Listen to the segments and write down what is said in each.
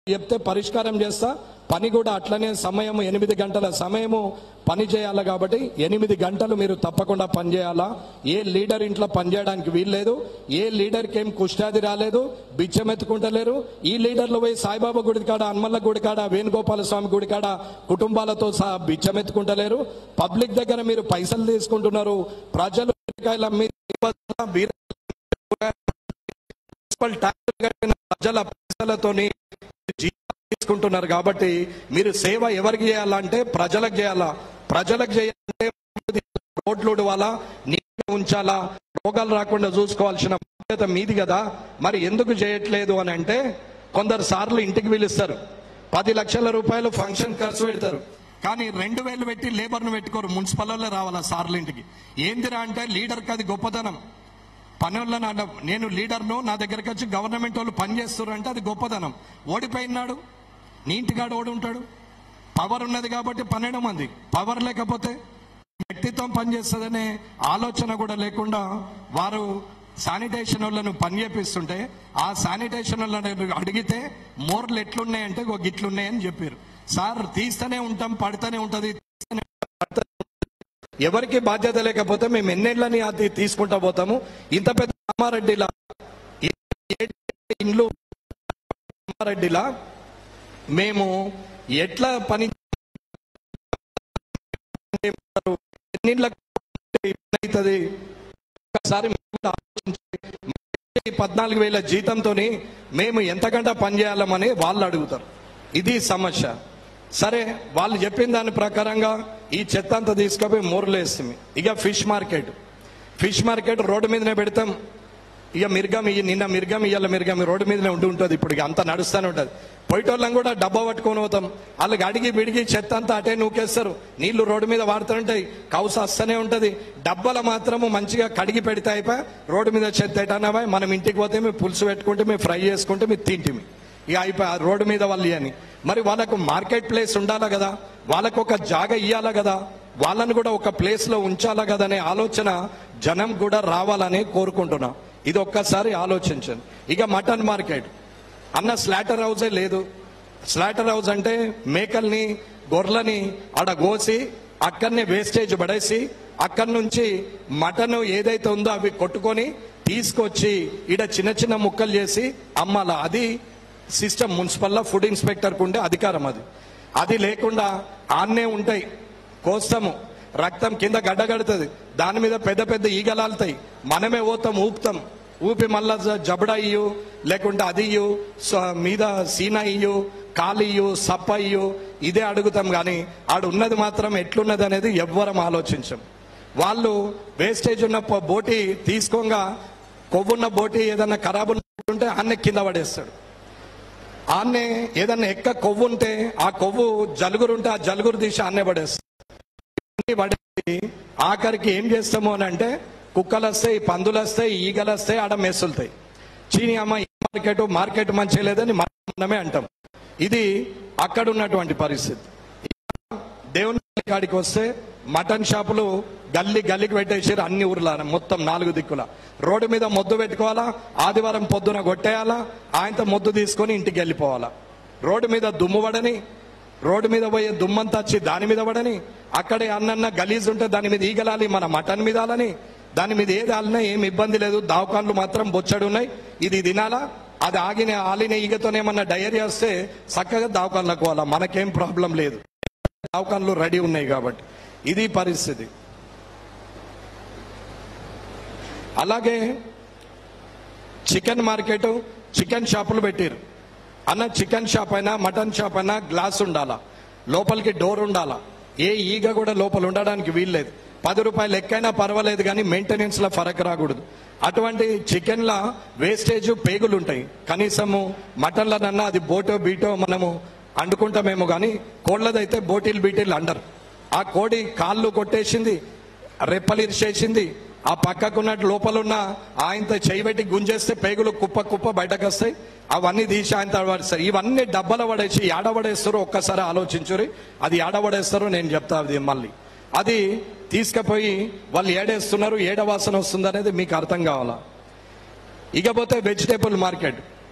చెప్తే పరిష్కారం చేస్తా పని కూడా అట్లనే సమయం ఎనిమిది గంటల సమయము పని చేయాలి కాబట్టి ఎనిమిది గంటలు మీరు తప్పకుండా పని చేయాలా ఏ లీడర్ ఇంట్లో పని చేయడానికి వీల్లేదు ఏ లీడర్కి ఏం కుష్టాది రాలేదు బిచ్చం ఎత్తుకుంటలేరు ఈ లీడర్లు పోయి సాయిబాబా గుడి కాడ హనుమల్ల గుడి కాడ వేణుగోపాల స్వామి గుడి కాడ కుటుంబాలతో సహా బిచ్చం ఎత్తుకుంటలేరు పబ్లిక్ దగ్గర మీరు పైసలు తీసుకుంటున్నారు ప్రజలు బీరకాయలు అమ్మి బీర- మున్సిపల్ ట్యాక్స్ కట్టిన ప్రజల పైసలతోని జీతాలు తీసుకుంటున్నారు కాబట్టి మీరు సేవ ఎవరికి చేయాలంటే ప్రజలకు చేయాలా ప్రజలకు చేయాలంటే రోడ్లు ఉడవాలా నీట్గా ఉంచాలా రోగాలు రాకుండా చూసుకోవాల్సిన బాధ్యత మీది కదా మరి ఎందుకు చేయట్లేదు అని అంటే కొందరు సార్లు ఇంటికి పిలుస్తారు పది లక్షల రూపాయలు ఫంక్షన్ ఖర్చు పెడతారు కానీ రెండు వేలు పెట్టి లేబర్ను పెట్టుకోరు మున్సిపల్లో రావాలా సార్లు ఇంటికి ఏందిరా అంటే లీడర్కి అది గొప్పతనం పనులను అన్న నేను లీడర్ను నా దగ్గరికి వచ్చి గవర్నమెంట్ వాళ్ళు పని చేస్తున్నారు అంటే అది గొప్పతనం ఓడిపోయినాడు నీ ఇంటికాడు ఓడి ఉంటాడు పవర్ ఉన్నది కాబట్టి పన్నెండు మంది పవర్ లేకపోతే వ్యక్తిత్వం పనిచేస్తుందనే ఆలోచన కూడా లేకుండా వారు శానిటేషన్ వాళ్ళను పని చేపిస్తుంటే ఆ శానిటేషన్ వాళ్ళని అడిగితే మోర్లు ఎట్లున్నాయంటే ఒక గిట్లున్నాయని చెప్పారు సార్ తీస్తూనే ఉంటాం పడుతూనే ఉంటది తీస్తూనే పడుతూనే ఎవరికి బాధ్యత లేకపోతే మేము ఎన్నేళ్ళని అది తీసుకుంటా పోతాము ఇంత పెద్ద రామారెడ్డిలా ఏ- ఏ- ఇండ్లు రామారెడ్డిలా మేము ఎట్లా పని ఎన్నిళ్ళకి అవుతుంది ఒకసారి మీరు కూడా ఆలోచించి ఈ పద్నాలుగు వేల జీతంతో మేము ఎంతకంటే పని చేయాలమని వాళ్ళు అడుగుతారు ఇది సమస్య సరే వాళ్ళు చెప్పిన దాని ప్రకారంగా ఈ చెత్త అంతా తీసుకుపోయి మూరలేస్తుంది ఇక fish market fish market road మీదనే పెడతాం ఇక మిర్గం ఇయ్య నిన్న మిర్గం ఇయ్యాల మిర్గం ఈ రోడ్డు మీదనే ఉండి ఉంటుంది ఇప్పుడు ఇక అంతా నడుస్తూనే ఉంటుంది పోయేటోళ్ళం కూడా డబ్బా పట్టుకొని పోతాం వాళ్ళకి అడిగి బిడిగి చెత్త అంతా అటే నూకేస్తారు నీళ్లు రోడ్డు మీద వాడుతుంటాయి కౌస వస్తూనే ఉంటది డబ్బాలు మాత్రము మంచిగా కడిగి పెడితే అయిపోయి రోడ్డు మీద చెత్త ఎటనవా మనం ఇంటికి పోతే మేము పులుసు పెట్టుకుంటే మేము ఫ్రై చేసుకుంటే మేము తింటిమి ఇక అయిపోయి ఆ రోడ్డు మీద వాళ్ళు అని మరి వాళ్ళకు మార్కెట్ ప్లేస్ ఉండాలా కదా వాళ్ళకు ఒక జాగ ఇయ్యాలా కదా వాళ్ళని కూడా ఒక ప్లేస్ లో ఉంచాలా కదా అనే ఆలోచన జనం కూడా రావాలని కోరుకుంటున్నా ఇది ఒక్కసారి ఆలోచించండి ఇక మటన్ మార్కెట్ అన్న స్లాటర్ హౌసే లేదు స్లాటర్ హౌస్ అంటే మేకల్ని గొర్రెలని ఆడ కోసి అక్కడనే వేస్టేజ్ పడేసి అక్కడి నుంచి మటన్ ఏదైతే ఉందో అవి కొట్టుకొని తీసుకొచ్చి ఈడ చిన్న చిన్న ముక్కలు చేసి అమ్మాల అది సిస్టమ్ మున్సిపల్లో ఫుడ్ ఇన్స్పెక్టర్కు ఉండే అధికారం అది అది లేకుండా ఆన్నే ఉంటాయి కోస్తాము రక్తం కింద గడ్డ కడుతుంది దాని మీద పెద్ద పెద్ద ఈగలాలుతాయి మనమే పోతాం ఊపుతాం ఊపి మళ్ళా జ- జబడ ఇయ్యు లేకుంటే అది ఇయ్యు స- మీద సీన ఇయ్యు కాలు ఇయ్యు సప్ప ఇయ్యు ఇదే అడుగుతాం కానీ ఆడు ఉన్నది మాత్రం ఎట్లున్నది అనేది ఎవ్వరం ఆలోచించం వాళ్ళు వేస్టేజ్ ఉన్న ప- బోటి తీసుకోగా కొవ్వున్న బోటి ఏదన్నా ఖరాబు ఉంటే అన్నే కింద పడేస్తాడు ఆన్నే ఏదన్నా ఎక్క కొవ్వు ఉంటే ఆ కొవ్వు జలుగురు ఉంటే ఆ జలుగురు తీసి ఆన్నే పడేస్తాడు అన్ని పడేసి ఆఖరికి ఏం చేస్తాము అని అంటే కుక్కలు వస్తాయి పందులు వస్తాయి ఈగలు వస్తాయి ఆడ మెస్సులుతాయి చీని అమ్మ ఈ మార్కెట్ మార్కెట్ మంచిగా లేదని మనం- మనమే అంటాం ఇది అక్కడ ఉన్నటువంటి పరిస్థితి దేవుని కాడికి వస్తే మటన్ షాపులు గల్లీ గల్లీకి పెట్టేసారు అన్ని ఊర్ల మొత్తం నాలుగు దిక్కుల రోడ్డు మీద మొద్దు పెట్టుకోవాలా ఆదివారం పొద్దున కొట్టేయాలా ఆయనతో మొద్దు తీసుకొని ఇంటికి వెళ్ళిపోవాలా రోడ్డు మీద దుమ్ము పడని రోడ్డు మీద పోయే దుమ్మంతా వచ్చి దాని మీద పడని అక్కడే అన్నన్న గలీజ్ ఉంటే దాని మీద ఈగలాలి మన మటన్ మీద ఆలని దాని మీద ఏది ఆలినా ఏం ఇబ్బంది లేదు దావకాన్లు మాత్రం బొచ్చడు ఉన్నాయి ఇది తినాలా అది ఆగిన ఆలిన ఈగతోనే ఏమన్నా డయేరియా వస్తే చక్కగా దావకాన్లకు పోవాలా మనకేం ప్రాబ్లం లేదు దావకాన్లు రెడీ ఉన్నాయి కాబట్టి ఇది పరిస్థితి అలాగే చికెన్ మార్కెట్ చికెన్ షాపులు పెట్టారు అన్న చికెన్ షాప్ అయినా మటన్ షాప్ అయినా గ్లాస్ ఉండాలా లోపలికి డోర్ ఉండాలా ఏ ఈగ కూడా లోపల ఉండడానికి వీల్లేదు పది రూపాయలు ఎక్కైనా పర్వాలేదు కానీ మెయింటెనెన్స్ లో ఫరక్ రాకూడదు అటువంటి చికెన్ల వేస్టేజ్ పేగులు ఉంటాయి కనీసము మటన్లనన్నా అది బోటో బీటో మనము అండుకుంటామేమో కానీ కోళ్ళదైతే బోటీలు బీటీలు అండరు ఆ కోడి కాళ్ళు కొట్టేసింది రెప్పలు ఇరిచేసింది ఆ పక్కకున్నట్టు లోపల ఉన్న ఆయనతో చేయి పెట్టి గుంజేస్తే పేగులు కుప్ప కుప్ప బయటకు వస్తాయి అవన్నీ తీసి ఆయన పడేస్తారు ఇవన్నీ డబ్బల పడేసి ఏడబడేస్తారో ఒక్కసారి ఆలోచించురి అది ఏడబడేస్తారో నేను చెప్తా అది మళ్ళీ అది తీసుకుపోయి వాళ్ళు ఏడేస్తున్నారు ఏడవాసన వస్తుంది అనేది మీకు అర్థం కావాలా ఇకపోతే వెజిటేబుల్ మార్కెట్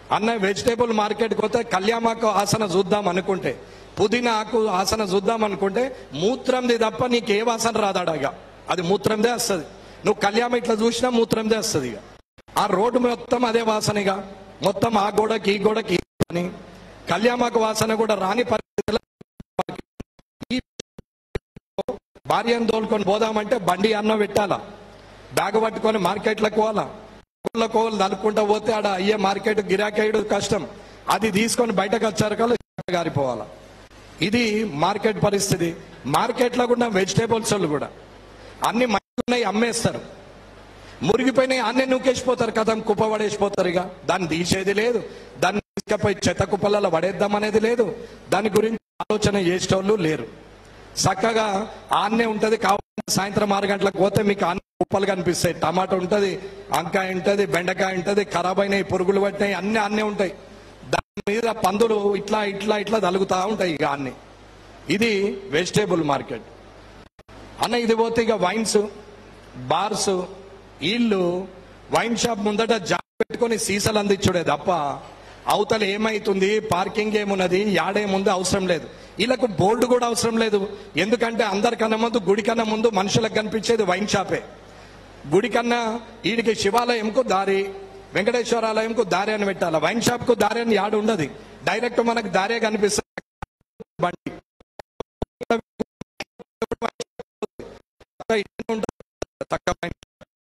అన్న వెజిటేబుల్ మార్కెట్కి పోతే కళ్యామాకు ఆసన చూద్దాం అనుకుంటే పుదీనా ఆకు ఆసన చూద్దాం అనుకుంటే మూత్రంది తప్ప నీకు ఏ వాసన రాదాడగా అది మూత్రందే వస్తుంది నువ్వు కళ్యామ ఇట్లా చూసినా మూత్రందే వస్తుంది ఇక ఆ రోడ్డు మొత్తం అదే వాసనగా మొత్తం ఆ గోడకి ఈ గోడకి ఈ అని కళ్యామాకు వాసన కూడా రాని పరిస్థితుల్లో ఈ భార్యను తోలుకొని పోదామంటే బండి అన్నం పెట్టాలా బ్యాగ్ పట్టుకొని మార్కెట్లకు పోవాలా కోళ్ళ కోళ్ళు నలుపుకుంటా పోతే ఆడ అయ్యే మార్కెట్ గిరాకేయుడు కష్టం అది తీసుకొని బయటకు వచ్చారు కల్లా గారిపోవాలా ఇది మార్కెట్ పరిస్థితి మార్కెట్లో కూడా వెజిటేబుల్స్ వాళ్ళు కూడా అన్ని ఉన్నాయి అమ్మేస్తారు మురిగిపోయినాయి అన్నీ నూకేసిపోతారు కదా కుప్ప పడేసిపోతారు ఇక దాన్ని తీసేది లేదు దాన్ని తీసుకపోయి చెత్త కుప్పలలో పడేద్దాం అనేది లేదు దాని గురించి ఆలోచన చేసేటోళ్ళు లేరు చక్కగా ఆన్నే ఉంటది కావాలంటే సాయంత్రం ఆరు గంటలకు పోతే మీకు అన్ని కుప్పలు కనిపిస్తాయి టమాటా ఉంటది వంకాయ ఉంటది బెండకాయ ఉంటది ఖరాబ్ అయినాయి పురుగులు పట్టినాయి అన్ని అన్నీ ఉంటాయి దాని మీద పందులు ఇట్లా ఇట్లా ఇట్లా తలుగుతా ఉంటాయి ఇక అన్ని ఇది వెజిటేబుల్ మార్కెట్ అన్న ఇది పోతే ఇక వైన్స్ బార్స్ వీళ్ళు వైన్ షాప్ ముందట జాబ్ పెట్టుకొని సీసాలు అందించుడే తప్ప అవతల ఏమైతుంది పార్కింగ్ ఏమున్నది యాడేముంది అవసరం లేదు వీళ్ళకు బోర్డు కూడా అవసరం లేదు ఎందుకంటే అందరికన్నా ముందు గుడి కన్నా ముందు మనుషులకు కనిపించేది వైన్ షాపే గుడి కన్నా వీడికి శివాలయంకు దారి వెంకటేశ్వరాలయంకు దారి అని పెట్టాలి వైన్ షాప్ కు దారి అని యాడ ఉండదు డైరెక్ట్ మనకు దారే కనిపిస్తుంది బండి తక్కువ వైన్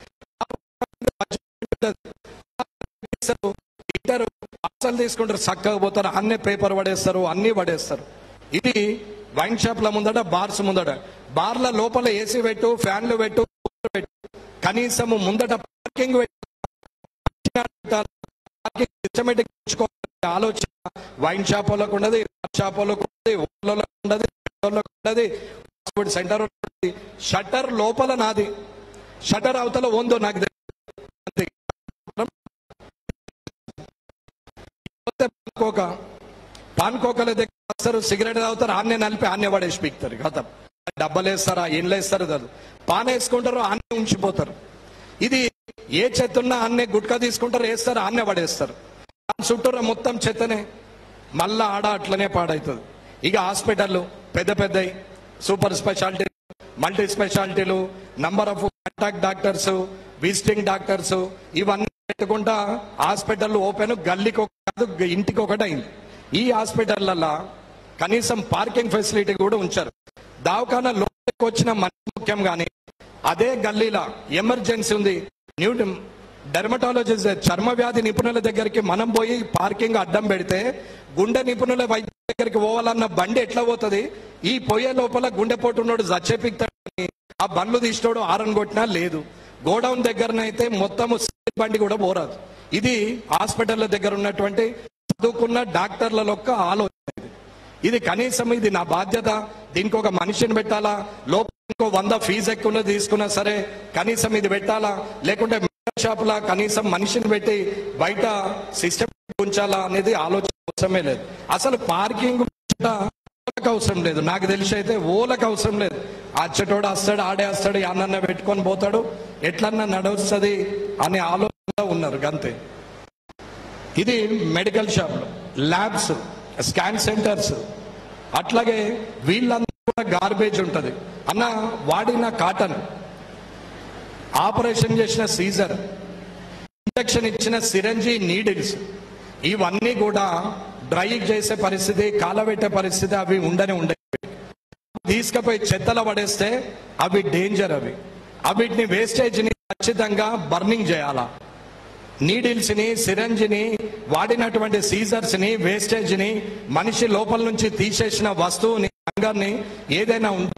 ఇద్దరు అసలు తీసుకుంటారు చక్కగా పోతారు అన్ని పేపర్ పడేస్తారు అన్ని పడేస్తారు ఇది వైన్ షాప్ల ముందట బార్స్ ముందట బార్ల లోపల ఏసీ పెట్టు ఫ్యాన్లు పెట్టు పెట్టు కనీసము ముందట పార్కింగ్ సిస్టమేటిక్ ఆలోచన వైన్ షాప్ వాళ్ళకు ఉండదు షాప్ వాళ్ళకు ఉండదు ఊళ్ళలోకి ఉండదు వాళ్ళకు ఉండదు ఫాస్ట్ సెంటర్ ఉండదు షట్టర్ లోపల నాది షట్టర్ అవతల ఉందో నాకు తెలియదు అంతే. పోతే పాన్కోక పాన్కోకల దగ్గర వస్తారు సిగరెట్ తాగుతారు ఆన్నే నలిపి ఆన్నే పడేసి పీకుతారు కథ డబ్బలు వేస్తారా ఇండ్లు వేస్తారు కాదు పాన్ వేసుకుంటారు ఆన్నే ఉంచిపోతారు ఇది ఏ చెత్త ఉన్నా ఆన్నే గుట్కా తీసుకుంటారు వేస్తారు ఆన్నే పడేస్తారు దాని చుట్టూరా మొత్తం చెత్తనే మళ్ళా ఆడ అట్లనే పాడవుతుంది ఇక హాస్పిటల్ పెద్ద పెద్దవి సూపర్ స్పెషాలిటీ మల్టీ స్పెషాలిటీలు number of contact doctors visiting doctors ఇవన్నీ పెట్టుకుంటా హాస్పిటల్ ఓపెన్ గల్లీకి ఒక కాదు ఇంటికి ఒకటి అయింది ఈ హాస్పిటల్ల కనీసం పార్కింగ్ ఫెసిలిటీ కూడా ఉంచారు దవాఖానా లోపలికి వచ్చిన మనిషి ముఖ్యం కానీ అదే గల్లీలా ఎమర్జెన్సీ ఉంది న్యూ డెర్మటాలజిస్ట్ చర్మ వ్యాధి నిపుణుల దగ్గరికి మనం పోయి పార్కింగ్ అడ్డం పెడితే గుండె నిపుణుల వైద్య దగ్గరికి పోవాలన్న బండి ఎట్లా పోతుంది ఈ పొయ్యే లోపల గుండెపోటు ఉన్నోడు చచ్చేపిక్తాడని ఆ బండ్లు తీసినోడు ఆరన్ కొట్టినా లేదు గోడౌన్ దగ్గరనైతే మొత్తము బండి కూడా పోరాదు ఇది హాస్పిటల్ దగ్గర ఉన్నటువంటి చదువుకున్న డాక్టర్ల యొక్క ఆలోచన ఇది. ఇది కనీసం ఇది నా బాధ్యత దీనికి ఒక మనిషిని పెట్టాలా లోపల ఇంకో వంద ఫీజు ఎక్కువ తీసుకున్నా సరే కనీసం ఇది పెట్టాలా లేకుంటే మెడికల్ షాప్ లా కనీసం మనిషిని పెట్టి బయట సిస్టమ్ ఉంచాలా అనేది ఆలోచన అవసరమే లేదు అసలు పార్కింగ్ ఓలకు అవసరం లేదు నాకు తెలిసి అయితే ఓలకు అవసరం లేదు అచ్చటోడు వస్తాడు ఆడే వస్తాడు అన్న పెట్టుకొని పోతాడు ఎట్లన్నా నడుస్తుంది అనే ఆలోచనలో ఉన్నారు అంతే ఇది మెడికల్ షాప్లు ల్యాబ్స్ స్కాన్ సెంటర్స్ అట్లాగే వీళ్ళందరూ కూడా గార్బేజ్ ఉంటుంది అన్న వాడిన కాటన్ ఆపరేషన్ చేసిన సీజర్ ఇంజక్షన్ ఇచ్చిన సిరంజి నీడిల్స్ ఇవన్నీ కూడా డ్రై చేసే పరిస్థితి కాలబెట్టే పరిస్థితి అవి ఉండనే ఉండే తీసుకుపోయి చెత్తలో పడేస్తే అవి డేంజర్ అవి అవిటిని వేస్టేజ్ ని ఖచ్చితంగా బర్నింగ్ చేయాలా నీడిల్స్ ని సిరంజ్ ని వాడినటువంటి సీజర్స్ ని వేస్టేజ్ ని మనిషి లోపల నుంచి తీసేసిన వస్తువుని అంగాన్ని ఏదైనా ఉంటే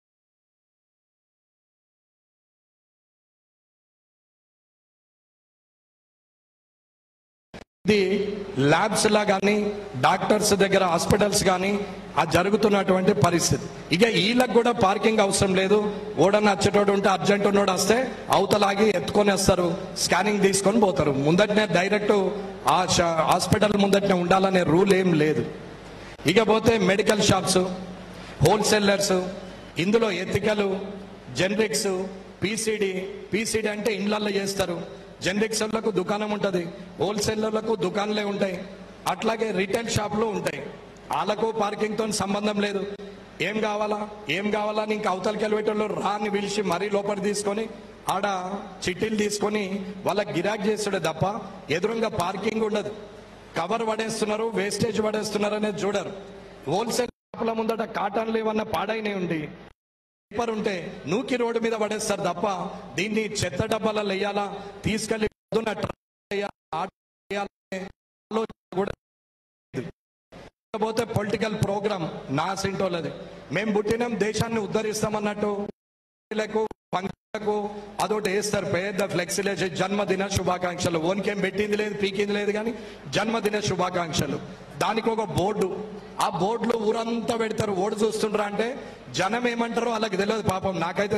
ఇది ల్యాబ్స్ లా కానీ డాక్టర్స్ దగ్గర హాస్పిటల్స్ కానీ ఆ జరుగుతున్నటువంటి పరిస్థితి ఇక వీళ్ళకి కూడా పార్కింగ్ అవసరం లేదు ఓడన్న వచ్చేటోడు ఉంటే అర్జెంట్ ఉన్నోడు వస్తే అవతలాగి ఎత్తుకొని వస్తారు స్కానింగ్ తీసుకొని పోతారు ముందటనే డైరెక్ట్ ఆ షా- హాస్పిటల్ ముందటనే ఉండాలనే రూల్ ఏం లేదు ఇక పోతే మెడికల్ షాప్స్ హోల్సేలర్స్ ఇందులో ఎతికలు జనరిక్స్ పీసీడి పీసీడి అంటే ఇండ్లల్లో చేస్తారు జనరిక్స్లకు దుకాణం ఉంటుంది హోల్సేలర్లకు దుకాణాలే ఉంటాయి అట్లాగే రిటైల్ షాపులు ఉంటాయి వాళ్ళకు పార్కింగ్ తో సంబంధం లేదు ఏం కావాలా ఏం కావాలా అని ఇంకా అవతలకి వెళ్ళేటోళ్ళు రాని పిలిచి మరీ లోపల తీసుకొని ఆడ చిట్టీలు తీసుకొని వాళ్ళకి గిరాక్ చేస్తాడే తప్ప ఎదురుగా పార్కింగ్ ఉండదు కవర్ పడేస్తున్నారు వేస్టేజ్ పడేస్తున్నారు అనేది చూడరు హోల్సేల్ షాపుల ముందట కాటన్లు ఏమన్నా పాడైనవి ఉండి పేపర్ ఉంటే నూకి రోడ్డు మీద పడేస్తారు తప్ప దీన్ని చెత్త డబ్బాలలో వేయాలా తీసుకెళ్లి పొద్దున్న ట్రక్ వేయాలా, ఆటో వేయాలా అనే ఆలోచన కూడా లేదు. పోతే పొలిటికల్ ప్రోగ్రామ్ నా సింటోలది మేము పుట్టినాం దేశాన్ని ఉద్ధరిస్తామన్నట్టు లకు పంక్తులకు అదొకటి వేస్తారు పెద్ద ఫ్లెక్సీలు వేసి జన్మదిన శుభాకాంక్షలు ఓనికేం పెట్టింది లేదు పీకింది లేదు కానీ జన్మదిన శుభాకాంక్షలు దానికి ఒక బోర్డు ఆ బోర్డులో ఊరంతా పెడతారు ఓడి చూస్తుండ్రా అంటే జనం ఏమంటారో వాళ్ళకి తెలియదు పాపం నాకైతే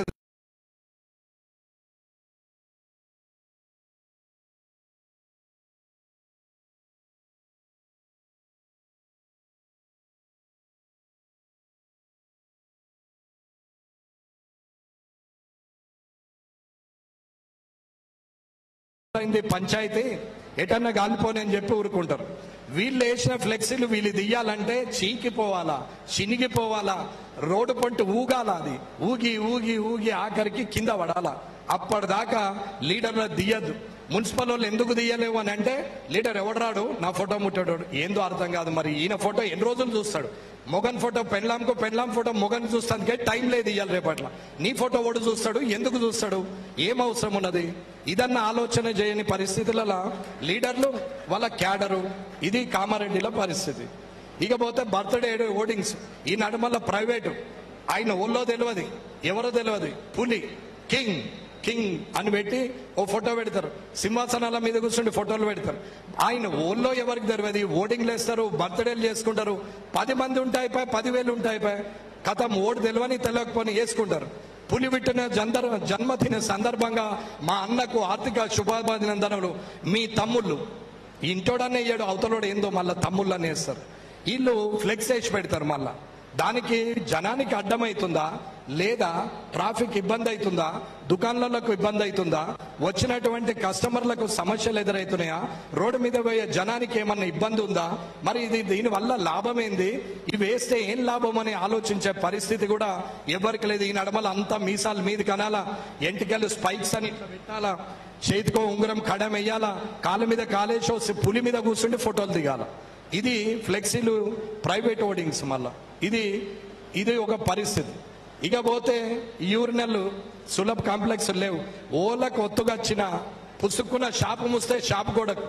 అయింది పంచాయతీ ఎటన్నా గాలిపోని అని చెప్పి ఊరుకుంటారు వీళ్ళు వేసిన ఫ్లెక్సీలు వీళ్ళు తీయాలంటే చీకిపోవాలా చినిగిపోవాలా రోడ్డు పంట ఊగాల అది ఊగి ఊగి ఊగి ఆఖరికి కింద పడాలా అప్పటిదాకా లీడర్లు తీయద్దు మున్సిపల్ వాళ్ళు ఎందుకు తీయలేవు అని అంటే లీడర్ ఎవడరాడు నా ఫోటో ముట్టాడు ఏందో అర్థం కాదు మరి ఈయన ఫోటో ఎన్ని రోజులు చూస్తాడు మొగన్ ఫోటో పెళ్ళాంకు పెళ్ళాం ఫోటో మొగన్ చూస్తానికే టైం లేదు ఇయ్యాలి రేపట్ల నీ ఫోటో ఓడు చూస్తాడు ఎందుకు చూస్తాడు ఏం అవసరం ఉన్నది ఇదన్న ఆలోచన చేయని పరిస్థితులలో లీడర్లు వాళ్ళ క్యాడరు ఇది కామారెడ్డిలో పరిస్థితి ఇకపోతే బర్త్డే ఓటింగ్స్ ఈ నడుమల్ల ప్రైవేటు ఆయన ఓళ్ళో తెలియదు ఎవరో తెలియదు పులి కింగ్ కింగ్ అని పెట్టి ఓ ఫోటో పెడతారు సింహాసనాల మీద కూర్చుండి ఫోటోలు పెడతారు ఆయన ఓళ్ళో ఎవరికి తెలియదు ఓటింగ్లు వేస్తారు బర్త్డేలు చేసుకుంటారు పది మంది ఉంటాయి పై పదివేలు ఉంటాయి పై కథం ఓటు తెలియని తెలియకపోని వేసుకుంటారు పులి పెట్టిన జందర్ జన్మదిన సందర్భంగా మా అన్నకు ఆర్థిక శుభాభినందనలు మీ తమ్ముళ్ళు ఇంటోడనే ఏడు అవతలోడు ఏందో మళ్ళీ తమ్ముళ్ళు అని వేస్తారు వీళ్ళు ఫ్లెక్స్ వేసి పెడతారు మళ్ళా దానికి జనానికి అడ్డమవుతుందా లేదా ట్రాఫిక్ ఇబ్బంది అవుతుందా దుకాణాలకు ఇబ్బంది అవుతుందా వచ్చినటువంటి కస్టమర్లకు సమస్యలు ఎదురవుతున్నాయా రోడ్డు మీద పోయే జనానికి ఏమన్నా ఇబ్బంది ఉందా మరి ఇది దీనివల్ల లాభం ఏంది ఇవి వేస్తే ఏం లాభం అని ఆలోచించే పరిస్థితి కూడా ఎవరికి లేదు ఈ నడమల అంతా మీసాలు మీది కనాలా ఎంటికలు స్పైక్స్ అని ఇట్లా పెట్టాలా చేతికో ఉంగరం కడం వేయాలా కాళ్ళ మీద కాలేసి పులి మీద కూర్చుండి ఫోటోలు దిగాల ఇది ఫ్లెక్సీలు ప్రైవేట్ ఓడింగ్స్ మళ్ళా ఇది ఇది ఒక పరిస్థితి ఇక పోతే యూరినల్ సులభ్ కాంప్లెక్స్ లేవు ఓలకు ఒత్తుగా వచ్చిన పుసుక్కున్న షాపు ముస్తే షాపు గోడకు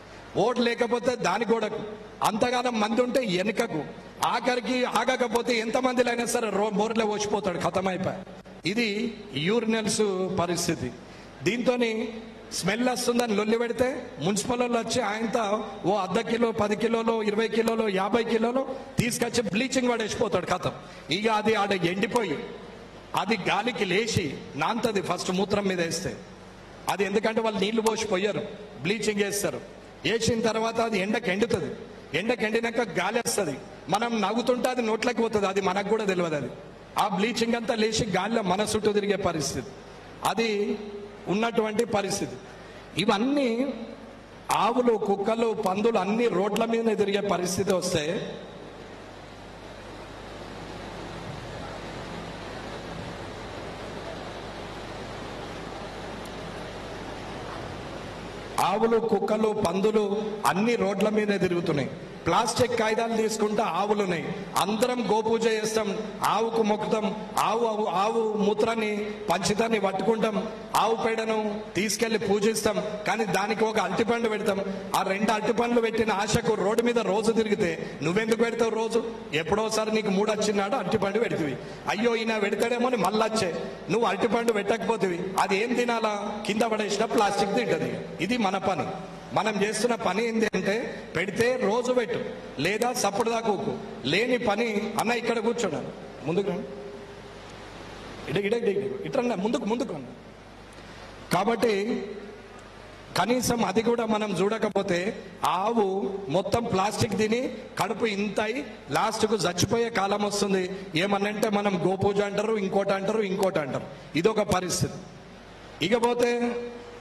ఓటు లేకపోతే దాని గోడకు అంతగానం మంది ఉంటే వెనుకకు ఆఖరికి ఆగకపోతే ఎంత మందిలో అయినా సరే రో బోర్లో వచ్చిపోతాడు ఖతమైపోయి ఇది యూరినల్స్ పరిస్థితి దీంతో స్మెల్ వస్తుందని లొల్లి పెడితే మున్సిపల్ వాళ్ళు వచ్చి ఆయనతో ఓ అర్ధ కిలో పది కిలోలు ఇరవై కిలోలు యాభై కిలోలు తీసుకొచ్చి బ్లీచింగ్ పడేసిపోతాడు కథం ఇక అది ఆడ ఎండిపోయి అది గాలికి లేచి నాంతది ఫస్ట్ మూత్రం మీద వేస్తే అది ఎందుకంటే వాళ్ళు నీళ్లు పోసి పోయారు బ్లీచింగ్ వేస్తారు వేసిన తర్వాత అది ఎండకు ఎండుతుంది ఎండకు ఎండినాక గాలి వస్తుంది మనం నవ్వుతుంటే అది నోట్లోకి పోతుంది అది మనకు కూడా తెలియదు అది ఆ బ్లీచింగ్ అంతా లేచి గాలిలో మన చుట్టూ తిరిగే పరిస్థితి అది ఉన్నటువంటి పరిస్థితి ఇవన్నీ ఆవులు కుక్కలు పందులు అన్ని రోడ్ల మీద తిరిగే పరిస్థితి వస్తే ఆవులు కుక్కలు పందులు అన్ని రోడ్ల మీద తిరుగుతున్నాయి ప్లాస్టిక్ కాగితాలు తీసుకుంటే ఆవులు ఉన్నాయి అందరం గోపూజ చేస్తాం ఆవుకు మొక్కుతాం ఆవు ఆవు ఆవు మూత్రాన్ని పంచితాన్ని పట్టుకుంటాం ఆవు పేడను తీసుకెళ్లి పూజిస్తాం కానీ దానికి ఒక అరటిపండు పెడతాం ఆ రెండు అరటిపండ్లు పెట్టిన ఆశకు రోడ్డు మీద రోజు తిరిగితే నువ్వెందుకు పెడతావు రోజు ఎప్పుడోసారి నీకు మూడు వచ్చినాడు అరటిపండు పెడుతుంది అయ్యో ఈయన పెడతాడేమో అని మళ్ళీ వచ్చే నువ్వు అరటిపండు పెట్టకపోతివి అది ఏం తినాలా కింద పడేసిన ప్లాస్టిక్ తింటది ఇది మన పని మనం చేస్తున్న పని ఏంటి అంటే పెడితే రోజు పెట్టు లేదా సప్పుడు దాకోకు లేని పని అన్న ఇక్కడ కూర్చోడాను ముందుకు రండి. ఇడ ఇడ ఇడ ఇడ. ఇట్రన్నా ముందుకు ముందుకు రండి. కాబట్టి కనీసం అది కూడా మనం చూడకపోతే ఆవు మొత్తం ప్లాస్టిక్ తిని కడుపు ఇంతయి లాస్ట్కు చచ్చిపోయే కాలం వస్తుంది ఏమనంటే మనం గోపూజ అంటారు ఇంకోటి అంటారు ఇంకోటి అంటారు ఇదొక పరిస్థితి ఇకపోతే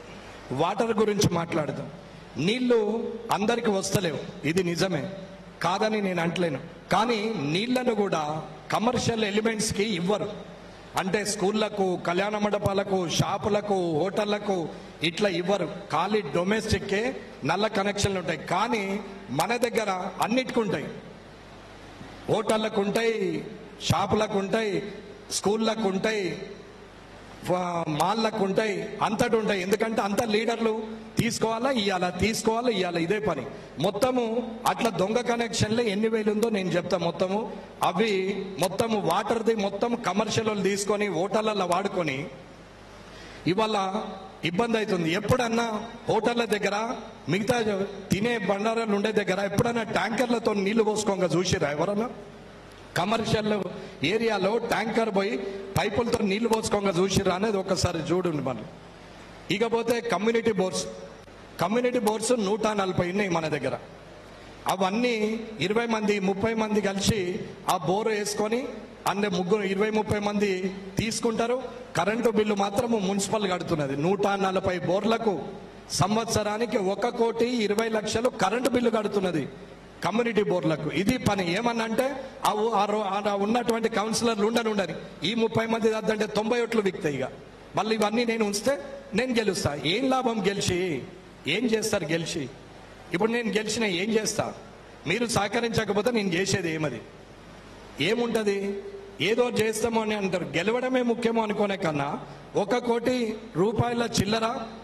వాటర్ గురించి మాట్లాడదాం నీళ్లు అందరికి వస్తలేవు ఇది నిజమే కాదని నేను అంటలేను కానీ నీళ్లను కూడా కమర్షియల్ ఎలిమెంట్స్కి ఇవ్వరు అంటే స్కూళ్లకు కళ్యాణ మండపాలకు షాపులకు హోటళ్లకు ఇట్లా ఇవ్వరు ఖాళీ డొమెస్టిక్కే నల్ల కనెక్షన్లు ఉంటాయి కానీ మన దగ్గర అన్నిటికి ఉంటాయి హోటళ్ళకు ఉంటాయి షాపులకు ఉంటాయి స్కూళ్ళకు ఉంటాయి ఫ- మాల్లకు ఉంటాయి అంతటి ఉంటాయి ఎందుకంటే అంత లీడర్లు తీసుకోవాలా ఇవ్వాలా తీసుకోవాలా ఇవ్వాలా ఇదే పని మొత్తము అట్లా దొంగ కనెక్షన్లు ఎన్ని వేలు ఉందో నేను చెప్తా మొత్తము అవి మొత్తము వాటర్ది మొత్తం కమర్షియల్ వాళ్ళు తీసుకొని హోటళ్ళల్లో వాడుకొని ఇవాళ ఇబ్బంది అవుతుంది ఎప్పుడన్నా హోటళ్ళ దగ్గర మిగతా తినే బండారాలు ఉండే దగ్గర ఎప్పుడన్నా ట్యాంకర్లతో నీళ్లు పోసుకోగా చూసిరా ఎవరన్నా కమర్షియల్ ఏరియాలో ట్యాంకర్ పోయి పైపులతో నీళ్లు పోసుకోగా చూసిరా అనేది ఒకసారి చూడండి మనం ఇకపోతే కమ్యూనిటీ బోర్డ్స్ కమ్యూనిటీ బోర్డ్స్ నూట నలభై ఉన్నాయి మన దగ్గర అవన్నీ ఇరవై మంది ముప్పై మంది కలిసి ఆ బోరు వేసుకొని అంటే ముగ్గురు ఇరవై ముప్పై మంది తీసుకుంటారు కరెంటు బిల్లు మాత్రము మున్సిపల్ కడుతున్నది నూట నలభై బోర్లకు సంవత్సరానికి ఒక కోటి ఇరవై లక్షలు కరెంటు బిల్లు కడుతున్నది కమ్యూనిటీ బోర్డులకు ఇది పని ఏమన్నా అంటే ఆ ఊ- ఆ రో- ఆ ఉన్నటువంటి కౌన్సిలర్లు ఉండని ఉండని ఈ ముప్పై మంది అంటే తొంభై ఓట్లు విక్తాయి ఇక మళ్ళీ ఇవన్నీ నేను ఉంచితే నేను గెలుస్తా ఏం లాభం గెలిచి ఏం చేస్తారు గెలిచి ఇప్పుడు నేను గెలిచిన ఏం చేస్తా మీరు సహకరించకపోతే నేను చేసేది ఏమది ఏముంటది ఏదో చేస్తామో అని అంటారు గెలవడమే ముఖ్యమో అనుకోనే కన్నా ఒక కోటి రూపాయల చిల్లర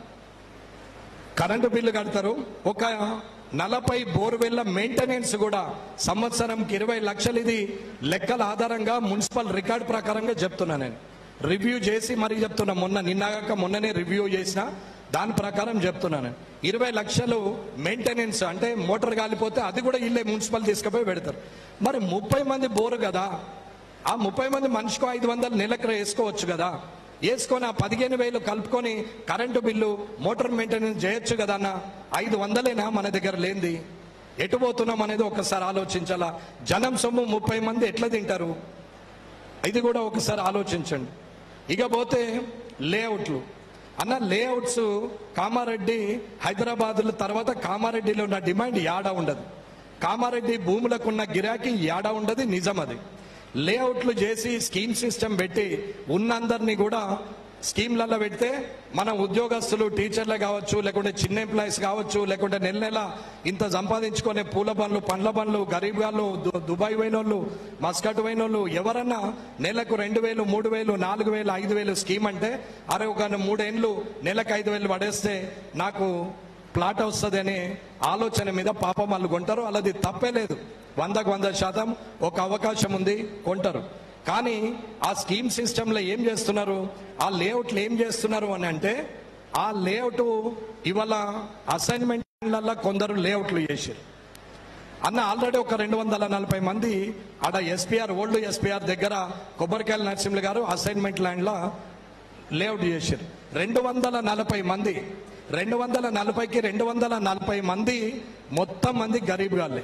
కరెంటు బిల్లు కడతారు ఒక నలభై బోర్వెల్ల మెయింటెనెన్స్ కూడా సంవత్సరంకి ఇరవై లక్షలు ఇది లెక్కల ఆధారంగా మున్సిపల్ రికార్డ్ ప్రకారంగా చెప్తున్నా నేను రివ్యూ చేసి మరీ చెప్తున్నా మొన్న నిన్నగాక మొన్ననే రివ్యూ చేసిన దాని ప్రకారం చెప్తున్నాను ఇరవై లక్షలు మెయింటెనెన్స్ అంటే మోటార్ కాలిపోతే అది కూడా ఇల్లే మున్సిపల్ తీసుకుపోయి పెడతారు మరి ముప్పై మంది బోరు కదా ఆ ముప్పై మంది మనిషికి ఐదు వందలు నెలకు వేసుకోవచ్చు కదా వేసుకొని ఆ పదిహేను వేలు కలుపుకొని కరెంటు బిల్లు మోటార్ మెయింటెనెన్స్ చేయొచ్చు కదా అన్న ఐదు వందలేనా మన దగ్గర లేనిది ఎటు పోతున్నాం అనేది ఒకసారి ఆలోచించాలా జనం సొమ్ము ముప్పై మంది ఎట్లా తింటారు ఇది కూడా ఒకసారి ఆలోచించండి ఇక పోతే లేఅవుట్లు అన్న లేఅవుట్స్ కామారెడ్డి హైదరాబాద్లో తర్వాత కామారెడ్డిలో ఉన్న డిమాండ్ యాడ ఉండదు కామారెడ్డి భూములకు ఉన్న గిరాకీ యాడ ఉండదు నిజం అది లేఅవుట్లు చేసి స్కీమ్ సిస్టమ్ పెట్టి ఉన్నందరినీ కూడా స్కీమ్లలో పెడితే మన ఉద్యోగస్తులు టీచర్లే కావచ్చు లేకుంటే చిన్న ఎంప్లాయీస్ కావచ్చు లేకుంటే నెల నెల ఇంత సంపాదించుకునే పూల బండ్లు పండ్ల బండ్లు గరీబ్ గాళ్ళు దు- దుబాయ్ పోయిన వాళ్ళు మస్కట్ పోయిన వాళ్ళు ఎవరన్నా నెలకు రెండు వేలు మూడు వేలు నాలుగు వేలు ఐదు వేలు స్కీమ్ అంటే అరే ఒక మూడేళ్ళు నెలకు ఐదు వేలు పడేస్తే నాకు ప్లాట్ వస్తుంది అనే ఆలోచన మీద పాపం వాళ్ళు కొంటారు అలాది తప్పే లేదు వందకు వంద శాతం ఒక అవకాశం ఉంది కొంటారు కానీ ఆ స్కీమ్ సిస్టంలో ఏం చేస్తున్నారు ఆ లేఅవుట్లు ఏం చేస్తున్నారు అని అంటే ఆ లేఅవుట్ ఇవాళ అసైన్మెంట్లలో కొందరు లేఅవుట్లు చేశారు అన్న ఆల్రెడీ ఒక రెండు వందల నలభై మంది ఆడ ఎస్పీఆర్ ఓల్డ్ ఎస్పీఆర్ దగ్గర కొబ్బరికాయల నరసింహులు గారు అసైన్మెంట్ ల్యాండ్లో లేఅవుట్ చేశారు రెండు వందల నలభై మంది రెండు వందల నలభైకి రెండు వందల నలభై మంది మొత్తం మంది గరీబ్ గాళ్ళే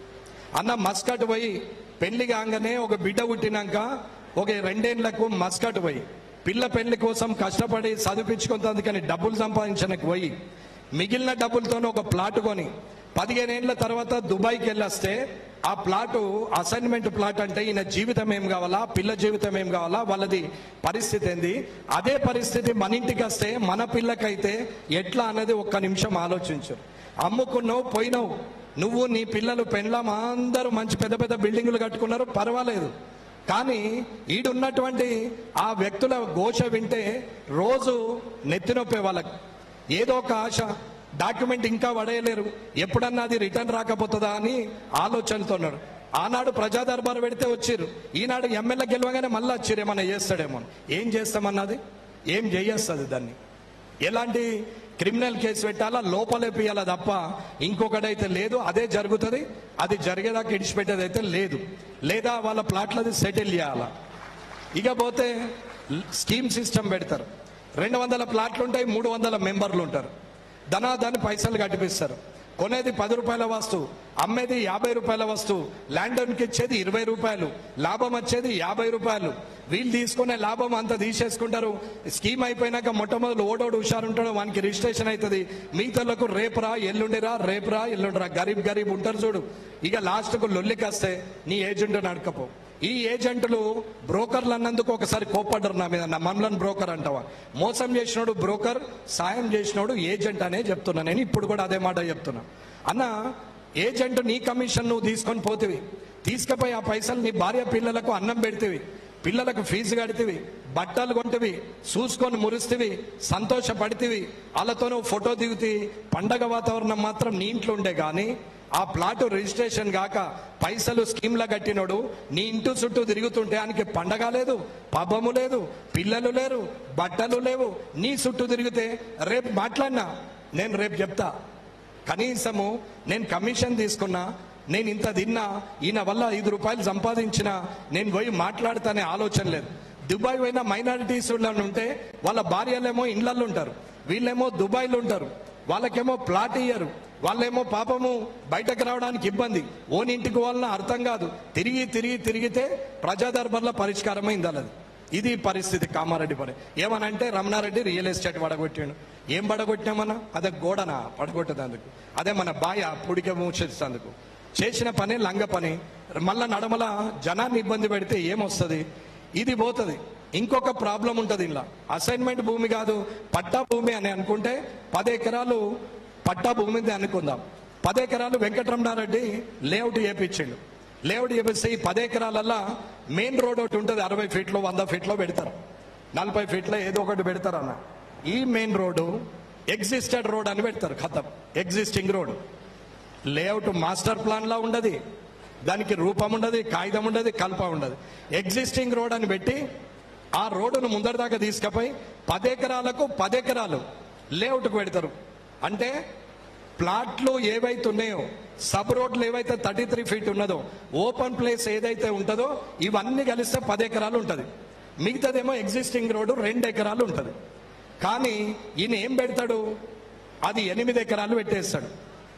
అన్న మస్కట్ పోయి పెళ్లి కాగానే ఒక బిడ్డ పుట్టినాక ఒక రెండేళ్లకు మస్కట్ పోయి పిల్ల పెళ్లి కోసం కష్టపడి చదివించుకుంటుంది డబ్బులు సంపాదించడానికి పోయి మిగిలిన డబ్బులతో ఒక ప్లాట్ కొని పదిహేనేళ్ల తర్వాత దుబాయ్కి వెళ్ళొస్తే ఆ ప్లాటు అసైన్మెంట్ ప్లాట్ అంటే ఈయన జీవితం ఏం కావాలా పిల్ల జీవితం ఏం కావాలా వాళ్ళది పరిస్థితి ఏంది అదే పరిస్థితి మన ఇంటికి వస్తే మన పిల్లకైతే ఎట్లా అనేది ఒక్క నిమిషం ఆలోచించరు అమ్ముకున్నావు పోయినావు నువ్వు నీ పిల్లలు పెండ్లం అందరూ మంచి పెద్ద పెద్ద బిల్డింగులు కట్టుకున్నారు పర్వాలేదు కానీ ఈడున్నటువంటి ఆ వ్యక్తుల ఘోష వింటే రోజు నెత్తినొప్పే వాళ్ళకి ఏదో ఒక ఆశ డాక్యుమెంట్ ఇంకా పడేయలేరు ఎప్పుడన్నా అది రిటర్న్ రాకపోతుందా అని ఆలోచనతో ఉన్నాడు ఆనాడు ప్రజా దర్బారు పెడితే వచ్చిర్రు ఈనాడు ఎమ్మెల్యే గెలవగానే మళ్ళీ వచ్చిర్రు ఏమన్నా చేస్తాడేమో ఏం చేస్తామన్నది ఏం చేయేస్తుంది దాన్ని ఎలాంటి క్రిమినల్ కేసు పెట్టాలా లోపలేపియాలా తప్ప ఇంకొకటైతే లేదు అదే జరుగుతుంది అది జరిగేదాకా ఇడిచిపెట్టేది అయితే లేదు లేదా వాళ్ళ ప్లాట్లది సెటిల్ చేయాలా ఇక పోతే స్కీమ్ సిస్టమ్ పెడతారు రెండు వందల ప్లాట్లు ఉంటాయి మూడు వందల మెంబర్లు ఉంటారు ధనాదాన్ని పైసలు కట్టిపిస్తారు కొనేది పది రూపాయల వస్తువు అమ్మేది యాభై రూపాయల వస్తువు ల్యాండ్ ఓన్కి ఇచ్చేది ఇరవై రూపాయలు లాభం వచ్చేది యాభై రూపాయలు వీళ్ళు తీసుకునే లాభం అంతా తీసేసుకుంటారు స్కీమ్ అయిపోయినాక మొట్టమొదటి ఓడోడు హుషారుంటాడు వానికి రిజిస్ట్రేషన్ అవుతుంది మిగతాలకు రేపురా ఎల్లుండిరా రేపురా ఎల్లుండిరా గరీబ్ గరీబ్ ఉంటారు చూడు ఇక లాస్ట్కు లొల్లికి వస్తే నీ ఏజెంట్ నడకపో ఈ ఏజెంట్లు బ్రోకర్లు అన్నందుకు ఒకసారి కోప్పడ్డరు నా మీద నా మనలను బ్రోకర్ అంటావా మోసం చేసినోడు బ్రోకర్ సాయం చేసినోడు ఏజెంట్ అనే చెప్తున్నా నేను ఇప్పుడు కూడా అదే మాట చెప్తున్నా అన్న ఏజెంట్ నీ కమిషన్ నువ్వు తీసుకొని పోతివి తీసుకుపోయి ఆ పైసలు నీ భార్య పిల్లలకు అన్నం పెడితివి పిల్లలకు ఫీజు కడితివి బట్టలు కొంటివి చూసుకొని మురిస్తివి సంతోషపడితివి వాళ్ళతో నువ్వు ఫోటో దిగుతీ పండగ వాతావరణం మాత్రం నీ ఇంట్లో ఉండే కానీ ఆ ప్లాట్ రిజిస్ట్రేషన్ కాక పైసలు స్కీమ్లా కట్టినోడు నీ ఇంటి చుట్టూ తిరుగుతుంటే ఆయనకి పండగ లేదు పబ్బము లేదు పిల్లలు లేరు బట్టలు లేవు నీ చుట్టూ తిరిగితే రేపు మాట్లాడినా నేను రేపు చెప్తా కనీసము నేను కమిషన్ తీసుకున్నా నేను ఇంత తిన్నా ఈయన వల్ల ఐదు రూపాయలు సంపాదించిన నేను పోయి మాట్లాడతానే ఆలోచన లేదు దుబాయ్ పోయిన మైనారిటీస్ ఉంటే వాళ్ళ భార్యలేమో ఇండ్లలో ఉంటారు వీళ్ళేమో దుబాయ్లో ఉంటారు వాళ్ళకేమో ప్లాట్ ఇయ్యరు వాళ్ళేమో పాపము బయటకు రావడానికి ఇబ్బంది ఓని ఇంటికి వాళ్ళ అర్థం కాదు తిరిగి తిరిగి తిరిగితే ప్రజా దర్బార్లో పరిష్కారమైంది అలది ఇది పరిస్థితి కామారెడ్డి పని ఏమనంటే రమణారెడ్డి రియల్ ఎస్టేట్ పడగొట్టాడు ఏం పడగొట్టినామన్నా అదే గోడన పడగొట్టేందుకు అదే మన బాయ పుడిక మూసేసేందుకు చేసిన పని లంగ పని మళ్ళా నడమల జనాన్ని ఇబ్బంది పెడితే ఏమొస్తుంది ఇది పోతుంది ఇంకొక ప్రాబ్లం ఉంటుంది ఇలా అసైన్మెంట్ భూమి కాదు పట్టా భూమి అని అనుకుంటే పది ఎకరాలు పట్టా భూమి అనుకుందాం పది ఎకరాలు వెంకటరమణారెడ్డి లేఅవుట్ చేపించిండు లేఅవుట్ చేపిస్తే ఈ పది ఎకరాలల్లా మెయిన్ రోడ్ ఒకటి ఉంటుంది అరవై ఫీట్లో వంద ఫీట్లో పెడతారు నలభై ఫీట్లో ఏదో ఒకటి పెడతారు అన్న ఈ మెయిన్ రోడ్డు ఎగ్జిస్టెడ్ రోడ్ అని పెడతారు ఖతం existing road layout master plan లా ఉండదు దానికి రూపం ఉండదు కాగితం ఉండదు కల్ప ఉండదు ఎగ్జిస్టింగ్ రోడ్ అని పెట్టి ఆ రోడ్డును ముందరి దాకా తీసుకుపోయి పదెకరాలకు పదెకరాలు లేఅవుట్కు పెడతారు అంటే ప్లాట్లు ఏవైతే ఉన్నాయో సబ్ రోడ్లు ఏవైతే థర్టీ త్రీ ఫీట్ ఉన్నదో ఓపెన్ ప్లేస్ ఏదైతే ఉంటుందో ఇవన్నీ కలిస్తే పది ఎకరాలు ఉంటుంది మిగతాదేమో ఎగ్జిస్టింగ్ రోడ్డు రెండు ఎకరాలు ఉంటుంది కానీ ఈయన ఏం పెడతాడు అది ఎనిమిది ఎకరాలు పెట్టేస్తాడు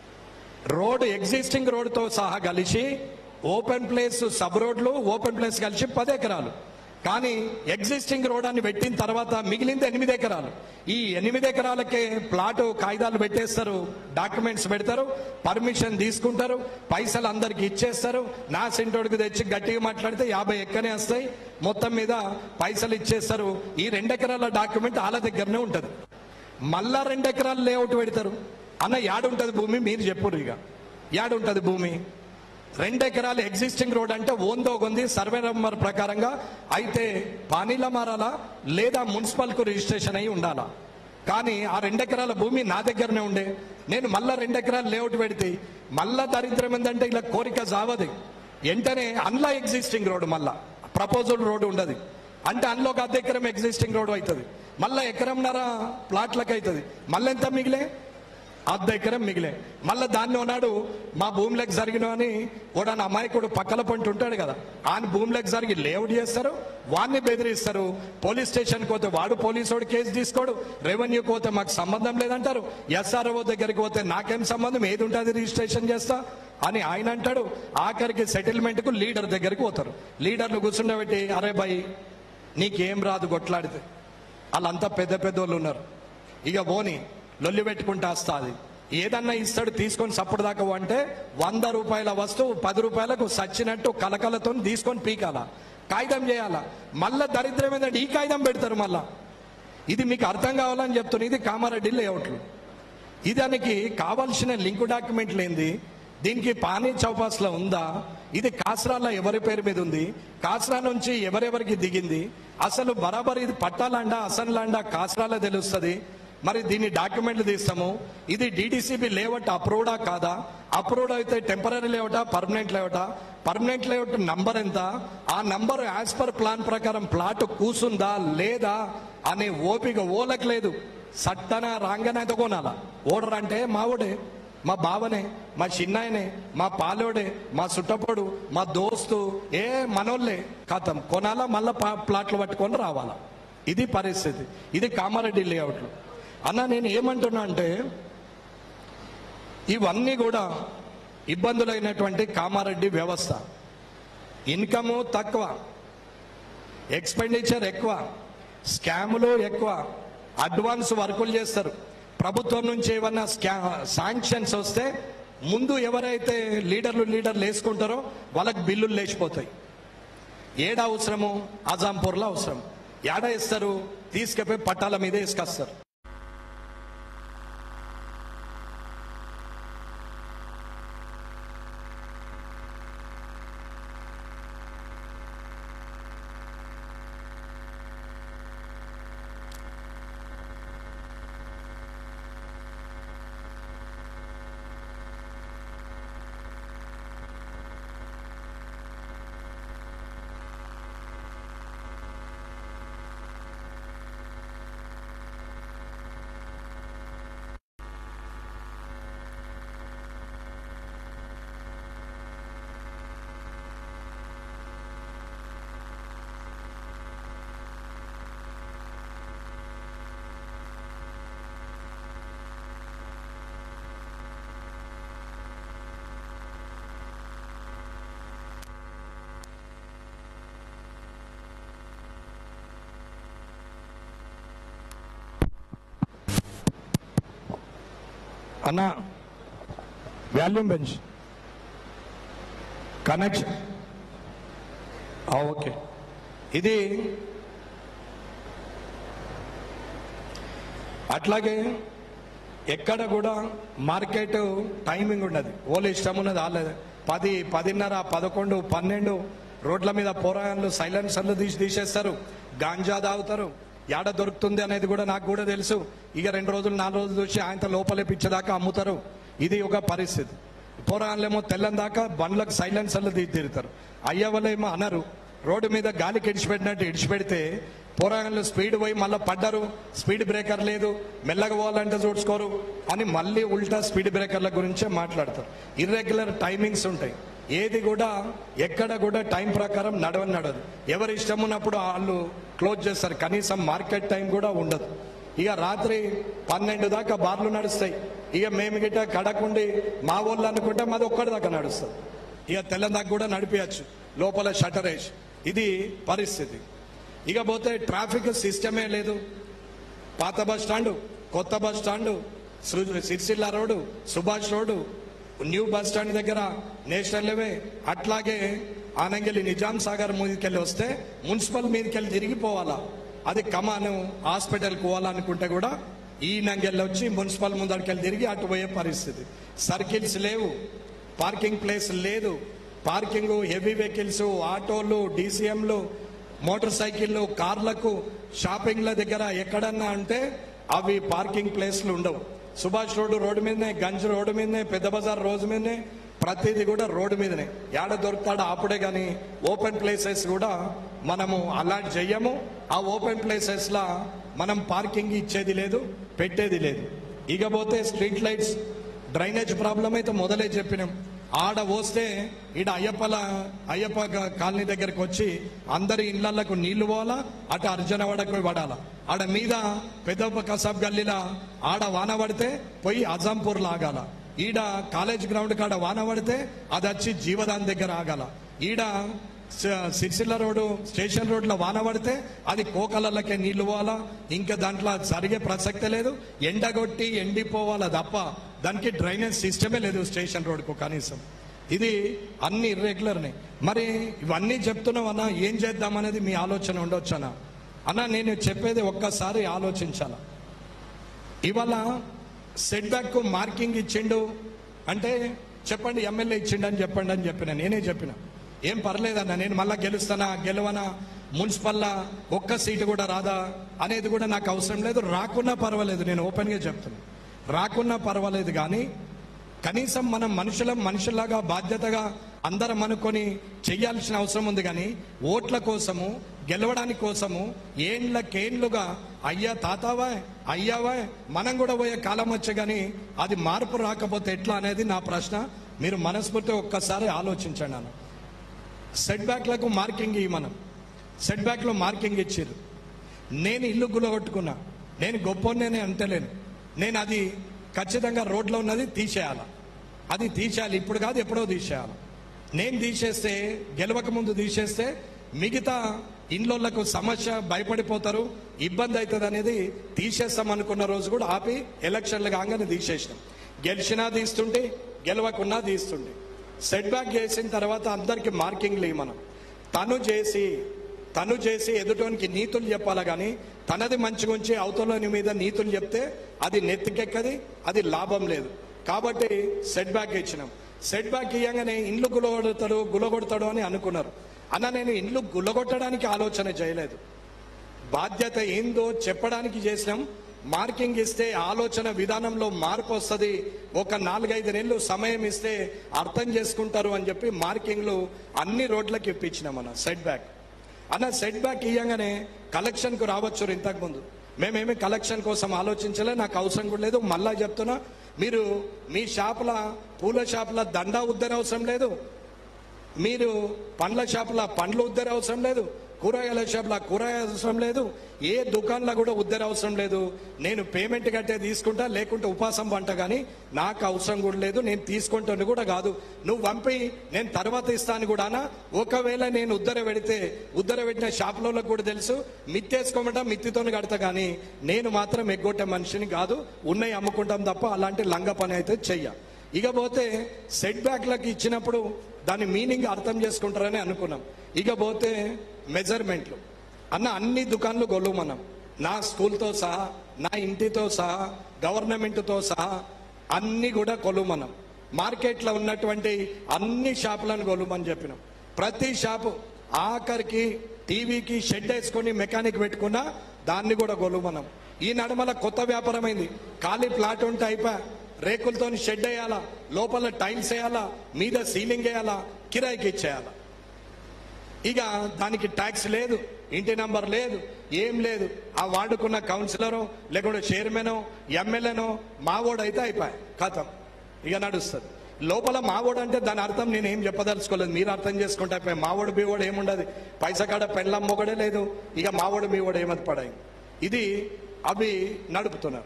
రోడ్ ఎగ్జిస్టింగ్ రోడ్తో సహా కలిసి ఓపెన్ ప్లేస్ సబ్ రోడ్లు ఓపెన్ ప్లేస్ కలిసి పది ఎకరాలు కానీ ఎగ్జిస్టింగ్ రోడ్ అని పెట్టిన తర్వాత మిగిలింది ఎనిమిది ఎకరాలు ఈ ఎనిమిది ఎకరాలకే ప్లాట్ కాగితాలు పెట్టేస్తారు డాక్యుమెంట్స్ పెడతారు పర్మిషన్ తీసుకుంటారు పైసలు అందరికి ఇచ్చేస్తారు నా సెంటోడికి తెచ్చి గట్టిగా మాట్లాడితే యాభై ఎక్కనే వస్తాయి మొత్తం మీద పైసలు ఇచ్చేస్తారు ఈ రెండు ఎకరాల డాక్యుమెంట్ వాళ్ళ దగ్గరనే ఉంటుంది మళ్ళా రెండు ఎకరాలు లేఅవుట్ పెడతారు అన్న యాడుంటది భూమి మీరు చెప్పురు ఇక యాడుంటది భూమి రెండు ఎకరాలు ఎగ్జిస్టింగ్ రోడ్ అంటే ఓందో కొంది సర్వే నెంబర్ ప్రకారంగా అయితే పానీల మారాలా లేదా మున్సిపల్కు రిజిస్ట్రేషన్ అయి ఉండాలా కానీ ఆ రెండు ఎకరాల భూమి నా దగ్గరనే ఉండే నేను మళ్ళా రెండు ఎకరాలు లేఅవుట్ పెడితే మళ్ళా దరిద్రం ఏంటంటే ఇలా కోరిక జావది వెంటనే అన్లా ఎగ్జిస్టింగ్ రోడ్ మళ్ళా ప్రపోజల్ రోడ్ ఉండదు అంటే అందులో ఒక అర్ధ ఎకరం ఎగ్జిస్టింగ్ రోడ్ అవుతుంది మళ్ళీ ఎకరంన్నర ప్లాట్లకు అవుతుంది మళ్ళీ ఎంత మిగిలే అర్ధ ఎకరం మిగిలే మళ్ళీ దాన్ని ఉన్నాడు మా భూమిలోకి జరిగిన అని కూడా నా అమాయకుడు పక్కల పంట ఉంటాడు కదా ఆయన భూమిలోకి జరిగి లేఅవుట్ చేస్తారు వాడిని బెదిరిస్తారు పోలీస్ స్టేషన్కి పోతే వాడు పోలీసోడు కేసు తీసుకోడు రెవెన్యూ పోతే మాకు సంబంధం లేదంటారు ఎస్ఆర్ఓ దగ్గరికి పోతే నాకేం సంబంధం ఏది ఉంటుంది రిజిస్ట్రేషన్ చేస్తా అని ఆయన అంటాడు ఆఖరికి సెటిల్మెంట్కు లీడర్ దగ్గరికి పోతారు లీడర్లు కూర్చుండబెట్టి అరే బాయ్ నీకేం రాదు కొట్లాడితే వాళ్ళంతా పెద్ద పెద్ద వాళ్ళు ఉన్నారు ఇక పోని లొల్లి పెట్టుకుంటా వస్తుంది ఏదన్నా ఇస్తాడు తీసుకొని సప్పుడు దాకా అంటే వంద రూపాయల వస్తువు పది రూపాయలకు సచ్చినట్టు కలకలతో తీసుకొని పీకాల కాగితం చేయాలా మళ్ళా దరిద్రం ఏంటంటే ఈ కాగితం పెడతారు మళ్ళా ఇది మీకు అర్థం కావాలని చెప్తున్నా ఇది కామారెడ్డి లేఅవుట్లు ఇది దానికి కావాల్సిన లింక్ డాక్యుమెంట్లు ఏంది దీనికి పానీ చౌపాస్లో ఉందా ఇది కాసరాలో ఎవరి పేరు మీద ఉంది కాసరా నుంచి ఎవరెవరికి దిగింది అసలు బరాబర్ ఇది పట్టాలండా అసన్లాండా కాసరాలో తెలుస్తుంది మరి దీన్ని డాక్యుమెంట్లు తీస్తాము ఇది డిడిసిబి లేఅవుట్ అప్రూవ్డా కాదా అప్రూవ్డ్ అయితే టెంపరీ లేఅవుటా పర్మనెంట్ లేఅవుటా పర్మనెంట్ లేఅవుట్ నంబర్ ఎంత ఆ నంబర్ యాజ్ పర్ ప్లాన్ ప్రకారం ప్లాట్ కూసుందా లేదా అనే ఓపిక ఓలకు లేదు సట్టన రాంగనైతే కొనాలా ఓడర్ అంటే మావుడే మా బావనే మా చిన్నాయనే మా పాలోడే మా సుట్టపోడు మా దోస్తు ఏ మనోళ్ళే కథం కొనాలా మళ్ళా పా- ప్లాట్లు పట్టుకొని రావాలా ఇది పరిస్థితి ఇది కామారెడ్డి లేఅవుట్లు అన్న నేను ఏమంటున్నా అంటే ఇవన్నీ కూడా ఇబ్బందులైనటువంటి కామారెడ్డి వ్యవస్థ ఇన్కము తక్కువ ఎక్స్పెండిచర్ ఎక్కువ స్కాములు ఎక్కువ అడ్వాన్స్ వర్కులు చేస్తారు ప్రభుత్వం నుంచి ఏమన్నా స్కా శాంక్షన్స్ వస్తే ముందు ఎవరైతే లీడర్లు లీడర్లు వేసుకుంటారో వాళ్ళకి బిల్లులు లేచిపోతాయి ఏడ అవసరము అజాంపూర్లో అవసరం ఏడ ఇస్తారు తీసుకెళ్ళి పట్టాల మీద వేసుకొస్తారు అన్న వాల్యూమ్ బెంచ్ కనెక్షన్ ఓకే ఇది అట్లాగే ఎక్కడ కూడా మార్కెట్ టైమింగ్ ఉండదు ఓళ్ళు ఇష్టం ఉన్నది వాళ్ళది పది పదిన్నర పదకొండు పన్నెండు రోడ్ల మీద పోరాయాలు సైలెన్సర్లు తీసి తీసేస్తారు గాంజా తాగుతారు యాడ దొరుకుతుంది అనేది కూడా నాకు కూడా తెలుసు ఇక రెండు రోజులు నాలుగు రోజులు చూసి ఆయనతో లోపలే పిచ్చేదాకా అమ్ముతారు ఇది ఒక పరిస్థితి పోరాళ్ళేమో తెల్లని దాకా బండ్లకు సైలెన్సర్లు తీసి తిరుగుతారు అయ్యవలేమో అనరు రోడ్డు మీద గాలికి ఇడిచిపెట్టినట్టు ఇడిచిపెడితే పోరాళ్ళు స్పీడ్ పోయి మళ్ళీ పడ్డారు స్పీడ్ బ్రేకర్ లేదు మెల్లగా పోవాలంటే చూసుకోరు అని మళ్ళీ ఉల్టా స్పీడ్ బ్రేకర్ల గురించే మాట్లాడతారు ఇర్రెగ్యులర్ టైమింగ్స్ ఉంటాయి ఏది కూడా ఎక్కడ కూడా టైం ప్రకారం నడవని నడవదు ఎవరి ఇష్టం ఉన్నప్పుడు వాళ్ళు క్లోజ్ చేస్తారు కనీసం మార్కెట్ టైం కూడా ఉండదు ఇక రాత్రి పన్నెండు దాకా బార్లు నడుస్తాయి ఇక మేము గిట్ట కడకుండి మా వాళ్ళు అనుకుంటే మాది ఒక్కడి దాకా నడుస్తుంది ఇక తెల్లని దాకా కూడా నడిపించచ్చు లోపల షటర్ వేసి ఇది పరిస్థితి ఇక పోతే ట్రాఫిక్ సిస్టమే లేదు పాత బస్ స్టాండ్ కొత్త బస్ స్టాండ్ సృ- Sircilla road Subhash road new bus stand దగ్గర నేషనల్ హైవే అట్లాగే ఆనంగలి నిజాం సాగర్ మీదకెళ్ళి వస్తే మున్సిపల్ మీదకెళ్ళి తిరిగిపోవాలా అది కమాను హాస్పిటల్కి పోవాలనుకుంటే కూడా ఈ నంగెళ్ళి వచ్చి మున్సిపల్ ముందడికెళ్ళి తిరిగి అటు పోయే పరిస్థితి సర్కిల్స్ లేవు పార్కింగ్ ప్లేస్ లేదు పార్కింగ్ హెవీ వెహికల్స్ ఆటోలు డీసీఎంలు మోటార్ సైకిళ్ళు కార్లకు షాపింగ్ల దగ్గర ఎక్కడన్నా అంటే అవి పార్కింగ్ ప్లేస్లు ఉండవు సుభాష్ రోడ్డు రోడ్డు మీదనే గంజ్ రోడ్డు మీదనే పెద్ద బజార్ రోడ్డు మీదనే ప్రతిదీ కూడా రోడ్డు మీదనే ఏడ దొరుకుతాడో అప్పుడే కానీ ఓపెన్ ప్లేసెస్ కూడా మనము అలాంటి చెయ్యము ఆ ఓపెన్ ప్లేసెస్ లా మనం పార్కింగ్ ఇచ్చేది లేదు పెట్టేది లేదు ఇకపోతే స్ట్రీట్ లైట్స్ డ్రైనేజ్ ప్రాబ్లం అయితే మొదలే చెప్పినాం ఆడ పోస్తే ఈడ అయ్యప్పల అయ్యప్ప గా- కాలనీ దగ్గరికి వచ్చి అందరి ఇళ్లకు నీళ్లు పోవాలా అటు అర్జునవాడకు పోయి పడాలా ఆడ మీద పెద్దప్ప కసాబ్ గల్లీలా ఆడ వాన పడితే పోయి అజాంపూర్ ఆగాల ఈడ కాలేజ్ గ్రౌండ్ కాడ వాన పడితే అది వచ్చి జీవదాన్ దగ్గర ఆగాల ఈడ స- సిరిసిల్ల రోడ్డు స్టేషన్ రోడ్లో వాన పడితే అది కోకలకే నీళ్లు పోవాలా ఇంకా దాంట్లో జరిగే ప్రసక్తే లేదు ఎండగొట్టి ఎండిపోవాలా తప్ప దానికి డ్రైనేజ్ సిస్టమే లేదు స్టేషన్ రోడ్కు కనీసం ఇది అన్ని ఇర్రెగ్యులర్నే మరి ఇవన్నీ చెప్తున్నామన్నా ఏం చేద్దామనేది మీ ఆలోచన ఉండొచ్చనా అన్న నేను చెప్పేది ఒక్కసారి ఆలోచించాల ఇవాళ సెట్ బ్యాక్ మార్కింగ్ ఇచ్చిండు అంటే చెప్పండి ఎమ్మెల్యే ఇచ్చిండు అని చెప్పండి అని చెప్పిన నేనే చెప్పిన ఏం పర్లేదన్న నేను మళ్ళా గెలుస్తానా గెలవనా మున్సిపల్లా ఒక్క సీటు కూడా రాదా అనేది కూడా నాకు అవసరం లేదు రాకున్నా పర్వాలేదు నేను ఓపెన్గా చెప్తున్నా రాకున్నా పర్వాలేదు కానీ కనీసం మనం మనుషులం మనుషులాగా బాధ్యతగా అందరం అనుకొని చెయ్యాల్సిన అవసరం ఉంది కానీ ఓట్ల కోసము గెలవడానికి కోసము ఏండ్లకేండ్లుగా అయ్యా తాతావా అయ్యావా మనం కూడా పోయే కాలం వచ్చే కానీ అది మార్పు రాకపోతే ఎట్లా అనేది నా ప్రశ్న మీరు మనస్ఫూర్తి ఒక్కసారి ఆలోచించండి అన్న సెట్ బ్యాక్లకు మార్కింగ్ ఇవ్వ మనం సెట్ బ్యాక్లో మార్కింగ్ ఇచ్చారు నేను ఇల్లు గులగొట్టుకున్నా నేను గొప్పనే అంటలేను నేను అది ఖచ్చితంగా రోడ్లో ఉన్నది తీసేయాలి అది తీసేయాలి ఇప్పుడు కాదు ఎప్పుడో తీసేయాలి నేను తీసేస్తే గెలవక ముందు తీసేస్తే మిగతా ఇండ్లకు సమస్య భయపడిపోతారు ఇబ్బంది అవుతుంది అనేది తీసేస్తాం అనుకున్న రోజు కూడా ఆపి ఎలక్షన్లు కాగానే తీసేసినాం గెలిచినా తీస్తుంటే గెలవకున్నా తీస్తుండే సెట్ బ్యాక్ చేసిన తర్వాత అందరికి మార్కింగ్లు ఇవ్వ మనం తను చేసి తను చేసి ఎదుటోనికి నీతులు చెప్పాలా కానీ తనది మంచిగా ఉంచి అవతలని మీద నీతులు చెప్తే అది నెత్తికెక్కది అది లాభం లేదు కాబట్టి సెట్ బ్యాక్ ఇచ్చినాం సెట్ బ్యాక్ ఇవ్వగానే ఇండ్లు గులగొడతాడు గులగొడతాడు అని అనుకున్నారు అన్న నేను ఇండ్లు గులగొట్టడానికి ఆలోచన చేయలేదు బాధ్యత ఏందో చెప్పడానికి చేసినాం మార్కింగ్ ఇస్తే ఆలోచన విధానంలో మార్పు వస్తుంది ఒక నాలుగైదు నెలలు సమయం ఇస్తే అర్థం చేసుకుంటారు అని చెప్పి మార్కింగ్లు అన్ని రోడ్లకి ఇప్పించినాం అన్న సెట్ బ్యాక్ అన్న సెట్ బ్యాక్ ఇవ్వగానే కలెక్షన్కు రావచ్చు ఇంతకుముందు మేమేమి కలెక్షన్ కోసం ఆలోచించలే నాకు అవసరం కూడా లేదు మళ్ళా చెప్తున్నా మీరు మీ షాపుల పూల షాపుల దండ ఉద్దర అవసరం లేదు మీరు పండ్ల షాపుల పండ్లు ఉద్దర అవసరం లేదు కూరగాయల షాపుల కూరగాయల అవసరం లేదు ఏ దుకాణంలో కూడా ఉద్దర అవసరం లేదు నేను పేమెంట్ కట్టే తీసుకుంటా లేకుంటే ఉపాసం పంట కానీ నాకు అవసరం కూడా లేదు నేను తీసుకుంటాను కూడా కాదు నువ్వు పంపి నేను తర్వాత ఇస్తాను కూడానా ఒకవేళ నేను ఉద్దర పెడితే ఉద్దర పెట్టిన షాపులలో కూడా తెలుసు మిత్తేసుకోమంటా మిత్తితో కడతా కానీ నేను మాత్రం ఎగ్గొట్టే మనిషిని కాదు ఉన్నాయి అమ్ముకుంటాం తప్ప అలాంటి లంగ పని అయితే చెయ్య ఇక పోతే సెట్ బ్యాక్లకు ఇచ్చినప్పుడు దాని మీనింగ్ అర్థం చేసుకుంటారని అనుకున్నాం ఇక పోతే మెజర్మెంట్లు అన్న అన్ని దుకాన్లు గొల్లు మనం నా స్కూల్తో సహా నా ఇంటితో సహా గవర్నమెంట్తో సహా అన్ని కూడా కొలు మనం మార్కెట్లో ఉన్నటువంటి అన్ని షాపులను కొలుమని చెప్పినాం ప్రతి షాపు ఆఖరికి టీవీకి షెడ్ వేసుకొని మెకానిక్ పెట్టుకున్నా దాన్ని కూడా గొలువు మనం ఈ నడమల కొత్త వ్యాపారం అయింది ఖాళీ ప్లాట్ ఉంటే అయిపోయా రేకులతో షెడ్ వేయాలా లోపల టైల్స్ వేయాలా మీద సీలింగ్ వేయాలా కిరాయికి ఇచ్చేయాలా ఇక దానికి ట్యాక్స్ లేదు ఇంటి నంబర్ లేదు ఏం లేదు ఆ వార్డుకున్న కౌన్సిలరో లేకుంటే చైర్మనో ఎమ్మెల్యేనో మావోడు అయితే అయిపోయాయి కథం ఇక నడుస్తుంది లోపల మావోడు అంటే దాని అర్థం నేను ఏం చెప్పదలుచుకోలేదు మీరు అర్థం చేసుకుంటే అయిపోయి మావోడు బీవోడు ఏముండదు పైసా కాడ పెళ్ళం మొగడే లేదు ఇక మావోడు బీవోడు ఏమది పడాయి ఇది అవి నడుపుతున్నారు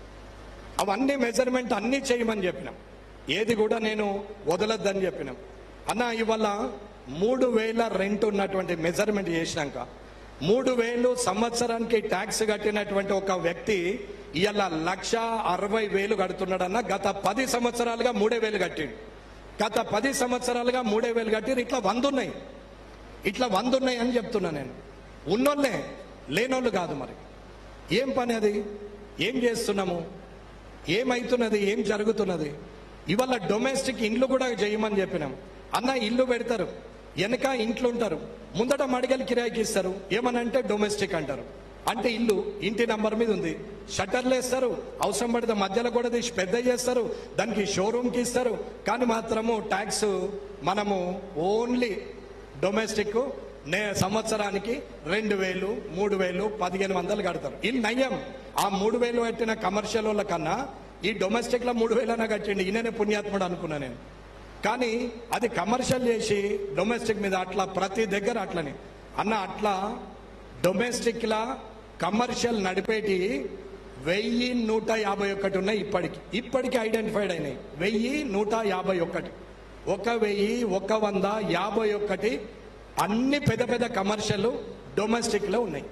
అవన్నీ మెజర్మెంట్ అన్నీ చేయమని చెప్పినాం ఏది కూడా నేను వదలొద్దని చెప్పినాం అన్న ఇవాళ మూడు వేల రెంట్ ఉన్నటువంటి మెజర్మెంట్ చేసినాక మూడు వేలు సంవత్సరానికి ట్యాక్స్ కట్టినటువంటి ఒక వ్యక్తి ఇవాళ లక్ష అరవై వేలు కడుతున్నాడన్న గత పది సంవత్సరాలుగా మూడే వేలు కట్టిండు గత పది సంవత్సరాలుగా మూడే వేలు కట్టిరు ఇట్లా వంద ఉన్నాయి ఇట్లా వంద ఉన్నాయి అని చెప్తున్నా నేను ఉన్నోళ్ళే లేనోళ్ళు కాదు మరి ఏం పని అది ఏం చేస్తున్నాము ఏమైతున్నది ఏం జరుగుతున్నది ఇవాళ డొమెస్టిక్ ఇండ్లు కూడా చేయమని చెప్పినాం అన్న ఇల్లు పెడతారు వెనక ఇంట్లో ఉంటారు ముందట మడిగలు కిరాయికి ఇస్తారు ఏమనంటే డొమెస్టిక్ అంటారు అంటే ఇల్లు ఇంటి నంబర్ మీద ఉంది షట్టర్లు వేస్తారు అవసరం పడితే మధ్యలో కూడా తీసి పెద్ద చేస్తారు దానికి షోరూమ్కి ఇస్తారు కానీ మాత్రము ట్యాక్స్ మనము ఓన్లీ డొమెస్టిక్ నే సంవత్సరానికి రెండు వేలు మూడు వేలు పదిహేను వందలు కడతారు ఇది నయ్యం ఆ మూడు వేలు కట్టిన కమర్షియల్ వాళ్ళ కన్నా ఈ డొమెస్టిక్ లో మూడు వేలైనా కట్టిండి ఈయననే పుణ్యాత్ముడు అనుకున్నా నేను కానీ అది కమర్షియల్ చేసి డొమెస్టిక్ మీద అట్లా ప్రతి దగ్గర అట్లని అన్న అట్లా డొమెస్టిక్ లా కమర్షియల్ నడిపేటి వెయ్యి నూట యాభై ఒకటి ఉన్నాయి ఇప్పటికి ఇప్పటికి ఐడెంటిఫైడ్ అయినాయి వెయ్యి నూట యాభై ఒకటి ఒక వెయ్యి ఒక వంద యాభై ఒకటి అన్ని పెద్ద పెద్ద కమర్షియల్ డొమెస్టిక్ లో ఉన్నాయి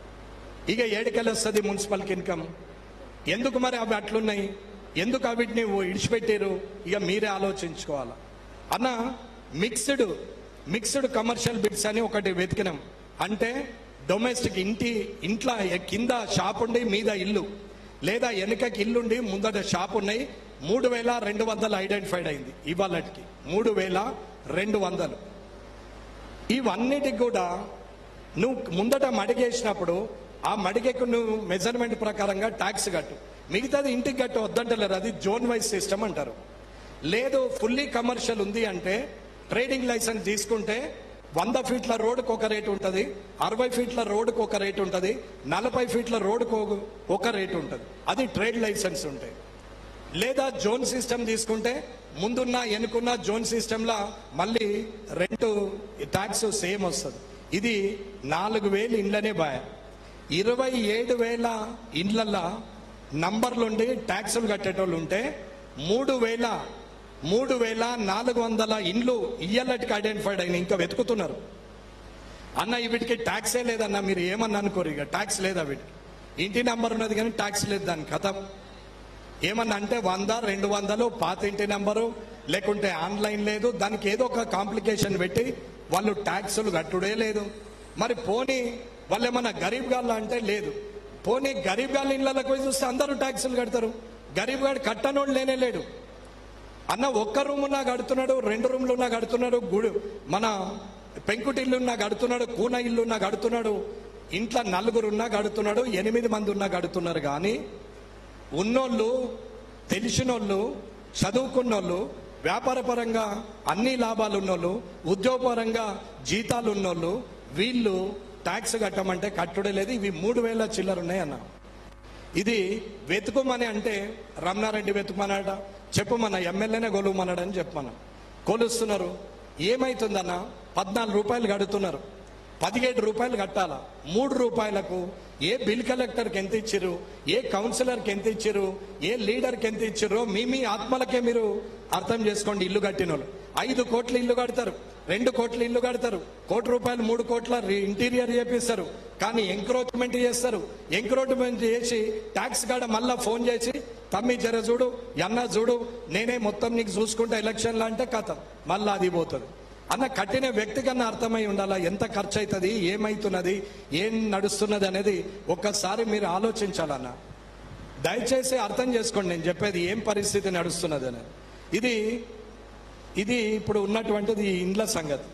ఇక ఏడుకెళ్ళి వస్తుంది మున్సిపల్కి ఇన్కమ్ ఎందుకు మరి అవి అట్లున్నాయి ఎందుకు అవిటిని ఇడిచిపెట్టారు ఇక మీరే ఆలోచించుకోవాలి అన్న మిక్స్డ్ మిక్స్డ్ కమర్షియల్ బిట్స్ అని ఒకటి వెతికినాం అంటే డొమెస్టిక్ ఇంటి ఇంట్లో కింద షాప్ ఉండి మీద ఇల్లు లేదా వెనుకకి ఇల్లుండి ముందట షాప్ ఉన్నాయి మూడు వేల రెండు వందలు ఐడెంటిఫైడ్ అయింది ఇవాళకి మూడు వేల రెండు వందలు ఇవన్నిటికి కూడా నువ్వు ముందట మడిగేసినప్పుడు ఆ మడిగకు నువ్వు మెజర్మెంట్ ప్రకారంగా ట్యాక్స్ కట్టు మిగతాది ఇంటికి కట్టు వద్దంటలేరు అది జోన్ వైజ్ సిస్టమ్ అంటారు లేదు ఫుల్లీ కమర్షియల్ ఉంది అంటే ట్రేడింగ్ లైసెన్స్ తీసుకుంటే వంద ఫీట్ల రోడ్డుకు ఒక రేటు ఉంటుంది అరవై ఫీట్ల రోడ్డుకు ఒక రేటు ఉంటుంది నలభై ఫీట్ల రోడ్డుకు ఒక- ఒక రేటు ఉంటుంది అది ట్రేడ్ లైసెన్స్ ఉంటాయి లేదా జోన్ సిస్టమ్ తీసుకుంటే ముందున్న వెనుకున్న జోన్ సిస్టంలా మళ్ళీ రెంట్ ట్యాక్స్ సేమ్ వస్తుంది ఇది నాలుగు వేలు ఇండ్లనే బాయ ఇరవై ఏడు వేల ఇండ్లల్లా నంబర్లుండి ట్యాక్సులు కట్టేటోళ్ళు ఉంటే మూడు వేల మూడు వేల నాలుగు వందల ఇండ్లు ఇయ్యలటికి ఐడెంటిఫైడ్ అయిన ఇంకా వెతుకుతున్నారు అన్న వీటికి ట్యాక్సే లేదన్న మీరు ఏమన్నా అనుకోరు ఇక ట్యాక్స్ లేదా వీటికి ఇంటి నంబర్ ఉన్నది కానీ ట్యాక్స్ లేదు దాని కథ ఏమన్నా అంటే వంద రెండు వందలు పాత ఇంటి నెంబరు లేకుంటే ఆన్లైన్ లేదు దానికి ఏదో ఒక కాంప్లికేషన్ పెట్టి వాళ్ళు ట్యాక్సులు కట్టుడే లేదు మరి పోనీ వాళ్ళు ఏమన్నా గరీబ్ గాళ్ళు అంటే లేదు పోనీ గరీబ్ గాళ్ళ ఇళ్ళకి పోయి చూస్తే అందరూ ట్యాక్సులు కడతారు గరీబ్ గాడు కట్టనోడు లేనే లేడు అన్న ఒక్క రూమ్ ఉన్నా కడుతున్నాడు రెండు రూమ్లు ఉన్నా కడుతున్నాడు గుడి మన పెంకుటి ఇల్లు ఉన్నా కడుతున్నాడు కూన ఇల్లు ఉన్నా కడుతున్నాడు ఇంట్లో నలుగురు ఉన్నా కడుతున్నాడు ఎనిమిది మంది ఉన్నా కడుతున్నారు కానీ ఉన్నోళ్ళు తెలిసినోళ్ళు చదువుకున్నోళ్ళు వ్యాపారపరంగా అన్ని లాభాలు ఉన్నోళ్ళు ఉద్యోగపరంగా జీతాలు ఉన్నోళ్ళు వీళ్ళు ట్యాక్స్ కట్టమంటే కట్టుడే లేదు ఇవి మూడు వేల చిల్లర ఉన్నాయన్న ఇది వెతుకుమని అంటే రమణారెడ్డి వెతుకుమన్నాడ చెప్పమన్న ఎమ్మెల్యేనే కొలువమన్నాడని చెప్పమన్న కొలుస్తున్నారు ఏమైతుందన్న పద్నాలుగు రూపాయలు కడుతున్నారు పదిహేడు రూపాయలు కట్టాల మూడు రూపాయలకు ఏ బిల్ కలెక్టర్కి ఎంత ఇచ్చారు ఏ కౌన్సిలర్కి ఎంత ఇచ్చారు ఏ లీడర్కి ఎంత ఇచ్చారో మీ మీ ఆత్మలకే మీరు అర్థం చేసుకోండి ఇల్లు కట్టిన వాళ్ళు ఐదు కోట్ల ఇల్లు కడతారు రెండు కోట్ల ఇల్లు కడతారు కోటి రూపాయలు మూడు కోట్ల రి- ఇంటీరియర్ చేపిస్తారు కానీ ఎంక్రోచ్మెంట్ చేస్తారు ఎంక్రోచ్మెంట్ చేసి ట్యాక్స్ కాడ మళ్ళా ఫోన్ చేసి తమ్మి జర చూడు అన్న చూడు నేనే మొత్తం నీకు చూసుకుంటా ఎలక్షన్లో అంటే కథ మళ్ళా అది పోతుంది అన్న కట్టిన వ్యక్తి కన్నా అర్థమై ఉండాలా ఎంత ఖర్చు అవుతుంది ఏమైతున్నది ఏం నడుస్తున్నది అనేది ఒక్కసారి మీరు ఆలోచించాలన్న దయచేసి అర్థం చేసుకోండి నేను చెప్పేది ఏం పరిస్థితి నడుస్తున్నది అనేది ఇది ఇది ఇప్పుడు ఉన్నటువంటిది ఈ ఇండ్ల సంగతి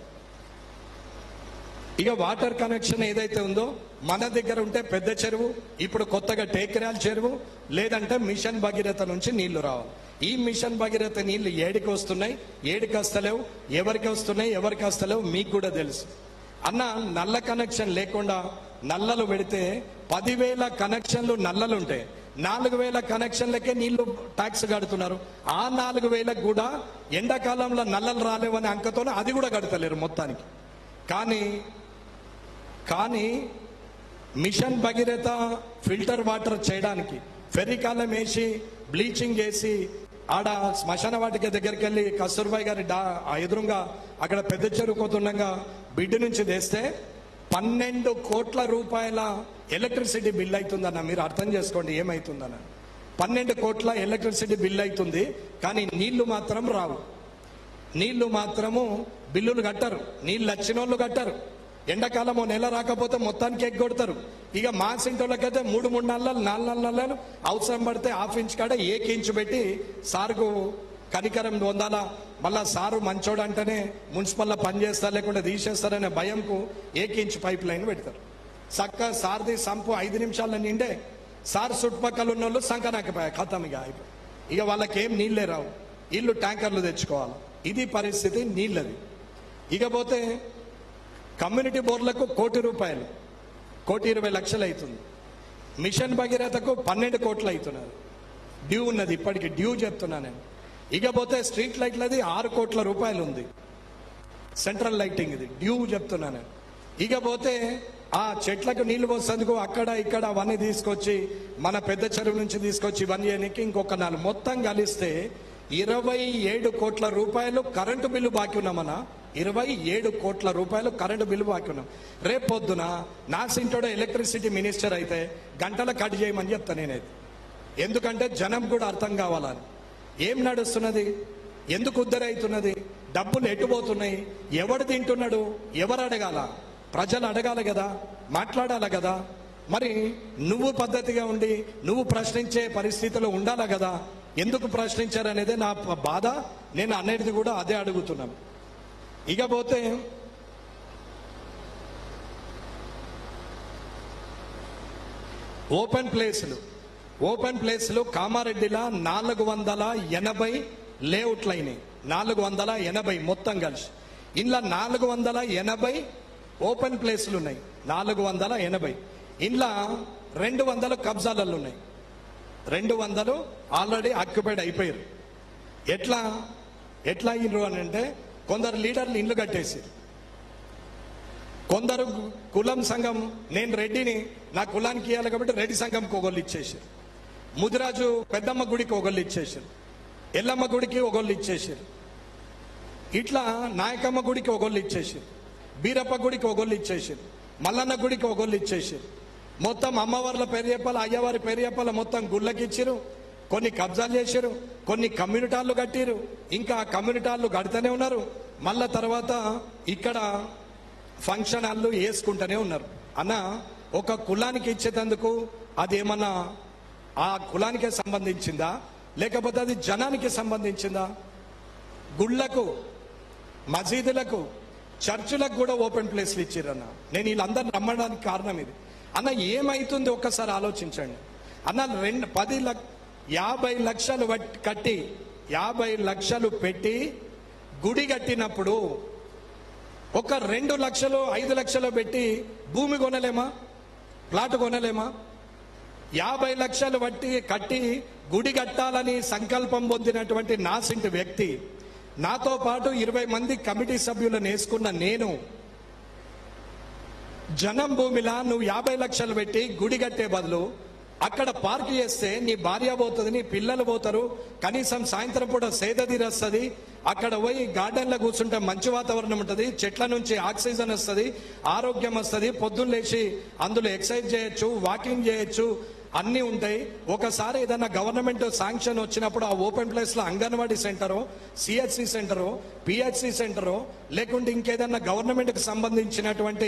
ఇక వాటర్ కనెక్షన్ ఏదైతే ఉందో మన దగ్గర ఉంటే పెద్ద చెరువు ఇప్పుడు కొత్తగా టేకరాల చెరువు లేదంటే మిషన్ భగీరథ నుంచి నీళ్లు రావాలి ఈ మిషన్ భగీరథ నీళ్లు ఏడికి వస్తున్నాయి ఏడికి వస్తలేవు ఎవరికి వస్తున్నాయి ఎవరికి వస్తలేవు మీకు కూడా తెలుసు అన్న నల్ల కనెక్షన్ లేకుండా నల్లలు పెడితే పదివేల కనెక్షన్లు నల్లలు ఉంటాయి నాలుగు వేల కనెక్షన్లకే నీళ్లు ట్యాక్స్ కడుతున్నారు ఆ నాలుగు వేలకు కూడా ఎండాకాలంలో నల్లలు రాలేవనే అంకతోనే అది కూడా కడతలేరు మొత్తానికి కానీ కానీ మిషన్ భగీరథ ఫిల్టర్ వాటర్ చేయడానికి ఫెర్రికాలం వేసి బ్లీచింగ్ చేసి ఆడ శ్మశాన వాటిక దగ్గరికి వెళ్ళి కస్తూర్బాయ్ గారి డా ఆ ఎదురుగా అక్కడ పెద్ద చెరువు కొత్తుండగా బిడ్డ నుంచి తెస్తే పన్నెండు కోట్ల రూపాయల ఎలక్ట్రిసిటీ బిల్ అవుతుందన్న మీరు అర్థం చేసుకోండి ఏమవుతుందన్న పన్నెండు కోట్ల ఎలక్ట్రిసిటీ బిల్ అవుతుంది కానీ నీళ్లు మాత్రం రావు నీళ్లు మాత్రము బిల్లులు కట్టరు నీళ్ళు వచ్చిన వాళ్ళు కట్టరు ఎండాకాలం ఓ నెల రాకపోతే మొత్తానికి ఎగ్గొడతారు ఇక మా సింటోళ్ళకైతే మూడు మూడు నెలలు నాలుగు నాలుగు నెలలు అవసరం పడితే హాఫ్ ఇంచ్ కాడ ఏక్ ఇంచ్ పెట్టి సార్కు కనికరం పొందాలా మళ్ళా సారు మంచోడు అంటేనే మున్సిపల్లో పని చేస్తా లేకుండా తీసేస్తారనే భయంకు ఏక్ ఇంచ్ పైప్ లైన్ పెడతారు చక్క సార్ది సంపు ఐదు నిమిషాల్లో నిండే సార్ చుట్టుపక్కల ఉన్న వాళ్ళు సంకనాకపోయా ఖతం ఇక అయిపోయి ఇక వాళ్ళకి ఏం నీళ్ళే రావు ఇల్లు ట్యాంకర్లు తెచ్చుకోవాలి ఇది పరిస్థితి నీళ్ళది ఇకపోతే కమ్యూనిటీ బోర్లకు కోటి రూపాయలు కోటి ఇరవై లక్షలు అవుతుంది మిషన్ భగీరథకు పన్నెండు కోట్లు అవుతున్నారు డ్యూ ఉన్నది ఇప్పటికి డ్యూ చెప్తున్నా నేను ఇకపోతే స్ట్రీట్ లైట్లది ఆరు కోట్ల రూపాయలు ఉంది సెంట్రల్ లైటింగ్ ఇది డ్యూ చెప్తున్నా నేను ఇకపోతే ఆ చెట్లకు నీళ్లు పోసేందుకు అక్కడ ఇక్కడ అవన్నీ తీసుకొచ్చి మన పెద్ద చెరువు నుంచి తీసుకొచ్చి ఇవన్నీ చేయడానికి ఇంకొక నాలుగు మొత్తం కలిస్తే ఇరవై ఏడు కోట్ల రూపాయలు కరెంటు బిల్లు బాకీ ఉన్నామన్నా ఇరవై ఏడు కోట్ల రూపాయలు కరెంటు బిల్లు బాకీ ఉన్నాం రేపు పొద్దున నా సింటోడ ఎలక్ట్రిసిటీ మినిస్టర్ అయితే గంటల కట్ చేయమని చెప్తా నేనైతే ఎందుకంటే జనం కూడా అర్థం కావాలని ఏం నడుస్తున్నది ఎందుకు ఉద్దరైతున్నది డబ్బులు ఎట్టుపోతున్నాయి ఎవడు తింటున్నాడు ఎవరు అడగాల ప్రజలు అడగాలి కదా మాట్లాడాలి కదా మరి నువ్వు పద్ధతిగా ఉండి నువ్వు ప్రశ్నించే పరిస్థితిలో ఉండాలి కదా ఎందుకు ప్రశ్నించారనేదే నా ప- బాధ నేను అనేది కూడా అదే అడుగుతున్నాను ఇకపోతే ఓపెన్ ప్లేసులు ఓపెన్ ప్లేసులు కామారెడ్డిలో నాలుగు వందల ఎనభై లేఅవుట్లు అయినాయి నాలుగు వందల ఎనభై మొత్తం కలిసి ఇంట్లో నాలుగు వందల ఎనభై ఓపెన్ ప్లేసులు ఉన్నాయి నాలుగు వందల ఎనభై ఇంట్లో రెండు వందల కబ్జాలలో ఉన్నాయి రెండు వందలు ఆల్రెడీ ఆక్యుపైడ్ అయిపోయారు ఎట్లా ఎట్లా అయ్యిండ్రు అని అంటే కొందరు లీడర్లు ఇల్లు కట్టేసారు కొందరు కులం సంఘం నేను రెడ్డిని నా కులానికి ఇవ్వాలి కాబట్టి రెడ్డి సంఘం కొగోళ్ళు ఇచ్చేసారు ముదిరాజు పెద్దమ్మ గుడికి ఒకళ్ళు ఇచ్చేసారు ఎల్లమ్మ గుడికి ఒకళ్ళు ఇచ్చేసారు ఇట్లా నాయకమ్మ గుడికి ఒకళ్ళు ఇచ్చేసారు బీరప్ప గుడికి ఒకళ్ళు ఇచ్చేసారు మల్లన్న గుడికి ఒకళ్ళు ఇచ్చేసారు మొత్తం అమ్మవార్ల పేరు చెప్పాలి అయ్యవారి పేరు చెప్పాలి మొత్తం గుళ్ళకి ఇచ్చిరు కొన్ని కబ్జాలు చేశారు కొన్ని కమ్యూనిటాలు కట్టిరు ఇంకా ఆ కమ్యూనిటాలు కడుతూనే ఉన్నారు మళ్ళా తర్వాత ఇక్కడ ఫంక్షన్ హాళ్ళు వేసుకుంటూనే ఉన్నారు అన్న ఒక కులానికి ఇచ్చేటందుకు అది ఏమన్నా ఆ కులానికే సంబంధించిందా లేకపోతే అది జనానికి సంబంధించిందా గుళ్ళకు మసీదులకు చర్చిలకు కూడా ఓపెన్ ప్లేస్లు ఇచ్చిరన్న నేను వీళ్ళందరిని నమ్మడానికి కారణం ఇది అన్న ఏమైతుంది ఒక్కసారి ఆలోచించండి అన్న రెండు పది లక్ష యాభై లక్షలు వట్- కట్టి యాభై లక్షలు పెట్టి గుడి కట్టినప్పుడు ఒక రెండు లక్షలు ఐదు లక్షలు పెట్టి భూమి కొనలేమా ప్లాట్ కొనలేమా యాభై లక్షలు బట్టి కట్టి గుడి కట్టాలని సంకల్పం పొందినటువంటి నాసింటి వ్యక్తి నాతో పాటు ఇరవై మంది కమిటీ సభ్యులను వేసుకున్న నేను జనం భూమిలా నువ్వు యాభై లక్షలు పెట్టి గుడి కట్టే బదులు అక్కడ పార్క్ చేస్తే నీ భార్య పోతుంది నీ పిల్లలు పోతారు కనీసం సాయంత్రం పూట సేద తీరస్తుంది అక్కడ పోయి గార్డెన్లో కూర్చుంటే మంచి వాతావరణం ఉంటుంది చెట్ల నుంచి ఆక్సిజన్ వస్తుంది ఆరోగ్యం వస్తుంది పొద్దున్న లేచి అందులో ఎక్సర్సైజ్ చేయొచ్చు వాకింగ్ చేయొచ్చు అన్నీ ఉంటాయి ఒకసారి ఏదైనా గవర్నమెంట్ శాంక్షన్ వచ్చినప్పుడు ఆ ఓపెన్ ప్లేస్లో అంగన్వాడీ సెంటరో సిహెచ్సి సెంటరో పిహెచ్సి సెంటరో లేకుంటే ఇంకేదన్నా గవర్నమెంట్కి సంబంధించినటువంటి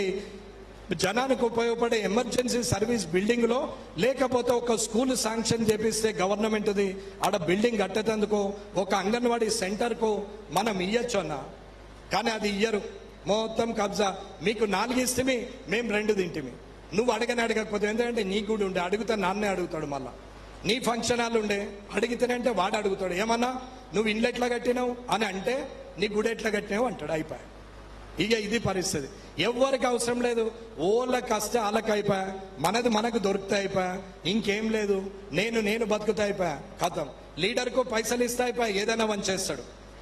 జనానికి ఉపయోగపడే ఎమర్జెన్సీ సర్వీస్ బిల్డింగ్ లో లేకపోతే ఒక స్కూల్ శాంక్షన్ చేపిస్తే గవర్నమెంట్ది ఆడ బిల్డింగ్ కట్టేందుకు ఒక అంగన్వాడీ సెంటర్కు మనం ఇయ్యొచ్చు అన్న కానీ అది ఇయ్యరు మొత్తం కబ్జా మీకు నాలుగు ఇస్తే మేము రెండు తింటిమి నువ్వు అడగని అడగకపోతే ఎందుకంటే నీ కూడా ఉండే అడిగితే నాన్నే అడుగుతాడు మళ్ళా నీ ఫంక్షన్ హాల్ ఉండే అడిగితేనంటే వాడు అడుగుతాడు ఏమన్నా నువ్వు ఇండ్లు ఎట్లా కట్టినావు అని అంటే నీ గుడి ఎట్లా కట్టినావు అంటాడు అయిపోయా ఇక ఇది పరిస్థితి ఎవరికి అవసరం లేదు ఓళ్ళకి వస్తే వాళ్ళకి అయిపోయా మనది మనకు దొరికితే అయిపోయా ఇంకేం లేదు నేను నేను బతుకుతా అయిపోయా కథం లీడర్కు పైసలు ఇస్తే అయిపోయా ఏదైనా వంచేస్తాడు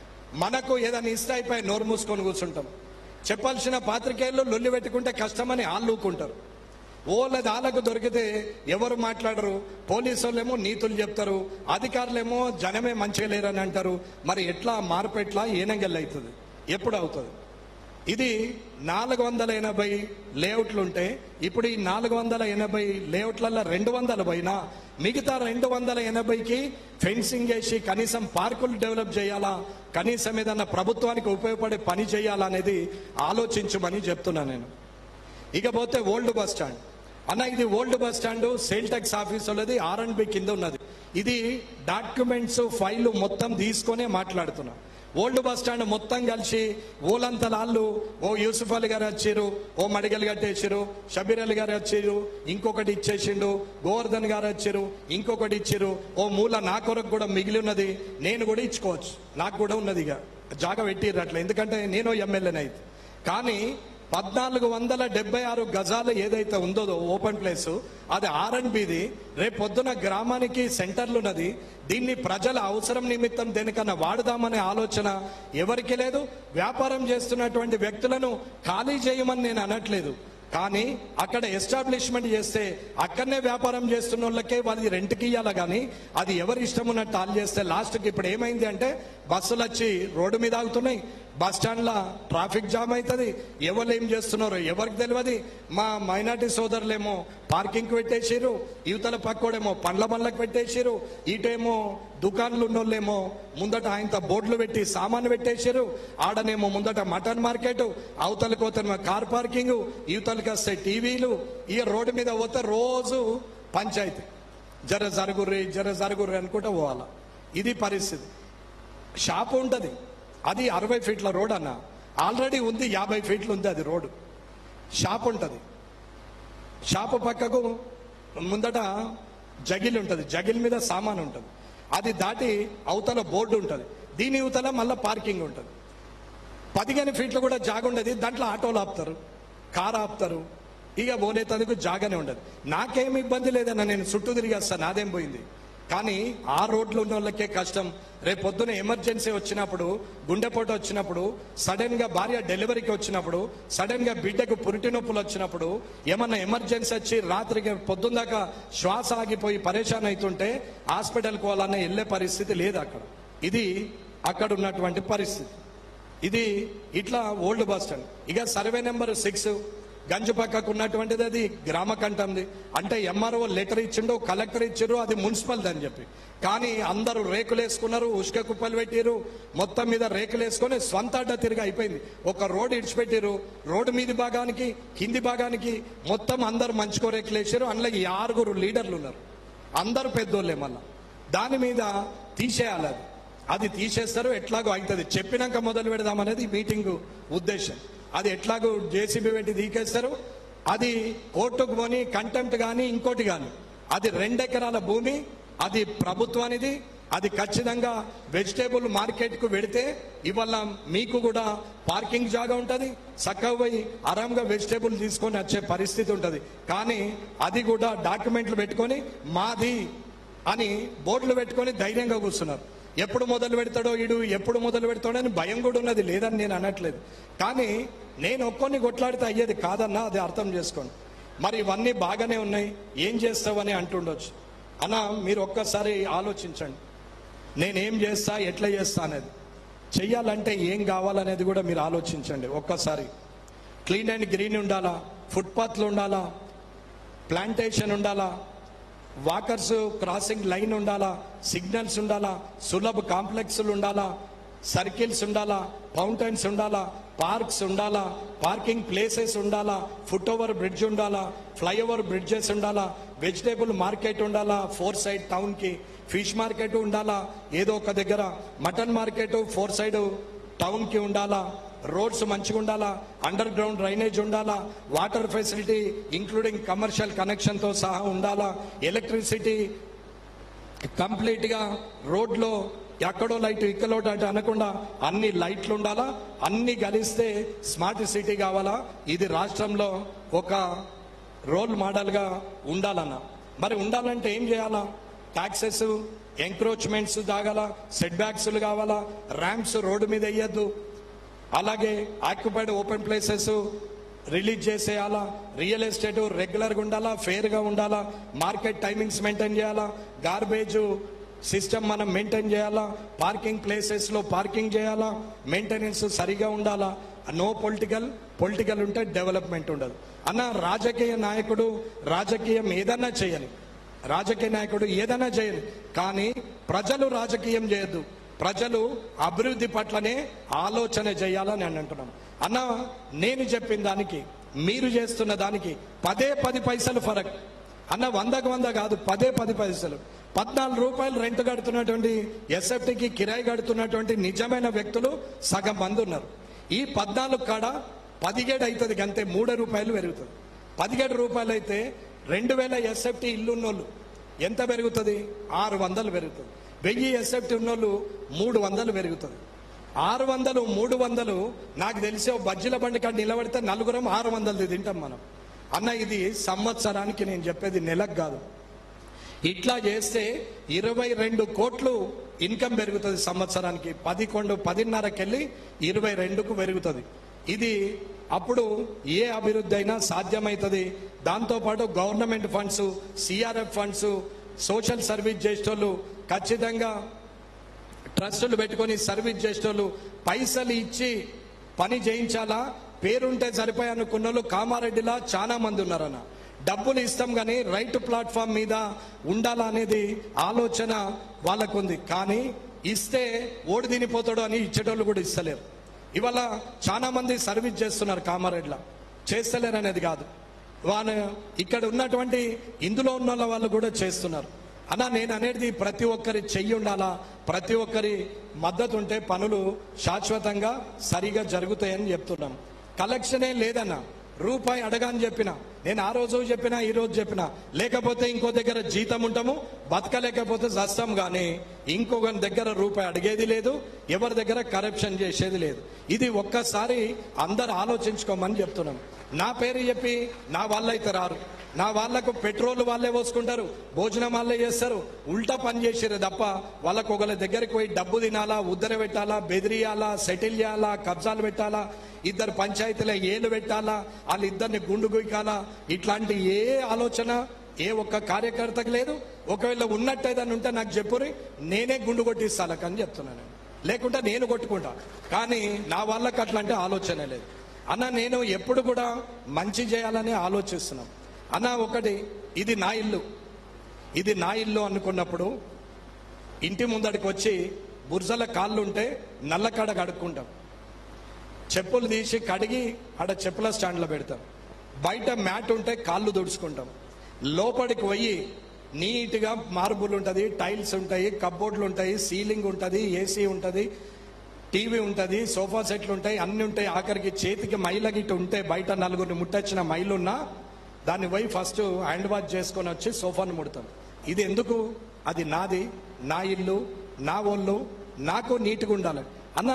మనకు ఏదైనా ఇస్తే అయిపోయి నోరు మూసుకొని కూర్చుంటాం చెప్పాల్సిన పాత్రికేయులు లొల్లి పెట్టుకుంటే కష్టమని వాళ్ళు ఊకుంటారు ఓళ్ళది వాళ్ళకు దొరికితే ఎవరు మాట్లాడరు పోలీసు వాళ్ళేమో నీతులు చెప్తారు అధికారులేమో జనమే మంచిగా లేరని అంటారు మరి ఎట్లా మార్పు ఎట్లా ఏనంగల్ అవుతుంది ఎప్పుడు అవుతుంది ఇది నాలుగు వందల ఎనభై లేఅవుట్లు ఉంటే ఇప్పుడు ఈ నాలుగు వందల ఎనభై లేఅవుట్లలో రెండు వందల పైన మిగతా రెండు వందల ఎనభైకి ఫెన్సింగ్ వేసి కనీసం పార్కులు డెవలప్ చేయాలా కనీసం ఏదన్నా ప్రభుత్వానికి ఉపయోగపడే పని చేయాలా అనేది ఆలోచించమని చెప్తున్నా నేను ఇకపోతే ఓల్డ్ బస్ స్టాండ్ అన్న ఇది old bus stand sale tax office వాళ్ళది ఆర్ అండ్ బి కింద ఉన్నది ఇది డాక్యుమెంట్స్ ఫైల్ మొత్తం తీసుకొనే మాట్లాడుతున్నా ఓల్డ్ బస్ స్టాండ్ మొత్తం కలిసి ఓలంత లాళ్ళు ఓ యూసుఫ్ అలీ గారు వచ్చారు ఓ మడిగల్ కట్టేసారు షబీర్ అలీ గారు వచ్చారు ఇంకొకటి ఇచ్చేసిండు గోవర్ధన్ గారు వచ్చారు ఇంకొకటి ఇచ్చారు ఓ మూల నా కొరకు కూడా మిగిలి ఉన్నది నేను కూడా ఇచ్చుకోవచ్చు నాకు కూడా ఉన్నది ఇక జాగ పెట్టిర్రు అట్లా ఎందుకంటే నేను ఎమ్మెల్యేని అయితే కానీ పద్నాలుగు వందల డెబ్బై ఆరు గజాలు ఏదైతే ఉందో ఓపెన్ ప్లేస్ అది ఆర్ అండ్ బిది రేపు పొద్దున గ్రామానికి సెంటర్లు ఉన్నది దీన్ని ప్రజల అవసరం నిమిత్తం దేనికన్నా వాడుదామనే ఆలోచన ఎవరికి లేదు వ్యాపారం చేస్తున్నటువంటి వ్యక్తులను ఖాళీ చేయమని నేను అనట్లేదు కానీ అక్కడ ఎస్టాబ్లిష్మెంట్ చేస్తే అక్కడనే వ్యాపారం చేస్తున్న వాళ్ళకే వాళ్ళది రెంట్కి ఇవ్వాలి కానీ అది ఎవరి ఇష్టం ఉన్నట్టు ఆలు చేస్తే లాస్ట్కి ఇప్పుడు ఏమైంది అంటే బస్సులు వచ్చి రోడ్డు మీద ఆగుతున్నాయి బస్ స్టాండ్లో ట్రాఫిక్ జామ్ అవుతుంది ఎవరు ఏం చేస్తున్నారో ఎవరికి తెలియదు మా మైనార్టీ సోదరులేమో పార్కింగ్ పెట్టేసిరు యువతల పక్కోడేమో పండ్ల బండ్లకు పెట్టేసిరు ఇటేమో దుకాన్లు ఉన్నోళ్ళేమో ముందట ఆయనతో బోర్డులు పెట్టి సామాను పెట్టేసారు ఆడనేమో ముందట మటన్ మార్కెట్ అవతలకి పోతే కార్ పార్కింగ్ యువతలకి వస్తే టీవీలు ఈ రోడ్డు మీద పోతే రోజు పంచాయతీ జర జరుగుర్రి జర జరుగుర్రి అనుకుంటా పోవాలా ఇది పరిస్థితి షాప్ ఉంటుంది అది అరవై ఫీట్ల రోడ్ అన్న ఆల్రెడీ ఉంది యాభై ఫీట్లు ఉంది అది రోడ్ షాప్ ఉంటుంది షాపు పక్కకు ముందట జగిల్ ఉంటుంది జగిల్ మీద సామాన్ ఉంటుంది అది దాటి అవతల బోర్డు ఉంటుంది దీని యువతల మళ్ళీ పార్కింగ్ ఉంటుంది పదిహేను ఫీట్లు కూడా జాగ ఉండదు దాంట్లో ఆటోలు ఆపుతారు కారు ఆపుతారు ఇక పోనేతందుకు జాగానే ఉండదు నాకేం ఇబ్బంది లేదన్న నేను చుట్టూ తిరిగి వస్తాను నాదేం పోయింది కానీ ఆ రోడ్లు ఉన్న వాళ్ళకే కష్టం రేపు పొద్దున ఎమర్జెన్సీ వచ్చినప్పుడు గుండెపోటు వచ్చినప్పుడు సడన్ గా భార్య డెలివరీకి వచ్చినప్పుడు సడన్ గా బిడ్డకు పురిటి నొప్పులు వచ్చినప్పుడు ఏమన్నా ఎమర్జెన్సీ వచ్చి రాత్రికి పొద్దున్న దాకా శ్వాస ఆగిపోయి పరేషాన్ అవుతుంటే హాస్పిటల్కి పోవాలన్న వెళ్ళే పరిస్థితి లేదు అక్కడ ఇది అక్కడ ఉన్నటువంటి పరిస్థితి ఇది ఇట్లా ఓల్డ్ బస్ స్టాండ్ ఇక సర్వే నెంబర్ సిక్స్ గంజు పక్కకు ఉన్నటువంటిది అది గ్రామ కంఠంది అంటే ఎంఆర్ఓ లెటర్ ఇచ్చిండు కలెక్టర్ ఇచ్చిండ్రు అది మున్సిపల్ది అని చెప్పి కానీ అందరూ రేకులు వేసుకున్నారు ఉష్క కుప్పలు పెట్టిరు మొత్తం మీద రేకులు వేసుకొని స్వంత అడ్డ తిరిగి అయిపోయింది ఒక రోడ్ ఇడిచిపెట్టిరు రోడ్డు మీది భాగానికి కింది భాగానికి మొత్తం అందరు మంచుకో రేకులు వేసారు అందులో ఈ ఆరుగురు లీడర్లు ఉన్నారు అందరూ పెద్దోళ్ళే మళ్ళా దాని మీద తీసేయాలి అది అది తీసేస్తారు ఎట్లాగో అవుతుంది చెప్పినాక మొదలు పెడదామనేది మీటింగ్ ఉద్దేశం అది ఎట్లాగో జేసీబీ పెట్టి తీకేస్తారు అది కోర్టుకు పోని కంటెంప్ట్ కానీ ఇంకోటి కానీ అది రెండెకరాల భూమి అది ప్రభుత్వానిది అది ఖచ్చితంగా వెజిటేబుల్ మార్కెట్ కు వెడితే ఇవాళ మీకు కూడా పార్కింగ్ జాగా ఉంటది చక్కగా పోయి ఆరాంగా వెజిటేబుల్ తీసుకొని వచ్చే పరిస్థితి ఉంటది కానీ అది కూడా డాక్యుమెంట్లు పెట్టుకొని మాది అని బోర్డులు పెట్టుకొని ధైర్యంగా కూర్చున్నారు ఎప్పుడు మొదలు పెడతాడో ఈడు ఎప్పుడు మొదలు పెడతాడో అని భయం కూడా ఉన్నది లేదని నేను అనట్లేదు కానీ నేను ఒక్కొని కొట్లాడితే అయ్యేది కాదన్నా అది అర్థం చేసుకోండి మరి ఇవన్నీ బాగానే ఉన్నాయి ఏం చేస్తావని అంటుండొచ్చు అన్న మీరు ఒక్కసారి ఆలోచించండి నేనేం చేస్తా ఎట్లా చేస్తా అనేది చెయ్యాలంటే ఏం కావాలనేది కూడా మీరు ఆలోచించండి ఒక్కసారి క్లీన్ అండ్ గ్రీన్ ఉండాలా ఫుట్పాత్లు ఉండాలా ప్లాంటేషన్ ఉండాలా వాకర్స్ క్రాసింగ్ లైన్ ఉండాలా సిగ్నల్స్ ఉండాలా సులభ కాంప్లెక్స్లు ఉండాలా సర్కిల్స్ ఉండాలా ఫౌంటైన్స్ ఉండాలా పార్క్స్ ఉండాలా పార్కింగ్ ప్లేసెస్ ఉండాలా ఫుట్ ఓవర్ బ్రిడ్జ్ ఉండాలా ఫ్లైఓవర్ బ్రిడ్జెస్ ఉండాలా వెజిటేబుల్ మార్కెట్ ఉండాలా ఫోర్ సైడ్ టౌన్ కి ఫిష్ మార్కెట్ ఉండాలా ఏదో ఒక దగ్గర mutton market four side town కి ఉండాలా రోడ్స్ మంచిగా ఉండాలా అండర్ గ్రౌండ్ డ్రైనేజ్ ఉండాలా water facility including commercial connection తో సహా ఉండాలా ఎలక్ట్రిసిటీ కంప్లీట్ గా రోడ్లో ఎక్కడో లైట్ ఇక్కడో లైట్ అనకుండా అన్ని లైట్లు ఉండాలా అన్ని కలిస్తే స్మార్ట్ సిటీ కావాలా ఇది రాష్ట్రంలో ఒక రోల్ మోడల్ గా ఉండాలన్న మరి ఉండాలంటే ఏం చేయాలా టాక్సెస్ ఎంక్రోచ్మెంట్స్ దాగాల సెట్ బ్యాక్స్ కావాలా ర్యాంప్స్ రోడ్డు మీద వేయద్దు అలాగే ఆక్యుపైడ్ ఓపెన్ ప్లేసెస్ రిలీజ్ చేసేయాలా రియల్ ఎస్టేట్ రెగ్యులర్గా ఉండాలా ఫేర్గా ఉండాలా మార్కెట్ టైమింగ్స్ మెయింటైన్ చేయాలా గార్బేజ్ సిస్టమ్ మనం మెయింటైన్ చేయాలా పార్కింగ్ ప్లేసెస్ లో పార్కింగ్ చేయాలా మెయింటెనెన్స్ సరిగా ఉండాలా నో పొలిటికల్ పొలిటికల్ ఉంటే డెవలప్మెంట్ ఉండదు అన్న రాజకీయ నాయకుడు రాజకీయం ఏదన్నా చేయని రాజకీయ నాయకుడు ఏదైనా చేయని కానీ ప్రజలు రాజకీయం చేయొద్దు ప్రజలు అభివృద్ధి పట్లనే ఆలోచన చేయాలని నేను అంటున్నాను అన్న నేను చెప్పిన దానికి మీరు చేస్తున్న దానికి పదే పది పైసలు ఫరక్ అన్న వందకు వంద కాదు పదే పది పైసలు పద్నాలుగు రూపాయలు రెంట్ కడుతున్నటువంటి ఎస్ఎఫ్టీకి కిరాయి కడుతున్నటువంటి నిజమైన వ్యక్తులు సగం మంది ఉన్నారు ఈ పద్నాలుగు కాడ పదిహేడు అవుతుంది అంతే మూడు రూపాయలు పెరుగుతుంది పదిహేడు రూపాయలు అయితే రెండు వేల ఎస్ఎఫ్టీ ఇల్లు ఉన్నోళ్ళు ఎంత పెరుగుతుంది ఆరు వందలు పెరుగుతుంది వెయ్యి ఎస్ఎఫ్టీ ఉన్నోళ్ళు మూడు వందలు పెరుగుతుంది ఆరు వందలు మూడు వందలు నాకు తెలిసి ఓ బజ్జీల బండి కాడ నిలబడితే నలుగురం ఆరు వందలది తింటాం మనం అన్న ఇది సంవత్సరానికి నేను చెప్పేది నెలకు కాదు ఇట్లా చేస్తే ఇరవై రెండు కోట్లు ఇన్కమ్ పెరుగుతుంది సంవత్సరానికి పదికొండు పదిన్నరకెళ్ళి ఇరవై రెండుకు పెరుగుతుంది ఇది అప్పుడు ఏ అభివృద్ధి అయినా సాధ్యమవుతుంది దాంతోపాటు government funds CRF funds social service చేసేటోళ్ళు ఖచ్చితంగా ట్రస్టులు పెట్టుకొని సర్వీస్ చేసేటోళ్ళు పైసలు ఇచ్చి పని చేయించాలా పేరుంటే సరిపోయి అనుకున్న వాళ్ళు కామారెడ్డిలా చాలా మంది ఉన్నారన్న డబ్బులు ఇస్తాం కానీ రైట్ ప్లాట్ఫామ్ మీద ఉండాలా అనేది ఆలోచన వాళ్ళకు ఉంది కానీ ఇస్తే ఓడి తినిపోతాడు అని ఇచ్చేటోళ్ళు కూడా ఇస్తలేరు ఇవాళ చాలా మంది సర్వీస్ చేస్తున్నారు కామారెడ్డిలో చేస్తలేరు అనేది కాదు వాళ్ళ ఇక్కడ ఉన్నటువంటి ఇందులో ఉన్న వాళ్ళు కూడా చేస్తున్నారు అన్న నేను అనేది ప్రతి ఒక్కరి చెయ్యి ఉండాలా ప్రతి ఒక్కరి మద్దతు ఉంటే పనులు శాశ్వతంగా సరిగా జరుగుతాయని చెప్తున్నాం కలెక్షనే లేదన్న రూపాయి అడగని చెప్పిన నేను ఆ రోజు చెప్పినా ఈ రోజు చెప్పినా లేకపోతే ఇంకో దగ్గర జీతం ఉంటాము బతకలేకపోతే చస్తాం కానీ ఇంకొకరి దగ్గర రూపాయి అడిగేది లేదు ఎవరి దగ్గర కరప్షన్ చేసేది లేదు ఇది ఒక్కసారి అందరు ఆలోచించుకోమని చెప్తున్నాం నా పేరు చెప్పి నా వాళ్ళైతే రారు నా వాళ్ళకు పెట్రోల్ వాళ్ళే పోసుకుంటారు భోజనం వాళ్ళే చేస్తారు ఉల్టా పని చేసారు తప్ప వాళ్ళకు ఒకళ్ళ దగ్గరికి పోయి డబ్బు తినాలా ఉద్దర పెట్టాలా బెదిరియాలా సెటిల్ చేయాలా కబ్జాలు పెట్టాలా ఇద్దరు పంచాయతీల ఏలు పెట్టాలా వాళ్ళిద్దరిని గుండు గుయ్యాలా ఇట్లాంటి ఏ ఆలోచన ఏ ఒక్క కార్యకర్తకు లేదు ఒకవేళ ఉన్నట్టు ఏదైనా ఉంటే నాకు చెప్పురి నేనే గుండు కొట్టిస్తానకని చెప్తున్నాను లేకుంటే నేను కొట్టుకుంటా కానీ నా వాళ్ళకి అట్లాంటి ఆలోచన లేదు అన్న నేను ఎప్పుడు కూడా మంచి చేయాలని ఆలోచిస్తున్నాం అన్న ఒకటి ఇది నా ఇల్లు ఇది నా ఇల్లు అనుకున్నప్పుడు ఇంటి ముందడికి వచ్చి బుర్జల కాళ్ళు ఉంటే నల్లకాడ కడుక్కుంటాం చెప్పులు తీసి కడిగి ఆడ చెప్పుల స్టాండ్లో పెడతాం బయట మ్యాట్ ఉంటే కాళ్ళు దుడుచుకుంటాం లోపలికి పోయి నీట్గా మార్బుల్ ఉంటుంది టైల్స్ ఉంటాయి కబ్బోర్డ్లు ఉంటాయి సీలింగ్ ఉంటుంది ఏసీ ఉంటుంది టీవీ ఉంటుంది సోఫా సెట్లు ఉంటాయి అన్ని ఉంటాయి ఆఖరికి చేతికి మైల గిట్ట ఉంటే బయట నలుగురిని ముట్టొచ్చిన మైలున్నా దాన్ని పోయి ఫస్ట్ హ్యాండ్ వాష్ చేసుకొని వచ్చి సోఫాను ముడతాం ఇది ఎందుకు అది నాది నా ఇల్లు నా ఒళ్ళు నాకు నీట్గా ఉండాలి అన్న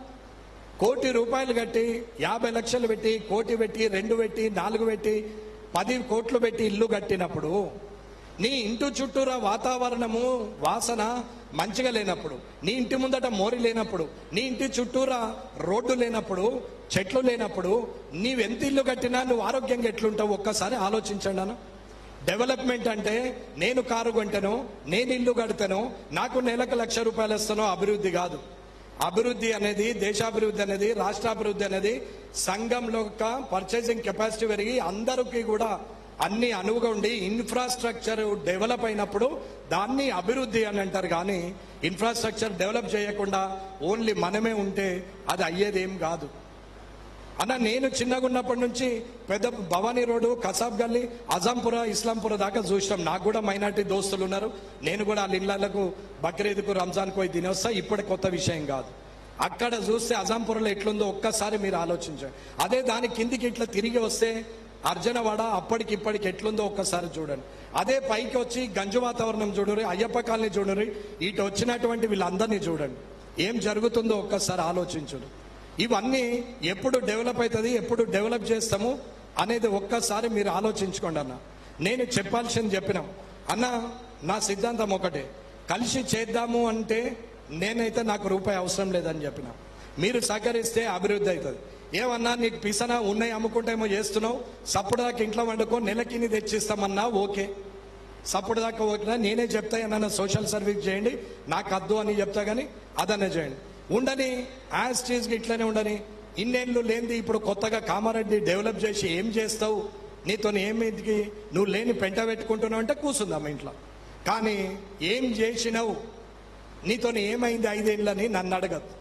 కోటి రూపాయలు కట్టి యాభై లక్షలు పెట్టి కోటి పెట్టి రెండు పెట్టి నాలుగు పెట్టి పది కోట్లు పెట్టి ఇల్లు కట్టినప్పుడు నీ ఇంటి చుట్టూరా వాతావరణము వాసన మంచిగా లేనప్పుడు నీ ఇంటి ముందట మోరి లేనప్పుడు నీ ఇంటి చుట్టూరా రోడ్డు లేనప్పుడు చెట్లు లేనప్పుడు నీవెంత ఇల్లు కట్టినా నువ్వు ఆరోగ్యంగా ఎట్లుంటావు ఒక్కసారి ఆలోచించండి అన్న డెవలప్మెంట్ అంటే నేను కారు కొంటాను నేను ఇల్లు కడతాను నాకు నెలకు లక్ష రూపాయలు ఇస్తానో అభివృద్ధి కాదు అభివృద్ధి అనేది దేశాభివృద్ధి అనేది రాష్ట్రాభివృద్ధి అనేది సంఘంలో యొక్క పర్చేసింగ్ కెపాసిటీ పెరిగి అందరికీ కూడా అన్ని అనువుగా ఉండి ఇన్ఫ్రాస్ట్రక్చర్ డెవలప్ అయినప్పుడు దాన్ని అభివృద్ధి అని అంటారు కానీ ఇన్ఫ్రాస్ట్రక్చర్ డెవలప్ చేయకుండా ఓన్లీ మనమే ఉంటే అది అయ్యేదేం కాదు అన్న నేను చిన్నగా ఉన్నప్పటి నుంచి పెద్ద భవానీ రోడ్డు కసాబ్ గల్లీ అజంపుర ఇస్లాంపుర దాకా చూసినాం నాకు కూడా మైనార్టీ దోస్తులు ఉన్నారు నేను కూడా వాళ్ళ ఇళ్ళకు బక్రీద్కు రంజాన్కు పోయి తినొస్తా ఇప్పటి కొత్త విషయం కాదు అక్కడ చూస్తే అజంపురలో ఎట్లుందో ఒక్కసారి మీరు ఆలోచించండి అదే దాని కిందికి ఇట్లా తిరిగి వస్తే అర్జునవాడ అప్పటికి ఇప్పటికి ఎట్లుందో ఒక్కసారి చూడండి అదే పైకి వచ్చి గంజు వాతావరణం చూడరు అయ్యప్ప కాలనీ చూడరు ఇటు వచ్చినటువంటి వీళ్ళందరినీ చూడండి ఏం జరుగుతుందో ఒక్కసారి ఆలోచించుడు ఇవన్నీ ఎప్పుడు డెవలప్ అవుతుంది ఎప్పుడు డెవలప్ చేస్తాము అనేది ఒక్కసారి మీరు ఆలోచించుకోండి అన్న నేను చెప్పాల్సింది చెప్పినాం అన్న నా సిద్ధాంతం ఒకటే కలిసి చేద్దాము అంటే నేనైతే నాకు రూపాయి అవసరం లేదని చెప్పిన మీరు సహకరిస్తే అభివృద్ధి అవుతుంది ఏమన్నా నీకు పిసన ఉన్నాయి అమ్ముకుంటేమో చేస్తున్నావు సప్పుడు దాకా ఇంట్లో వండుకో నెలకిని తెచ్చిస్తామన్నా ఓకే సప్పుడు దాకా ఓకేనా నేనే చెప్తా ఏమన్నా సోషల్ సర్వీస్ చేయండి నాకు అద్దు అని చెప్తా కానీ అదనే చేయండి ఉండని యాజ్ టీజ్కి ఇట్లనే ఉండని ఇన్నేళ్ళు లేనిది ఇప్పుడు కొత్తగా కామారెడ్డి డెవలప్ చేసి ఏం చేస్తావు నీతో ఏమిటికి నువ్వు లేని పెంట పెట్టుకుంటున్నావు అంటే కూర్చుందాం ఇంట్లో కానీ ఏం చేసినావు నీతో ఏమైంది ఐదేళ్ళని నన్ను అడగదు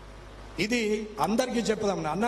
ఇది అందరికీ చెప్పుదాం అన్న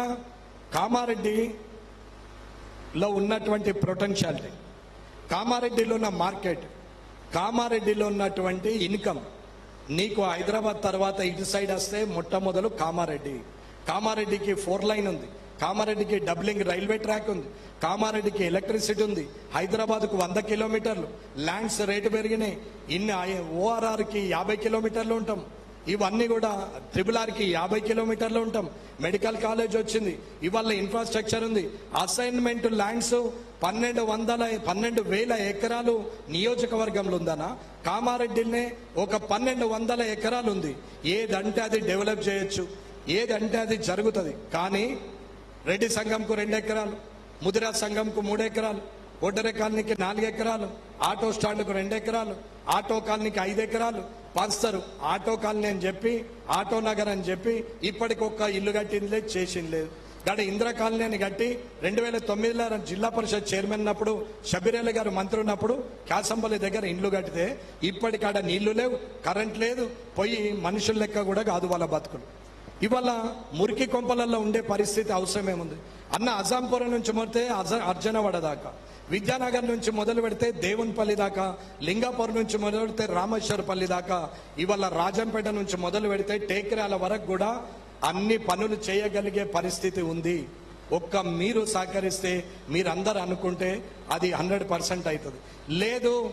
కామారెడ్డిలో ఉన్నటువంటి పొటెన్షియాలిటీ కామారెడ్డిలో ఉన్న మార్కెట్ కామారెడ్డిలో ఉన్నటువంటి ఇన్కమ్ నీకు హైదరాబాద్ తర్వాత ఇటు సైడ్ వస్తే మొట్టమొదలు కామారెడ్డి కామారెడ్డికి ఫోర్ లైన్ ఉంది కామారెడ్డికి డబ్లింగ్ రైల్వే ట్రాక్ ఉంది కామారెడ్డికి ఎలక్ట్రిసిటీ ఉంది హైదరాబాద్కు వంద కిలోమీటర్లు ల్యాండ్స్ రేటు పెరిగినాయి ఇన్ని ఓఆర్ఆర్కి యాభై కిలోమీటర్లు ఉంటాం ఇవన్నీ కూడా ట్రిపుల్ ఆర్కి యాభై కిలోమీటర్లు ఉంటాం మెడికల్ కాలేజ్ వచ్చింది ఇవాళ ఇన్ఫ్రాస్ట్రక్చర్ ఉంది అసైన్మెంట్ ల్యాండ్స్ పన్నెండు వందల పన్నెండు వేల ఎకరాలు నియోజకవర్గంలో ఉందనా కామారెడ్డినే ఒక పన్నెండు వందల ఎకరాలు ఉంది ఏదంటే అది డెవలప్ చేయొచ్చు ఏదంటే అది జరుగుతుంది కానీ రెడ్డి సంఘంకు రెండు ఎకరాలు ముదిరా సంఘంకు మూడు ఎకరాలు ఒడ్డరె కాలనీకి నాలుగు ఎకరాలు ఆటో స్టాండ్కు రెండు ఎకరాలు ఆటో కాలనీకి ఐదు ఎకరాలు పంచుతారు ఆటో కాలనీ అని చెప్పి ఆటో నగర్ అని చెప్పి ఇప్పటికి ఒక్క ఇల్లు కట్టింది లేదు చేసింది లేదు గడ ఇందిరా కాలనీ అని కట్టి రెండు వేల తొమ్మిదిలో జిల్లా పరిషత్ చైర్మన్ ఉన్నప్పుడు షబీరేల గారు మంత్రి ఉన్నప్పుడు కాసంపల్లి దగ్గర ఇండ్లు కట్టితే ఇప్పటికాడ నీళ్లు లేవు కరెంట్ లేదు పోయి మనుషుల లెక్క కూడా కాదు వాళ్ళ బతుకులు ఇవాళ మురికి కొంపలలో ఉండే పరిస్థితి అవసరమేముంది అన్న అజాంపురం నుంచి మొదలైతే అజ అర్జనవాడ దాకా విద్యానగర్ నుంచి మొదలు పెడితే దేవునిపల్లి దాకా లింగాపూర్ నుంచి మొదలు పెడితే రామేశ్వరపల్లి దాకా ఇవాళ రాజంపేట నుంచి మొదలు పెడితే టేకిరాల వరకు కూడా అన్ని పనులు చేయగలిగే పరిస్థితి ఉంది ఒక్క మీరు సహకరిస్తే మీరందరూ అనుకుంటే అది హండ్రెడ్ పర్సెంట్ అవుతుంది లేదు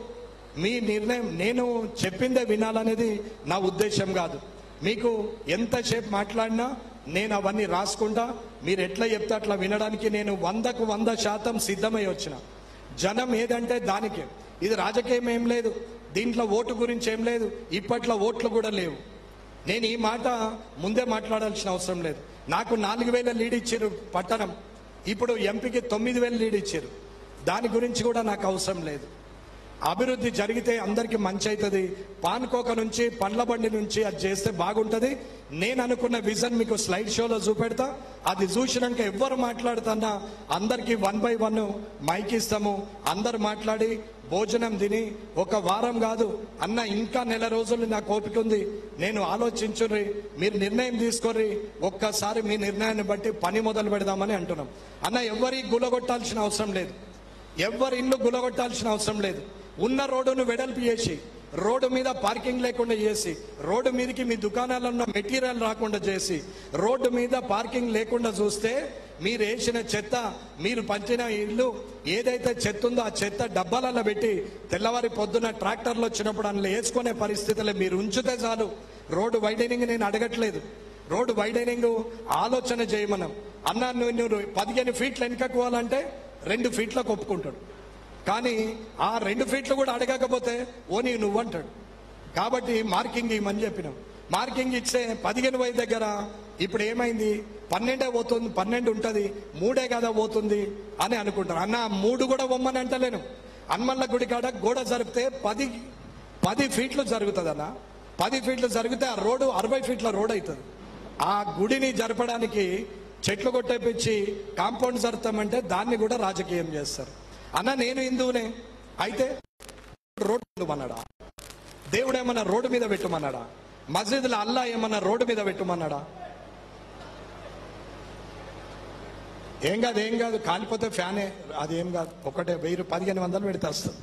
మీ నిర్ణయం నేను చెప్పిందే వినాలనేది నా ఉద్దేశం కాదు మీకు ఎంతసేపు మాట్లాడినా నేను అవన్నీ రాసుకుంటా మీరు ఎట్లా చెప్తే అట్లా వినడానికి నేను వందకు వంద శాతం సిద్ధమై వచ్చిన జనం ఏదంటే దానికే ఇది రాజకీయం ఏం లేదు దీంట్లో ఓటు గురించి ఏం లేదు ఇప్పట్లో ఓట్లు కూడా లేవు నేను ఈ మాట ముందే మాట్లాడాల్సిన అవసరం లేదు నాకు నాలుగు వేల లీడ్ ఇచ్చారు పట్టణం ఇప్పుడు ఎంపీకి తొమ్మిది వేలు లీడ్ ఇచ్చారు దాని గురించి కూడా నాకు అవసరం లేదు అభివృద్ధి జరిగితే అందరికీ మంచి అవుతుంది పాన్కోక నుంచి పండ్ల బండి నుంచి అది చేస్తే బాగుంటుంది నేను అనుకున్న విజన్ మీకు స్లైడ్ షోలో చూపెడతా అది చూసినాక ఎవ్వరు మాట్లాడుతున్నా అందరికీ వన్ బై వన్ మైక్ ఇస్తాము అందరు మాట్లాడి భోజనం తిని ఒక వారం కాదు అన్న ఇంకా నెల రోజులు నాకు ఓపిక ఉంది నేను ఆలోచించుర్రి మీరు నిర్ణయం తీసుకోర్రి ఒక్కసారి మీ నిర్ణయాన్ని బట్టి పని మొదలు పెడదామని అంటున్నాం అన్న ఎవరి గులగొట్టాల్సిన అవసరం లేదు ఎవరి ఇల్లు గులగొట్టాల్సిన అవసరం లేదు ఉన్న రోడ్డును వెడల్పు చేసి రోడ్డు మీద పార్కింగ్ లేకుండా చేసి రోడ్డు మీదకి మీ దుకాణాల్లో ఉన్న మెటీరియల్ రాకుండా చేసి రోడ్డు మీద పార్కింగ్ లేకుండా చూస్తే మీరు వేసిన చెత్త మీరు పంచిన ఇల్లు ఏదైతే చెత్త ఉందో ఆ చెత్త డబ్బాలలో పెట్టి తెల్లవారి పొద్దున ట్రాక్టర్లు వచ్చినప్పుడు అందులో వేసుకునే పరిస్థితులు మీరు ఉంచితే చాలు రోడ్డు వైడనింగ్ నేను అడగట్లేదు రోడ్డు వైడనింగ్ ఆలోచన చేయమనం అన్న నువ్వు నువ్వు పదిహేను ఫీట్లు వెనుకకు పోవాలంటే రెండు ఫీట్లకు ఒప్పుకుంటాడు కానీ ఆ రెండు ఫీట్లు కూడా అడగకపోతే ఓనీ నువ్వంటాడు కాబట్టి మార్కింగ్ ఇవ్వమని చెప్పినాం మార్కింగ్ ఇచ్చే పదిహేను వై దగ్గర ఇప్పుడు ఏమైంది పన్నెండే పోతుంది పన్నెండు ఉంటుంది మూడే కదా పోతుంది అని అనుకుంటారు అన్న మూడు కూడా పొమ్మని అంటలేను హనుమల్ల గుడి కాడ గోడ జరిపితే పది పది ఫీట్లు జరుగుతుంది అన్న పది ఫీట్లు జరిగితే ఆ రోడ్డు అరవై ఫీట్ల రోడ్ అవుతుంది ఆ గుడిని జరపడానికి చెట్లు కొట్టేపించి కాంపౌండ్ జరుపుతామంటే దాన్ని కూడా రాజకీయం చేస్తారు అన్న నేను హిందువునే అయితే రోడ్డు అన్నాడా దేవుడు ఏమన్నా రోడ్డు మీద పెట్టమన్నాడా మసీదులో అల్లా ఏమన్నా రోడ్డు మీద పెట్టమన్నాడా ఏం కాదు ఏం కాదు కాలిపోతే ఫ్యానే అది ఏం కాదు ఒకటే వెయ్యి పదిహేను వందలు పెడితే వస్తుంది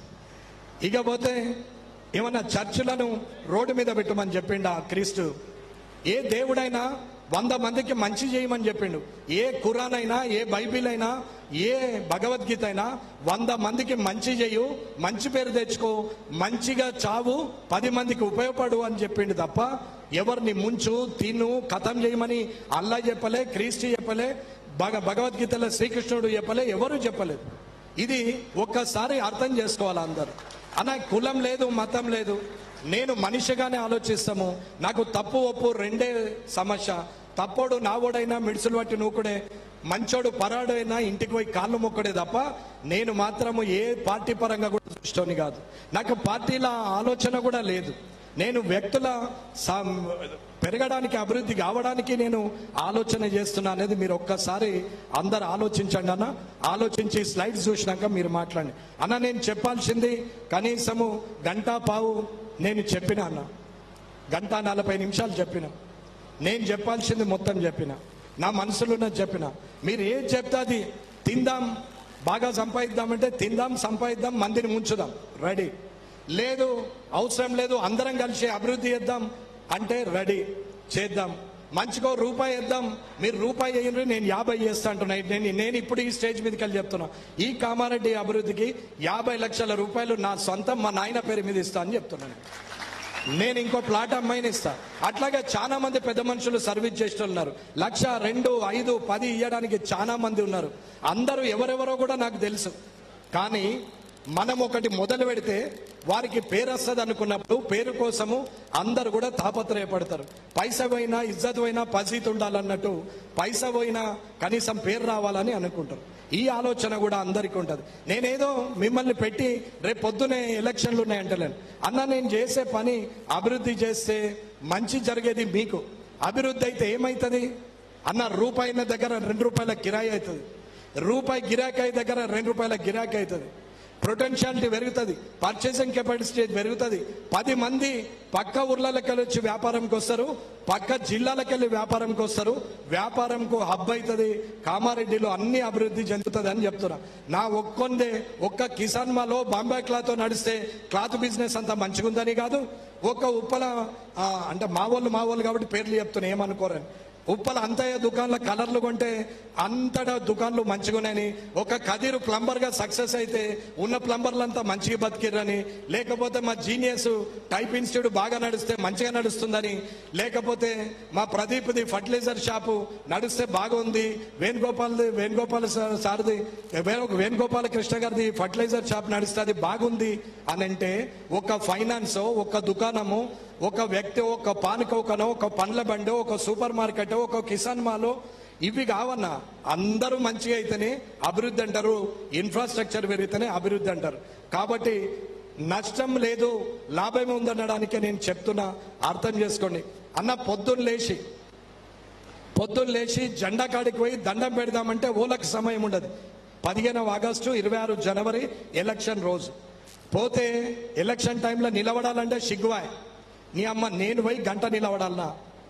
ఇకపోతే ఏమన్నా చర్చిలను రోడ్డు మీద పెట్టమని చెప్పిండు ఆ క్రీస్తు ఏ దేవుడైనా వంద మందికి మంచి చేయమని చెప్పిండు ఏ ఖురాన్ అయినా ఏ బైబిల్ అయినా ఏ భగవద్గీత అయినా వంద మందికి మంచి చేయు మంచి పేరు తెచ్చుకో మంచిగా చావు పది మందికి ఉపయోగపడు అని చెప్పిండు తప్ప ఎవరిని ముంచు తిను కథం చేయమని అల్లా చెప్పలే క్రీస్తు చెప్పలే భగ భగవద్గీతలో శ్రీకృష్ణుడు చెప్పలే ఎవరు చెప్పలేదు ఇది ఒక్కసారి అర్థం చేసుకోవాలి అందరు అన్న కులం లేదు మతం లేదు నేను మనిషిగానే ఆలోచిస్తాము నాకు తప్పు ఒప్పు రెండే సమస్య తప్పోడు నావోడైనా మిడుసులు పట్టి నూకుడే మంచోడు పరాడైనా ఇంటికి పోయి కాళ్ళు మొక్కడే తప్ప నేను మాత్రము ఏ పార్టీ పరంగా కూడా దృష్టోని కాదు నాకు పార్టీల ఆలోచన కూడా లేదు నేను వ్యక్తుల సం- పెరగడానికి అభివృద్ధి కావడానికి నేను ఆలోచన చేస్తున్నా అనేది మీరు ఒక్కసారి అందరు ఆలోచించండి అన్న ఆలోచించి స్లైడ్స్ చూసినాక మీరు మాట్లాడండి అన్న నేను చెప్పాల్సింది కనీసము గంట పావు నేను చెప్పిన అన్న గంట నలభై నిమిషాలు చెప్పిన నేను చెప్పాల్సింది మొత్తం చెప్పిన నా మనసులో ఉన్నది చెప్పిన మీరు ఏం చెప్తే అది తిందాం బాగా సంపాదిద్దామంటే తిందాం సంపాదిద్దాం మందిని ముంచుదాం రెడీ లేదు అవసరం లేదు అందరం కలిసి అభివృద్ధి చేద్దాం అంటే రెడీ చేద్దాం మంచిగా రూపాయి ఇద్దాం మీరు రూపాయి వేయండి నేను యాభై చేస్తా అంటున్నా నేను నేను ఇప్పుడు ఈ స్టేజ్ మీదకి వెళ్ళి చెప్తున్నా ఈ కామారెడ్డి అభివృద్ధికి యాభై లక్షల రూపాయలు నా సొంతం మా నాయన పేరు మీద ఇస్తా అని చెప్తున్నాను నేను ఇంకో ప్లాట్ అమ్మాయిని ఇస్తా అట్లాగే చాలా మంది పెద్ద మనుషులు సర్వీస్ చేస్తున్నారు లక్ష రెండు ఐదు పది ఇవ్వడానికి చాలా మంది ఉన్నారు అందరూ ఎవరెవరో కూడా నాకు తెలుసు కానీ మనం ఒకటి మొదలు పెడితే వారికి పేరు వస్తుంది అనుకున్నప్పుడు పేరు కోసము అందరు కూడా తాపత్రయపడతారు పైస పోయినా ఇజ్జత్ పోయినా పసీత్ ఉండాలన్నట్టు పైస పోయినా కనీసం పేరు రావాలని అనుకుంటారు ఈ ఆలోచన కూడా అందరికీ ఉంటుంది నేనేదో మిమ్మల్ని పెట్టి రేపు పొద్దునే ఎలక్షన్లు ఉన్నాయంటలేను అన్న నేను చేసే పని అభివృద్ధి చేస్తే మంచి జరిగేది మీకు అభివృద్ధి అయితే ఏమవుతుంది అన్న రూపాయి దగ్గర రెండు రూపాయల కిరాయి అవుతుంది రూపాయి గిరాకీ దగ్గర రెండు రూపాయల గిరాకీ అవుతుంది పొటెన్షియాలిటీ పెరుగుతుంది పర్చేసింగ్ కెపాసిటీ పెరుగుతుంది పది మంది పక్క ఊర్లకి వచ్చి వ్యాపారంకి వస్తారు పక్క జిల్లాలకు వెళ్ళి వ్యాపారంకి వస్తారు వ్యాపారంకు హబ్ అవుతుంది కామారెడ్డిలో అన్ని అభివృద్ధి చెందుతుంది అని చెప్తున్నా నా ఒక్కొందే ఒక్క కిసాన్ మాలో బాంబే క్లాత్ నడిస్తే క్లాత్ బిజినెస్ అంతా మంచిగుందని కాదు ఒక్క ఉప్పల ఆ, అంటే మా వాళ్ళు మా వాళ్ళు కాబట్టి పేర్లు చెప్తున్నా ఏమనుకోరని ఉప్పల అంతయ్య దుకాణంలో కలర్లు కొంటే అంతటా దుకాన్లు మంచిగున్నాయని ఒక కదిరు ప్లంబర్ గా సక్సెస్ అయితే ఉన్న ప్లంబర్లంతా మంచిగా బతికిరని లేకపోతే మా జీనియస్ టైప్ ఇన్స్టిట్యూట్ బాగా నడిస్తే మంచిగా నడుస్తుందని లేకపోతే మా ప్రదీప్ది ఫర్టిలైజర్ షాపు నడిస్తే బాగుంది వేణుగోపాల్ది వేణుగోపాల్ సార్- సార్ది వే- వేణుగోపాల కృష్ణ గారిది ఫర్టిలైజర్ షాప్ నడిస్తే అది బాగుంది అని అంటే ఒక ఫైనాన్స్ ఒక దుకాణము ఒక వ్యక్తి ఒక పానకౌకనో ఒక పండ్ల బండి ఒక సూపర్ మార్కెట్ ఒక కిసాన్ మాలో ఇవి కావన్నా అందరూ మంచిగా అయితేనే అభివృద్ధి అంటారు ఇన్ఫ్రాస్ట్రక్చర్ పెరిగితేనే అభివృద్ధి అంటారు కాబట్టి నష్టం లేదు లాభమే ఉందనడానికి నేను చెప్తున్నా అర్థం చేసుకోండి అన్న పొద్దున్న లేచి పొద్దున్న లేచి జెండా కాడికి పోయి దండం పెడదామంటే ఓలకు సమయం ఉండదు పదిహేనవ ఆగస్టు ఇరవై ఆరు జనవరి ఎలక్షన్ రోజు పోతే ఎలక్షన్ టైంలో నిలబడాలంటే సిగ్గువాయ్ నీ అమ్మ నేను పోయి గంట నిలబడాలనా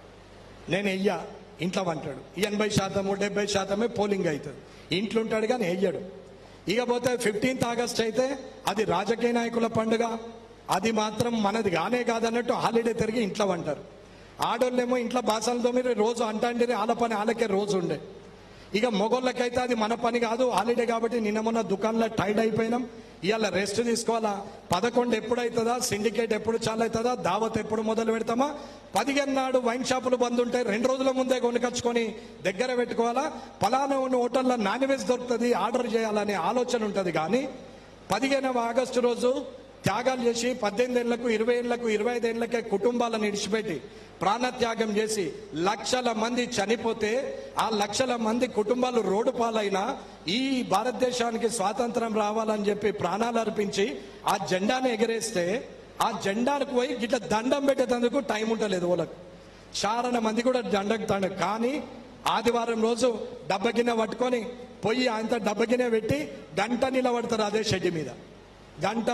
నేను వెయ్యా ఇంట్లో అంటాడు ఎనభై శాతము డెబ్బై శాతమే పోలింగ్ అవుతుంది ఇంట్లో ఉంటాడు కానీ వెయ్యడు ఇక పోతే ఫిఫ్టీన్త్ ఆగస్ట్ అయితే అది రాజకీయ నాయకుల పండుగ అది మాత్రం మనది కానే కాదన్నట్టు హాలిడే తిరిగి ఇంట్లో అంటారు ఆడోళ్ళేమో ఇంట్లో బాసాలతో మీరు రోజు అంటాండి వాళ్ళ పని వాళ్ళకే రోజు ఉండే ఇక మొగోళ్ళకైతే అది మన పని కాదు హాలిడే కాబట్టి నిన్న మొన్న దుకాణంలో టైర్డ్ అయిపోయినాం ఇవాళ రెస్ట్ తీసుకోవాలా పదకొండు ఎప్పుడు అవుతుందా సిండికేట్ ఎప్పుడు చాలు అవుతుందా దావత్ ఎప్పుడు మొదలు పెడతామా పదిహేను నాడు వైన్ షాపులు బంద్ ఉంటాయి రెండు రోజుల ముందే కొనుకొచ్చుకొని దగ్గర పెట్టుకోవాలా పలానా ఉన్న హోటల్లో నాన్ వెజ్ దొరుకుతుంది ఆర్డర్ చేయాలనే ఆలోచన ఉంటుంది కానీ పదిహేనవ ఆగస్టు రోజు త్యాగాలు చేసి పద్దెనిమిది ఏళ్లకు ఇరవై ఏళ్లకు ఇరవై ఐదు ఏళ్లకే కుటుంబాలను విడిచిపెట్టి ప్రాణత్యాగం చేసి లక్షల మంది చనిపోతే ఆ లక్షల మంది కుటుంబాలు రోడ్డు పాలైనా ఈ భారతదేశానికి స్వాతంత్రం రావాలని చెప్పి ప్రాణాలు అర్పించి ఆ జెండాను ఎగరేస్తే ఆ జెండాకు పోయి గిట్ల దండం పెట్టేందుకు టైం ఉండలేదు వాళ్ళకు చారణ మంది కూడా దండకు తండ కానీ ఆదివారం రోజు డబ్బ గిన్నె పట్టుకొని పొయ్యి ఆయనతో డబ్బ గిన్నె పెట్టి గంట నిలబడతారు అదే షెడ్డి మీద గంట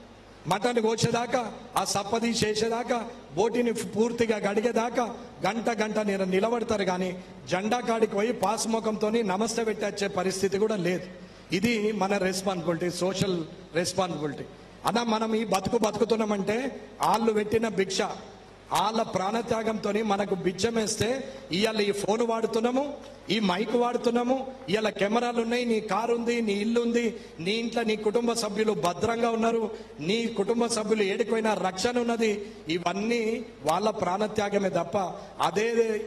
మటన్ కోసేదాకా ఆ సప్పది చేసేదాకా బోటిని పూర్తిగా గడిగేదాకా గంట గంట నేను నిలబడతారు కానీ జెండా కాడికి పోయి పాస్ ముఖంతో నమస్తే పెట్టి వచ్చే పరిస్థితి కూడా లేదు ఇది మన రెస్పాన్సిబిలిటీ సోషల్ రెస్పాన్సిబిలిటీ అన్న మనం ఈ బతుకు బతుకుతున్నామంటే వాళ్ళు పెట్టిన భిక్ష వాళ్ళ ప్రాణత్యాగంతో మనకు బిచ్చం వేస్తే ఇవాళ ఈ ఫోన్ వాడుతున్నాము ఈ మైక్ వాడుతున్నాము ఇవాళ కెమెరాలు ఉన్నాయి నీ కారు ఉంది నీ ఇల్లు ఉంది నీ ఇంట్లో నీ కుటుంబ సభ్యులు భద్రంగా ఉన్నారు నీ కుటుంబ సభ్యులు ఏడిపోయిన రక్షణ ఉన్నది ఇవన్నీ వాళ్ళ ప్రాణత్యాగమే తప్ప అదే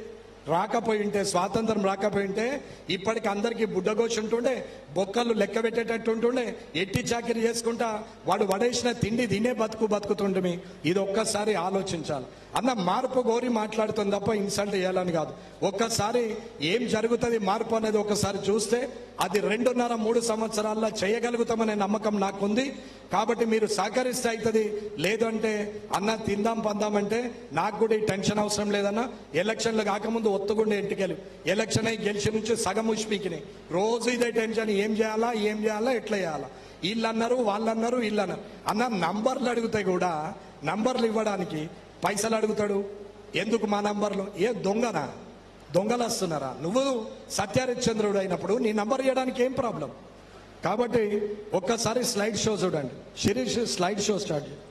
రాకపోయి ఉంటే స్వాతంత్రం రాకపోయి ఉంటే ఇప్పటికి అందరికి బుడ్డగోషి ఉంటుండే బొక్కలు లెక్క పెట్టేటట్టు ఉంటుండే ఎట్టి చాకిరి చేసుకుంటా వాడు వడేసిన తిండి తినే బతుకు బతుకుతుండమి ఇది ఒక్కసారి ఆలోచించాలి అన్న మార్పు గోరి మాట్లాడుతుంది తప్ప ఇన్సల్ట్ చేయాలని కాదు ఒక్కసారి ఏం జరుగుతుంది మార్పు అనేది ఒకసారి చూస్తే అది రెండున్నర మూడు సంవత్సరాల్లో చేయగలుగుతామనే నమ్మకం నాకుంది కాబట్టి మీరు సహకరిస్తే అవుతుంది లేదు అంటే అన్న తిందాం పందామంటే నాకు కూడా ఈ టెన్షన్ అవసరం లేదన్న ఎలక్షన్లు కాకముందు ఒత్తుకుండే ఇంటికెళ్ళి ఎలక్షన్ అయి గెలిచి నుంచి సగం ఉష్పీకినాయి రోజు ఇదే టెన్షన్ ఏం చేయాలా ఏం చేయాలా ఎట్లా చేయాలా వీళ్ళు అన్నారు వాళ్ళు అన్నారు వీళ్ళు అన్నారు అన్న నంబర్లు అడిగితే కూడా నంబర్లు ఇవ్వడానికి పైసలు అడుగుతాడు ఎందుకు మా నంబర్లు ఏ దొంగనా దొంగలు వస్తున్నారా నువ్వు సత్యహరిశ్చంద్రుడు అయినప్పుడు నీ నంబర్ ఇవ్వడానికి ఏం ప్రాబ్లం కాబట్టి ఒక్కసారి స్లైడ్ షో చూడండి శిరీష్ స్లైడ్ షో స్టార్ట్ చేయి.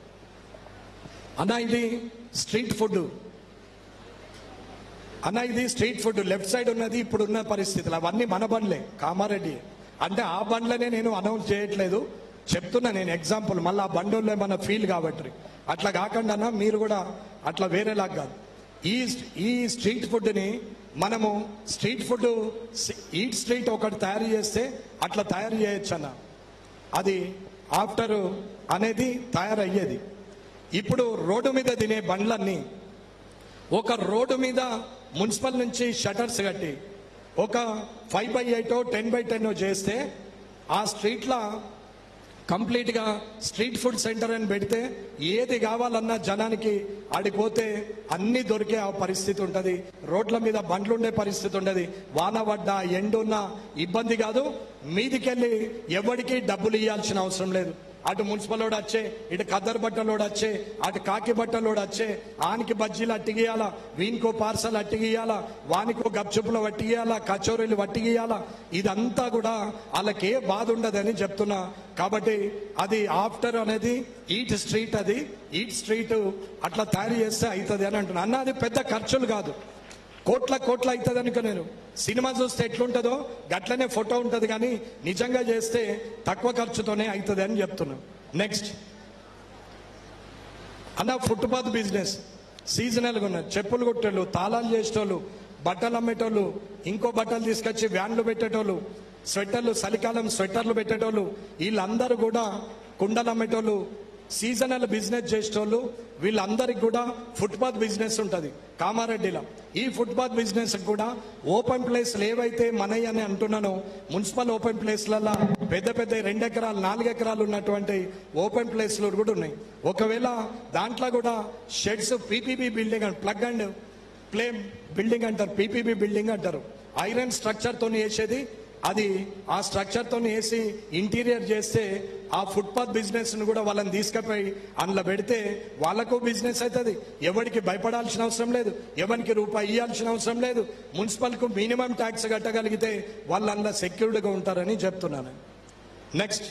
అన్న ఇది స్ట్రీట్ ఫుడ్ అన్న ఇది స్ట్రీట్ ఫుడ్ లెఫ్ట్ సైడ్ ఉన్నది ఇప్పుడు ఉన్న పరిస్థితులు అవన్నీ మన బండ్లే కామారెడ్డి అంటే ఆ బండ్లనే నేను అనౌన్స్ చేయట్లేదు చెప్తున్నా నేను ఎగ్జాంపుల్ మళ్ళీ ఆ బండ్లో మన ఫీల్ కాబట్టి అట్లా కాకుండా అన్న మీరు కూడా అట్లా వేరేలాగా కాదు ఈ ఈ స్ట్రీట్ ఫుడ్ని మనము స్ట్రీట్ ఫుడ్ ఈట్ స్ట్రీట్ ఒకటి తయారు చేస్తే అట్లా తయారు చేయొచ్చు అన్న అది ఆఫ్టర్ అనేది తయారయ్యేది ఇప్పుడు రోడ్డు మీద తినే బండ్లన్నీ ఒక రోడ్డు మీద మున్సిపల్ నుంచి షటర్స్ కట్టి ఒక five by eight ten by ten చేస్తే ఆ స్ట్రీట్లో కంప్లీట్గా స్ట్రీట్ ఫుడ్ సెంటర్ అని పెడితే ఏది కావాలన్నా జనానికి ఆడిపోతే అన్ని దొరికే ఆ పరిస్థితి ఉంటుంది రోడ్ల మీద బండ్లు ఉండే పరిస్థితి ఉండదు వాన పడ్డా ఎండున్నా ఇబ్బంది కాదు మీదికెళ్ళి ఎవరికి డబ్బులు ఇవ్వాల్సిన అవసరం లేదు అటు మున్సిపల్ వాడు వచ్చే ఇటు కద్దరు బట్టలోడు వచ్చే అటు కాకి బట్టలోడు వచ్చే ఆనికి బజ్జీలు అట్టిగియాలా వీనికో పార్సల్ అట్టిగియాలా వానికో గప్చుప్పులు వట్టిగియాలా కచోరీలు వట్టిగియాలా ఇదంతా కూడా వాళ్ళకి ఏ బాధ ఉండదని చెప్తున్నా కాబట్టి అది ఆఫ్టర్ అనేది ఈట్ స్ట్రీట్ అది ఈట్ స్ట్రీట్ అట్లా తయారు చేస్తే అవుతుంది అని అంటున్నా అన్న అది పెద్ద ఖర్చులు కాదు కోట్ల కోట్ల అవుతుంది అనుకో నేను సినిమా చూస్తే ఎట్లుంటుందో గట్లనే ఫోటో ఉంటుంది కానీ నిజంగా చేస్తే తక్కువ ఖర్చుతోనే అవుతుంది అని చెప్తున్నాం నెక్స్ట్ అన్న ఫుట్పాత్ బిజినెస్ సీజనల్గా ఉన్నది చెప్పులు కుట్టేళ్ళు తాళాలు చేసేటోళ్ళు బట్టలు అమ్మేటోళ్ళు ఇంకో బట్టలు తీసుకొచ్చి వ్యాన్లు పెట్టేటోళ్ళు స్వెటర్లు చలికాలం స్వెటర్లు పెట్టేటోళ్ళు వీళ్ళందరూ కూడా కుండలు అమ్మేటోళ్ళు సీజనల్ బిజినెస్ చేసేటోళ్ళు వీళ్ళందరికి కూడా ఫుట్పాత్ బిజినెస్ ఉంటుంది కామారెడ్డిలో ఈ ఫుట్పాత్ బిజినెస్ కూడా ఓపెన్ ప్లేస్లు ఏవైతే మనయ్య అని అంటున్నానో మున్సిపల్ ఓపెన్ ప్లేస్లలో పెద్ద పెద్ద రెండు ఎకరాలు నాలుగు ఎకరాలు ఉన్నటువంటి ఓపెన్ ప్లేస్లు కూడా ఉన్నాయి ఒకవేళ దాంట్లో కూడా sheds PPB building plug and play building అంటారు పీపీబీ బిల్డింగ్ అంటారు ఐరన్ స్ట్రక్చర్తో వేసేది అది ఆ స్ట్రక్చర్తో వేసి ఇంటీరియర్ చేస్తే ఆ ఫుట్పాత్ బిజినెస్ ను కూడా వాళ్ళని తీసుకుపోయి అందులో పెడితే వాళ్ళకు బిజినెస్ అవుతుంది ఎవరికి భయపడాల్సిన అవసరం లేదు ఎవరికి రూపాయి ఇవ్వాల్సిన అవసరం లేదు మున్సిపల్కు మినిమం ట్యాక్స్ కట్టగలిగితే వాళ్ళు అందులో సెక్యూర్డ్గా ఉంటారని చెప్తున్నాను నెక్స్ట్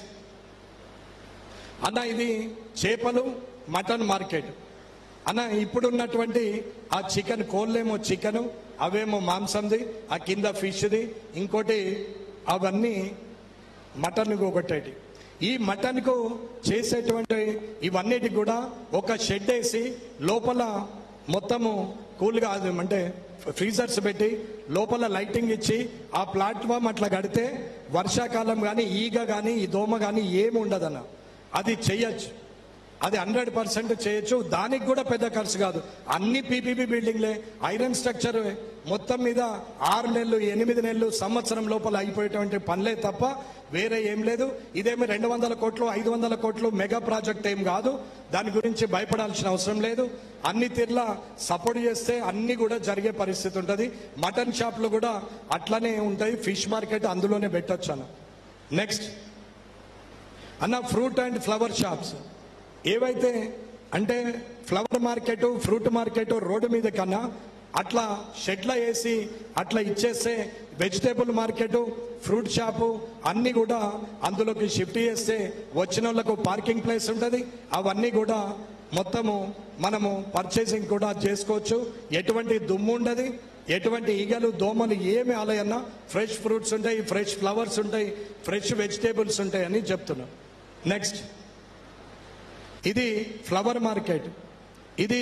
అన్న ఇది చేపలు మటన్ మార్కెట్ అన్న ఇప్పుడున్నటువంటి ఆ చికెన్ కోళ్ళేమో చికెన్ అవేమో మాంసంది ఆ కింద ఫిష్ది ఇంకోటి అవన్నీ మటన్ ఒకటేటి ఈ మటన్కు చేసేటువంటి ఇవన్నిటికి కూడా ఒక షెడ్ వేసి లోపల మొత్తము కూల్గా అది అంటే ఫ్రీజర్స్ పెట్టి లోపల లైటింగ్ ఇచ్చి ఆ ప్లాట్ఫామ్ అట్లా కడితే వర్షాకాలం కానీ ఈగ కానీ ఈ దోమ కానీ ఏమి ఉండదన్న అది చెయ్యొచ్చు అది హండ్రెడ్ పర్సెంట్ చేయొచ్చు దానికి కూడా పెద్ద ఖర్చు కాదు అన్ని పీపీపీ బిల్డింగ్లే ఐరన్ స్ట్రక్చర్ మొత్తం మీద ఆరు నెలలు ఎనిమిది నెలలు సంవత్సరం లోపల అయిపోయేటువంటి పనులే తప్ప వేరే ఏం లేదు ఇదేమి రెండు వందల కోట్లు ఐదు వందల కోట్లు మెగా ప్రాజెక్ట్ ఏం కాదు దాని గురించి భయపడాల్సిన అవసరం లేదు అన్ని తీర్ల సపోర్ట్ చేస్తే అన్ని కూడా జరిగే పరిస్థితి ఉంటుంది మటన్ షాప్లు కూడా అట్లనే ఉంటాయి ఫిష్ మార్కెట్ అందులోనే పెట్టొచ్చు అన్న నెక్స్ట్ అన్న ఫ్రూట్ అండ్ ఫ్లవర్ షాప్స్ ఏవైతే అంటే flower market fruit market road మీద కన్నా అట్లా షెడ్ల వేసి అట్లా ఇచ్చేస్తే వెజిటేబుల్ మార్కెట్ ఫ్రూట్ షాపు అన్నీ కూడా అందులోకి షిఫ్ట్ చేస్తే వచ్చిన వాళ్ళకు పార్కింగ్ ప్లేస్ ఉంటుంది అవన్నీ కూడా మొత్తము మనము పర్చేసింగ్ కూడా చేసుకోవచ్చు ఎటువంటి దుమ్ము ఉండదు ఎటువంటి ఈగలు దోమలు ఏమి ఆలయన్నా ఫ్రెష్ ఫ్రూట్స్ ఉంటాయి ఫ్రెష్ ఫ్లవర్స్ ఉంటాయి ఫ్రెష్ వెజిటేబుల్స్ ఉంటాయి అని చెప్తున్నాం నెక్స్ట్ ఇది ఫ్లవర్ మార్కెట్ ఇది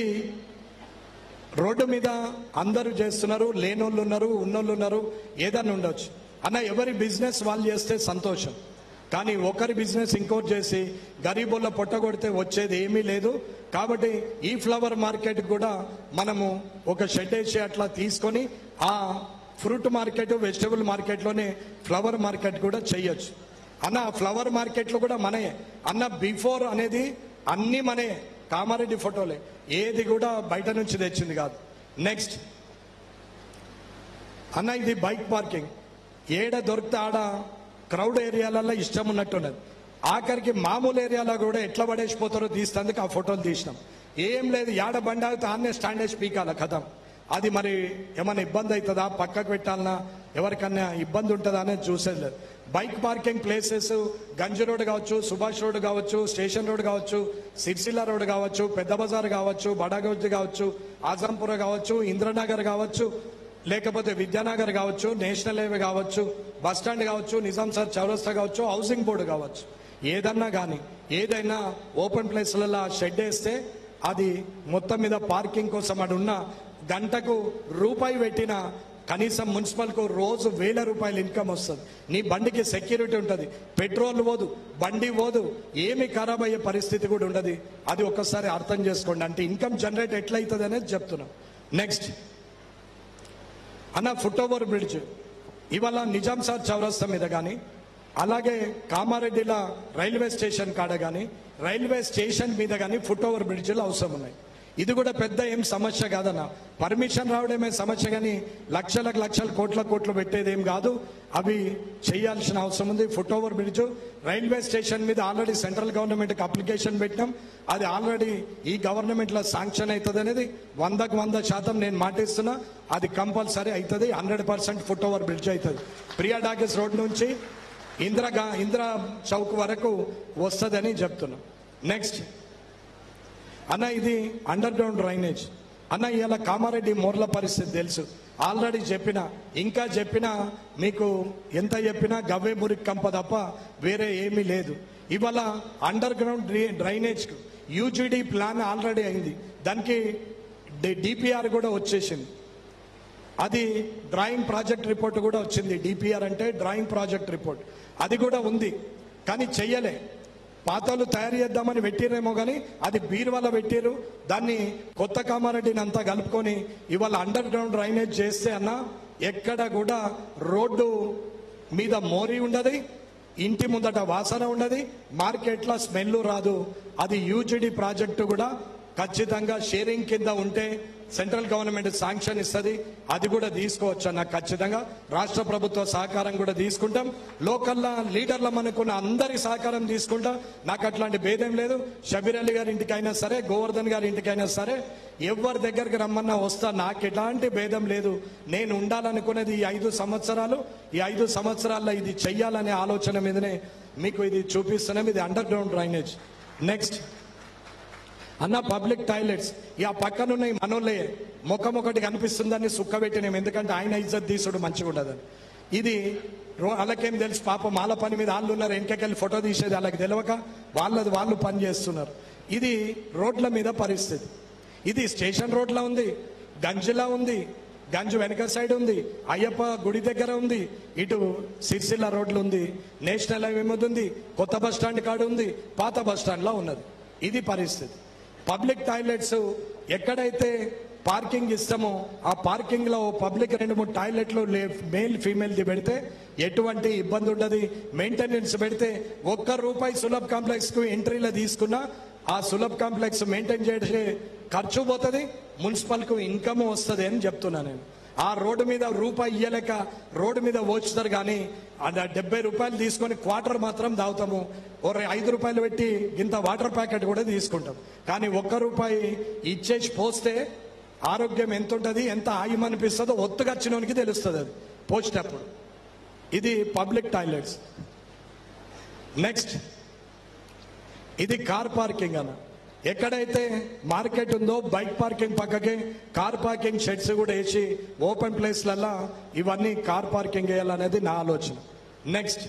రోడ్డు మీద అందరూ చేస్తున్నారు లేనోళ్ళు ఉన్నారు ఉన్నోళ్ళు ఉన్నారు ఏదన్నా ఉండొచ్చు అన్న ఎవరి బిజినెస్ వాళ్ళు చేస్తే సంతోషం కానీ ఒకరి బిజినెస్ ఇంకోటి చేసి గరీబుల్ల పొట్టగొడితే వచ్చేది ఏమీ లేదు కాబట్టి ఈ ఫ్లవర్ మార్కెట్ కూడా మనము ఒక షెడ్ వేసి అట్లా తీసుకొని ఆ ఫ్రూట్ మార్కెట్ వెజిటబుల్ మార్కెట్లోనే ఫ్లవర్ మార్కెట్ కూడా చేయొచ్చు అన్న ఫ్లవర్ మార్కెట్లో కూడా మనే అన్న బిఫోర్ అనేది అన్ని మనే కామారెడ్డి ఫోటోలే ఏది కూడా బయట నుంచి తెచ్చింది కాదు నెక్స్ట్ అన్న ఇది బైక్ పార్కింగ్ ఏడ దొరికితే ఆడ క్రౌడ్ ఏరియాలలో ఇష్టం ఉన్నట్టున్నది ఆఖరికి మామూలు ఏరియాలో కూడా ఎట్లా పడేసిపోతారో తీసేందుకు ఆ ఫోటోలు తీసినాం ఏం లేదు యాడ బండి ఆగితే ఆన్నే స్టాండ్ వేసి పీకాల కథం అది మరి ఏమైనా ఇబ్బంది అవుతుందా పక్కకు పెట్టాలన్నా ఎవరికన్నా ఇబ్బంది ఉంటుందా అనేది చూసేది లేదు bike parking places Ganj road కావచ్చు సుభాష్ రోడ్ కావచ్చు స్టేషన్ రోడ్ కావచ్చు సిరిసిల్ల రోడ్ కావచ్చు పెద్ద బజార్ కావచ్చు బడాగౌజ్ కావచ్చు ఆజంపుర కావచ్చు ఇంద్రనగర్ కావచ్చు లేకపోతే విద్యానగర్ కావచ్చు నేషనల్ హైవే కావచ్చు బస్ స్టాండ్ కావచ్చు నిజాం సార్ చౌరస్తా కావచ్చు హౌసింగ్ బోర్డు కావచ్చు ఏదన్నా కానీ ఏదైనా ఓపెన్ ప్లేస్లలో షెడ్ వేస్తే అది మొత్తం మీద పార్కింగ్ కోసం అక్కడ ఉన్న గంటకు రూపాయి పెట్టిన కనీసం మున్సిపల్కు రోజు వేల రూపాయల ఇన్కమ్ వస్తుంది నీ బండికి సెక్యూరిటీ ఉంటుంది పెట్రోల్ పోదు బండి పోదు ఏమి ఖరాబ్ అయ్యే పరిస్థితి కూడా ఉండదు అది ఒక్కసారి అర్థం చేసుకోండి అంటే ఇన్కమ్ జనరేట్ ఎట్లయితుంది అనేది చెప్తున్నాం నెక్స్ట్ అన్న ఫుట్ ఓవర్ బ్రిడ్జ్ ఇవాళ నిజాం సార్ చౌరస్తా మీద కానీ అలాగే కామారెడ్డిల రైల్వే స్టేషన్ కాడ కానీ రైల్వే స్టేషన్ మీద కానీ ఫుట్ ఓవర్ బ్రిడ్జ్లు అవసరం ఉన్నాయి ఇది కూడా పెద్ద ఏం సమస్య కాదన్న పర్మిషన్ రావడమే సమస్య కానీ లక్షలకు లక్షలు కోట్ల కోట్లు పెట్టేది ఏం కాదు అవి చేయాల్సిన అవసరం ఉంది foot over bridge railway station మీద ఆల్రెడీ సెంట్రల్ గవర్నమెంట్కి అప్లికేషన్ పెట్టినాం అది ఆల్రెడీ ఈ గవర్నమెంట్లో శాంక్షన్ అవుతుంది అనేది వందకు వంద శాతం నేను మాటిస్తున్నా అది కంపల్సరీ అవుతుంది hundred percent foot over bridge అవుతుంది ప్రియా డాకెస్ రోడ్ నుంచి ఇందిరా ఇందిరా చౌక్ వరకు వస్తుందని చెప్తున్నాం నెక్స్ట్ అన్న ఇది అండర్ గ్రౌండ్ డ్రైనేజ్ అన్న ఇవాళ కామారెడ్డి మూర్ల పరిస్థితి తెలుసు ఆల్రెడీ చెప్పిన ఇంకా చెప్పినా మీకు ఎంత చెప్పినా గవ్వే మురికి కంప తప్ప వేరే ఏమీ లేదు ఇవాళ underground drainage UGD plan already అయింది దానికి డిపిఆర్ కూడా వచ్చేసింది అది డ్రాయింగ్ ప్రాజెక్ట్ రిపోర్ట్ కూడా వచ్చింది డిపిఆర్ అంటే డ్రాయింగ్ ప్రాజెక్ట్ రిపోర్ట్ అది కూడా ఉంది కానీ చెయ్యలే పాతలు తయారు చేద్దామని పెట్టిరేమో కానీ అది బీరువాల పెట్టారు దాన్ని కొత్త కామారెడ్డిని అంతా కలుపుకొని ఇవాళ అండర్ గ్రౌండ్ డ్రైనేజ్ చేస్తే అన్న ఎక్కడ కూడా రోడ్డు మీద మోరీ ఉండదు ఇంటి ముందట వాసన ఉండదు మార్కెట్లో స్మెల్ రాదు అది యూజిడి ప్రాజెక్టు కూడా ఖచ్చితంగా షేరింగ్ కింద ఉంటే సెంట్రల్ గవర్నమెంట్ శాంక్షన్ ఇస్తుంది అది కూడా తీసుకోవచ్చు అన్న ఖచ్చితంగా రాష్ట్ర ప్రభుత్వ సహకారం కూడా తీసుకుంటాం లోకల్లా లీడర్ల మనకున్న అందరి సహకారం తీసుకుంటా నాకు అట్లాంటి భేదం లేదు షబీర్ అలీ గారి ఇంటికైనా సరే గోవర్ధన్ గారి ఇంటికైనా సరే ఎవరి దగ్గరికి రమ్మన్నా వస్తా నాకు ఎలాంటి భేదం లేదు నేను ఉండాలనుకునేది ఈ ఐదు సంవత్సరాలు ఈ ఐదు సంవత్సరాల్లో ఇది చెయ్యాలనే ఆలోచన మీదనే మీకు ఇది చూపిస్తున్నాం ఇది అండర్ గ్రౌండ్ డ్రైనేజ్ నెక్స్ట్ అన్న పబ్లిక్ టాయిలెట్స్ ఇక పక్కనున్న ఈ మనోళ్ళే ముఖం ఒకటి కనిపిస్తుందని సుక్కబెట్టినాం ఎందుకంటే ఆయన ఇజ్జత్ తీసుడు మంచిగా ఉండదని ఇది రో- వాళ్ళకేం తెలుసు పాపం వాళ్ళ పని మీద వాళ్ళు ఉన్నారు వెనకకెళ్ళి ఫోటో తీసేది వాళ్ళకి తెలియక వాళ్ళది వాళ్ళు పని చేస్తున్నారు ఇది రోడ్ల మీద పరిస్థితి ఇది స్టేషన్ రోడ్లా ఉంది గంజిలా ఉంది గంజు వెనక సైడ్ ఉంది అయ్యప్ప గుడి దగ్గర ఉంది ఇటు సిరిసిల్ల రోడ్లు ఉంది నేషనల్ హైవే మీద ఉంది కొత్త బస్ స్టాండ్ కాడ ఉంది పాత బస్ స్టాండ్లో ఉన్నది ఇది పరిస్థితి పబ్లిక్ టాయిలెట్స్ ఎక్కడైతే పార్కింగ్ ఇస్తామో ఆ పార్కింగ్ లో పబ్లిక్ రెండు మూడు టాయిలెట్లు మేల్ ఫీమేల్ ది పెడితే ఎటువంటి ఇబ్బంది ఉండదు మెయింటెనెన్స్ పెడితే ఒక్క రూపాయి సులభ్ కాంప్లెక్స్ కు ఎంట్రీలో తీసుకున్నా ఆ సులభ్ కాంప్లెక్స్ మెయింటైన్ చేసే ఖర్చు పోతుంది మున్సిపల్ కు ఇన్కమ్ వస్తుంది అని చెప్తున్నా నేను ఆ రోడ్డు మీద రూపాయి ఇయ్యలేక రోడ్డు మీద పోచుతారు కానీ ఆ డెబ్బై రూపాయలు తీసుకొని క్వార్టర్ మాత్రం తాగుతాము ఓ రె- ఐదు రూపాయలు పెట్టి ఇంత వాటర్ ప్యాకెట్ కూడా తీసుకుంటాం కానీ ఒక్క రూపాయి ఇచ్చేసి పోస్తే ఆరోగ్యం ఎంత ఉంటుంది ఎంత ఆయం అనిపిస్తుందో ఒత్తుగా వచ్చినోనికి తెలుస్తుంది అది పోసేటప్పుడు ఇది పబ్లిక్ టాయిలెట్స్ నెక్స్ట్ ఇది కార్ పార్కింగ్ అన్న ఎక్కడైతే మార్కెట్ ఉందో బైక్ పార్కింగ్ పక్కకి కార్ పార్కింగ్ షెడ్స్ కూడా వేసి ఓపెన్ ప్లేస్లల్లా ఇవన్నీ కార్ పార్కింగ్ వేయాలనేది నా ఆలోచన నెక్స్ట్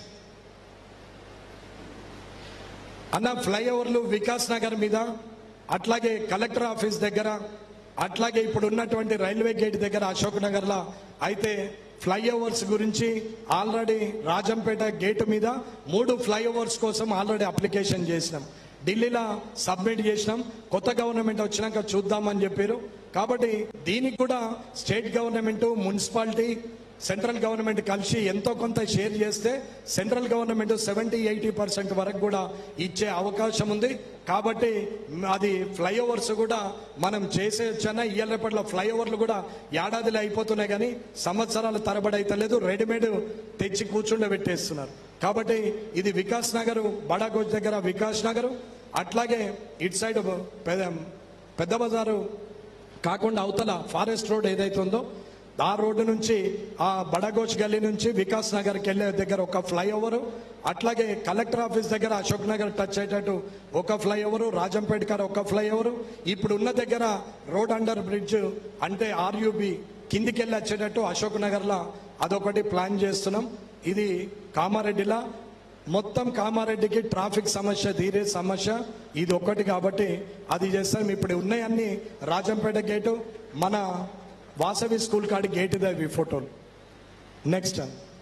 అన్న ఫ్లైఓవర్లు వికాస్ నగర్ మీద అట్లాగే కలెక్టర్ ఆఫీస్ దగ్గర అట్లాగే ఇప్పుడు ఉన్నటువంటి రైల్వే గేట్ దగ్గర అశోక్ నగర్లో అయితే ఫ్లైఓవర్స్ గురించి ఆల్రెడీ రాజంపేట గేట్ మీద మూడు ఫ్లైఓవర్స్ కోసం ఆల్రెడీ అప్లికేషన్ చేసినాం ఢిల్లీలో సబ్మిట్ చేసినాం కొత్త గవర్నమెంట్ వచ్చినాక చూద్దామని చెప్పారు కాబట్టి దీనికి కూడా state government municipality central government కలిసి ఎంతో కొంత షేర్ చేస్తే central government seventy eighty percent వరకు కూడా ఇచ్చే అవకాశం ఉంది కాబట్టి అది ఫ్లైఓవర్స్ కూడా మనం చేసేయచ్చన్నా ఇయ్యలేపట్ల ఫ్లైఓవర్లు కూడా ఏడాదిలో అయిపోతున్నాయి కానీ సంవత్సరాల తరబడి అయితే లేదు రెడీమేడ్ తెచ్చి కూర్చుండబెట్టేస్తున్నారు కాబట్టి ఇది వికాస్ నగర్ బడాగోజ్ దగ్గర వికాస్ నగర్ అట్లాగే ఇటు సైడ్ పెద్ద పెద్ద బజారు కాకుండా అవతల ఫారెస్ట్ రోడ్ ఏదైతే ఉందో ఆ రోడ్డు నుంచి ఆ బడగోచ్ గల్లీ నుంచి వికాస్ నగర్కి వెళ్ళే దగ్గర ఒక ఫ్లైఓవర్ అట్లాగే కలెక్టర్ ఆఫీస్ దగ్గర అశోక్ నగర్ టచ్ అయ్యేటట్టు ఒక ఫ్లైఓవర్ రాజంపేట కాడ ఒక ఫ్లైఓవర్ ఇప్పుడు ఉన్న దగ్గర రోడ్ అండర్ బ్రిడ్జ్ అంటే ఆర్యూబి కిందికి వెళ్ళి వచ్చేటట్టు అశోక్ నగర్లో అదొకటి ప్లాన్ చేస్తున్నాం ఇది కామారెడ్డిలా మొత్తం కామారెడ్డికి ట్రాఫిక్ సమస్య తీరే సమస్య ఇది ఒక్కటి కాబట్టి అది చేస్తాం ఇప్పుడు ఉన్నాయన్ని రాజంపేట గేటు మన వాసవి స్కూల్ కాడి గేట్ ఇవి ఫోటోలు నెక్స్ట్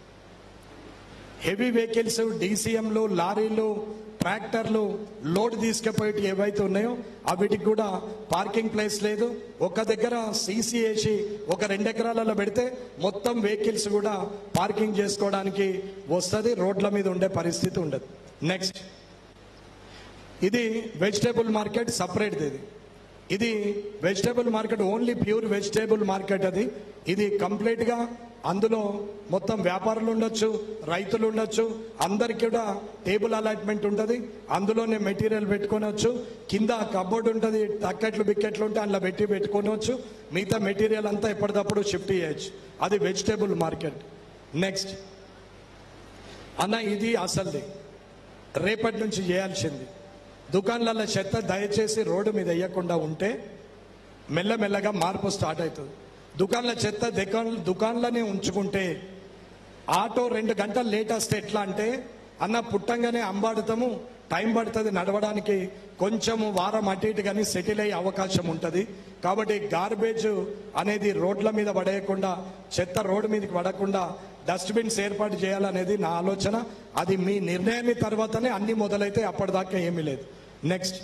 హెవీ వెహికల్స్ డీసీఎంలు లారీలు ట్రాక్టర్లు లోడ్ తీసుకుపోయి ఏవైతే ఉన్నాయో అవిటికి కూడా పార్కింగ్ ప్లేస్ లేదు ఒక దగ్గర సీసీ వేసి ఒక రెండు ఎకరాలలో పెడితే మొత్తం వెహికల్స్ కూడా పార్కింగ్ చేసుకోవడానికి వస్తుంది రోడ్ల మీద ఉండే పరిస్థితి ఉండదు నెక్స్ట్ ఇది వెజిటేబుల్ మార్కెట్ సపరేట్ది ఇది ఇది vegetable market only pure vegetable market అది ఇది కంప్లీట్ గా అందులో మొత్తం వ్యాపారులు ఉండొచ్చు రైతులు ఉండొచ్చు అందరికి కూడా టేబుల్ అలాట్మెంట్ ఉంటుంది అందులోనే మెటీరియల్ పెట్టుకోవచ్చు కింద కబోర్డ్ ఉంటుంది టక్కెట్లు బిక్కెట్లు ఉంటే అందులో పెట్టి పెట్టుకోవచ్చు మిగతా మెటీరియల్ అంతా ఎప్పటికప్పుడు షిఫ్ట్ చేయొచ్చు అది వెజిటేబుల్ మార్కెట్ నెక్స్ట్ అన్న ఇది అసలుది రేపటి నుంచి చేయాల్సింది దుకాణాల చెత్త దయచేసి రోడ్డు మీద వేయకుండా ఉంటే మెల్లమెల్లగా మార్పు స్టార్ట్ అవుతుంది దుకాణాల చెత్త దుకాణ దుకాణాలనే ఉంచుకుంటే ఆటో రెండు గంటలు లేట్ వస్తే ఎట్లా అంటే అన్న పుట్టంగానే అంబాడుతాము టైం పడుతుంది నడవడానికి కొంచెము వారం అటు ఇటు కానీ సెటిల్ అయ్యే అవకాశం ఉంటుంది కాబట్టి గార్బేజ్ అనేది రోడ్ల మీద పడేయకుండా చెత్త రోడ్డు మీదకి పడకుండా డస్ట్బిన్స్ ఏర్పాటు చేయాలనేది నా ఆలోచన అది మీ నిర్ణయాన్ని తర్వాతనే అన్ని మొదలైతే అప్పటిదాకా ఏమీ లేదు నెక్స్ట్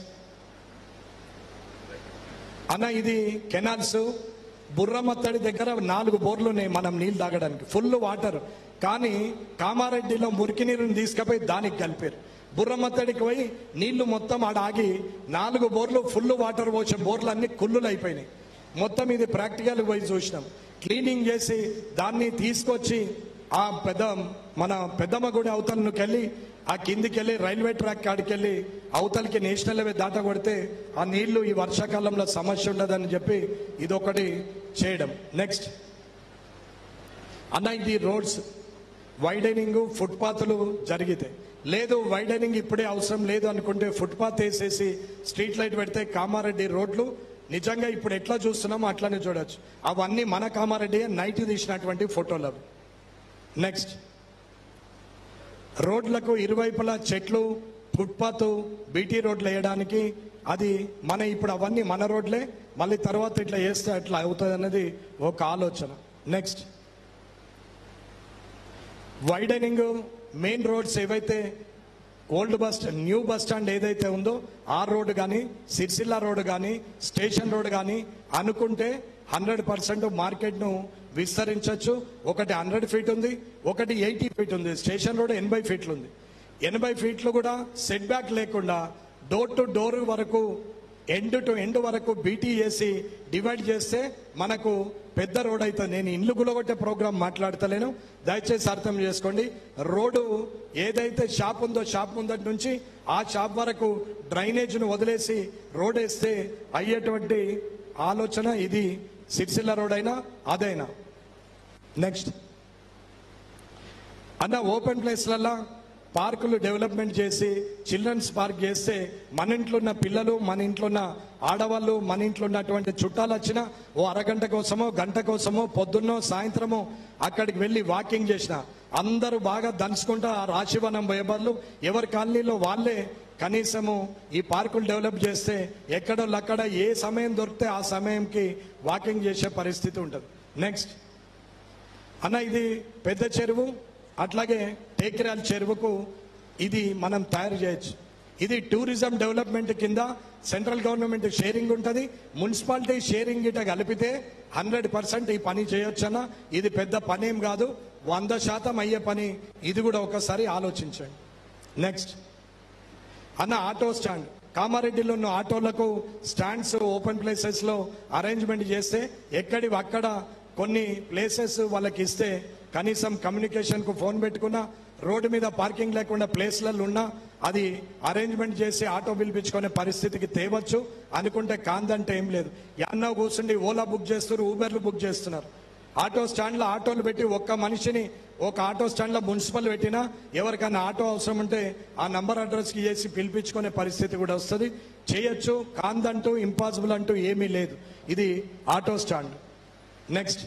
అన్న ఇది కెనాల్స్ బుర్రమత్తడి దగ్గర నాలుగు బోర్లు ఉన్నాయి మనం నీళ్ళు తాగడానికి ఫుల్ వాటర్ కానీ కామారెడ్డిలో మురికి నీరుని తీసుకుపోయి దానికి కలిపారు బుర్రమత్తడికి పోయి నీళ్లు మొత్తం ఆడ ఆగి నాలుగు బోర్లు ఫుల్ వాటర్ పోసే బోర్లు అన్ని కుళ్ళులు అయిపోయినాయి మొత్తం ఇది ప్రాక్టికల్ పోయి చూసినాం క్లీనింగ్ చేసి దాన్ని తీసుకొచ్చి ఆ పెద్ద మన పెద్దమ్మ గుడి అవతలకి వెళ్ళి ఆ కిందికి వెళ్ళి రైల్వే ట్రాక్ కాడికి వెళ్ళి అవతలకి నేషనల్ హైవే దాట కొడితే ఆ నీళ్లు ఈ వర్షాకాలంలో సమస్య ఉండదని చెప్పి ఇదొకటి చేయడం నెక్స్ట్ అన్న ఇది రోడ్స్ వైడనింగ్ ఫుట్పాత్లు జరిగితే లేదు వైడనింగ్ ఇప్పుడే అవసరం లేదు అనుకుంటే ఫుట్పాత్ వేసేసి స్ట్రీట్ లైట్ పెడితే కామారెడ్డి రోడ్లు నిజంగా ఇప్పుడు ఎట్లా చూస్తున్నామో అట్లానే చూడొచ్చు అవన్నీ మన కామారెడ్డి నైట్ తీసినటువంటి ఫోటోలు అవి నెక్స్ట్ రోడ్లకు ఇరువైపులా చెట్లు ఫుట్పాత్ బీటీ రోడ్లు వేయడానికి అది మన ఇప్పుడు అవన్నీ మన రోడ్లే మళ్ళీ తర్వాత ఇట్లా వేస్తే అట్లా అవుతుంది అనేది ఒక ఆలోచన నెక్స్ట్ వైడనింగ్ మెయిన్ రోడ్స్ ఏవైతే old bus new bus stand ఏదైతే ఉందో ఆ రోడ్ కానీ సిరిసిల్ల రోడ్ కానీ స్టేషన్ రోడ్ కానీ అనుకుంటే హండ్రెడ్ పర్సెంట్ మార్కెట్ను విస్తరించవచ్చు ఒకటి హండ్రెడ్ ఫీట్ ఉంది ఒకటి ఎయిటీ ఫీట్ ఉంది స్టేషన్ రోడ్ ఎనభై ఫీట్లు ఉంది ఎనభై ఫీట్లు కూడా సెట్ బ్యాక్ లేకుండా డోర్ టు డోర్ వరకు ఎండ్ టు ఎండ్ వరకు బీటీ చేసి డివైడ్ చేస్తే మనకు పెద్ద రోడ్ అవుతుంది నేను ఇండ్లు గులగొట్టే ప్రోగ్రామ్ మాట్లాడతలేను దయచేసి అర్థం చేసుకోండి రోడ్డు ఏదైతే షాప్ ఉందో షాప్ ముందటి నుంచి ఆ షాప్ వరకు డ్రైనేజ్ను వదిలేసి రోడ్ వేస్తే అయ్యేటువంటి ఆలోచన ఇది సిరిసిల్ల రోడ్ అయినా అదైనా నెక్స్ట్ అన్న ఓపెన్ ప్లేస్లల్లో పార్కులు డెవలప్మెంట్ చేసి చిల్డ్రన్స్ పార్క్ చేస్తే మన ఇంట్లో ఉన్న పిల్లలు మన ఇంట్లో ఉన్న ఆడవాళ్ళు మన ఇంట్లో ఉన్నటువంటి చుట్టాలు వచ్చిన ఓ అరగంట కోసమో గంట కోసమో పొద్దున్నో సాయంత్రమో అక్కడికి వెళ్ళి వాకింగ్ చేసిన అందరూ బాగా దంచుకుంటా ఆ రాశివనం పోయే బదులు ఎవరి కాలనీలో వాళ్ళే కనీసము ఈ పార్కులు డెవలప్ చేస్తే ఎక్కడో అక్కడ ఏ సమయం దొరికితే ఆ సమయంకి వాకింగ్ చేసే పరిస్థితి ఉంటుంది నెక్స్ట్ అన్న ఇది పెద్ద చెరువు అట్లాగే టేకిరాల్ చెరువుకు ఇది మనం తయారు చేయొచ్చు ఇది టూరిజం డెవలప్మెంట్ కింద సెంట్రల్ గవర్నమెంట్ షేరింగ్ ఉంటుంది మున్సిపాలిటీ షేరింగ్ ఇట కలిపితే హండ్రెడ్ పర్సెంట్ ఈ పని చేయొచ్చన్న ఇది పెద్ద పని ఏం కాదు వంద శాతం అయ్యే పని ఇది కూడా ఒకసారి ఆలోచించండి నెక్స్ట్ అన్న ఆటో స్టాండ్ కామారెడ్డిలో ఉన్న ఆటోలకు స్టాండ్స్ ఓపెన్ ప్లేసెస్ లో అరేంజ్మెంట్ చేస్తే ఎక్కడి అక్కడ కొన్ని ప్లేసెస్ వాళ్ళకి ఇస్తే కనీసం కమ్యూనికేషన్ కు ఫోన్ పెట్టుకున్నా రోడ్డు మీద పార్కింగ్ లేకుండా ప్లేస్లలో ఉన్నా అది అరేంజ్మెంట్ చేసి ఆటో పిలిపించుకునే పరిస్థితికి తేవచ్చు అనుకుంటే కాందంటే ఏం లేదు ఎన్నో కూర్చుండి ఓలా బుక్ చేస్తున్నారు ఊబర్లు బుక్ చేస్తున్నారు ఆటో స్టాండ్లో ఆటోలు పెట్టి ఒక్క మనిషిని ఒక ఆటో స్టాండ్లో మున్సిపల్ పెట్టినా ఎవరికైనా ఆటో అవసరం ఉంటే ఆ నంబర్ అడ్రస్కి చేసి పిలిపించుకునే పరిస్థితి కూడా వస్తుంది చేయొచ్చు కాందంటూ ఇంపాసిబుల్ అంటూ ఏమీ లేదు ఇది ఆటో స్టాండ్ నెక్స్ట్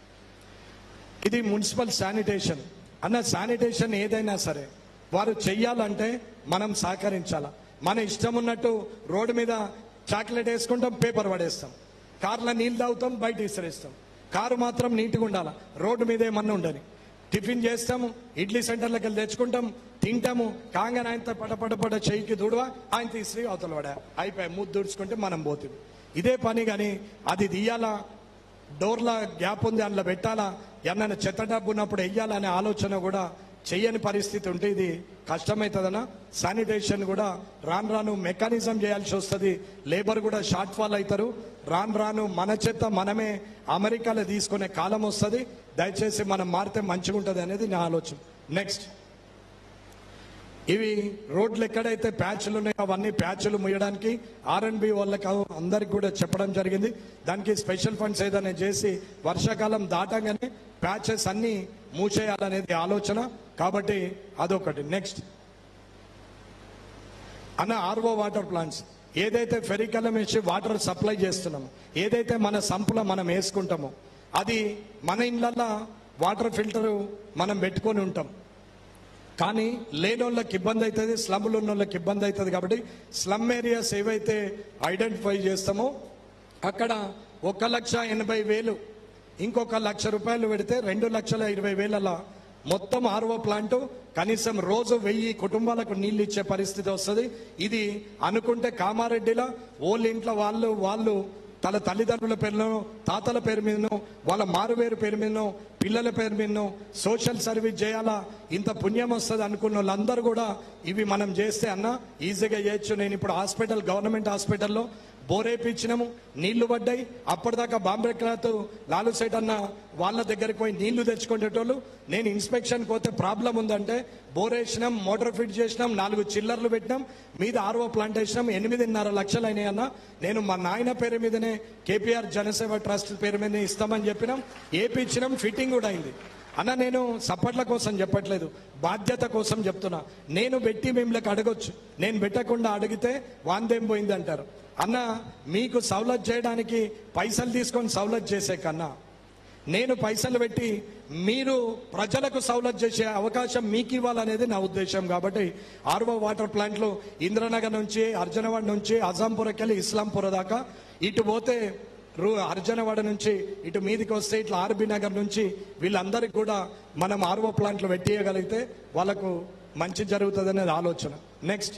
ఇది మున్సిపల్ శానిటేషన్ అన్న శానిటేషన్ ఏదైనా సరే వారు చెయ్యాలంటే మనం సహకరించాల మన ఇష్టం ఉన్నట్టు రోడ్డు మీద చాక్లెట్ వేసుకుంటాం పేపర్ పడేస్తాం కార్లో నీళ్ళు తాగుతాం బయట ఇసిరేస్తాం కారు మాత్రం నీట్గా ఉండాలి రోడ్డు మీద ఏమన్నా ఉండని టిఫిన్ చేస్తాము ఇడ్లీ సెంటర్లకు వెళ్ళి తెచ్చుకుంటాం తింటాము కాంగానే ఆయన పట పట పట చెయ్యికి దూడవా ఆయన తీసి అవతల పడా అయిపోయి ముద్దు దుడుచుకుంటే మనం పోతుంది ఇదే పని కానీ అది తీయాలా డోర్ల గ్యాప్ ఉంది అందులో పెట్టాలా ఎన్నైనా చెత్త డబ్బు ఉన్నప్పుడు వెయ్యాలనే ఆలోచన కూడా చెయ్యని పరిస్థితి ఉంటే ఇది కష్టమవుతుందన్న శానిటేషన్ కూడా రాను రాను మెకానిజం చేయాల్సి వస్తుంది లేబర్ కూడా షార్ట్ ఫాల్ అవుతారు రాను రాను మన చెత్త మనమే అమెరికాలో తీసుకునే కాలం వస్తుంది దయచేసి మనం మారితే మంచిగా ఉంటుంది అనేది నా ఆలోచన నెక్స్ట్ ఇవి రోడ్లు ఎక్కడైతే ప్యాచ్లు ఉన్నాయో అవన్నీ ప్యాచ్లు ముయ్యడానికి ఆర్ఎన్బి వాళ్ళకి అందరికి కూడా చెప్పడం జరిగింది దానికి స్పెషల్ ఫండ్స్ ఏదైనా చేసి వర్షాకాలం దాటంగానే ప్యాచెస్ అన్ని మూసేయాలనేది ఆలోచన కాబట్టి అదొకటి నెక్స్ట్ అన్న ఆర్ఓ వాటర్ ప్లాంట్స్ ఏదైతే ఫెరికలం వేసి వాటర్ సప్లై చేస్తున్నామో ఏదైతే మన సంపులో మనం వేసుకుంటామో అది మన ఇళ్ళల్లో వాటర్ ఫిల్టరు మనం పెట్టుకొని ఉంటాం కానీ లేనోళ్ళకి ఇబ్బంది అవుతుంది స్లమ్లు ఉన్న వాళ్ళకి ఇబ్బంది అవుతుంది కాబట్టి స్లమ్ ఏరియాస్ ఏవైతే ఐడెంటిఫై చేస్తామో అక్కడ ఒక లక్ష ఎనభై వేలు ఇంకొక లక్ష రూపాయలు పెడితే రెండు లక్షల ఇరవై వేల మొత్తం ఆర్ఓ ప్లాంట్ కనీసం రోజు వెయ్యి కుటుంబాలకు నీళ్ళు ఇచ్చే పరిస్థితి వస్తుంది ఇది అనుకుంటే కామారెడ్డిలో ఓళ్ళ ఇంట్లో వాళ్ళు వాళ్ళు తన తల్లిదండ్రుల పేరునో తాతల పేరు మీదనో వాళ్ళ మారువేరు పేరు మీదనో పిల్లల పేరు మీదనో సోషల్ సర్వీస్ చేయాలా ఇంత పుణ్యం వస్తుంది అనుకున్న వాళ్ళందరూ కూడా ఇవి మనం చేస్తే అన్న ఈజీగా చేయొచ్చు నేను ఇప్పుడు హాస్పిటల్ గవర్నమెంట్ హాస్పిటల్లో బోరేపించినాము నీళ్లు పడ్డాయి అప్పటిదాకా బాంబే క్లాత్ లాలు సైడ్ అన్న వాళ్ళ దగ్గరికి పోయి నీళ్లు తెచ్చుకునేటోళ్ళు నేను ఇన్స్పెక్షన్ పోతే ప్రాబ్లం ఉందంటే బోరేసినాం మోటార్ ఫిట్ చేసినాం నాలుగు చిల్లర్లు పెట్టినాం మీద ఆర్ఓ ప్లాంట్ వేసినాం ఎనిమిదిన్నర లక్షలు అయినాయి అన్న నేను మా నాయన పేరు మీదనే కేపీఆర్ జనసేవ ట్రస్ట్ పేరు మీదనే ఇస్తామని చెప్పినాం ఏపించినాం ఫిట్టింగ్ కూడా అయింది అన్న నేను సప్పట్ల కోసం చెప్పట్లేదు బాధ్యత కోసం చెప్తున్నా నేను పెట్టి మిమ్మల్ని అడగొచ్చు నేను పెట్టకుండా అడిగితే వాందేం పోయింది అంటారు అన్న మీకు సవలత్ చేయడానికి పైసలు తీసుకొని సవలత్ చేసే కన్నా నేను పైసలు పెట్టి మీరు ప్రజలకు సౌలత్ చేసే అవకాశం మీకు ఇవ్వాలనేది నా ఉద్దేశం కాబట్టి ఆర్వో వాటర్ ప్లాంట్లు ఇంద్రనగర్ నుంచి అర్జనవాడ నుంచి అజాంపురకి వెళ్ళి ఇస్లాంపుర దాకా ఇటు పోతే రూ అర్జనవాడ నుంచి ఇటు మీదికి వస్తే ఇట్లా ఆర్బీ నగర్ నుంచి వీళ్ళందరికీ కూడా మనం ఆర్వో ప్లాంట్లు పెట్టేయగలిగితే వాళ్ళకు మంచి జరుగుతుంది అనేది ఆలోచన నెక్స్ట్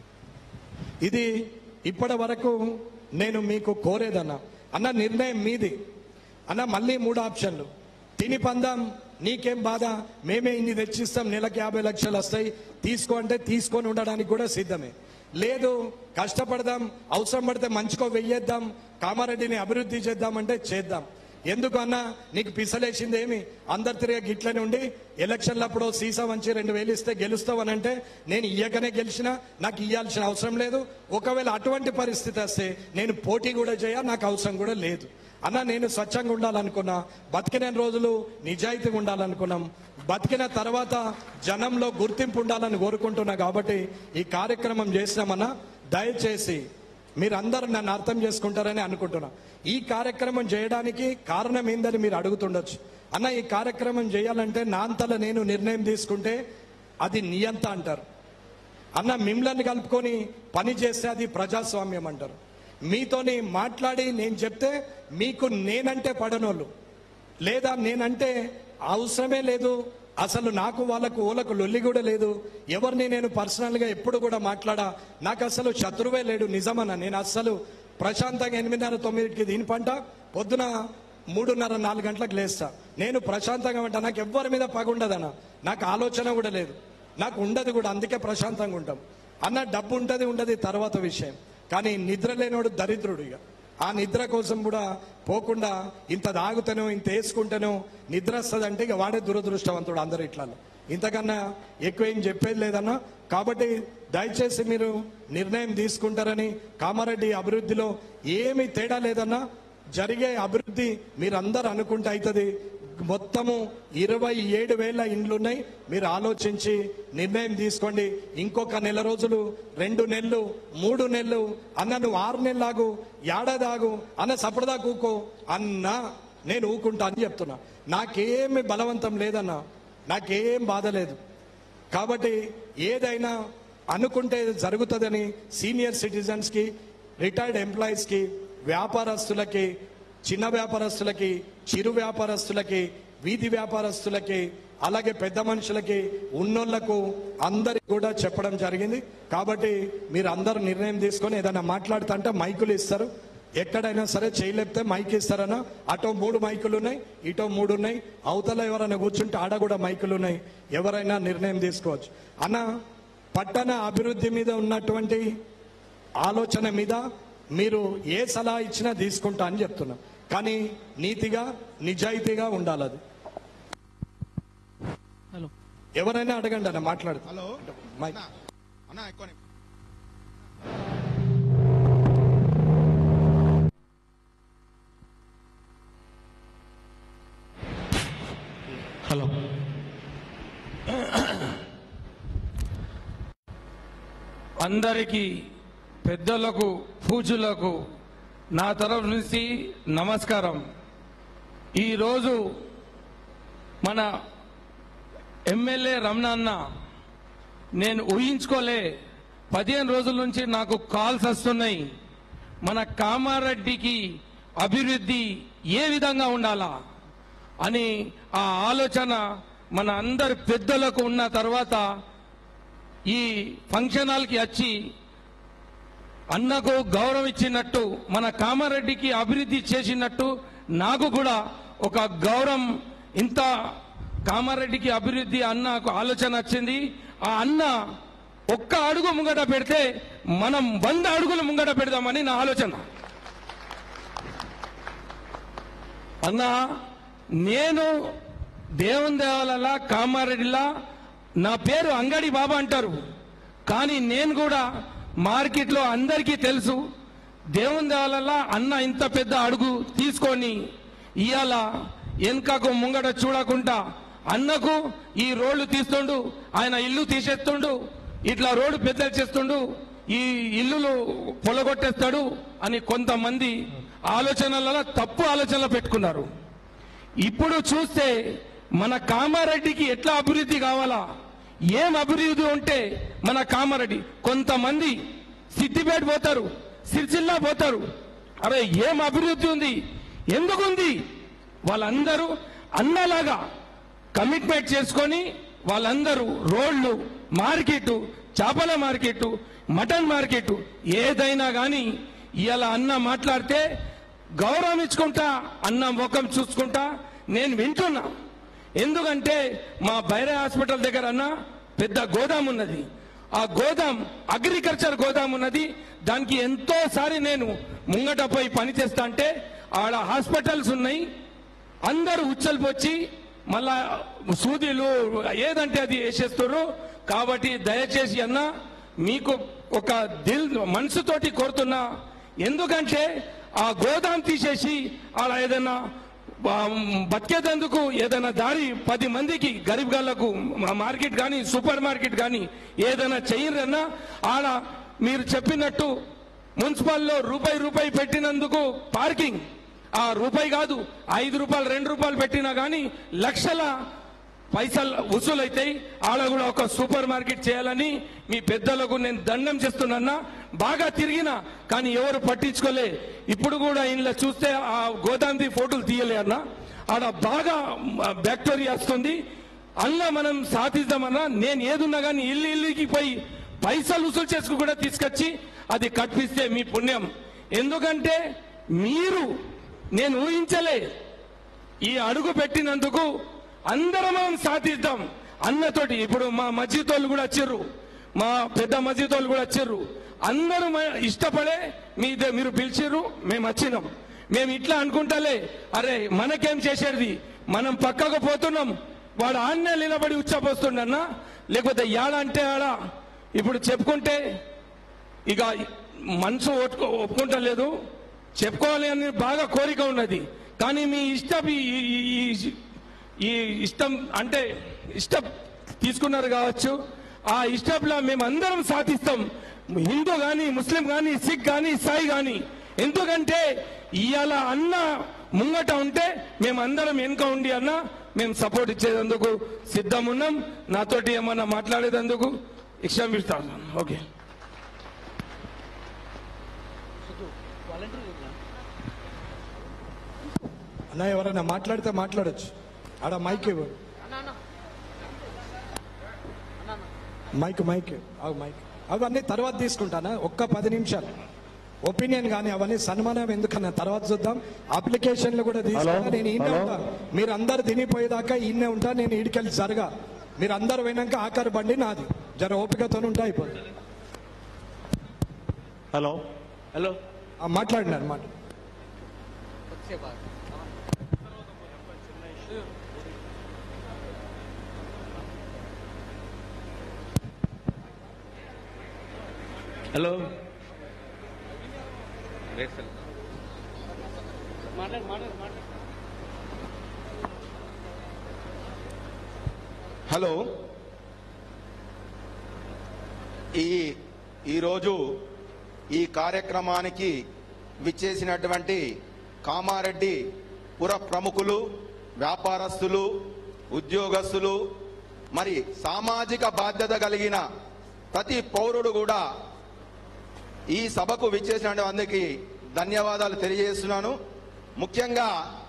ఇది ఇప్పటి వరకు నేను మీకు కోరేదన్నా అన్న నిర్ణయం మీది అన్న మళ్ళీ మూడు ఆప్షన్లు తిని పందాం నీకేం బాధ మేమే ఇన్ని తెచ్చిస్తాం నెలకి యాభై లక్షలు వస్తాయి తీసుకో అంటే తీసుకొని ఉండడానికి కూడా సిద్ధమే లేదు కష్టపడదాం అవసరం పడితే మంచికో వెయ్యేద్దాం కామారెడ్డిని అభివృద్ధి చేద్దామంటే చేద్దాం ఎందుకు అన్నా నీకు పిసలేసింది ఏమి అందరు తిరిగే గిట్లనే ఉండి ఎలక్షన్లప్పుడు సీసా వంచి రెండు వేలు ఇస్తే గెలుస్తావు అని అంటే నేను ఇయ్యకనే గెలిచినా నాకు ఇయ్యాల్సిన అవసరం లేదు ఒకవేళ అటువంటి పరిస్థితి వస్తే నేను పోటీ కూడా చేయ నాకు అవసరం కూడా లేదు అన్న నేను స్వచ్ఛంగా ఉండాలనుకున్నా బతికిన రోజులు నిజాయితీగా ఉండాలనుకున్నాం బతికిన తర్వాత జనంలో గుర్తింపు ఉండాలని కోరుకుంటున్నా కాబట్టి ఈ కార్యక్రమం చేసినామన్నా దయచేసి మీరందరూ నన్ను అర్థం చేసుకుంటారని అనుకుంటున్నా ఈ కార్యక్రమం చేయడానికి కారణం ఏందని మీరు అడుగుతుండొచ్చు అన్న ఈ కార్యక్రమం చేయాలంటే నా అంతలో నేను నిర్ణయం తీసుకుంటే అది నియంత అంటారు అన్న మిమ్మల్ని కలుపుకొని పని చేస్తే అది ప్రజాస్వామ్యం అంటారు మీతోని మాట్లాడి నేను చెప్తే మీకు నేనంటే పడనోళ్ళు లేదా నేనంటే అవసరమే లేదు అసలు నాకు వాళ్ళకు ఓలకు లొల్లి కూడా లేదు ఎవరిని నేను పర్సనల్గా ఎప్పుడు కూడా మాట్లాడా నాకు అసలు శత్రువే లేడు నిజమన్న నేను అస్సలు ప్రశాంతంగా ఎనిమిదిన్నర తొమ్మిదికి దీని పంట పొద్దున మూడున్నర నాలుగు గంటలకు లేస్తా నేను ప్రశాంతంగా ఉంటా నాకు ఎవ్వరి మీద పగుండదన్న నాకు ఆలోచన కూడా లేదు నాకు ఉండదు కూడా అందుకే ప్రశాంతంగా ఉంటాం అన్న డబ్బు ఉంటది ఉండదు తర్వాత విషయం కానీ నిద్ర లేనోడు దరిద్రుడు ఇక ఆ నిద్ర కోసం కూడా పోకుండా ఇంత తాగుతానో ఇంత వేసుకుంటానో నిద్ర వస్తుంది అంటే ఇక వాడే దురదృష్టవంతుడు అందరు ఇట్లలో ఇంతకన్నా ఎక్కువ ఏం చెప్పేది లేదన్నా కాబట్టి దయచేసి మీరు నిర్ణయం తీసుకుంటారని కామారెడ్డి అభివృద్ధిలో ఏమీ తేడా లేదన్నా జరిగే అభివృద్ధి మీరందరూ అనుకుంటే అవుతుంది మొత్తము ఇరవై ఏడు వేల ఇండ్లున్నాయి మీరు ఆలోచించి నిర్ణయం తీసుకోండి ఇంకొక నెల రోజులు రెండు నెలలు మూడు నెలలు అన్న నువ్వు ఆరు నెలలాగు ఏడాదాగు అన్న సపడదా కూకో అన్న నేను ఊకుంటా అని చెప్తున్నా నాకేమి బలవంతం లేదన్నా నాకేం బాధ లేదు కాబట్టి ఏదైనా అనుకుంటే జరుగుతుందని సీనియర్ సిటిజన్స్కి రిటైర్డ్ ఎంప్లాయీస్కి వ్యాపారస్తులకి చిన్న వ్యాపారస్తులకి చిరు వ్యాపారస్తులకి వీధి వ్యాపారస్తులకి అలాగే పెద్ద మనుషులకి ఉన్నోళ్లకు అందరికి కూడా చెప్పడం జరిగింది కాబట్టి మీరు అందరు నిర్ణయం తీసుకొని ఏదైనా మాట్లాడుతుంటే మైకులు ఇస్తారు ఎక్కడైనా సరే చేయలేపితే మైక్ ఇస్తారన్నా అటో మూడు మైకులు ఉన్నాయి ఇటో మూడు ఉన్నాయి అవతల ఎవరైనా కూర్చుంటే ఆడ కూడా మైకులు ఉన్నాయి ఎవరైనా నిర్ణయం తీసుకోవచ్చు అన్న పట్టణ అభివృద్ధి మీద ఉన్నటువంటి ఆలోచన మీద మీరు ఏ సలహా ఇచ్చినా తీసుకుంటా అని చెప్తున్నా కానీ నీతిగా నిజాయితీగా ఉండాలి అది హలో ఎవరైనా అడగండి అన్న మాట్లాడు హలో మైక్. అన్న, అన్న ఎక్కువ ని- హలో అందరికీ పెద్దలకు పూజలకు నా తరఫు నుంచి నమస్కారం ఈరోజు మన ఎమ్మెల్యే రమణన్న నేను ఊహించుకోలే పదిహేను రోజుల నుంచి నాకు కాల్స్ వస్తున్నాయి మన కామారెడ్డికి అభివృద్ధి ఏ విధంగా ఉండాలా అని ఆ ఆలోచన మన అందరి పెద్దలకు ఉన్న తర్వాత ఈ ఫంక్షన్ హాల్కి వచ్చి అన్నకు గౌరవం ఇచ్చినట్టు మన కామారెడ్డికి అభివృద్ధి చేసినట్టు నాకు కూడా ఒక గౌరవం ఇంత కామారెడ్డికి అభివృద్ధి అన్నకు ఆలోచన వచ్చింది ఆ అన్న ఒక్క అడుగు ముంగట పెడితే మనం వంద అడుగులు ముంగట పెడదామని నా ఆలోచన అన్నా నేను దేవుని దేవాలలా కామారెడ్డిలా నా పేరు అంగడి బాబా అంటారు కానీ నేను కూడా మార్కెట్లో అందరికీ తెలుసు దేవుని దేవాలలా అన్న ఇంత పెద్ద అడుగు తీసుకొని ఇవాళ వెనుకకు ముంగట చూడకుండా అన్నకు ఈ రోడ్లు తీస్తుండు ఆయన ఇల్లు తీసేస్తుండు ఇట్లా రోడ్డు పెద్దలు చేస్తుండు ఈ ఇల్లులు పొలగొట్టేస్తాడు అని కొంతమంది ఆలోచనలలో తప్పు ఆలోచనలు పెట్టుకున్నారు ఇప్పుడు చూస్తే మన కామారెడ్డికి ఎట్లా అభివృద్ధి కావాలా ఏం అభివృద్ధి ఉంటే మన కామారెడ్డి కొంతమంది సిద్దిపేట పోతారు సిరిసిల్ల పోతారు అరే ఏం అభివృద్ధి ఉంది ఎందుకుంది వాళ్ళందరూ అన్నలాగా కమిట్మెంట్ చేసుకొని వాళ్ళందరూ రోడ్లు మార్కెట్ చేపల మార్కెట్ మటన్ మార్కెట్ ఏదైనా కానీ ఇలా అన్న మాట్లాడితే గౌరవం ఇచ్చుకుంటా అన్న ముఖం చూసుకుంటా నేను వింటున్నా ఎందుకంటే మా బైరే హాస్పిటల్ దగ్గర అన్న పెద్ద గోదాం ఉన్నది ఆ గోదాం అగ్రికల్చర్ గోదాం ఉన్నది దానికి ఎంతో సారి నేను ముంగట పోయి పని చేస్తా అంటే ఆడ హాస్పిటల్స్ ఉన్నాయి అందరూ ఉచ్చల్పొచ్చి మళ్ళా సూదీలు ఏదంటే అది వేసేస్తారు కాబట్టి దయచేసి అన్న మీకు ఒక దిల్ మనసుతోటి కోరుతున్నా ఎందుకంటే ఆ గోదాం తీసేసి ఆడ ఏదైనా ఆ, బతికేందుకు ఏదైనా దారి పది మందికి గరీబ్ గాళ్లకు మార్కెట్ కానీ సూపర్ మార్కెట్ కానీ ఏదైనా చెయ్యరన్నా ఆడ మీరు చెప్పినట్టు మున్సిపల్లో రూపాయి రూపాయి పెట్టినందుకు పార్కింగ్ ఆ రూపాయి కాదు ఐదు రూపాయలు రెండు రూపాయలు పెట్టినా కానీ లక్షల పైసలు వసూలైతాయి ఆడ కూడా ఒక సూపర్ మార్కెట్ చేయాలని మీ పెద్దలకు నేను దండం చేస్తున్నా బాగా తిరిగినా కానీ ఎవరు పట్టించుకోలే ఇప్పుడు కూడా ఇంట్లో చూస్తే ఆ గోదాంది ఫోటోలు తీయలే అన్న ఆడ బాగా బ్యాక్టీరియా వస్తుంది అలా మనం సాధిద్దామన్నా నేను ఏదున్నా కానీ ఇల్లు ఇల్లుకి పోయి పైసలు వసూలు చేసుకు కూడా తీసుకొచ్చి అది కట్టిస్తే మీ పుణ్యం ఎందుకంటే మీరు నేను ఊహించలే ఈ అడుగు పెట్టినందుకు అందరం మనం సాధిద్దాం అన్నతోటి ఇప్పుడు మా మస్జిద్ వాళ్ళు కూడా వచ్చారు మా పెద్ద మస్జిద్ వాళ్ళు కూడా వచ్చారు అందరూ మ- ఇష్టపడే మీ ద- మీరు పిలిచిర్రు మేము వచ్చినాం మేము ఇట్లా అనుకుంటాలే అరే మనకేం చేసేది మనం పక్కకు పోతున్నాం వాడు ఆన్నే నిలబడి ఉచ్చపోస్తుండన్నా లేకపోతే యాడ అంటే ఆడ ఇప్పుడు చెప్పుకుంటే ఇక మనసు ఒట్టుకో ఒప్పుకుంటలేదు చెప్పుకోవాలి అని బాగా కోరిక ఉన్నది కానీ మీ ఇష్టం ఈ- ఈ- ఈ- ఈ ఇష్టం అంటే ఇష్టం తీసుకున్నారు కావచ్చు ఆ ఇష్టంలో మేము అందరం సాధిస్తాం హిందూ కానీ ముస్లిం కానీ సిక్ కానీ సాయి కానీ ఎందుకంటే ఇవాళ అన్న ముంగట ఉంటే మేము అందరం వెనుక ఉండి అన్న మేము సపోర్ట్ ఇచ్చేందుకు సిద్ధం ఉన్నాం నాతోటి ఏమన్నా మాట్లాడేందుకు క్షమిస్తాను ఓకే అన్న ఎవరైనా మాట్లాడితే మాట్లాడొచ్చు ఆడ మైక్ ఇవ్వు మైక్ మైక్ అవు మైక్ అవన్నీ తర్వాత తీసుకుంటానా ఒక్క పది నిమిషాలు ఒపీనియన్ కానీ అవన్నీ సన్మానం ఎందుకన్నా తర్వాత చూద్దాం అప్లికేషన్లు కూడా తీసుకుంటా నేను ఈయనే ఉంటా మీరు అందరు తినిపోయేదాకా ఈయనే ఉంటా నేను ఈడికెళ్ళి జరగా మీరు అందరు పోయినాక ఆఖరి బండి నాది జర ఓపికతో ఉంటా అయిపోతుంది హలో హలో ఆ, మాట్లాడండి అనమాట హలో హలో ఈ ఈరోజు ఈ కార్యక్రమానికి విచ్చేసినటువంటి కామారెడ్డి పుర ప్రముఖులు వ్యాపారస్తులు ఉద్యోగస్తులు మరి సామాజిక బాధ్యత కలిగిన ప్రతి పౌరుడు కూడా ఈ సభకు విచ్చేసిన అందరికీ ధన్యవాదాలు తెలియజేస్తున్నాను ముఖ్యంగా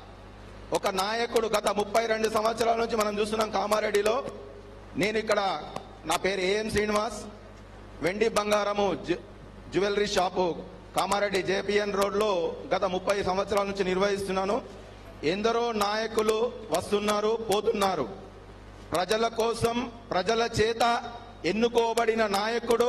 ఒక నాయకుడు గత ముప్పై రెండు సంవత్సరాల నుంచి మనం చూస్తున్నాం కామారెడ్డిలో నేను ఇక్కడ నా పేరు ఏఎం శ్రీనివాస్ వెండి బంగారము జు- జ్యువెలరీ షాపు కామారెడ్డి జేపీఎన్ రోడ్లో గత ముప్పై సంవత్సరాల నుంచి నిర్వహిస్తున్నాను ఎందరో నాయకులు వస్తున్నారు పోతున్నారు ప్రజల కోసం ప్రజల చేత ఎన్నుకోబడిన నాయకుడు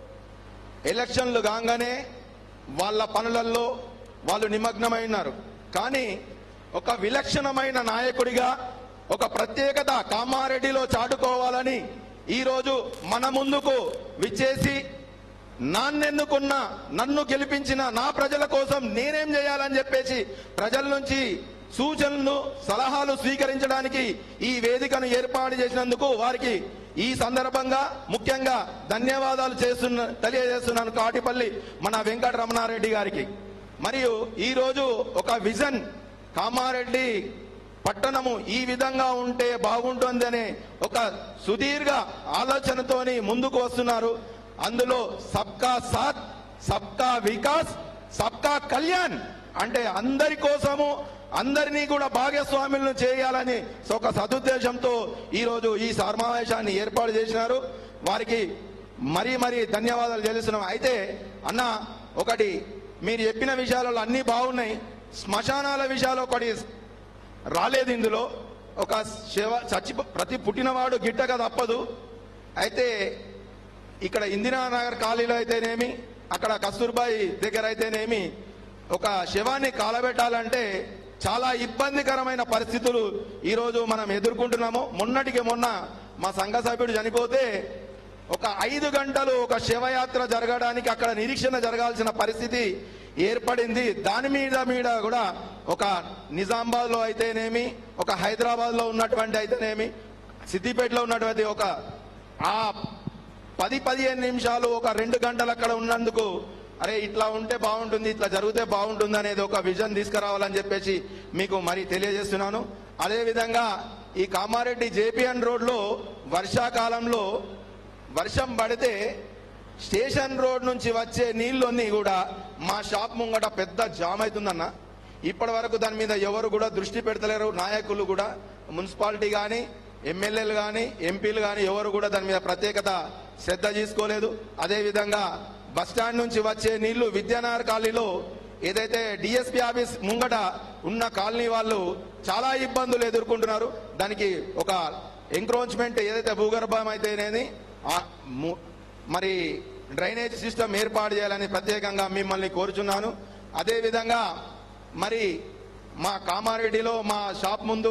ఎలక్షన్లు కాగానే వాళ్ళ పనులలో వాళ్ళు నిమగ్నమైనారు కానీ ఒక విలక్షణమైన నాయకుడిగా ఒక ప్రత్యేకత కామారెడ్డిలో చాటుకోవాలని ఈరోజు మన ముందుకు విచ్చేసి నాన్నెన్నుకున్న నన్ను గెలిపించిన నా ప్రజల కోసం నేనేం చేయాలని చెప్పేసి ప్రజల నుంచి సూచనలు సలహాలు స్వీకరించడానికి ఈ వేదికను ఏర్పాటు చేసినందుకు వారికి ఈ సందర్భంగా ముఖ్యంగా ధన్యవాదాలు చేస్తున్న తెలియజేస్తున్నాను కాటిపల్లి మన వెంకట రమణారెడ్డి గారికి మరియు ఈ రోజు ఒక విజన్ కామారెడ్డి పట్టణము ఈ విధంగా ఉంటే బాగుంటుందనే ఒక సుదీర్ఘ ఆలోచనతోని ముందుకు వస్తున్నారు అందులో సబ్కా సాత్ సబ్కా వికాస్ సబ్కా కళ్యాణ్ అంటే అందరి కోసము అందరినీ కూడా భాగస్వాములను చేయాలని ఒక సదుద్దేశంతో ఈ రోజు ఈ సమావేశాన్ని ఏర్పాటు చేసినారు వారికి మరీ మరీ ధన్యవాదాలు తెలుస్తున్నాం అయితే అన్న ఒకటి మీరు చెప్పిన విషయాలలో అన్ని బాగున్నాయి శ్మశానాల విషయాలు ఒకటి రాలేదు ఇందులో ఒక శివ చచ్చి ప్రతి పుట్టినవాడు గిట్టక తప్పదు అయితే ఇక్కడ ఇందిరానగర్ కాలనీలో అయితేనేమి అక్కడ కస్తూర్బాయి దగ్గర అయితేనేమి ఒక శవాన్ని కాలబెట్టాలంటే చాలా ఇబ్బందికరమైన పరిస్థితులు ఈరోజు మనం ఎదుర్కొంటున్నాము మొన్నటికి మొన్న మా సంఘ సభ్యుడు చనిపోతే ఒక ఐదు గంటలు ఒక శివయాత్ర జరగడానికి అక్కడ నిరీక్షణ జరగాల్సిన పరిస్థితి ఏర్పడింది దాని మీద మీద కూడా ఒక నిజామాబాద్ లో అయితేనేమి ఒక హైదరాబాద్ లో ఉన్నటువంటి అయితేనేమి సిద్దిపేటలో ఉన్నటువంటి ఒక ఆ పది పదిహేను నిమిషాలు ఒక రెండు గంటలు అక్కడ ఉన్నందుకు అరే ఇట్లా ఉంటే బాగుంటుంది ఇట్లా జరిగితే బాగుంటుంది అనేది ఒక విజన్ తీసుకురావాలని చెప్పేసి మీకు మరి తెలియజేస్తున్నాను అదే విధంగా ఈ కామారెడ్డి జేపీఎన్ రోడ్లో వర్షాకాలంలో వర్షం పడితే స్టేషన్ రోడ్ నుంచి వచ్చే నీళ్ళన్నీ కూడా మా షాప్ ముంగట పెద్ద జామ్ అవుతుందన్న ఇప్పటి వరకు దాని మీద ఎవరు కూడా దృష్టి పెడతలేరు నాయకులు కూడా మున్సిపాలిటీ కానీ ఎమ్మెల్యేలు కానీ ఎంపీలు కానీ ఎవరు కూడా దాని మీద ప్రత్యేకత శ్రద్ధ తీసుకోలేదు అదే విధంగా బస్ స్టాండ్ నుంచి వచ్చే నీళ్లు విద్యానగర్ కాలనీలో ఏదైతే డిఎస్పీ ఆఫీస్ ముంగట ఉన్న కాలనీ వాళ్ళు చాలా ఇబ్బందులు ఎదుర్కొంటున్నారు దానికి ఒక ఎంక్రోచ్మెంట్ ఏదైతే భూగర్భం అయితేనేది ఆ ము- మరి డ్రైనేజ్ సిస్టమ్ ఏర్పాటు చేయాలని ప్రత్యేకంగా మిమ్మల్ని కోరుచున్నాను అదే విధంగా మరి మా కామారెడ్డిలో మా షాప్ ముందు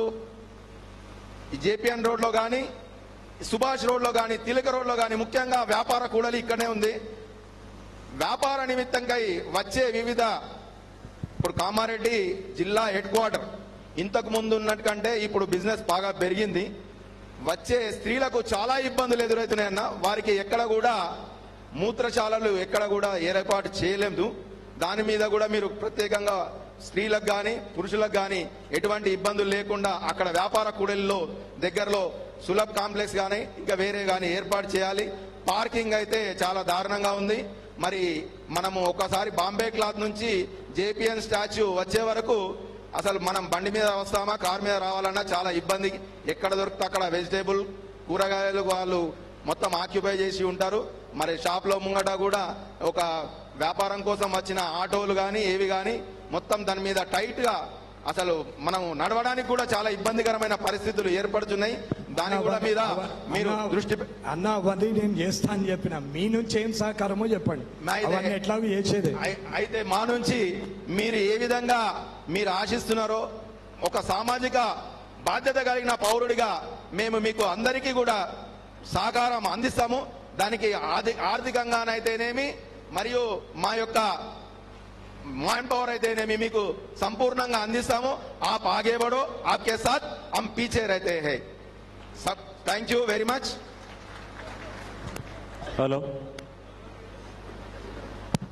జేపీఎన్ రోడ్లో కానీ సుభాష్ రోడ్లో కానీ తిలక రోడ్లో కానీ ముఖ్యంగా వ్యాపార కూడలి ఇక్కడనే ఉంది వ్యాపార నిమిత్తంకై వచ్చే వివిధ ఇప్పుడు కామారెడ్డి జిల్లా హెడ్ క్వార్టర్ ఇంతకు ముందు ఉన్నట్టు కంటే ఇప్పుడు బిజినెస్ బాగా పెరిగింది వచ్చే స్త్రీలకు చాలా ఇబ్బందులు ఎదురవుతున్నాయన్న వారికి ఎక్కడ కూడా మూత్రశాలలు ఎక్కడ కూడా ఏర్పాటు చేయలేదు దాని మీద కూడా మీరు ప్రత్యేకంగా స్త్రీలకు కానీ పురుషులకు కానీ ఎటువంటి ఇబ్బందులు లేకుండా అక్కడ వ్యాపార కూడలిలో దగ్గరలో సులభ్ కాంప్లెక్స్ కానీ ఇంకా వేరే కానీ ఏర్పాటు చేయాలి పార్కింగ్ అయితే చాలా దారుణంగా ఉంది మరి మనము ఒకసారి బాంబే క్లాత్ నుంచి జేపీఎన్ స్టాచ్యూ వచ్చే వరకు అసలు మనం బండి మీద వస్తామా కార్ మీద రావాలన్నా చాలా ఇబ్బంది ఎక్కడ దొరికితే అక్కడ వెజిటేబుల్ కూరగాయలు వాళ్ళు మొత్తం ఆక్యుపై చేసి ఉంటారు మరి షాప్ లో ముంగట కూడా ఒక వ్యాపారం కోసం వచ్చిన ఆటోలు కానీ ఏవి కానీ మొత్తం దాని మీద టైట్ గా అసలు మనం నడవడానికి కూడా చాలా ఇబ్బందికరమైన పరిస్థితులు ఏర్పడుతున్నాయి దాని కూడా మీద మీరు అన్న- దృష్టి పె- అన్న అవన్నీ నేను చేస్తా అని చెప్పిన మీ నుంచి ఏం సహకారమో చెప్పండి నా ఇదే- అవన్నీ ఎట్లాగో చేసేదే అయి- అయితే మా నుంచి మీరు ఏ విధంగా మీరు ఆశిస్తున్నారో ఒక సామాజిక బాధ్యత కలిగిన పౌరుడిగా మేము మీకు అందరికీ కూడా సహకారం అందిస్తాము దానికి ఆర్థి- ఆర్థికంగానైతేనేమి మరియు మా యొక్క మ్యాన్ పవర్ అయితేనేమి మీకు సంపూర్ణంగా అందిస్తాము ఆప్ ఆగే బడో ఆప్కే సాత్ హమ్ పీచే रहते हैं सब thank you very much hello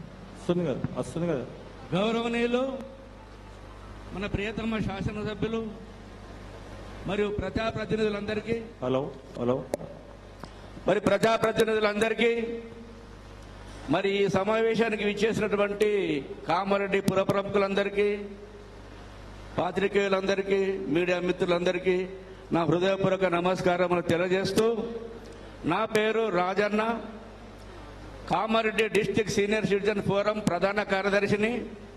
వస్తుంది కదా వస్తుంది కదా గౌరవనీయులు మన ప్రియతమ శాసనసభ్యులు మరియు ప్రజాప్రతినిధులందరికీ హలో హలో మరి ప్రజాప్రతినిధులందరికీ మరి ఈ సమావేశానికి విచ్చేసినటువంటి కామారెడ్డి పుర ప్రముఖులందరికీ పాత్రికేయులందరికీ మీడియా మిత్రులందరికీ నా హృదయపూర్వక నమస్కారములు తెలియజేస్తూ నా పేరు Rajanna Kamareddy district senior citizen forum ప్రధాన కార్యదర్శిని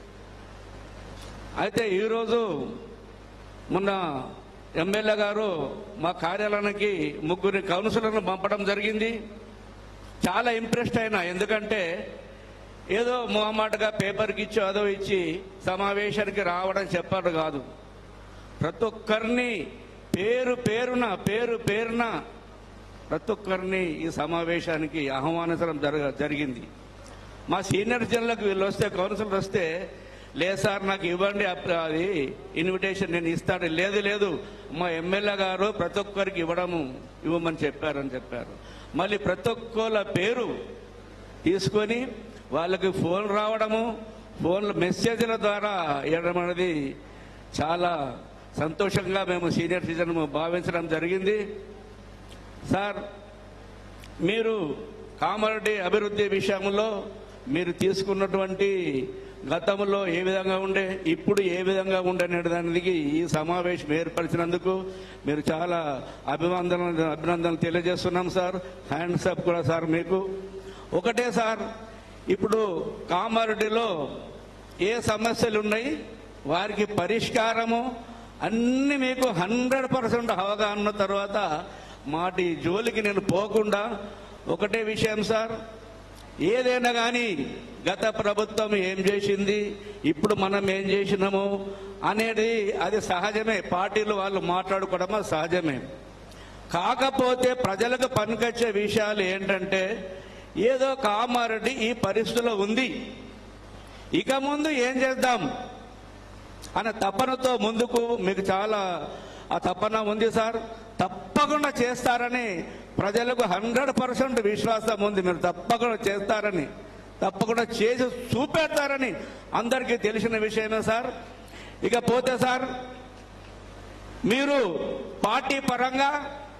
అయితే ఈరోజు మొన్న ఎమ్మెల్యే గారు మా కార్యాలయానికి ముగ్గురి కౌన్సిలర్లు పంపడం జరిగింది చాలా ఇంప్రెస్డ్ అయినా ఎందుకంటే ఏదో మొహమాటగా పేపర్కి ఇచ్చి అదో ఇచ్చి సమావేశానికి రావడం చెప్పాడు కాదు ప్రతి ఒక్కరిని పేరు పేరున పేరు పేరున ప్రతి ఒక్కరిని ఈ సమావేశానికి ఆహ్వానించడం జరగ జరిగింది మా సీనియర్ జనులకు వీళ్ళు వస్తే కౌన్సిలర్ వస్తే లేదు సార్ నాకు ఇవ్వండి అప్- అది ఇన్విటేషన్ నేను ఇస్తాను లేదు లేదు మా ఎమ్మెల్యే గారు ప్రతి ఒక్కరికి ఇవ్వడము ఇవ్వమని చెప్పారని చెప్పారు మళ్ళీ ప్రతి ఒక్కళ్ళ పేరు తీసుకొని వాళ్ళకి ఫోన్ రావడము ఫోన్ల మెసేజ్ల ద్వారా ఇవ్వడం అనేది చాలా సంతోషంగా మేము సీనియర్ సిటిజన్ భావించడం జరిగింది సార్ మీరు కామారెడ్డి అభివృద్ధి విషయంలో మీరు తీసుకున్నటువంటి గతంలో ఏ విధంగా ఉండే ఇప్పుడు ఏ విధంగా ఉండే అనే దానికి ఈ సమావేశం ఏర్పరిచినందుకు మీరు చాలా అభినందనలు అభినందనలు తెలియజేస్తున్నాం సార్ హ్యాండ్స్ అప్ కూడా సార్ మీకు ఒకటే సార్ ఇప్పుడు కామారెడ్డిలో ఏ సమస్యలు ఉన్నాయి వారికి పరిష్కారము అన్ని మీకు హండ్రెడ్ పర్సెంట్ అవగాహన ఉన్న తర్వాత మాటి జోలికి నేను పోకుండా ఒకటే విషయం సార్ ఏదైనా కానీ గత ప్రభుత్వం ఏం చేసింది ఇప్పుడు మనం ఏం చేసినాము అనేది అది సహజమే పార్టీలు వాళ్ళు మాట్లాడుకోవడం అది సహజమే కాకపోతే ప్రజలకు పనికొచ్చే విషయాలు ఏంటంటే ఏదో కామారెడ్డి ఈ పరిస్థితిలో ఉంది ఇక ముందు ఏం చేద్దాం అనే తపనతో ముందుకు మీకు చాలా ఆ తపన ఉంది సార్ తప్పకుండా చేస్తారని ప్రజలకు హండ్రెడ్ పర్సెంట్ విశ్వాసం ఉంది మీరు తప్పకుండా చేస్తారని తప్పకుండా చేసి చూపెడతారని అందరికీ తెలిసిన విషయమే సార్ ఇక పోతే సార్ మీరు పార్టీ పరంగా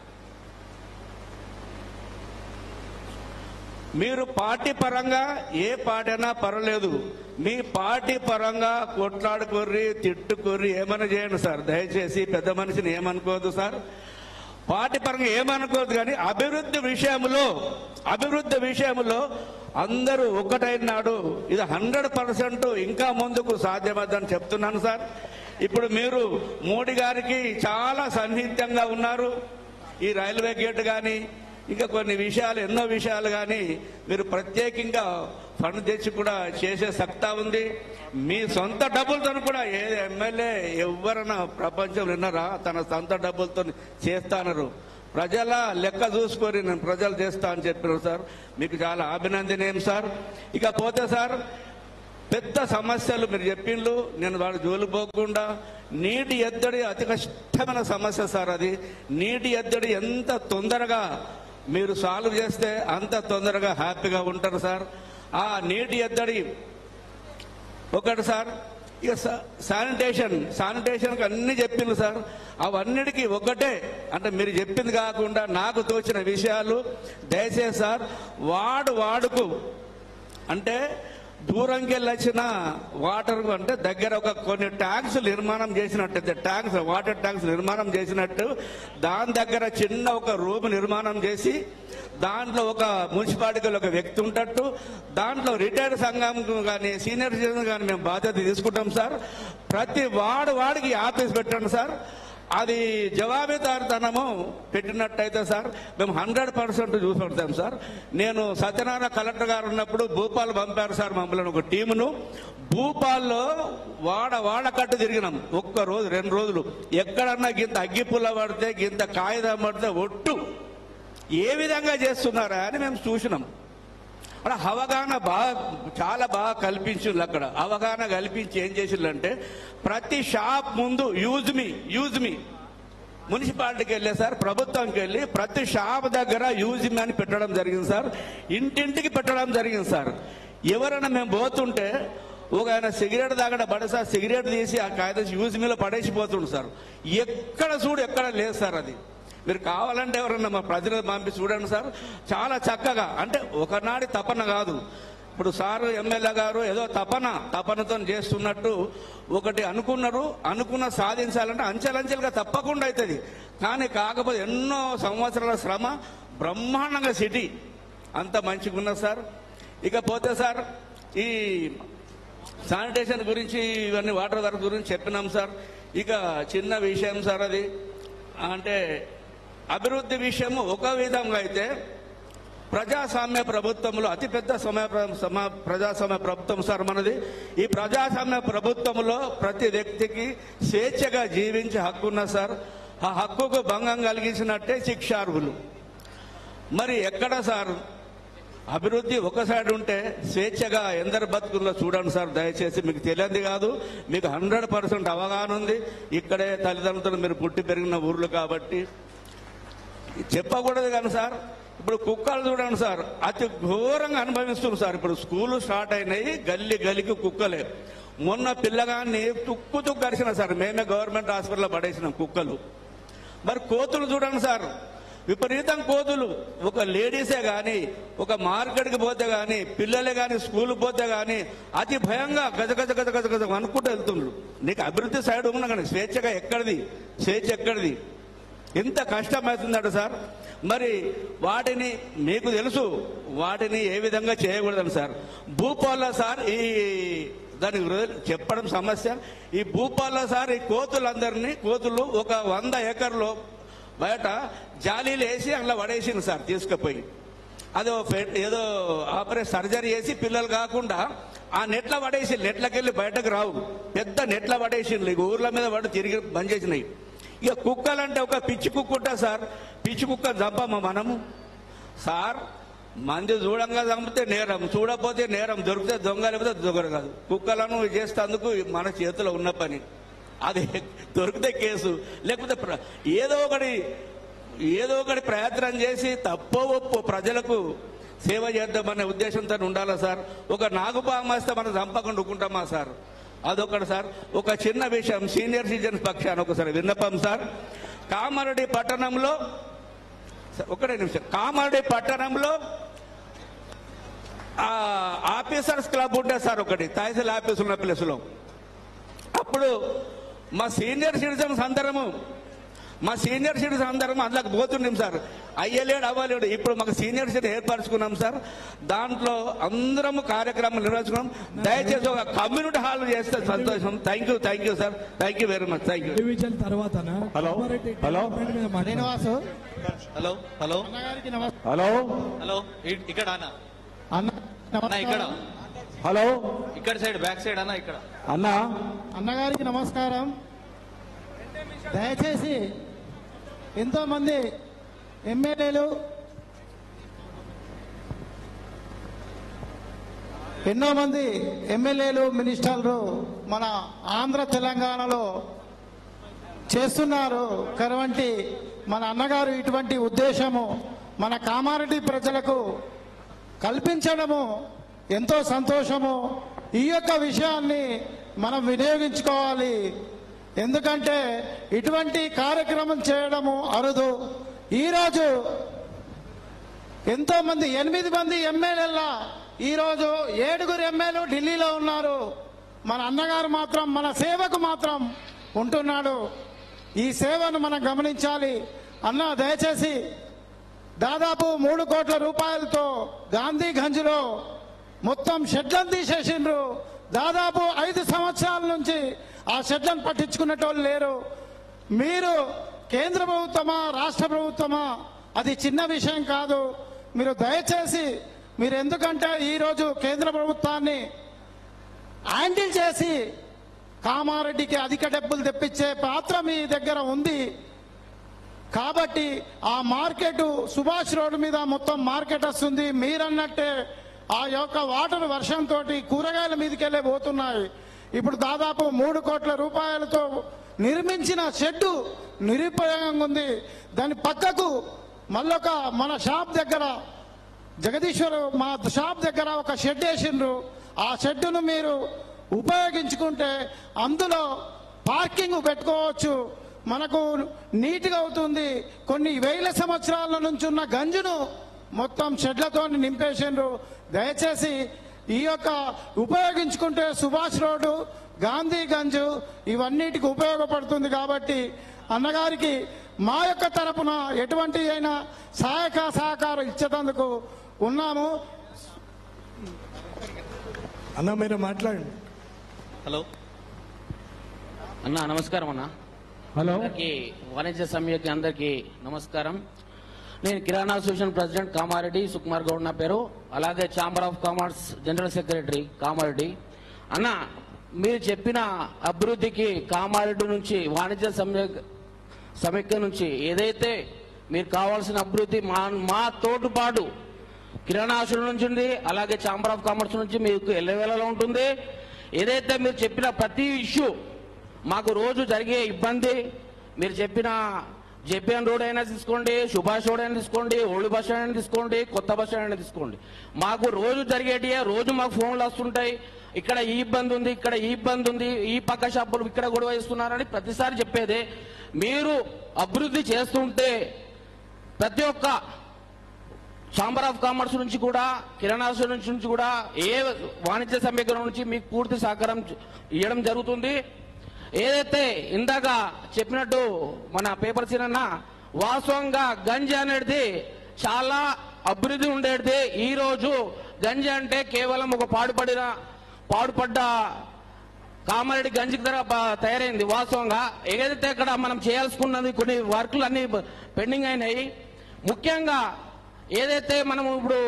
మీరు పార్టీ పరంగా ఏ పార్టీ అయినా పర్వాలేదు మీ పార్టీ పరంగా కొట్లాడుకొర్రి తిట్టుకొర్రి ఏమైనా చేయండి సార్ దయచేసి పెద్ద మనిషిని ఏమనుకోవద్దు సార్ పార్టీ పరంగా ఏమనుకోవద్దు కానీ అభివృద్ధి విషయంలో అభివృద్ధి విషయంలో అందరూ ఒక్కటైనాడు ఇది హండ్రెడ్ పర్సెంట్ ఇంకా ముందుకు సాధ్యమవుతుందని చెప్తున్నాను సార్ ఇప్పుడు మీరు మోడీ గారికి చాలా సన్నిహితంగా ఉన్నారు ఈ రైల్వే గేట్ కానీ ఇంకా కొన్ని విషయాలు ఎన్నో విషయాలు కానీ మీరు ప్రత్యేకంగా ఫండ్ తెచ్చి కూడా చేసే సత్తా ఉంది మీ సొంత డబ్బులతో కూడా ఏ ఎమ్మెల్యే ఎవరైనా ప్రపంచం విన్నారా తన సొంత డబ్బులతో చేస్తానరు ప్రజల లెక్క చూసుకొని నేను ప్రజలు చేస్తా అని చెప్పినారు సార్ మీకు చాలా అభినందనీయం సార్ ఇక పోతే సార్ పెద్ద సమస్యలు మీరు చెప్పిండ్రు నేను వాడు జోలిపోకుండా నీటి ఎద్దడి అతి కష్టమైన సమస్య సార్ అది నీటి ఎద్దడి ఎంత తొందరగా మీరు సాల్వ్ చేస్తే అంత తొందరగా హ్యాపీగా ఉంటారు సార్ ఆ నీటి ఎద్దడి ఒకటి సార్ ఇక సా- శానిటేషన్ శానిటేషన్కి అన్ని చెప్పింది సార్ అవన్నిటికీ ఒకటే అంటే మీరు చెప్పింది కాకుండా నాకు తోచిన విషయాలు దయచేసి సార్ వాడు వాడుకు అంటే దూరంకి వెళ్ళి వచ్చిన వాటర్ అంటే దగ్గర ఒక కొన్ని ట్యాంక్స్ నిర్మాణం చేసినట్టు ట్యాంక్స్ వాటర్ ట్యాంక్స్ నిర్మాణం చేసినట్టు దాని దగ్గర చిన్న ఒక రూమ్ నిర్మాణం చేసి దాంట్లో ఒక మున్సిపాలిటీలో ఒక వ్యక్తి ఉంటట్టు దాంట్లో రిటైర్డ్ సంఘం కానీ సీనియర్ సిటిజన్ కానీ మేము బాధ్యత తీసుకుంటాం సార్ ప్రతి వాడు వాడికి ఆఫీస్ పెట్టండి సార్ అది జవాబుదారితనము పెట్టినట్టయితే సార్ మేము హండ్రెడ్ పర్సెంట్ చూసుకుంటాం సార్ నేను సత్యనారాయణ కలెక్టర్ గారు ఉన్నప్పుడు భూపాల్ పంపారు సార్ మమ్మల్ని ఒక టీమును భూపాల్లో వాడ వాడ కట్టు తిరిగినాం ఒక్క రోజు రెండు రోజులు ఎక్కడన్నా గింత అగ్గిపుల్ల పడితే గింత కాగితం పడితే ఒట్టు ఏ విధంగా చేస్తున్నారా అని మేము చూసినాం అక్కడ అవగాహన బాగా చాలా బాగా కల్పించిండ్రు అక్కడ అవగాహన కల్పించి ఏం చేసిండ్రంటే ప్రతి షాప్ ముందు యూజ్ మీ యూజ్ మీ మున్సిపాలిటీకి వెళ్ళే సార్ ప్రభుత్వంకి వెళ్ళి ప్రతి షాప్ దగ్గర యూజ్ మీ అని పెట్టడం జరిగింది సార్ ఇంటింటికి పెట్టడం జరిగింది సార్ ఎవరైనా మేము పోతుంటే ఒక ఆయన సిగరెట్ తాగడ పడే సార్ సిగరెట్ తీసి ఆ కాగితం యూజ్ మీద పడేసిపోతుండు సార్ ఎక్కడ చూడు ఎక్కడ లేదు సార్ అది మీరు కావాలంటే ఎవరన్నా మా ప్రజలు పంపి చూడండి సార్ చాలా చక్కగా అంటే ఒకనాడి తపన కాదు ఇప్పుడు సార్ ఎమ్మెల్యే గారు ఏదో తపన తపనతో చేస్తున్నట్టు ఒకటి అనుకున్నారు అనుకున్న సాధించాలంటే అంచెలంచెలుగా తప్పకుండా అవుతుంది కానీ కాకపోతే ఎన్నో సంవత్సరాల శ్రమ బ్రహ్మాండంగా సిటీ అంత మంచిగా ఉన్నది సార్ ఇకపోతే సార్ ఈ శానిటేషన్ గురించి ఇవన్నీ వాటర్ వర్క్ గురించి చెప్పినాం సార్ ఇక చిన్న విషయం సార్ అది అంటే అభివృద్ధి విషయము ఒక విధంగా అయితే ప్రజాస్వామ్య ప్రభుత్వంలో అతిపెద్ద సమయ సమ ప్రజాస్వామ్య ప్రభుత్వం సార్ మనది ఈ ప్రజాస్వామ్య ప్రభుత్వంలో ప్రతి వ్యక్తికి స్వేచ్ఛగా జీవించే హక్కు ఉన్నది సార్ ఆ హక్కుకు భంగం కలిగించినట్టే శిక్షార్హులు మరి ఎక్కడ సార్ అభివృద్ధి ఒక సైడ్ ఉంటే స్వేచ్ఛగా ఎందరు బతుకుల్లో చూడండి సార్ దయచేసి మీకు తెలియంది కాదు మీకు హండ్రెడ్ పర్సెంట్ అవగాహన ఉంది ఇక్కడే తల్లిదండ్రులతో మీరు పుట్టి పెరిగిన ఊర్లు కాబట్టి చెప్పకూడదు కానీ సార్ ఇప్పుడు కుక్కలు చూడండి సార్ అతి ఘోరంగా అనుభవిస్తుంది సార్ ఇప్పుడు స్కూలు స్టార్ట్ అయినాయి గల్లి గల్లికి కుక్కలే మొన్న పిల్లగాన్ని తుక్కు తుక్కు కరిసిన సార్ మేమే గవర్నమెంట్ హాస్పిటల్లో పడేసినాం కుక్కలు మరి కోతులు చూడండి సార్ విపరీతం కోతులు ఒక లేడీసే కానీ ఒక మార్కెట్కి పోతే కానీ పిల్లలే కానీ స్కూల్ పోతే కానీ అతి భయంగా గజ గజ గజ గజ గజ అనుకుంటూ వెళ్తుండ్రు నీకు అభివృద్ధి సైడ్ ఉన్నా కానీ స్వేచ్ఛగా ఎక్కడిది స్వేచ్ఛ ఎక్కడిది ఎంత కష్టమవుతుందట సార్ మరి వాటిని మీకు తెలుసు వాటిని ఏ విధంగా చేయకూడదని సార్ భూపాల్లో సార్ ఈ దానికి వృ- చెప్పడం సమస్య ఈ భూపాల్లో సార్ ఈ కోతులందరినీ కోతులు ఒక వంద ఎకర్లో బయట జాలీలు వేసి అందులో పడేసింది సార్ తీసుకుపోయి అది ఓ ఫె- ఏదో ఆపరేషన్ సర్జరీ చేసి పిల్లలు కాకుండా ఆ నెట్ల పడేసి నెట్లకెళ్ళి బయటకు రావు పెద్ద నెట్ల పడేసిండ్రు ఇక ఊర్ల మీద పడి తిరిగి బంద్ చేసినాయి ఇక కుక్కలంటే ఒక పిచ్చి కుక్క ఉంటా సార్ పిచ్చి కుక్క చంపమా మనము సార్ మంది చూడంగా చంపితే నేరం చూడకపోతే నేరం దొరికితే దొంగ లేకపోతే దొంగలు కాదు కుక్కలను చేస్తేందుకు మన చేతిలో ఉన్న పని అది దొరికితే కేసు లేకపోతే ప్ర- ఏదో ఒకటి ఏదో ఒకటి ప్రయత్నం చేసి తప్పో ఒప్పో ప్రజలకు సేవ చేద్దామనే ఉద్దేశంతో ఉండాలా సార్ ఒక నాగుపామస్తే మనం చంపకుండా ఊరుకుంటామా సార్ అదొకటి సార్ ఒక చిన్న విషయం సీనియర్ సిటిజన్స్ పక్షాన ఒకసారి విన్నపం సార్ కామారెడ్డి పట్టణంలో ఒకటే నిమిషం కామారెడ్డి పట్టణంలో ఆ, ఆఫీసర్స్ క్లబ్ ఉంటే సార్ ఒకటి తహసీల్ ఆఫీస్ ఉన్న ప్లేస్లో అప్పుడు మా సీనియర్ సిటిజన్స్ అందరము మా సీనియర్ సిటిజన్ అందరం అందులోకి పోతున్నాం సార్ అయ్యలేడు అవ్వలేడు ఇప్పుడు మాకు సీనియర్ సిటిజన్ ఏర్పరచుకున్నాం సార్ దాంట్లో అందరము కార్యక్రమం నిర్వహించుకున్నాం దయచేసి ఒక కమ్యూనిటీ హాల్ చేస్తే సంతోషం thank you thank you sir thank you very much thank you division తర్వాత hello hello Srinivasu hello hello అన్నగారికి నమస్- హలో హలో ఇ- ఇక్కడ అన్న అన్న అన్న ఇక్కడ నమస్కారం హలో ఇక్కడ సైడ్ బ్యాక్ సైడ్ అన్న ఇక్కడ అన్నా అన్నగారికి నమస్కారం దయచేసి ఎంతో మంది ఎమ్మెల్యేలు ఎన్నో మంది ఎమ్మెల్యేలు మినిస్టర్లు మన ఆంధ్ర తెలంగాణలో చేస్తున్నారు కరవంటి మన అన్నగారు ఇటువంటి ఉద్దేశము మన కామారెడ్డి ప్రజలకు కల్పించడము ఎంతో సంతోషము ఈ యొక్క విషయాన్ని మనం వినియోగించుకోవాలి ఎందుకంటే ఇటువంటి కార్యక్రమం చేయడము అరుదు ఈరోజు ఎంతో మంది ఎనిమిది మంది ఎమ్మెల్యేల ఈరోజు ఏడుగురు ఎమ్మెల్యేలు ఢిల్లీలో ఉన్నారు మన అన్నగారు మాత్రం మన సేవకు మాత్రం ఉంటున్నాడు ఈ సేవను మనం గమనించాలి అన్న దయచేసి దాదాపు మూడు కోట్ల రూపాయలతో గాంధీ గంజ్లో మొత్తం షెడ్లను తీసేసిండ్రు దాదాపు ఐదు సంవత్సరాల నుంచి ఆ షెడ్లను పట్టించుకునేటోళ్ళు లేరు మీరు కేంద్ర ప్రభుత్వమా రాష్ట్ర ప్రభుత్వమా అది చిన్న విషయం కాదు మీరు దయచేసి మీరు ఎందుకంటే ఈరోజు కేంద్ర ప్రభుత్వాన్ని హ్యాండిల్ చేసి కామారెడ్డికి అధిక డబ్బులు తెప్పించే పాత్ర మీ దగ్గర ఉంది కాబట్టి ఆ మార్కెట్ సుభాష్ రోడ్డు మీద మొత్తం మార్కెట్ వస్తుంది మీరన్నట్టే ఆ యొక్క వాటర్ వర్షంతో కూరగాయల మీదకెళ్ళే పోతున్నాయి ఇప్పుడు దాదాపు మూడు కోట్ల రూపాయలతో నిర్మించిన షెడ్డు నిరుపయోగంగా ఉంది దాని పక్కకు మళ్ళొక మన షాప్ దగ్గర జగదీశ్వర్ మా షాప్ దగ్గర ఒక షెడ్ వేసిండ్రు ఆ షెడ్డును మీరు ఉపయోగించుకుంటే అందులో పార్కింగ్ పెట్టుకోవచ్చు మనకు నీట్గా అవుతుంది కొన్ని వేల సంవత్సరాల నుంచి ఉన్న గంజును మొత్తం షెడ్లతో నింపేసిండ్రు దయచేసి ఈ యొక్క ఉపయోగించుకుంటే సుభాష్ రోడ్డు గాంధీ గంజు ఇవన్నిటికి ఉపయోగపడుతుంది కాబట్టి అన్నగారికి మా యొక్క తరపున ఎటువంటి అయినా సహాయక సహకారం ఇచ్చేటందుకు ఉన్నాము అన్న మీరు మాట్లాడండి హలో అన్న నమస్కారం అన్న హలో అందరికీ వాణిజ్య సమ్యకి అందరికీ నమస్కారం నేను కిరాణా అసోసియేషన్ ప్రెసిడెంట్ కామారెడ్డి సుకుమార్ గౌడ్ నా పేరు అలాగే chamber of commerce general secretary Kamareddy అన్న మీరు చెప్పిన అభివృద్ధికి కామారెడ్డి నుంచి వాణిజ్య సమ్య సమైక్య నుంచి ఏదైతే మీరు కావాల్సిన అభివృద్ధి మా మా తోటుపాటు కిరాణా ఆశల నుంచి ఉంది అలాగే ఛాంబర్ ఆఫ్ కామర్స్ నుంచి మీకు ఎల్లవేళలో ఉంటుంది ఏదైతే మీరు చెప్పిన ప్రతి ఇష్యూ మాకు రోజు జరిగే ఇబ్బంది మీరు చెప్పిన జేపీఎన్ రోడ్ అయినా తీసుకోండి సుభాష్ రోడ్ అయినా తీసుకోండి ఓల్డ్ బస్ స్టాండ్ అయినా తీసుకోండి కొత్త బస్ స్టాండ్ అయినా తీసుకోండి మాకు రోజు జరిగేటి రోజు మాకు ఫోన్లు వస్తుంటాయి ఇక్కడ ఈ ఇబ్బంది ఉంది ఇక్కడ ఈ ఇబ్బంది ఉంది ఈ పక్క షాపులు ఇక్కడ గొడవ ఇస్తున్నారని ప్రతిసారి చెప్పేదే మీరు అభివృద్ధి చేస్తుంటే ప్రతి ఒక్క ఛాంబర్ ఆఫ్ కామర్స్ నుంచి కూడా కిరాణా స్టోర్ నుంచి నుంచి కూడా ఏ వాణిజ్య సమీకరణ నుంచి మీకు పూర్తి సహకారం ఇవ్వడం జరుగుతుంది ఏదైతే ఇందాక చెప్పినట్టు మన పేపర్ సీనన్న వాస్తవంగా గంజి అనేది చాలా అభివృద్ధి ఉండేది ఈ రోజు గంజి అంటే కేవలం ఒక పాడుపడిన పాడుపడ్డ కామారెడ్డి గంజికి ధర బ- తయారైంది వాస్తవంగా ఏదైతే ఇక్కడ మనం చేయాల్సుకున్నది కొన్ని వర్కులు అన్ని పెండింగ్ అయినాయి ముఖ్యంగా ఏదైతే మనం ఇప్పుడు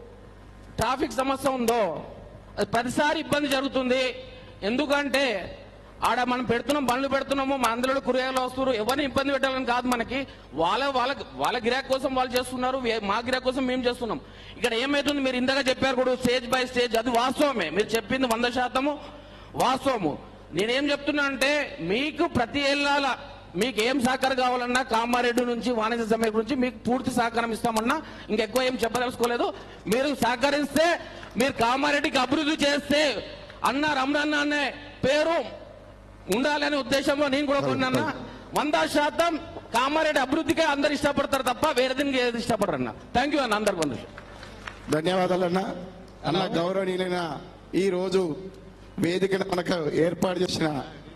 ట్రాఫిక్ సమస్య ఉందో అది ప్రతిసారి ఇబ్బంది జరుగుతుంది ఎందుకంటే ఆడ మనం పెడుతున్నాం బండ్లు పెడుతున్నాము మన అందులో కూరగాయలు వస్తున్నారు ఎవరిని ఇబ్బంది పెట్టాలని కాదు మనకి వాళ్ళ వాళ్ళ వాళ్ళ గిరాక్ కోసం వాళ్ళు చేస్తున్నారు వే- మా గిరాక్ కోసం మేము చేస్తున్నాం ఇక్కడ ఏమైతుంది మీరు ఇందాక చెప్పారు కూడా స్టేజ్ బై స్టేజ్ అది వాస్తవమే మీరు చెప్పింది వంద శాతము వాస్తవము నేనేం చెప్తున్నా అంటే మీకు ప్రతి ఏళ్ళ మీకు ఏం సహకారం కావాలన్నా కామారెడ్డి నుంచి వాణిజ్య సమ్మె గురించి మీకు పూర్తి సహకారం ఇస్తామన్నా ఇంకెక్కువ ఏం చెప్పదలుచుకోలేదు మీరు సహకరిస్తే మీరు కామారెడ్డికి అభివృద్ధి చేస్తే అన్న రమణన్న అనే పేరు ఉండాలనే ఉద్దేశంలో నేను కూడా కొన్నా వంద శాతం కామారెడ్డి అభివృద్ధికే అందరు ఇష్టపడతారు తప్ప వేరే దీనికి ఏది ఇష్టపడరు అన్న థ్యాంక్ యూ అన్న అందరికి వంద ధన్యవాదాలు అన్న అన్న గౌరవనీయులైన ఈ రోజు వేదికను మనకు ఏర్పాటు చేసిన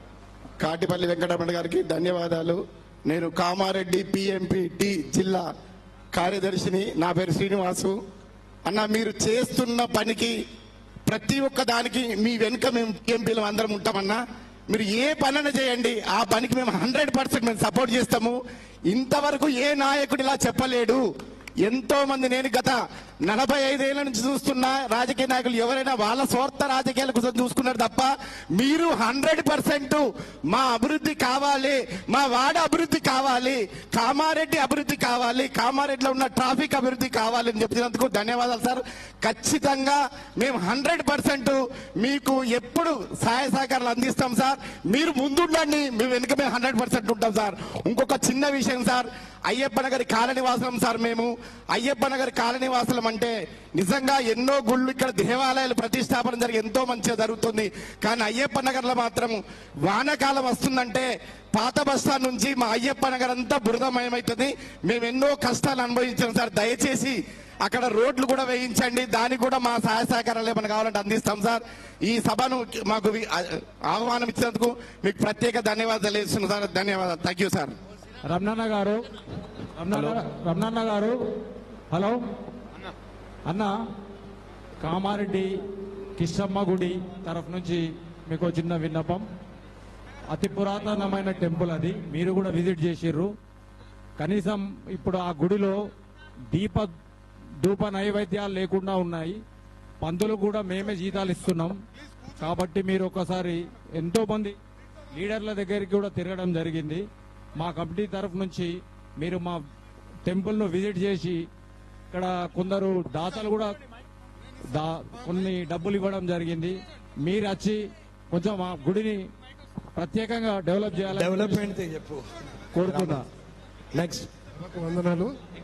కాటిపల్లి వెంకటరమణ గారికి ధన్యవాదాలు నేను కామారెడ్డి పిఎంపి టి జిల్లా కార్యదర్శిని నా పేరు శ్రీనివాసు అన్న మీరు చేస్తున్న పనికి ప్రతి ఒక్క దానికి మీ వెనుక మేము పిఎంపీలు అందరం ఉంటామన్నా మీరు ఏ పనైనా చేయండి ఆ పనికి మేము హండ్రెడ్ పర్సెంట్ మేము సపోర్ట్ చేస్తాము ఇంతవరకు ఏ నాయకుడు ఇలా చెప్పలేడు ఎంతో మంది నేను గత నలభై ఐదేళ్ల నుంచి చూస్తున్న రాజకీయ నాయకులు ఎవరైనా వాళ్ళ స్వార్థ రాజకీయాల కోసం చూసుకున్నారు తప్ప మీరు హండ్రెడ్ పర్సెంట్ మా అభివృద్ధి కావాలి మా వాడ అభివృద్ధి కావాలి కామారెడ్డి అభివృద్ధి కావాలి కామారెడ్డిలో ఉన్న ట్రాఫిక్ అభివృద్ధి కావాలి అని చెప్పినందుకు ధన్యవాదాలు సార్ ఖచ్చితంగా మేము హండ్రెడ్ పర్సెంట్ మీకు ఎప్పుడు సహాయ సహకారాలు అందిస్తాం సార్ మీరు ముందుండండి మేము వెనుక మేము హండ్రెడ్ పర్సెంట్ ఉంటాం సార్ ఇంకొక చిన్న విషయం సార్ అయ్యప్ప నగర్ కాలనివాసం సార్ మేము అయ్యప్ప నగర్ కాలనివాసులం అంటే నిజంగా ఎన్నో గుళ్ళు ఇక్కడ దేవాలయాలు ప్రతిష్టాపన జరిగి ఎంతో మంచిగా జరుగుతుంది కానీ అయ్యప్ప నగర్లో మాత్రం వానాకాలం వస్తుందంటే పాత బస్టాండ్ నుంచి మా అయ్యప్ప నగర్ అంతా బురదమయమవుతుంది మేము ఎన్నో కష్టాలు అనుభవించాం సార్ దయచేసి అక్కడ రోడ్లు కూడా వేయించండి దానికి కూడా మా సహాయ సహకారాలు ఏమైనా కావాలంటే అందిస్తాం సార్ ఈ సభను మాకు వి- ఆహ్వానం ఇచ్చినందుకు మీకు ప్రత్యేక ధన్యవాదాలు తెలియజేస్తున్నాను సార్ ధన్యవాదాలు థ్యాంక్ యూ సార్ రమణన్న గారు రమణన్న రమణన్న గారు హలో అన్న కామారెడ్డి కిష్టమ్మ గుడి తరఫు నుంచి మీకు ఒక చిన్న విన్నపం అతి పురాతనమైన టెంపుల్ అది మీరు కూడా విజిట్ చేసిర్రు కనీసం ఇప్పుడు ఆ గుడిలో దీప ధూప నైవేద్యాలు లేకుండా ఉన్నాయి పందులు కూడా మేమే జీతాలు ఇస్తున్నాం కాబట్టి మీరు ఒకసారి ఎంతో మంది లీడర్ల దగ్గరికి కూడా తిరగడం జరిగింది మా కమిటీ తరఫు నుంచి మీరు మా టెంపుల్ను విజిట్ చేసి ఇక్కడ కొందరు దాతలు కూడా దా కొన్ని డబ్బులు ఇవ్వడం జరిగింది మీరు వచ్చి కొంచెం మా గుడిని ప్రత్యేకంగా డెవలప్ చేయాలని డెవలప్మెంట్ చెప్పు కోరుతున్నా నెక్స్ట్ వందనాలు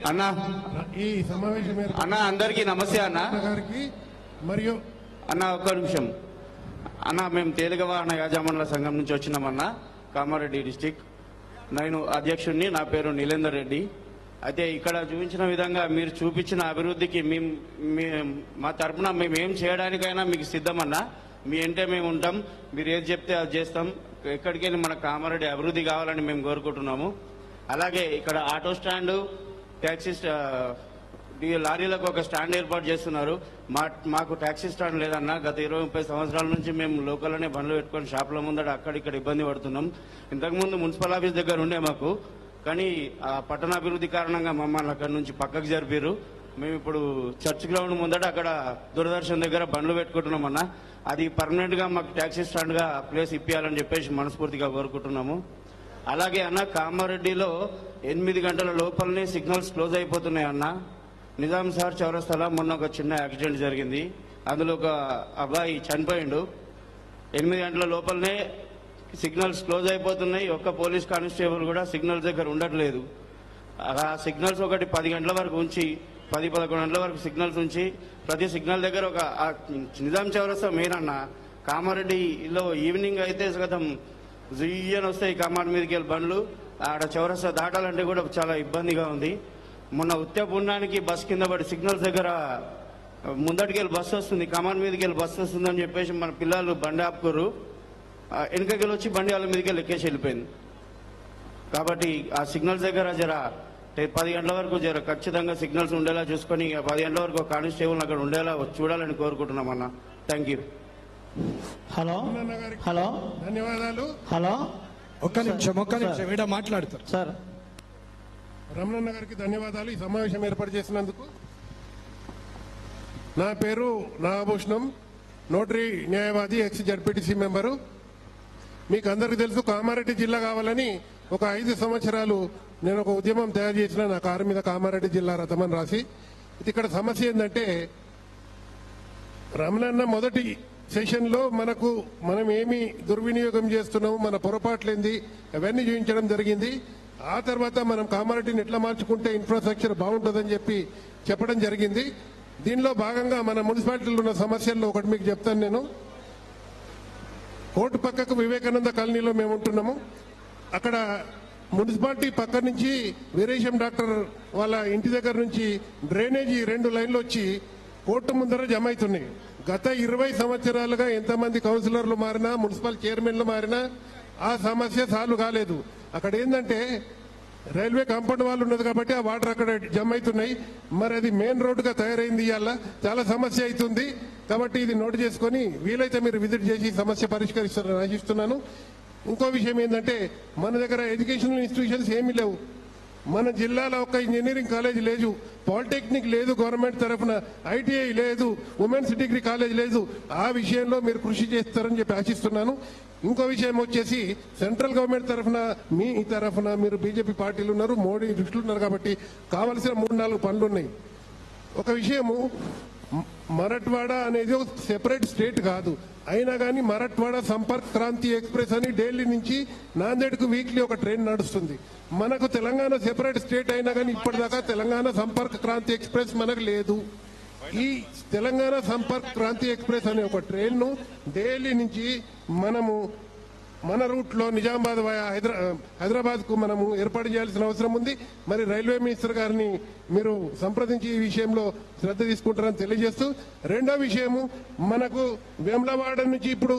అన్న ఈ సమావేశం ఏర్పాటు అన్న అందరికీ నమస్తే అన్న గారికి మరియు అన్న ఒక్క నిమిషం అన్న మేము తేలిక వాహన యాజమాన్ల సంఘం నుంచి వచ్చినామన్న కామారెడ్డి డిస్టిక్ నేను అధ్యక్షుడిని నా పేరు నీలేందర్ రెడ్డి అయితే ఇక్కడ చూపించిన విధంగా మీరు చూపించిన అభివృద్ధికి మేము మీ- మా తరపున మేము ఏం చేయడానికైనా మీకు సిద్ధమన్నా మీ అంటే మేము ఉంటాం మీరు ఏది చెప్తే అది చేస్తాం ఎక్కడికి వెళ్ళి మన కామారెడ్డి అభివృద్ధి కావాలని మేము కోరుకుంటున్నాము అలాగే ఇక్కడ ఆటో స్టాండ్ ట్యాక్సీ స్టా- ఈ లారీలకు ఒక స్టాండ్ ఏర్పాటు చేస్తున్నారు మా మాకు ట్యాక్సీ స్టాండ్ లేదన్నా గత ఇరవై ముప్పై సంవత్సరాల నుంచి మేము లోకల్లోనే బండ్లు పెట్టుకొని షాపుల ముందట అక్కడిక్కడ ఇబ్బంది పడుతున్నాం ఇంతకుముందు మున్సిపల్ ఆఫీస్ దగ్గర ఉండే మాకు కానీ ఆ పట్టణాభివృద్ధి కారణంగా మమ్మల్ని అక్కడి నుంచి పక్కకు జరిపారు మేము ఇప్పుడు చర్చ్ గ్రౌండ్ ముందట అక్కడ దూరదర్శన్ దగ్గర బండ్లు పెట్టుకుంటున్నాం అన్న అది పర్మనెంట్ గా మాకు ట్యాక్సీ స్టాండ్ గా ప్లేస్ ఇప్పించాలని చెప్పేసి మనస్ఫూర్తిగా కోరుకుంటున్నాము అలాగే అన్న కామారెడ్డిలో ఎనిమిది గంటల లోపలనే సిగ్నల్స్ క్లోజ్ అయిపోతున్నాయి అన్న నిజాం సార్ చౌరస్తాలో మొన్న ఒక చిన్న యాక్సిడెంట్ జరిగింది అందులో ఒక అబ్బాయి చనిపోయిండు ఎనిమిది గంటల లోపలనే సిగ్నల్స్ క్లోజ్ అయిపోతున్నాయి ఒక్క పోలీస్ కానిస్టేబుల్ కూడా సిగ్నల్స్ దగ్గర ఉండట్లేదు ఆ సిగ్నల్స్ ఒకటి పది గంటల వరకు ఉంచి పది పదకొండు గంటల వరకు సిగ్నల్స్ ఉంచి ప్రతి సిగ్నల్ దగ్గర ఒక ఆ నిజాం చౌరస్తా మెయిన్ అన్న కామారెడ్డిలో ఈవినింగ్ అయితే సగతం జుయ్యని వస్తాయి కామారెడ్డి మీదకి వెళ్ళి బండ్లు ఆడ చౌరస్తా దాటాలంటే కూడా చాలా ఇబ్బందిగా ఉంది మొన్న ఉత్యపుణ్యానికి బస్ కింద పడి సిగ్నల్స్ దగ్గర ముందటికి వెళ్ళి బస్సు వస్తుంది కమాన్ మీదకి వెళ్ళి బస్సు వస్తుంది అని చెప్పేసి మన పిల్లలు బండి ఆపుకోరు ఆ, వెనకకి వచ్చి బండి వాళ్ళ మీదకి వెళ్ళి ఎక్కేసి వెళ్ళిపోయింది కాబట్టి ఆ సిగ్నల్స్ దగ్గర జర టే- పది గంటల వరకు జర ఖచ్చితంగా సిగ్నల్స్ ఉండేలా చూసుకొని ఆ పది గంటల వరకు కానిస్టేబుల్ అక్కడ ఉండేలా చూడాలని కోరుకుంటున్నాం అన్న థ్యాంక్ యూ హలో హలో ధన్యవాదాలు హలో ఒక్క నిమిషం ఒక్క నిమిషం ఈడ మాట్లాడతారు సార్ రమణన్న గారికి ధన్యవాదాలు ఈ సమావేశం ఏర్పాటు చేసినందుకు నా పేరు నాగభూషణం నోటరీ న్యాయవాది ఎక్స్ జడ్పీటీసీ మెంబరు మీకు అందరికీ తెలుసు కామారెడ్డి జిల్లా కావాలని ఒక ఐదు సంవత్సరాలు నేను ఒక ఉద్యమం తయారు చేసిన నా కారు మీద కామారెడ్డి జిల్లా రథమని రాసి ఇది ఇక్కడ సమస్య ఏంటంటే రమణన్న మొదటి సెషన్ లో మనకు మనం ఏమి దుర్వినియోగం చేస్తున్నాము మన పొరపాట్లేంది అవన్నీ చూపించడం జరిగింది ఆ తర్వాత మనం కామారెడ్డిని ఎట్లా మార్చుకుంటే ఇన్ఫ్రాస్ట్రక్చర్ బాగుంటుందని చెప్పి చెప్పడం జరిగింది దీనిలో భాగంగా మన మున్సిపాలిటీలో ఉన్న సమస్యల్లో ఒకటి మీకు చెప్తాను నేను కోర్టు పక్కకు వివేకానంద కాలనీలో మేము ఉంటున్నాము అక్కడ మున్సిపాలిటీ పక్క నుంచి వీరేశం డాక్టర్ వాళ్ళ ఇంటి దగ్గర నుంచి డ్రైనేజీ రెండు లైన్లు వచ్చి కోర్టు ముందర జమ అవుతున్నాయి గత ఇరవై సంవత్సరాలుగా ఎంతమంది కౌన్సిలర్లు మారినా మున్సిపల్ చైర్మన్లు మారినా ఆ సమస్య సాల్వ్ కాలేదు అక్కడ ఏంటంటే రైల్వే కాంపౌండ్ వాళ్ళు ఉన్నది కాబట్టి ఆ వాటర్ అక్కడ జమ అవుతున్నాయి మరి అది మెయిన్ రోడ్డుగా తయారైంది ఇవాళ చాలా సమస్య అవుతుంది కాబట్టి ఇది నోట్ చేసుకొని వీలైతే మీరు విజిట్ చేసి ఈ సమస్య పరిష్కరిస్తారని ఆశిస్తున్నాను ఇంకో విషయం ఏంటంటే మన దగ్గర ఎడ్యుకేషనల్ ఇన్స్టిట్యూషన్స్ ఏమీ లేవు మన జిల్లాలో ఒక ఇంజనీరింగ్ కాలేజ్ లేదు పాలిటెక్నిక్ లేదు గవర్నమెంట్ తరఫున ఐటీఐ లేదు ఉమెన్స్ డిగ్రీ కాలేజ్ లేదు ఆ విషయంలో మీరు కృషి చేస్తారని చెప్పి ఆశిస్తున్నాను ఇంకో విషయం వచ్చేసి సెంట్రల్ గవర్నమెంట్ తరఫున మీ తరఫున మీరు బీజేపీ పార్టీలు ఉన్నారు మోడీ దృష్టిలో ఉన్నారు కాబట్టి కావలసిన మూడు నాలుగు పనులు ఉన్నాయి ఒక విషయము మ- మరట్వాడ అనేది ఒక సెపరేట్ స్టేట్ కాదు అయినా కానీ మరట్వాడ సంపర్క్ క్రాంతి ఎక్స్ప్రెస్ అని ఢిల్లీ నుంచి నాందేడ్కు వీక్లీ ఒక ట్రైన్ నడుస్తుంది మనకు తెలంగాణ సెపరేట్ స్టేట్ అయినా కానీ ఇప్పటిదాకా తెలంగాణ సంపర్క్ క్రాంతి ఎక్స్ప్రెస్ మనకు లేదు ఈ తెలంగాణ సంపర్క్ క్రాంతి ఎక్స్ప్రెస్ అనే ఒక ట్రైన్ ను ఢిల్లీ నుంచి మనము మన రూట్ లో నిజామాబాద్ వయా హైదరా హైదరాబాద్ కు మనము ఏర్పాటు చేయాల్సిన అవసరం ఉంది మరి రైల్వే మినిస్టర్ గారిని మీరు సంప్రదించి ఈ విషయంలో శ్రద్ధ తీసుకుంటారని తెలియజేస్తూ రెండో విషయము మనకు వేములవాడ నుంచి ఇప్పుడు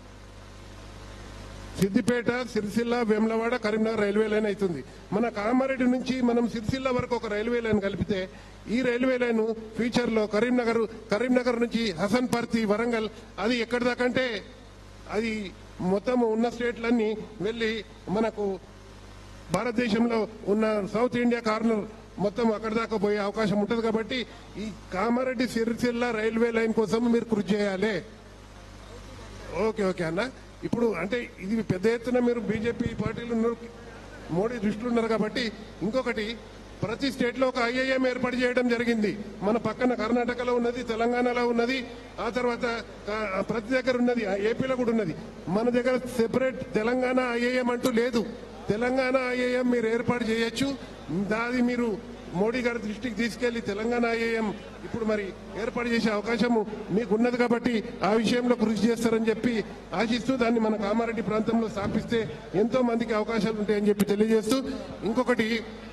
సిద్దిపేట సిరిసిల్ల వేములవాడ కరీంనగర్ రైల్వే లైన్ అవుతుంది మన కామారెడ్డి నుంచి మనం సిరిసిల్ల వరకు ఒక రైల్వే లైన్ కలిపితే ఈ రైల్వే లైన్ ఫ్యూచర్ లో కరీంనగర్ కరీంనగర్ నుంచి హసన్పర్తి వరంగల్ అది ఎక్కడి దాకంటే అది మొత్తం ఉన్న స్టేట్లన్నీ వెళ్ళి మనకు భారతదేశంలో ఉన్న సౌత్ ఇండియా కార్నర్ మొత్తం అక్కడి దాకా పోయే అవకాశం ఉంటుంది కాబట్టి ఈ కామారెడ్డి సిరిసిల్ల రైల్వే లైన్ కోసం మీరు కృషి చేయాలి ఓకే ఓకే అన్న ఇప్పుడు అంటే ఇది పెద్ద ఎత్తున మీరు బీజేపీ పార్టీలు ఉన్నారు మోడీ దృష్టిలో ఉన్నారు కాబట్టి ఇంకొకటి ప్రతి స్టేట్ లో ఒక ఐఐఎం ఏర్పాటు చేయడం జరిగింది మన పక్కన కర్ణాటకలో ఉన్నది తెలంగాణలో ఉన్నది ఆ తర్వాత ఆ, ప్రతి దగ్గర ఉన్నది ఆ, ఏపీలో కూడా ఉన్నది మన దగ్గర సెపరేట్ తెలంగాణ ఐఐఎం అంటూ లేదు తెలంగాణ ఐఐఎం మీరు ఏర్పాటు చేయొచ్చు దాది మీరు మోడీ గారి దృష్టికి తీసుకెళ్లి తెలంగాణ ఐఏఎం ఇప్పుడు మరి ఏర్పాటు చేసే అవకాశము మీకు ఉన్నది కాబట్టి ఆ విషయంలో కృషి చేస్తారని చెప్పి ఆశిస్తూ దాన్ని మన కామారెడ్డి ప్రాంతంలో స్థాపిస్తే ఎంతో మందికి అవకాశాలు ఉంటాయని చెప్పి తెలియజేస్తూ ఇంకొకటి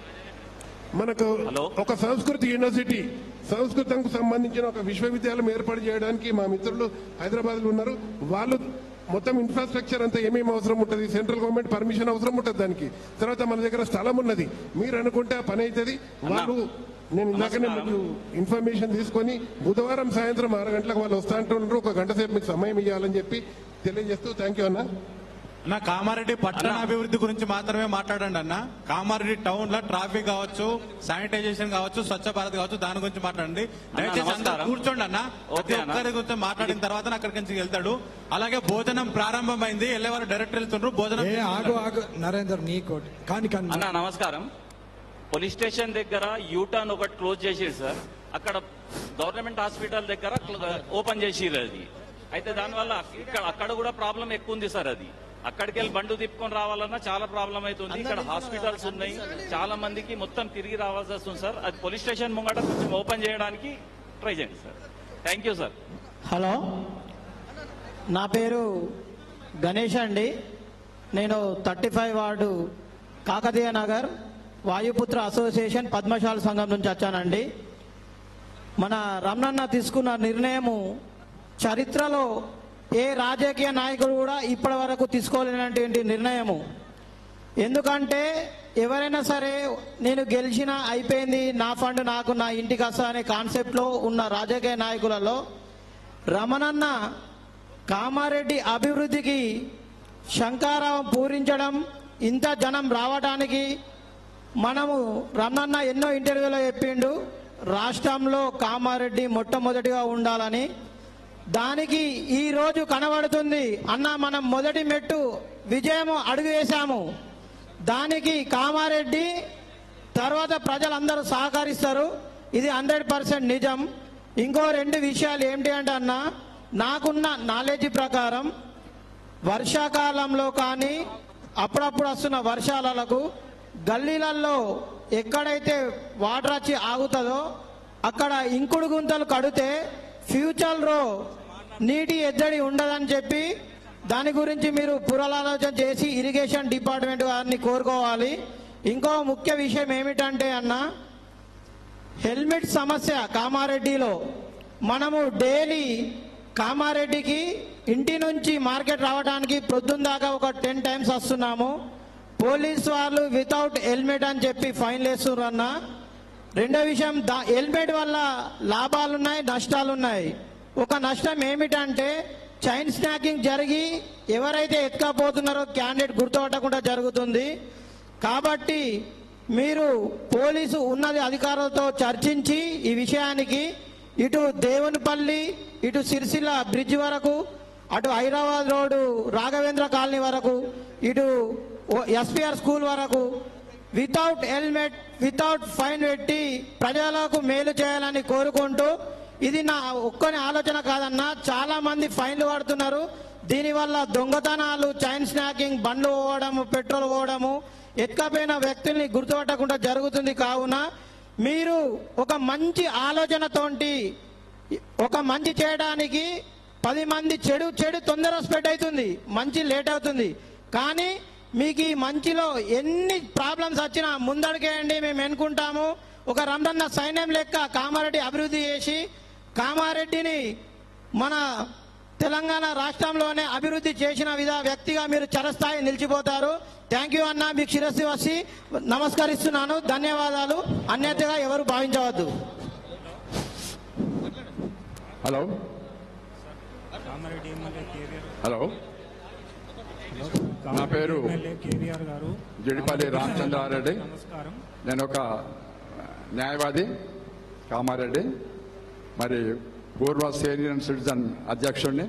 మనకు ఒక సంస్కృతి యూనివర్సిటీ సంస్కృతంకు సంబంధించిన ఒక విశ్వవిద్యాలయం ఏర్పాటు చేయడానికి మా మిత్రులు హైదరాబాద్ లో ఉన్నారు వాళ్ళు మొత్తం ఇన్ఫ్రాస్ట్రక్చర్ అంతా ఏమేమి అవసరం ఉంటుంది సెంట్రల్ గవర్నమెంట్ పర్మిషన్ అవసరం ఉంటుంది దానికి తర్వాత మన దగ్గర స్థలం ఉన్నది మీరు అనుకుంటే ఆ పని అవుతుంది వాళ్ళు నేను ఇందాకనే మీకు ఇన్ఫర్మేషన్ తీసుకొని బుధవారం సాయంత్రం ఆరు గంటలకు వాళ్ళు వస్తా అంటున్నారు ఒక గంట సేపు మీకు సమయం ఇవ్వాలని చెప్పి తెలియజేస్తూ థ్యాంక్ యూ అన్న అన్న కామారెడ్డి పట్టణ అభివృద్ధి గురించి మాత్రమే మాట్లాడండి అన్న కామారెడ్డి టౌన్ లో ట్రాఫిక్ కావచ్చు శానిటైజేషన్ కావచ్చు స్వచ్ఛ భారత్ కావచ్చు దాని గురించి మాట్లాడండి దయచేసి అందరూ నమస్కారం. కూర్చోండి అన్న ప్రతి ఓకే అన్న. ఒక్కరి గురించి మాట్లాడిన తర్వాత అక్కడికి నుంచి వెళ్తాడు అలాగే భోజనం ప్రారంభమైంది వెళ్ళేవారు డైరెక్ట్ వెళ్తుండ్రు భోజనం ఏ ఆగు ఆగు నరేందర్ నీకోటి కానీ కానీ అన్న నమస్కారం పోలీస్ స్టేషన్ దగ్గర యూటర్న్ ఒకటి క్లోజ్ చేసిరు సార్ అక్కడ గవర్నమెంట్ హాస్పిటల్ దగ్గర క్ల- ఓపెన్ చేసిరు అది అయితే దానివల్ల ఇక్కడ అక్కడ కూడా ప్రాబ్లం ఎక్కువ ఉంది సార్ అది అక్కడికి వెళ్ళి బండు తిప్పుకొని రావాలన్నా చాలా ప్రాబ్లం అవుతుంది ఇక్కడ హాస్పిటల్స్ ఉన్నాయి చాలా మందికి మొత్తం తిరిగి రావాల్సి వస్తుంది సార్ అది పోలీస్ స్టేషన్ ముంగట కొంచెం ఓపెన్ చేయడానికి ట్రై చేయండి sir thank you sir hello నా పేరు గణేష్ అండి నేను thirty five ward Kakatiya Nagar Vayuputra association Padmashala సంఘం నుంచి వచ్చానండి మన రమణన్న తీసుకున్న నిర్ణయము చరిత్రలో ఏ రాజకీయ నాయకుడు కూడా ఇప్పటి వరకు తీసుకోలేనటువంటి నిర్ణయము ఎందుకంటే ఎవరైనా సరే నేను గెలిచిన అయిపోయింది నా ఫండ్ నాకు నా ఇంటికి వస్తా అనే కాన్సెప్ట్లో ఉన్న రాజకీయ నాయకులలో రమణన్న కామారెడ్డి అభివృద్ధికి శంకారావం పూరించడం ఇంత జనం రావడానికి మనము రమణన్న ఎన్నో ఇంటర్వ్యూలో చెప్పిండు రాష్ట్రంలో కామారెడ్డి మొట్టమొదటిగా ఉండాలని దానికి ఈ రోజు కనబడుతుంది అన్న మనం మొదటి మెట్టు విజయము అడుగు వేశాము దానికి కామారెడ్డి తర్వాత ప్రజలందరూ సహకరిస్తారు ఇది హండ్రెడ్ పర్సెంట్ నిజం ఇంకో రెండు విషయాలు ఏంటి అంటే అన్న నాకున్న నాలెడ్జ్ ప్రకారం వర్షాకాలంలో కానీ అప్పుడప్పుడు వస్తున్న వర్షాలకు గల్లీలలో ఎక్కడైతే వాటర్ వచ్చి ఆగుతుందో అక్కడ ఇంకుడు గుంతలు కడితే ఫ్యూచర్లో నీటి ఎద్దడి ఉండదని చెప్పి దాని గురించి మీరు పునరాలోచన చేసి ఇరిగేషన్ డిపార్ట్మెంట్ వారిని కోరుకోవాలి ఇంకో ముఖ్య విషయం ఏమిటంటే అన్న హెల్మెట్ సమస్య కామారెడ్డిలో మనము డైలీ కామారెడ్డికి ఇంటి నుంచి మార్కెట్ రావడానికి ప్రొద్దున దాకా ఒక టెన్ టైమ్స్ వస్తున్నాము పోలీస్ వాళ్ళు వితౌట్ హెల్మెట్ అని చెప్పి ఫైన్ వేస్తున్నారు అన్న రెండో విషయం దా హెల్మెట్ వల్ల లాభాలున్నాయి నష్టాలున్నాయి ఒక నష్టం ఏమిటంటే చైన్ స్నాకింగ్ జరిగి ఎవరైతే ఎత్తుకపోతున్నారో క్యాండిడేట్ గుర్తుపట్టకుండా జరుగుతుంది కాబట్టి మీరు పోలీసు ఉన్నది అధికారులతో చర్చించి ఈ విషయానికి ఇటు దేవునిపల్లి ఇటు సిరిసిల్ల బ్రిడ్జ్ వరకు అటు హైదరాబాద్ రోడ్డు రాఘవేంద్ర కాలనీ వరకు ఇటు ఎస్పీఆర్ స్కూల్ వరకు వితౌట్ హెల్మెట్ వితౌట్ ఫైన్ పెట్టి ప్రజలకు మేలు చేయాలని కోరుకుంటూ ఇది నా ఒక్కని ఆలోచన కాదన్నా చాలా మంది ఫైన్లు పడుతున్నారు దీనివల్ల దొంగతనాలు చైన్ స్నాకింగ్ బండ్లు పోవడము పెట్రోల్ పోవడము ఎత్తుకపోయిన వ్యక్తుల్ని గుర్తుపట్టకుండా జరుగుతుంది కావున మీరు ఒక మంచి ఆలోచనతోటి ఒక మంచి చేయడానికి పది మంది చెడు చెడు తొందర స్ప్రెడ్ అవుతుంది మంచి లేట్ అవుతుంది కానీ మీకు ఈ మంచిలో ఎన్ని ప్రాబ్లమ్స్ వచ్చినా ముందడికేయండి మేము ఎన్నుకుంటాము ఒక రండన్న సైన్యం లెక్క కామారెడ్డి అభివృద్ధి చేసి కామారెడ్డిని మన తెలంగాణ రాష్ట్రంలోనే అభివృద్ధి చేసిన విధ వ్యక్తిగా మీరు చరస్థాయి నిలిచిపోతారు థ్యాంక్ యూ అన్న మీకు శిరస్సు వచ్చి నమస్కరిస్తున్నాను ధన్యవాదాలు అన్యతగా ఎవరు భావించవద్దు హలో హలో నా పేరు కేవీఆర్ గారు జిడిపల్లి రామచంద్రారెడ్డి నమస్కారం నేను ఒక న్యాయవాది కామారెడ్డి మరి పూర్వ సీనియర్ సిటిజన్ అధ్యక్షుడిని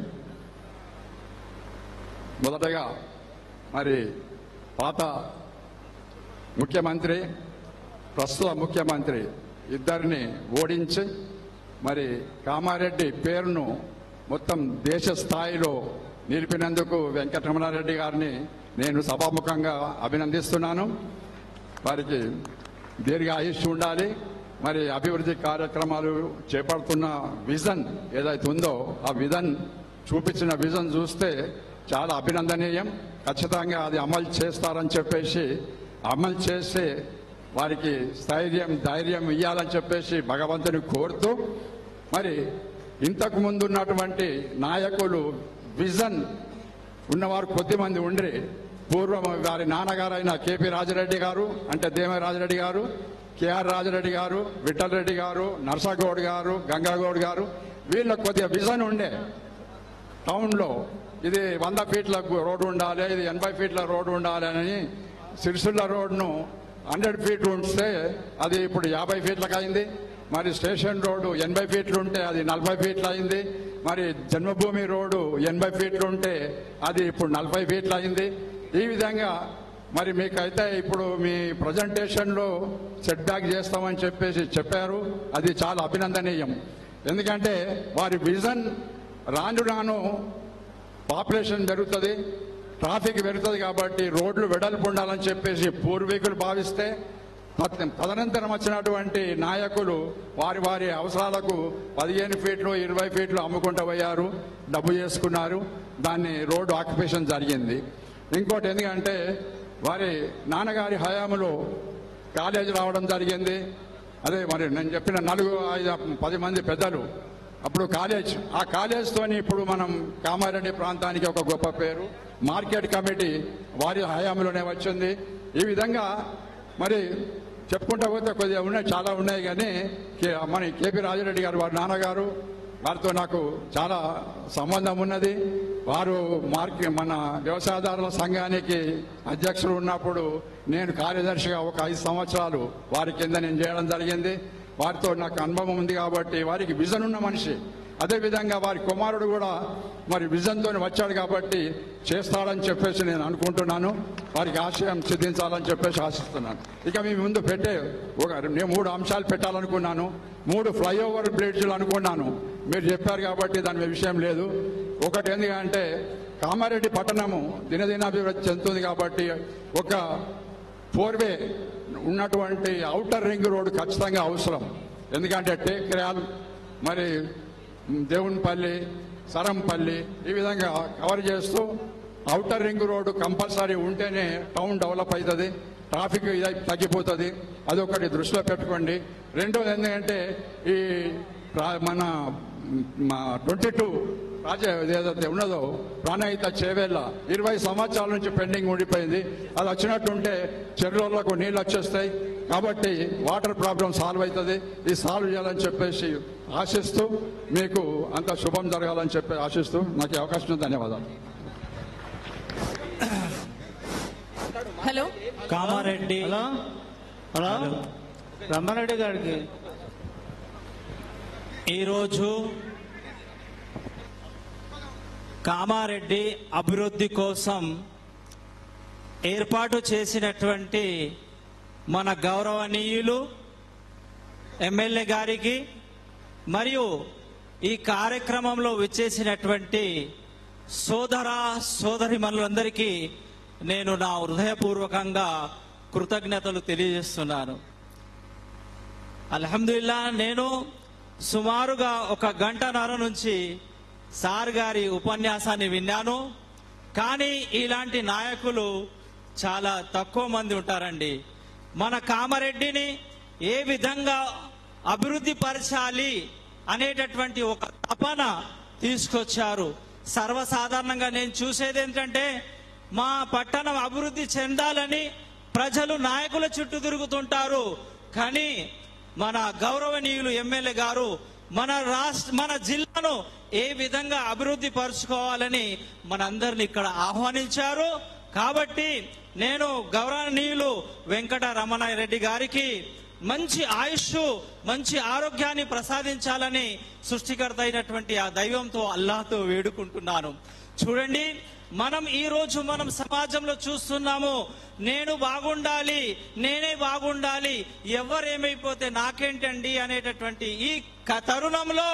మొదటగా మరి పాత ముఖ్యమంత్రి ప్రస్తుత ముఖ్యమంత్రి ఇద్దరిని ఓడించి మరి కామారెడ్డి పేరును మొత్తం దేశ స్థాయిలో నిలిపినందుకు వెంకటరమణారెడ్డి గారిని నేను సభాముఖంగా అభినందిస్తున్నాను వారికి దీర్ఘ ఆయుష్ ఉండాలి మరి అభివృద్ధి కార్యక్రమాలు చేపడుతున్న విజన్ ఏదైతే ఉందో ఆ విజన్ చూపించిన విజన్ చూస్తే చాలా అభినందనీయం ఖచ్చితంగా అది అమలు చేస్తారని చెప్పేసి అమలు చేస్తే వారికి స్థైర్యం ధైర్యం ఇవ్వాలని చెప్పేసి భగవంతుని కోరుతూ మరి ఇంతకు ముందు ఉన్నటువంటి నాయకులు విజన్ ఉన్నవారు కొద్దిమంది ఉండ్రి పూర్వం వారి నాన్నగారైన కేపీ రాజరెడ్డి గారు అంటే దేమ రాజరెడ్డి గారు కేఆర్ రాజరెడ్డి గారు విఠల్ రెడ్డి గారు నర్సాగౌడ్ గారు గంగాగౌడ్ గారు వీళ్ళ కొద్దిగా విజన్ ఉండే టౌన్లో ఇది వంద ఫీట్ల రోడ్డు ఉండాలి ఇది ఎనభై ఫీట్ల రోడ్డు ఉండాలి అని సిరిసిల్ల రోడ్డును హండ్రెడ్ ఫీట్ ఉంటే అది ఇప్పుడు యాభై ఫీట్లకు అయింది మరి స్టేషన్ రోడ్డు ఎనభై ఫీట్లు ఉంటే అది నలభై ఫీట్లు అయింది మరి జన్మభూమి రోడ్డు ఎనభై ఫీట్లు ఉంటే అది ఇప్పుడు నలభై ఫీట్లు అయింది ఈ విధంగా మరి మీకైతే ఇప్పుడు మీ ప్రజెంటేషన్లో సెట్ బ్యాక్ చేస్తామని చెప్పేసి చెప్పారు అది చాలా అభినందనీయం ఎందుకంటే వారి విజన్ రాను రాను పాపులేషన్ పెరుగుతుంది ట్రాఫిక్ పెరుగుతుంది కాబట్టి రోడ్లు వెడల్పు ఉండాలని చెప్పేసి పూర్వీకులు భావిస్తే తద్- తదనంతరం వచ్చినటువంటి నాయకులు వారి వారి అవసరాలకు పదిహేను ఫీట్లు ఇరవై ఫీట్లు అమ్ముకుంటూ పోయారు డబ్బు చేసుకున్నారు దాన్ని రోడ్డు ఆక్యుపేషన్ జరిగింది ఇంకోటి ఎందుకంటే వారి నాన్నగారి హయాంలో కాలేజీ రావడం జరిగింది అదే మరి నేను చెప్పిన నలుగురు ఐదు పది మంది పెద్దలు అప్పుడు కాలేజ్ ఆ కాలేజ్తోని ఇప్పుడు మనం కామారెడ్డి ప్రాంతానికి ఒక గొప్ప పేరు మార్కెట్ కమిటీ వారి హయాంలోనే వచ్చింది ఈ విధంగా మరి చెప్పుకుంటా పోతే కొద్దిగా ఉన్నాయి చాలా ఉన్నాయి కానీ కే- మన కేపీ రాజరెడ్డి గారు వారి నాన్నగారు వారితో నాకు చాలా సంబంధం ఉన్నది వారు మార్కెట్ మన వ్యవసాయదారుల సంఘానికి అధ్యక్షులు ఉన్నప్పుడు నేను కార్యదర్శిగా ఒక ఐదు సంవత్సరాలు వారి కింద నేను చేయడం జరిగింది వారితో నాకు అనుభవం ఉంది కాబట్టి వారికి విజన్ ఉన్న మనిషి అదేవిధంగా వారి కుమారుడు కూడా మరి విజన్తో వచ్చాడు కాబట్టి చేస్తాడని చెప్పేసి నేను అనుకుంటున్నాను వారికి ఆశయం సిద్ధించాలని చెప్పేసి ఆశిస్తున్నాను ఇక మీ ముందు పెట్టే ఒక నేను మూడు అంశాలు పెట్టాలనుకున్నాను మూడు ఫ్లైఓవర్ బ్రిడ్జ్లు అనుకున్నాను మీరు చెప్పారు కాబట్టి దాని విషయం లేదు ఒకటి ఎందుకంటే కామారెడ్డి పట్టణము దినదినాభివృద్ధి చెందుతుంది కాబట్టి ఒక ఫోర్ వే ఉన్నటువంటి ఔటర్ రింగ్ రోడ్డు ఖచ్చితంగా అవసరం ఎందుకంటే టేక్రాల్ మరి దేవునిపల్లి సరంపల్లి ఈ విధంగా కవర్ చేస్తూ ఔటర్ రింగ్ రోడ్డు కంపల్సరీ ఉంటేనే టౌన్ డెవలప్ అవుతుంది ట్రాఫిక్ ఇది తగ్గిపోతుంది అదొకటి దృష్టిలో పెట్టుకోండి రెండోది ఏంటంటే ఈ ప్రా- మన ట్వంటీ టూ రాజే ఏదైతే ఉన్నదో ప్రాణహిత చేవేళ్ళ ఇరవై సంవత్సరాల నుంచి పెండింగ్ ఉండిపోయింది అది వచ్చినట్టుంటే చెరువులకు నీళ్ళు వచ్చేస్తాయి కాబట్టి వాటర్ ప్రాబ్లం సాల్వ్ అవుతుంది ఇది సాల్వ్ చేయాలని చెప్పేసి ఆశిస్తూ మీకు అంత శుభం జరగాలని చెప్పి ఆశిస్తూ నాకు ఈ అవకాశం ఇచ్చిన ధన్యవాదాలు hello Kamareddy hello hello Ramanareddy గారికి ఈరోజు కామారెడ్డి అభివృద్ధి కోసం ఏర్పాటు చేసినటువంటి మన గౌరవనీయులు ఎమ్మెల్యే గారికి మరియు ఈ కార్యక్రమంలో విచ్చేసినటువంటి సోదర సోదరిమణులందరికీ నేను నా హృదయపూర్వకంగా కృతజ్ఞతలు తెలియజేస్తున్నాను అల్హమ్దుల్లా నేను సుమారుగా ఒక గంటన్నర నుంచి సార్ గారి ఉపన్యాసాన్ని విన్నాను కానీ ఇలాంటి నాయకులు చాలా తక్కువ మంది ఉంటారండి మన కామారెడ్డిని ఏ విధంగా అభివృద్ధి పరచాలి అనేటటువంటి ఒక తపన తీసుకొచ్చారు సర్వసాధారణంగా నేను చూసేది ఏంటంటే మా పట్టణం అభివృద్ధి చెందాలని ప్రజలు నాయకుల చుట్టూ తిరుగుతుంటారు కానీ మన గౌరవనీయులు ఎమ్మెల్యే గారు మన రాష్ట్ర మన జిల్లాను ఏ విధంగా అభివృద్ధి పరుచుకోవాలని మనందరిని ఇక్కడ ఆహ్వానించారు కాబట్టి నేను గౌరవనీయులు వెంకట రమణ రెడ్డి గారికి మంచి ఆయుష్ మంచి ఆరోగ్యాన్ని ప్రసాదించాలని సృష్టికర్త అయినటువంటి ఆ దైవంతో అల్లాహతో వేడుకుంటున్నాను చూడండి మనం ఈ రోజు మనం సమాజంలో చూస్తున్నాము నేను బాగుండాలి నేనే బాగుండాలి ఎవరేమైపోతే నాకేంటండి అనేటటువంటి ఈ క- తరుణంలో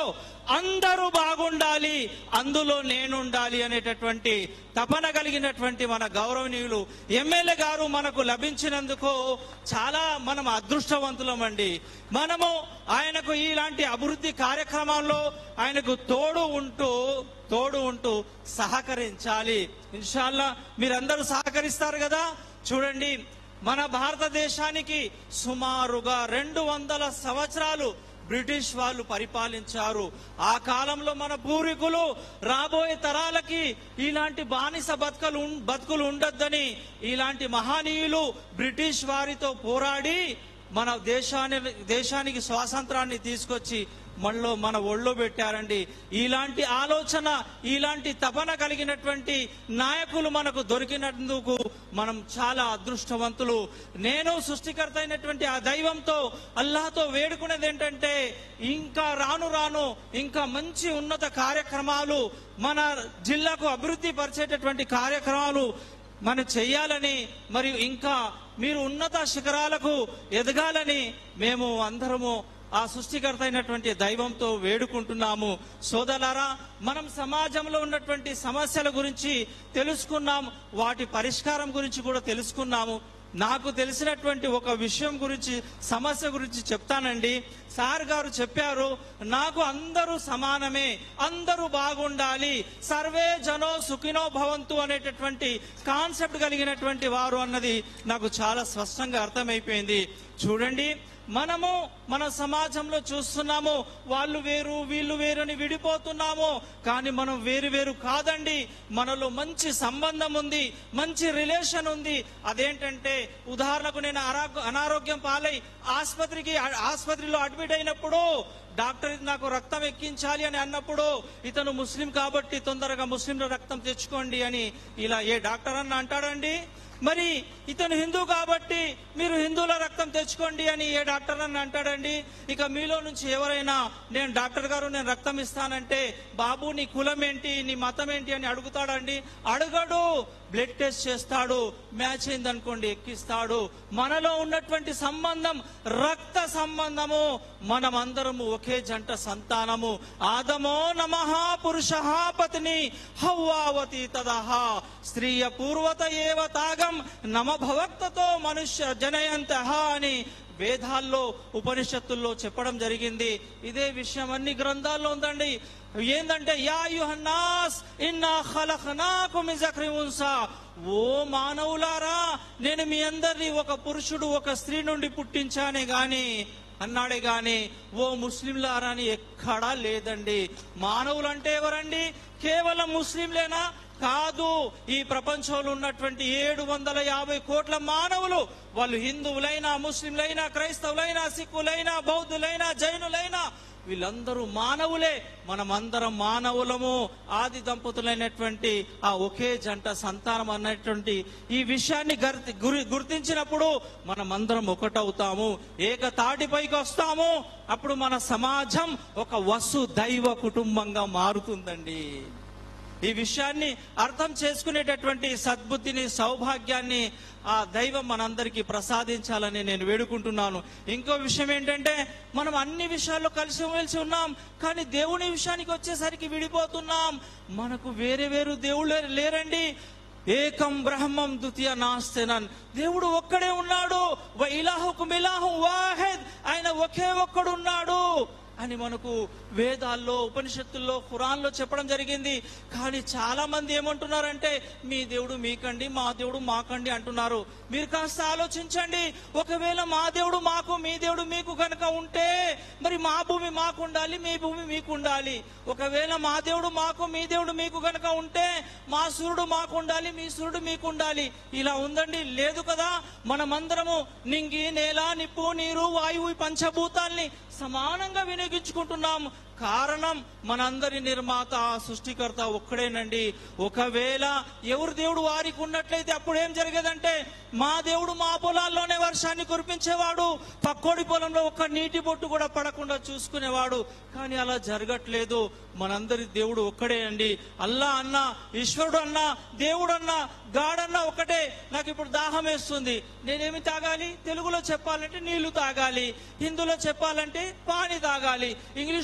అందరూ బాగుండాలి అందులో నేనుండాలి అనేటటువంటి తపన కలిగినటువంటి మన గౌరవనీయులు ఎమ్మెల్యే గారు మనకు లభించినందుకు చాలా మనం అదృష్టవంతులమండి మనము ఆయనకు ఇలాంటి అభివృద్ధి కార్యక్రమాల్లో ఆయనకు తోడు ఉంటూ తోడు ఉంటూ సహకరించాలి ఇన్షాల్లా మీరందరూ సహకరిస్తారు కదా చూడండి మన భారతదేశానికి సుమారుగా రెండు వందల సంవత్సరాలు బ్రిటిష్ వాళ్ళు పరిపాలించారు ఆ కాలంలో మన పూర్వీకులు రాబోయే తరాలకి ఇలాంటి బానిస బతుకలు ఉన్- బతుకులు ఉండొద్దని ఇలాంటి మహనీయులు బ్రిటిష్ వారితో పోరాడి మన దేశాన్ని దేశానికి స్వాతంత్రాన్ని తీసుకొచ్చి మనలో మన ఒళ్ళో పెట్టారండి ఇలాంటి ఆలోచన ఇలాంటి తపన కలిగినటువంటి నాయకులు మనకు దొరికినందుకు మనం చాలా అదృష్టవంతులు నేను సృష్టికర్త అయినటువంటి ఆ దైవంతో అల్లాహతో వేడుకునేది ఏంటంటే ఇంకా రాను రాను ఇంకా మంచి ఉన్నత కార్యక్రమాలు మన జిల్లాకు అభివృద్ధి పరిచేటటువంటి కార్యక్రమాలు మనం చెయ్యాలని మరియు ఇంకా మీరు ఉన్నత శిఖరాలకు ఎదగాలని మేము అందరము ఆ సృష్టికర్త అయినటువంటి దైవంతో వేడుకుంటున్నాము సోదరులారా మనం సమాజంలో ఉన్నటువంటి సమస్యల గురించి తెలుసుకున్నాం వాటి పరిష్కారం గురించి కూడా తెలుసుకున్నాము నాకు తెలిసినటువంటి ఒక విషయం గురించి సమస్య గురించి చెప్తానండి సార్ గారు చెప్పారు నాకు అందరూ సమానమే అందరూ బాగుండాలి సర్వే జనో సుఖినో భవంతు అనేటటువంటి కాన్సెప్ట్ కలిగినటువంటి వారు అన్నది నాకు చాలా స్పష్టంగా అర్థమైపోయింది చూడండి మనము మన సమాజంలో చూస్తున్నాము వాళ్ళు వేరు వీళ్ళు వేరు అని విడిపోతున్నాము కానీ మనం వేరు వేరు కాదండి మనలో మంచి సంబంధం ఉంది మంచి రిలేషన్ ఉంది అదేంటంటే ఉదాహరణకు నేను అనారో- అనారోగ్యం పాలై ఆసుపత్రికి ఆసుపత్రిలో అడ్మిట్ అయినప్పుడు డాక్టర్ నాకు రక్తం ఎక్కించాలి అని అన్నప్పుడు ఇతను ముస్లిం కాబట్టి తొందరగా ముస్లింల రక్తం తెచ్చుకోండి అని ఇలా ఏ డాక్టర్ అన్న అంటాడండి మరి ఇతను హిందూ కాబట్టి మీరు హిందువుల రక్తం తెచ్చుకోండి అని ఏ డాక్టర్ అని అంటాడండి ఇక మీలో నుంచి ఎవరైనా నేను డాక్టర్ గారు నేను రక్తం ఇస్తానంటే బాబు నీ కులం ఏంటి నీ మతం ఏంటి అని అడుగుతాడండి అడగడు బ్లడ్ టెస్ట్ చేస్తాడు మ్యాచ్ అయింది అనుకోండి ఎక్కిస్తాడు మనలో ఉన్నటువంటి సంబంధం రక్త సంబంధము మనమందరము ఒకే జంట సంతానము ఆదమో నమః పురుష పత్ని హవ్వావతి తదహ స్త్రీయ పూర్వత ఏవ తాగం నమ భవక్తతో మనుష్య జనయంత అని వేదాల్లో ఉపనిషత్తుల్లో చెప్పడం జరిగింది ఇదే విషయం అన్ని గ్రంథాల్లో ఉందండి ఏందంటే యా యుహన్నాస్ ఇన్నా ఖలఖనాకుం మిన్ జక్రి ఉన్సా ఓ మానవులారా నేను మీ అందరినీ ఒక పురుషుడు ఒక స్త్రీ నుండి పుట్టించానే గాని అన్నాడే గాని ఓ ముస్లింలారా అని ఎక్కడా లేదండి మానవులు అంటే ఎవరండి కేవలం ముస్లింలేనా కాదు ఈ ప్రపంచంలో ఉన్నటువంటి ఏడు వందల యాభై కోట్ల మానవులు వాళ్ళు హిందువులైనా ముస్లింలైనా క్రైస్తవులైనా సిక్కులైనా బౌద్ధులైనా జైనులైనా వీళ్ళందరూ మానవులే మనమందరం మానవులము ఆది దంపతులైనటువంటి ఆ ఒకే జంట సంతానం అన్నటువంటి ఈ విషయాన్ని గర్తి- గురి- గుర్తించినప్పుడు మనమందరం ఒకటవుతాము ఏక తాటిపైకి వస్తాము అప్పుడు మన సమాజం ఒక వసు దైవ కుటుంబంగా మారుతుందండి ఈ విషయాన్ని అర్థం చేసుకునేటటువంటి సద్బుద్ధిని సౌభాగ్యాన్ని ఆ దైవం మనందరికీ ప్రసాదించాలని నేను వేడుకుంటున్నాను ఇంకో విషయం ఏంటంటే మనం అన్ని విషయాల్లో కలిసిమెలిసి ఉన్నాం కానీ దేవుని విషయానికి వచ్చేసరికి విడిపోతున్నాం మనకు వేరే వేరు దేవుళ్ళు లేరండి ఏకం బ్రహ్మం ద్వితీయ నాస్తేనన్ దేవుడు ఒక్కడే ఉన్నాడు వ ఇలాహుకు మిలాహు వాహెద్ ఆయన ఒకే ఒక్కడు ఉన్నాడు అని మనకు వేదాల్లో ఉపనిషత్తుల్లో ఖురాన్లో చెప్పడం జరిగింది కానీ చాలా మంది ఏమంటున్నారంటే మీ దేవుడు మీకండి మా దేవుడు మాకండి అంటున్నారు మీరు కాస్త ఆలోచించండి ఒకవేళ మా దేవుడు మాకు మీ దేవుడు మీకు కనుక ఉంటే మరి మా భూమి మాకు ఉండాలి మీ భూమి మీకు ఉండాలి ఒకవేళ మా దేవుడు మాకు మీ దేవుడు మీకు కనుక ఉంటే మా సూర్యుడు మాకు ఉండాలి మీ సూర్యుడు మీకు ఉండాలి ఇలా ఉందండి లేదు కదా మనమందరము నింగి నేల నిప్పు నీరు వాయువు ఈ పంచభూతాల్ని సమానంగా వినియోగించుకుంటున్నాం కారణం మనందరి నిర్మాత సృష్టికర్త ఒక్కడేనండి ఒకవేళ ఎవరు దేవుడు వారికి ఉన్నట్లయితే అప్పుడు ఏం జరిగేదంటే మా దేవుడు మా పొలాల్లోనే వర్షాన్ని కురిపించేవాడు పక్కోడి పొలంలో ఒక్క నీటి బొట్టు కూడా పడకుండా చూసుకునేవాడు కానీ అలా జరగట్లేదు మనందరి దేవుడు ఒక్కడే అండి అల్లా అన్న ఈశ్వరుడు అన్న దేవుడు అన్న గాడన్న ఒకటే నాకు ఇప్పుడు దాహం వేస్తుంది నేనేమి తాగాలి తెలుగులో చెప్పాలంటే నీళ్లు తాగాలి హిందీలో చెప్పాలంటే పానీ తాగాలి ఇంగ్లీష్లో చెప్పాలి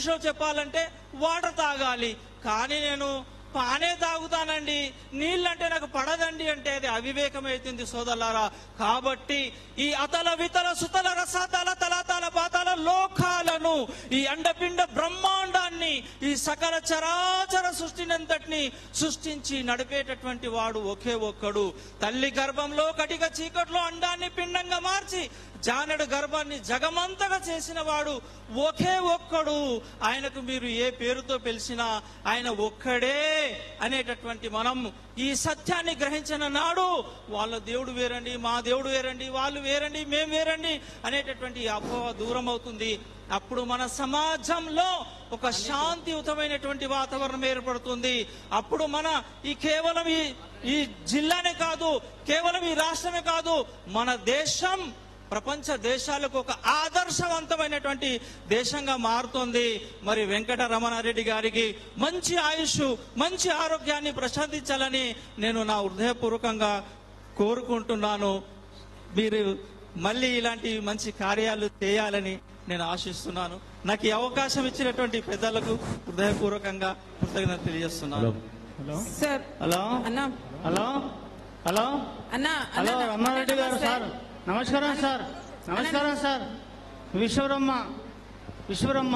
తాగాలంటే వాటర్ తాగాలి కానీ నేను పానే తాగుతానండి నీళ్ళంటే నాకు పడదండి అంటే అది అవివేకం అవుతుంది సోదరులారా కాబట్టి ఈ అతల వితల సుతల రసాతల తలతల పాతల లోకాలను ఈ అండపిండ బ్రహ్మాండాన్ని ఈ సకల చరాచర సృష్టినంతటిని సృష్టించి నడిపేటటువంటి వాడు ఒకే ఒక్కడు తల్లి గర్భంలో కటిక చీకట్లో అండాన్ని పిండంగా మార్చి జానడు గర్భాన్ని జగమంతగా చేసిన వాడు ఒకే ఒక్కడు ఆయనకు మీరు ఏ పేరుతో పిలిచినా ఆయన ఒక్కడే అనేటటువంటి మనం ఈ సత్యాన్ని గ్రహించిన నాడు వాళ్ళ దేవుడు వేరండి మా దేవుడు వేరండి వాళ్ళు వేరండి మేము వేరండి అనేటటువంటి అపోహ దూరం అవుతుంది అప్పుడు మన సమాజంలో ఒక శాంతియుతమైనటువంటి వాతావరణం ఏర్పడుతుంది అప్పుడు మన ఈ కేవలం ఈ ఈ జిల్లానే కాదు కేవలం ఈ రాష్ట్రమే కాదు మన దేశం ప్రపంచ దేశాలకు ఒక ఆదర్శవంతమైనటువంటి దేశంగా మారుతుంది మరి వెంకట రమణారెడ్డి గారికి మంచి ఆయుష్ మంచి ఆరోగ్యాన్ని ప్రసాదించాలని నేను నా హృదయపూర్వకంగా కోరుకుంటున్నాను మీరు మళ్ళీ ఇలాంటి మంచి కార్యాలు చేయాలని నేను ఆశిస్తున్నాను నాకు ఈ అవకాశం ఇచ్చినటువంటి పెద్దలకు హృదయపూర్వకంగా కృతజ్ఞత తెలియజేస్తున్నాను సార్ హలో అన్నా హలో హలో అన్నా హలో అన్నా, రమ్మారెడ్డి గారు నమస్తే. సార్ నమస్కారం సార్ నమస్కారం సార్ విశ్వరమ్మ విశ్వరమ్మ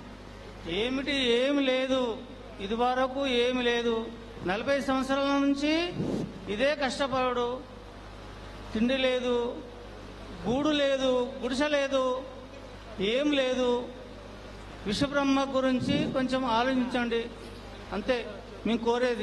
ఏమిటి ఏమి లేదు ఇది వరకు ఏమి లేదు నలభై సంవత్సరాల నుంచి ఇదే కష్టపడు తిండి లేదు గూడు లేదు గుడిసె లేదు ఏం లేదు విశ్వబ్రహ్మ గురించి కొంచెం ఆలోచించండి అంతే మేము కోరేది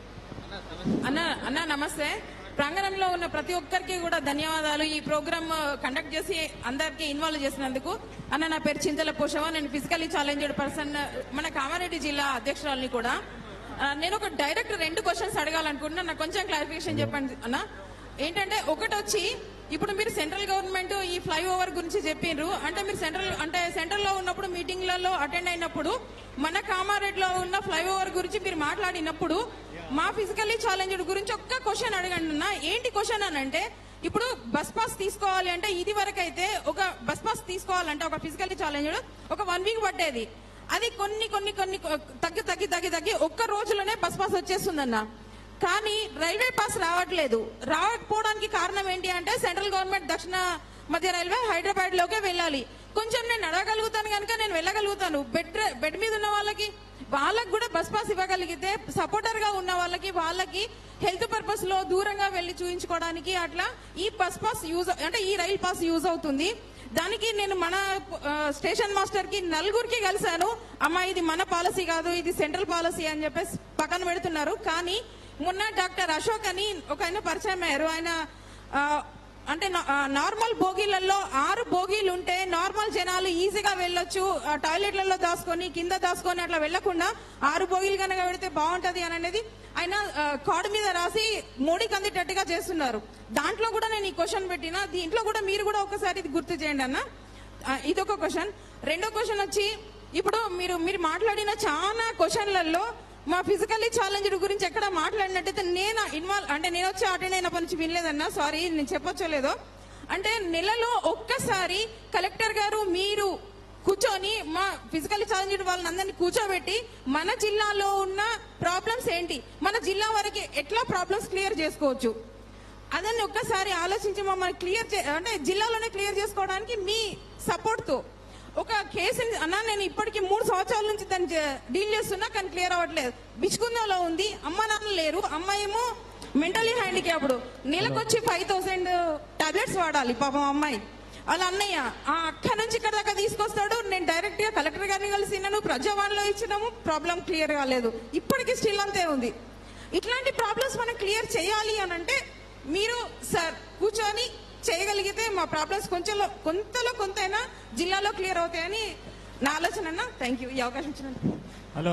అన్న అన్న నమస్తే ప్రాంగణంలో ఉన్న ప్రతి ఒక్కరికి కూడా ధన్యవాదాలు ఈ ప్రోగ్రామ్ కండక్ట్ చేసి అందరికి ఇన్వాల్వ్ చేసినందుకు అన్న నా పేరు చింతల పోషవ నేను ఫిజికలీ ఛాలెంజ్డ్ పర్సన్ మన కామారెడ్డి జిల్లా అధ్యక్షురాలని కూడా ఆ, నేను ఒక డైరెక్ట్ రెండు క్వశ్చన్స్ అడగాలనుకుంటున్నా నాకు కొంచెం క్లారిఫికేషన్ చెప్పండి అన్న ఏంటంటే ఒకటి వచ్చి ఇప్పుడు మీరు సెంట్రల్ గవర్నమెంట్ ఈ ఫ్లైఓవర్ గురించి చెప్పిండ్రు అంటే మీరు సెంట్రల్ అంటే సెంట్రల్ లో ఉన్నప్పుడు మీటింగ్లలో అటెండ్ అయినప్పుడు మన కామారెడ్డిలో ఉన్న ఫ్లైఓవర్ గురించి మీరు మాట్లాడినప్పుడు మా ఫిజికల్లీ ఛాలెంజ్డ్ గురించి ఒక్క క్వశ్చన్ అడగండి అన్న ఏంటి క్వశ్చన్ అని అంటే ఇప్పుడు బస్ పాస్ తీసుకోవాలి అంటే ఇది వరకు అయితే ఒక బస్ పాస్ తీసుకోవాలంటే ఒక ఫిజికల్లీ ఛాలెంజ్డ్ ఒక వన్ వీక్ పట్టేది అది కొన్ని కొన్ని కొన్ని తగ్గి తగ్గి తగ్గి తగ్గి ఒక్క రోజులోనే బస్ పాస్ వచ్చేస్తుందన్న కానీ రైల్వే పాస్ రావట్లేదు రావకపోవడానికి కారణం ఏంటి అంటే సెంట్రల్ గవర్నమెంట్ దక్షిణ మధ్య రైల్వే హైదరాబాద్ లోకే వెళ్ళాలి కొంచెం నేను నడవగలుగుతాను కనుక నేను వెళ్ళగలుగుతాను బెడ్ బెడ్ మీద ఉన్న వాళ్ళకి వాళ్ళకి కూడా బస్ పాస్ ఇవ్వగలిగితే సపోర్టర్ గా ఉన్న వాళ్ళకి వాళ్ళకి హెల్త్ పర్పస్ లో దూరంగా వెళ్లి చూపించుకోవడానికి అట్లా ఈ బస్ పాస్ యూజ్ అంటే ఈ రైల్ పాస్ యూజ్ అవుతుంది దానికి నేను మన ఆ, స్టేషన్ మాస్టర్ కి నలుగురికి కలిశాను అమ్మా ఇది మన పాలసీ కాదు ఇది సెంట్రల్ పాలసీ అని చెప్పేసి పక్కన పెడుతున్నారు కానీ మొన్న డాక్టర్ అశోక్ అని ఒక ఆయన పరిచయం అయ్యారు ఆయన ఆ, అంటే నా- ఆ, నార్మల్ బోగీలలో ఆరు బోగీలు ఉంటే నార్మల్ జనాలు ఈజీగా వెళ్ళొచ్చు ఆ, టాయిలెట్లలో దాచుకొని కింద దాచుకొని అట్లా వెళ్లకుండా ఆరు బోగీలు కనుక పెడితే బాగుంటది అని అనేది ఆయన ఆ, కార్డు మీద రాసి మోడీకి అందేటట్టుగా చేస్తున్నారు దాంట్లో కూడా నేను ఈ క్వశ్చన్ పెట్టిన దీంట్లో కూడా మీరు కూడా ఒకసారి ఇది గుర్తు చేయండి అన్న ఆ, ఇదొక క్వశ్చన్ రెండో క్వశ్చన్ వచ్చి ఇప్పుడు మీరు మీరు మాట్లాడిన చాలా క్వశ్చన్లలో మా ఫిజికల్లీ ఛాలెంజ్డ్ గురించి ఎక్కడ మాట్లాడినట్టయితే నేను ఇన్వాల్వ్ అంటే నేను వచ్చి అటెండ్ అయినప్పటి నుంచి వినలేదన్నా సారీ నేను చెప్పొచ్చో లేదో అంటే నెలలో ఒక్కసారి కలెక్టర్ గారు మీరు కూర్చొని మా ఫిజికల్లీ ఛాలెంజ్డ్ వాళ్ళని అందరినీ కూర్చోబెట్టి మన జిల్లాలో ఉన్న ప్రాబ్లమ్స్ ఏంటి మన జిల్లా వరకు ఎట్లా ప్రాబ్లమ్స్ క్లియర్ చేసుకోవచ్చు అదని ఒక్కసారి ఆలోచించి మమ్మల్ని క్లియర్ చే అంటే జిల్లాలోనే క్లియర్ చేసుకోవడానికి మీ సపోర్ట్ తో ఒక కేసుని అన్నా నేను ఇప్పటికి మూడు సంవత్సరాల నుంచి దాన్ని జ- డీల్ చేస్తున్నా కానీ క్లియర్ అవ్వట్లేదు బిచ్చుకుందంలో ఉంది అమ్మ నాన్న లేరు అమ్మాయి ఏమో మెంటలీ హ్యాండిక్యాప్డ్ నెలకొచ్చి ఫైవ్ థౌసండ్ టాబ్లెట్స్ వాడాలి పాపం అమ్మాయి వాళ్ళ అన్నయ్య ఆ అక్క నుంచి ఇక్కడ దాకా తీసుకొస్తాడు నేను డైరెక్ట్ గా కలెక్టర్ గారిని కలిసినాను ప్రజావాణిలో ఇచ్చినాము ప్రాబ్లం క్లియర్ కాలేదు ఇప్పటికీ స్టిల్ అంతే ఉంది ఇట్లాంటి ప్రాబ్లమ్స్ మనం క్లియర్ చేయాలి అని అంటే మీరు సార్ కూర్చొని చేయగలిగితే మా ప్రాబ్లమ్స్ కొంచెం కొంతలో కొంతైనా జిల్లాలో క్లియర్ అవుతాయని నా ఆలోచన అన్న థ్యాంక్ యూ ఈ అవకాశం ఇచ్చినందుకు హలో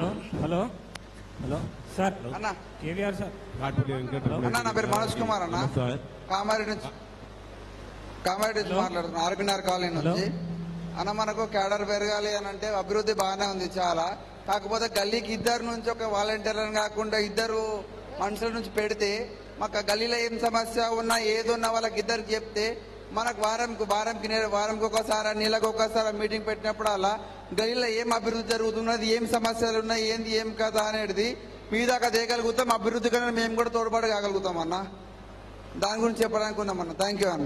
హలో హలో సార్ అన్న కేవీఆర్ సార్ అన్న నా పేరు మనోజ్ కుమార్ అన్న కామారెడ్డి నుంచి కామారెడ్డి నుంచి మాట్లాడుతున్నా ఆర్బినార్ కాలనీ నుంచి అన్న మనకు క్యాడర్ పెరగాలి అని అంటే అభివృద్ధి బాగానే ఉంది చాలా కాకపోతే గల్లీకి ఇద్దరు నుంచి ఒక వాలంటీర్ అని కాకుండా ఇద్దరు మనుషుల నుంచి పెడితే మాకు ఆ గల్లీలో ఏం సమస్య ఉన్నా ఏది ఉన్నా వాళ్ళకి ఇద్దరికి చెప్తే మనకు వారంకి వారంకి నెల- వారంకి ఒకసారి నెలకు ఒకసారి మీటింగ్ పెట్టినప్పుడు అలా గలీలో ఏం అభివృద్ధి జరుగుతున్నది ఏం సమస్యలు ఉన్నాయి ఏంది ఏం కథ అనేది మీ దాకా దేయగలుగుతాం అభివృద్ధి కన్నా మేము కూడా తోడ్పాటు కాగలుగుతాం అన్న దాని గురించి చెప్పడానికి ఉన్నామన్న థ్యాంక్ యూ అన్న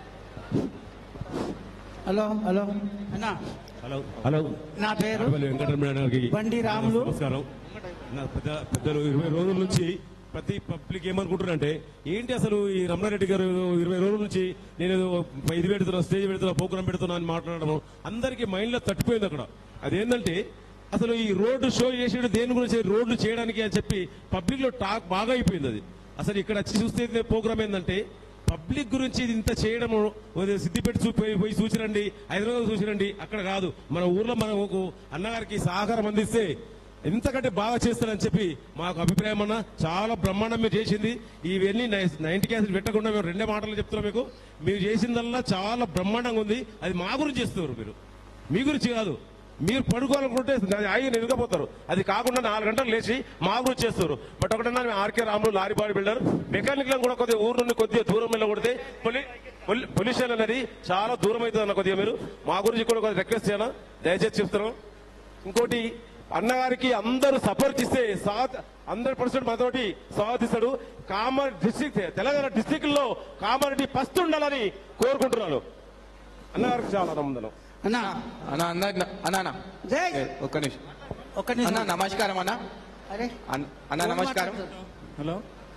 హలో హలో అన్నా హలో హలో నా పేరు అడవల్లి వెంకటరమణ గారికి బండి రాములు. నమస్కారం నా పెద్ద పెద్దలు ఇరవై రోజుల నుంచి ప్రతి పబ్లిక్ ఏమనుకుంటున్నారంటే ఏంటి అసలు ఈ రమణారెడ్డి గారు ఇరవై రోజుల నుంచి నేను ఏదో ఇది పెడుతున్నా స్టేజ్ పెడుతున్నా ప్రోగ్రామ్ పెడుతున్నా అని మాట్లాడడం అందరికీ మైండ్ లో తట్టిపోయింది అక్కడ అదేంటంటే అసలు ఈ రోడ్డు షో చేసేది దేని గురించి రోడ్లు చేయడానికి అని చెప్పి పబ్లిక్ లో టాక్ బాగా అయిపోయింది అది అసలు ఇక్కడ వచ్చి చూస్తే ప్రోగ్రామ్ ఏంటంటే పబ్లిక్ గురించి ఇది ఇంత చేయడం సిద్దిపేట చూ- పోయి పోయి చూసిరండి హైదరాబాద్ చూసిరండి అక్కడ కాదు మన ఊర్లో మనకు అన్నగారికి సహకారం అందిస్తే ఎంతకంటే బాగా చేస్తారని చెప్పి మాకు అభిప్రాయం అన్న చాలా బ్రహ్మాండం మీరు చేసింది ఇవన్నీ నైన్టీ క్యాన్సిల్ పెట్టకుండా మేము రెండే మాటలు చెప్తున్నాం మీకు మీరు చేసిందల్లా చాలా బ్రహ్మాండంగా ఉంది అది మా గురించి చేస్తున్నారు మీరు మీ గురించి కాదు మీరు పడుకోవాలనుకుంటే ఆయన ఎదుగపోతారు అది కాకుండా నాలుగు గంటలు లేచి మా గురించి చేస్తారు బట్ ఒకటన్నా RK Ramulu lorry body builder mechanic కూడా కొద్దిగా ఊరు నుండి కొద్దిగా దూరం వెళ్ళకూడితే పొలి పొలి- పొల్యూషన్ అనేది చాలా దూరం అవుతుంది అన్న కొద్దిగా మీరు మా గురించి కూడా కొద్దిగా రిక్వెస్ట్ చేయనా దయచేసి చెప్తున్నాం ఇంకోటి అన్నగారికి అందరూ సపోర్ట్ ఇస్తే హండ్రెడ్ పర్సెంట్ మాతోటి స్వాగతిస్తాడు కామారెడ్డి డిస్టిక్ తెలంగాణ డిస్టిక్ లో కామారెడ్డి ఫస్ట్ ఉండాలని కోరుకుంటున్నాను అన్నగారికి చాలా నమ్మదనం అన్నా అన్న అన్న అన్న అన్న జై ఏ, ఒక్క నిమిషం ఒక్క నిమిషం. అన్న నమస్కారం అన్న అరే అన్న- అన్న నమస్కారం hello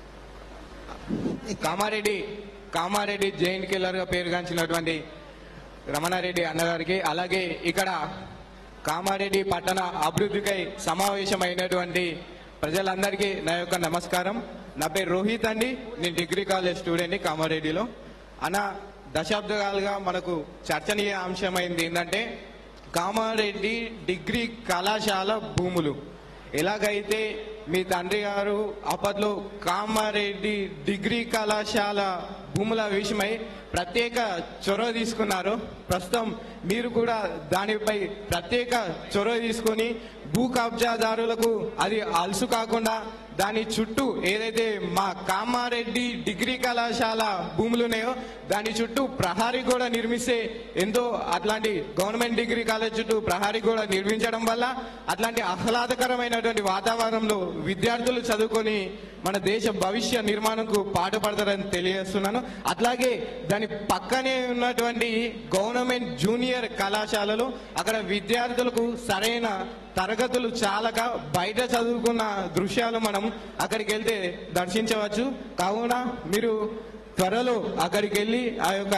Kamareddy Kamareddy giant killer గా పేరుగాంచినటువంటి రమణారెడ్డి అన్నగారికి అలాగే ఇక్కడ కామారెడ్డి పట్టణ అభివృద్ధికై సమావేశమైనటువంటి ప్రజలందరికీ నా యొక్క నమస్కారం నా పేరు రోహిత్ అండి నేను డిగ్రీ కాలేజ్ స్టూడెంట్ కామారెడ్డిలో అన్న దశాబ్దాలుగా మనకు చర్చనీయ అంశమైంది ఏంటంటే కామారెడ్డి డిగ్రీ కళాశాల భూములు ఎలాగైతే మీ తండ్రి గారు అప్పట్లో కామారెడ్డి డిగ్రీ కళాశాల భూముల విషయమై ప్రత్యేక చొరవ తీసుకున్నారు ప్రస్తుతం మీరు కూడా దానిపై ప్రత్యేక చొరవ తీసుకొని భూ కబ్జాదారులకు అది అలసు కాకుండా దాని చుట్టూ ఏదైతే మా కామారెడ్డి డిగ్రీ కళాశాల భూములు ఉన్నాయో దాని చుట్టూ ప్రహారీ కూడా నిర్మిస్తే ఎంతో అట్లాంటి గవర్నమెంట్ డిగ్రీ కాలేజ్ చుట్టూ ప్రహారీ కూడా నిర్మించడం వల్ల అట్లాంటి ఆహ్లాదకరమైనటువంటి వాతావరణంలో విద్యార్థులు చదువుకొని మన దేశ భవిష్య నిర్మాణంకు పాటుపడతారని తెలియజేస్తున్నాను అట్లాగే దాని పక్కనే ఉన్నటువంటి గవర్నమెంట్ జూనియర్ కళాశాలలు అక్కడ విద్యార్థులకు సరైన తరగతులు చాలక బయట చదువుకున్న దృశ్యాలు మనం అక్కడికి వెళ్తే దర్శించవచ్చు కావున మీరు త్వరలో అక్కడికి వెళ్ళి ఆ యొక్క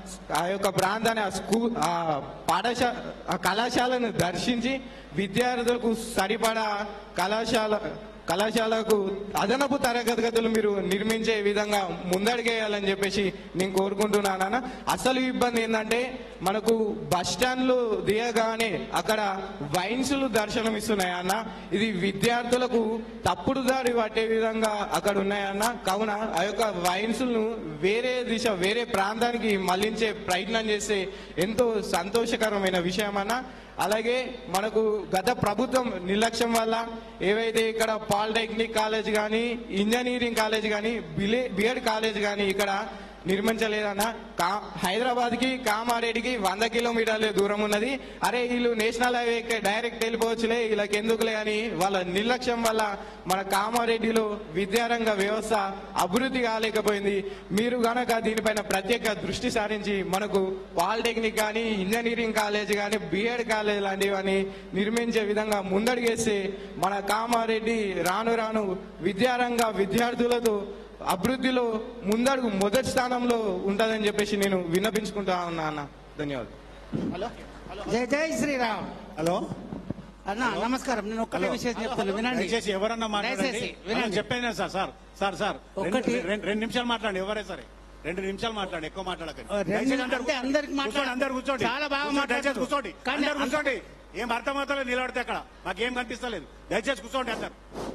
ఆ యొక్క ప్రాంతాన్ని ఆ స్కూల్ ఆ పాఠశాల ఆ కళాశాలను దర్శించి విద్యార్థులకు సరిపడా కళాశాల కళాశాలకు అదనపు తరగతి గదులు మీరు నిర్మించే విధంగా ముందడిగేయాలని చెప్పేసి నేను కోరుకుంటున్నాను అసలు ఇబ్బంది ఏంటంటే మనకు బస్ స్టాండ్లు దిగగానే అక్కడ వైన్స్లు దర్శనం ఇస్తున్నాయి అన్న ఇది విద్యార్థులకు తప్పుడు దారి పట్టే విధంగా అక్కడ ఉన్నాయన్న కావున ఆ యొక్క వైన్స్ను వేరే దిశ వేరే ప్రాంతానికి మళ్లించే ప్రయత్నం చేస్తే ఎంతో సంతోషకరమైన విషయం అన్న అలాగే మనకు గత ప్రభుత్వం నిర్లక్ష్యం వల్ల ఏవైతే ఇక్కడ పాలిటెక్నిక్ కాలేజ్ కానీ ఇంజనీరింగ్ కాలేజ్ కానీ బిలే బిఎడ్ కాలేజ్ కానీ ఇక్కడ నిర్మించలేదన్న కా హైదరాబాద్ కి కామారెడ్డికి వంద కిలోమీటర్ల దూరం ఉన్నది అరే వీళ్ళు నేషనల్ హైవే డైరెక్ట్ వెళ్ళిపోవచ్చులే వీళ్ళకి ఎందుకులే అని వాళ్ళ నిర్లక్ష్యం వల్ల మన కామారెడ్డిలో విద్యారంగ వ్యవస్థ అభివృద్ధి కాలేకపోయింది మీరు గనక దీనిపైన ప్రత్యేక దృష్టి సారించి మనకు పాలిటెక్నిక్ కానీ ఇంజనీరింగ్ కాలేజ్ కానీ బిఎడ్ కాలేజ్ లాంటివన్నీ నిర్మించే విధంగా ముందడిగేస్తే మన కామారెడ్డి రాను రాను విద్యారంగ విద్యార్థులతో అభివృద్ధిలో ముందడుగు మొదటి స్థానంలో ఉంటుందని చెప్పేసి నేను విన్నపించుకుంటా ఉన్నా అన్న ధన్యవాదాలు జై జై శ్రీరామ్ హలో అన్న నమస్కారం నేను ఒక్కటే హలో. విషయం చెప్తాను వినండి దయచేసి ఎవరన్నా మాట్లాడండి దయచేసి హలో, వినండి చెప్పాను సార్ సార్ సార్ సార్ ఒక్కటి- రెండు- రెండు రెండు నిమిషాలు మాట్లాడండి ఎవరే సరే రెండు నిమిషాలు మాట్లాడండి ఎక్కువ మాట్లాడకండి ఓ, రెండు దయచేసి నిమిషాలు అందరూ అంటే అందరికి మాట్లాడ- కూర్చోండి అందరు కూర్చోండి చాలా బాగా కూర్చోండి, దయచేసి మాట్లాడుతున్నారు. కూర్చోండి కానీ అందరు అంత- కూర్చోండి ఏం అర్థమవుతలేదు నిలబడితే అక్కడ మాకేం కనిపిస్తలేదు దయచేసి కూర్చోండి అందరు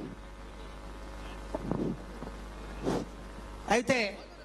అయితే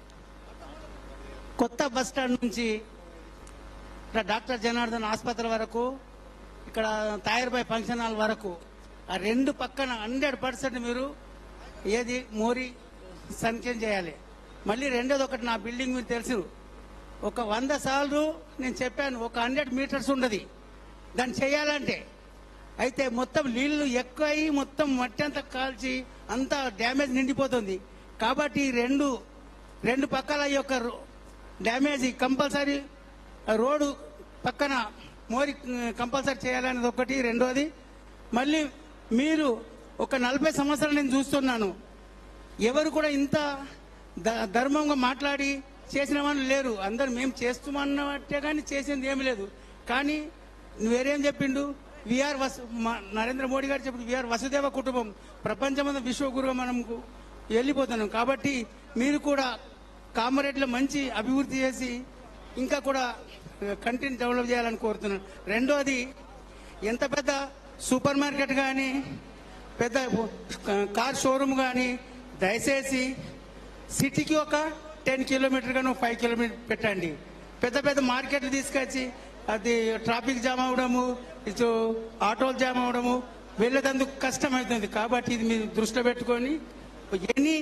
కొత్త బస్ స్టాండ్ నుంచి ఇక్కడ డాక్టర్ జనార్దన్ ఆసుపత్రి వరకు ఇక్కడ తాయర్బాయ్ ఫంక్షన్ హాల్ వరకు ఆ రెండు పక్కన హండ్రెడ్ పర్సెంట్ మీరు ఏది మోరీ సంఖ్యం చేయాలి మళ్ళీ రెండోది ఒకటి నా బిల్డింగ్ మీరు తెలుసు ఒక వంద సార్లు నేను చెప్పాను ఒక హండ్రెడ్ మీటర్స్ ఉండదు దాన్ని చేయాలంటే అయితే మొత్తం నీళ్లు ఎక్కువ అయి మొత్తం మట్టి అంతా కాల్చి అంతా డ్యామేజ్ నిండిపోతుంది కాబట్టి ఈ రెండు రెండు పక్కల ఈ యొక్క రో- డ్యామేజ్ కంపల్సరీ రోడ్డు పక్కన మోరి కంపల్సరీ చేయాలనేది ఒకటి రెండోది మళ్ళీ మీరు ఒక నలభై సంవత్సరాలు నేను చూస్తున్నాను ఎవరు కూడా ఇంత ద- ధర్మంగా మాట్లాడి చేసిన వాళ్ళు లేరు అందరు మేము చేస్తామన్నట్టే కానీ చేసింది ఏమీ లేదు కానీ వేరేం చెప్పిండు విఆర్ వసు మా- నరేంద్ర మోడీ గారు చెప్పిండు విఆర్ వసుదేవ కుటుంబం ప్రపంచమంతా విశ్వగురుగా మనం వెళ్ళిపోతున్నాం కాబట్టి మీరు కూడా కామారెడ్డిలో మంచి అభివృద్ధి చేసి ఇంకా కూడా కంటిన్యూ డెవలప్ చేయాలని కోరుతున్నాను రెండోది ఎంత పెద్ద సూపర్ మార్కెట్ కానీ పెద్ద కార్ షోరూమ్ కానీ దయచేసి సిటీకి ఒక టెన్ కిలోమీటర్ కానీ ఫైవ్ కిలోమీటర్ పెట్టండి పెద్ద పెద్ద మార్కెట్లు తీసుకొచ్చి అది ట్రాఫిక్ జామ్ అవడము ఇటు ఆటోలు జామ్ అవడము వెళ్ళేదందుకు కష్టమవుతుంది కాబట్టి ఇది మీరు దృష్టిలో పెట్టుకొని ఎనీ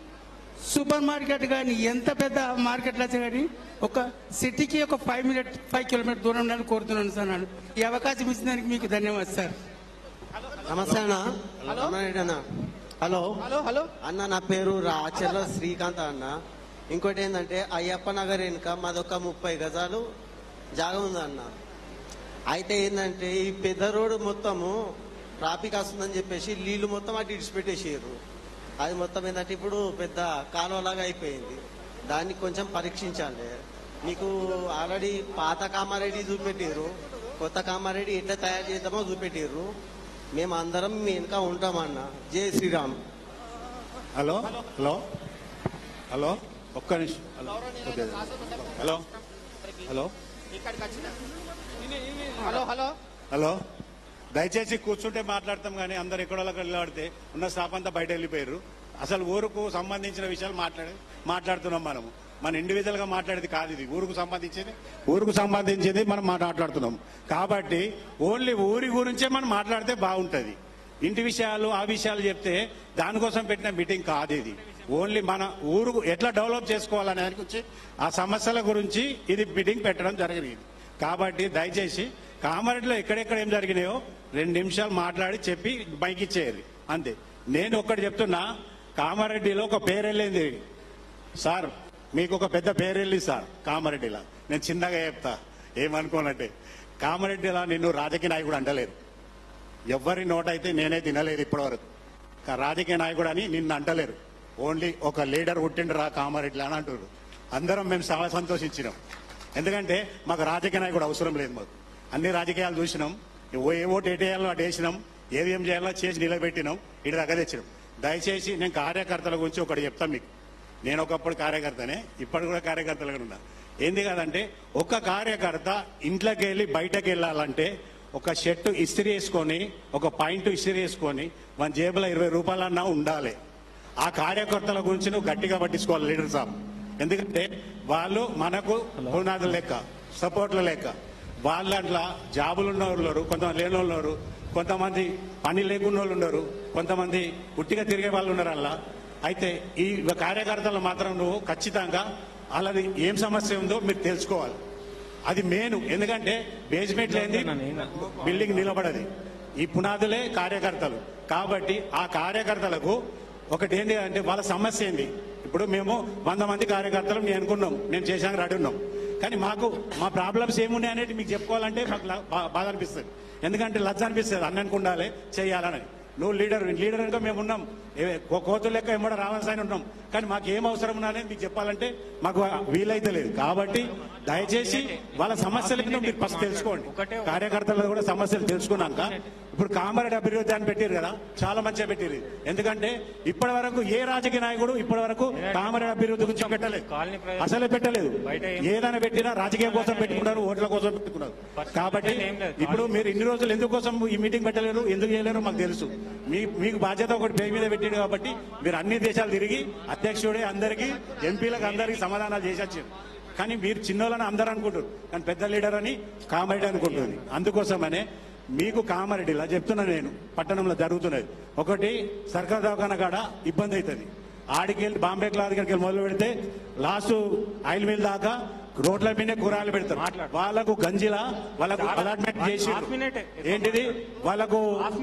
సూపర్ మార్కెట్ కానీ ఎంత పెద్ద మార్కెట్లు వచ్చా కానీ ఒక సిటీకి ఒక ఫైవ్ మినిట్ ఫైవ్ కిలోమీటర్ దూరం ఉండాలని కోరుతున్నాను సార్ నేను ఈ అవకాశం ఇచ్చినందుకు మీకు ధన్యవాదాలు సార్ నమస్తే అన్న రమణారెడ్డి అన్న హలో హలో హలో అన్న నా పేరు రాచర్ల శ్రీకాంత్ అన్న ఇంకోటి ఏంటంటే అయ్యప్ప నగర్ వెనుక మాదొక ముప్పై గజాలు జాగా ఉంది అన్న అయితే ఏంటంటే ఈ పెద్ద రోడ్డు మొత్తము ట్రాఫిక్ వస్తుందని చెప్పేసి నీళ్లు మొత్తం అటు ఇడిచిపెట్టేసారు అది మొత్తం ఏంటంటే ఇప్పుడు పెద్ద కాలువలాగా అయిపోయింది దాన్ని కొంచెం పరీక్షించాలి మీకు ఆల్రెడీ పాత కామారెడ్డి చూపెట్టారు కొత్త కామారెడ్డి ఎట్లా తయారు చేద్దామో చూపెట్టారు మేము అందరం మీ వెనుక ఉంటామన్న జై శ్రీరామ్ హలో హలో హలో ఒక్క నిమిషం hello okay. Hello hello hello hello hello దయచేసి కూర్చుంటే మాట్లాడతాం కానీ అందరు ఎక్కడో నిలబడితే ఉన్న స్టాఫ్ అంతా బయట వెళ్ళిపోయారు అసలు ఊరుకు సంబంధించిన విషయాలు మాట్లాడి మాట్లాడుతున్నాం మనము మన ఇండివిజువల్ గా మాట్లాడేది కాదు ఇది ఊరుకు సంబంధించింది ఊరుకు సంబంధించింది మనం మాట్లాడుతున్నాం కాబట్టి ఓన్లీ ఊరి గురించే మనం మాట్లాడితే బాగుంటది ఇంటి విషయాలు ఆ విషయాలు చెప్తే దానికోసం పెట్టిన మీటింగ్ కాదు ఇది ఓన్లీ మన ఊరు ఎట్లా డెవలప్ చేసుకోవాలనే దాని గురించి ఆ సమస్యల గురించి ఇది మీటింగ్ పెట్టడం జరిగింది కాబట్టి దయచేసి కామారెడ్డిలో ఎక్కడెక్కడ ఏం జరిగినాయో రెండు నిమిషాలు మాట్లాడి చెప్పి బైక్ ఇచ్చేయాలి అంతే నేను ఒక్కటి చెప్తున్నా కామారెడ్డిలో ఒక పేరు వెళ్ళింది సార్ మీకు ఒక పెద్ద పేరు వెళ్ళి సార్ కామారెడ్డిలా నేను చిన్నగా చెప్తా ఏమనుకోనంటే కామారెడ్డిలా నిన్ను రాజకీయ నాయకుడు అంటలేరు ఎవరి నోట అయితే నేనే తినలేదు ఇప్పటివరకు కా- రాజకీయ నాయకుడు అని నిన్ను అంటలేరు ఓన్లీ ఒక లీడర్ పుట్టిండ్రా కామారెడ్డి అని అంటారు అందరం మేము చాలా సంతోషించినాం ఎందుకంటే మాకు రాజకీయ నాయకుడు అవసరం లేదు మాకు అన్ని రాజకీయాలు చూసినాం ఓ ఏ ఓటు ఎటేయాలో అటు వేసినాం ఏది ఏం చేయాలో చేసి నిలబెట్టినాం ఇటు దగ్గర తెచ్చినాం దయచేసి నేను కార్యకర్తల గురించి ఒకటి చెప్తాను మీకు నేను ఒకప్పుడు కార్యకర్తనే ఇప్పుడు కూడా కార్యకర్తలుగా ఉన్నా ఏంది కాదంటే ఒక కార్యకర్త ఇంట్లోకి వెళ్ళి బయటకు వెళ్ళాలంటే ఒక షర్ట్ ఇస్త్రీ వేసుకొని ఒక పాయింట్ ఇస్త్రీ వేసుకొని మన జేబులో ఇరవై రూపాయలన్నా ఉండాలి ఆ కార్యకర్తల గురించి నువ్వు గట్టిగా పట్టించుకోవాలి లీడర్ సాబ్ ఎందుకంటే వాళ్ళు మనకు పునాదులు లెక్క సపోర్ట్ల లెక్క వాళ్ళ దాంట్లో జాబులు ఉన్న వాళ్ళు ఉన్నారు కొంతమంది లేని వాళ్ళు ఉన్నారు కొంతమంది పని లేకున్న వాళ్ళు ఉన్నారు కొంతమంది ఉట్టిగా తిరిగే వాళ్ళు ఉన్నారు అలా అయితే ఈ కార్యకర్తలు మాత్రం నువ్వు ఖచ్చితంగా వాళ్ళది ఏం సమస్య ఉందో మీరు తెలుసుకోవాలి అది మెయిన్ ఎందుకంటే బేస్మెంట్ లేని బిల్డింగ్ నిలబడది ఈ పునాదులే కార్యకర్తలు కాబట్టి ఆ కార్యకర్తలకు ఒకటి ఏంటి అంటే వాళ్ళ సమస్య ఏంది ఇప్పుడు మేము వంద మంది కార్యకర్తలు మేము అనుకున్నాం మేము చేసాక రెడీ ఉన్నాం కానీ మాకు మా ప్రాబ్లమ్స్ ఏమున్నాయి అనేది మీకు చెప్పుకోవాలంటే మాకు లా- బా- బాధ అనిపిస్తుంది ఎందుకంటే లజ్జ అనిపిస్తుంది అన్నకు ఉండాలి చేయాలని నువ్వు లీడర్ లీడర్ కనుక మేము ఉన్నాం ఏ- కో- కోతులు లెక్క ఎమ్మడ రావాల్సిన ఉన్నాం కానీ మాకు ఏం అవసరం ఉన్నదని మీకు చెప్పాలంటే మాకు వీలైతే లేదు కాబట్టి దయచేసి వాళ్ళ సమస్యలు ఏంటో మీరు ఫస్ట్ తెలుసుకోండి కార్యకర్తలు కూడా సమస్యలు తెలుసుకున్నాక ఇప్పుడు కామారెడ్డి అభివృద్ధి అని పెట్టారు కదా చాలా మంచిగా పెట్టారు ఎందుకంటే ఇప్పటి వరకు ఏ రాజకీయ నాయకుడు ఇప్పటి వరకు కామారెడ్డి అభివృద్ధి గురించి పెట్టలేదు అసలే పెట్టలేదు ఏదైనా పెట్టినా రాజకీయం కోసం పెట్టుకున్నారు ఓట్ల కోసం పెట్టుకున్నారు కాబట్టి ఇప్పుడు మీరు ఇన్ని రోజులు ఎందుకోసం ఈ మీటింగ్ పెట్టలేరు ఎందుకు చేయలేరు మాకు తెలుసు మీ మీకు బాధ్యత ఒకటి పేరు మీద పెట్టాడు కాబట్టి మీరు అన్ని దేశాలు తిరిగి అధ్యక్షుడే అందరికీ ఎంపీలకు అందరికీ సమాధానాలు చేసి వచ్చారు కానీ మీరు చిన్నోళ్ళని అందరూ అనుకుంటారు కానీ పెద్ద లీడర్ అని కామారెడ్డి అనుకుంటుంది అందుకోసమనే మీకు కామారెడ్డి ఇలా చెప్తున్నా నేను పట్టణంలో జరుగుతున్నది ఒకటి సర్కార్ దవాఖాన కాడ ఇబ్బంది అవుతుంది ఆడికి వెళ్ళి బాంబే క్లాస్ దగ్గరికి వెళ్ళి మొదలు పెడితే లాస్ట్ ఆయిల్ మిల్ దాకా రోడ్ల మీదే కూరగాయలు పెడతారు వాళ్ళకు గంజిలా వాళ్ళకు అలాట్మెంట్ చేసి ఏంటిది వాళ్ళకు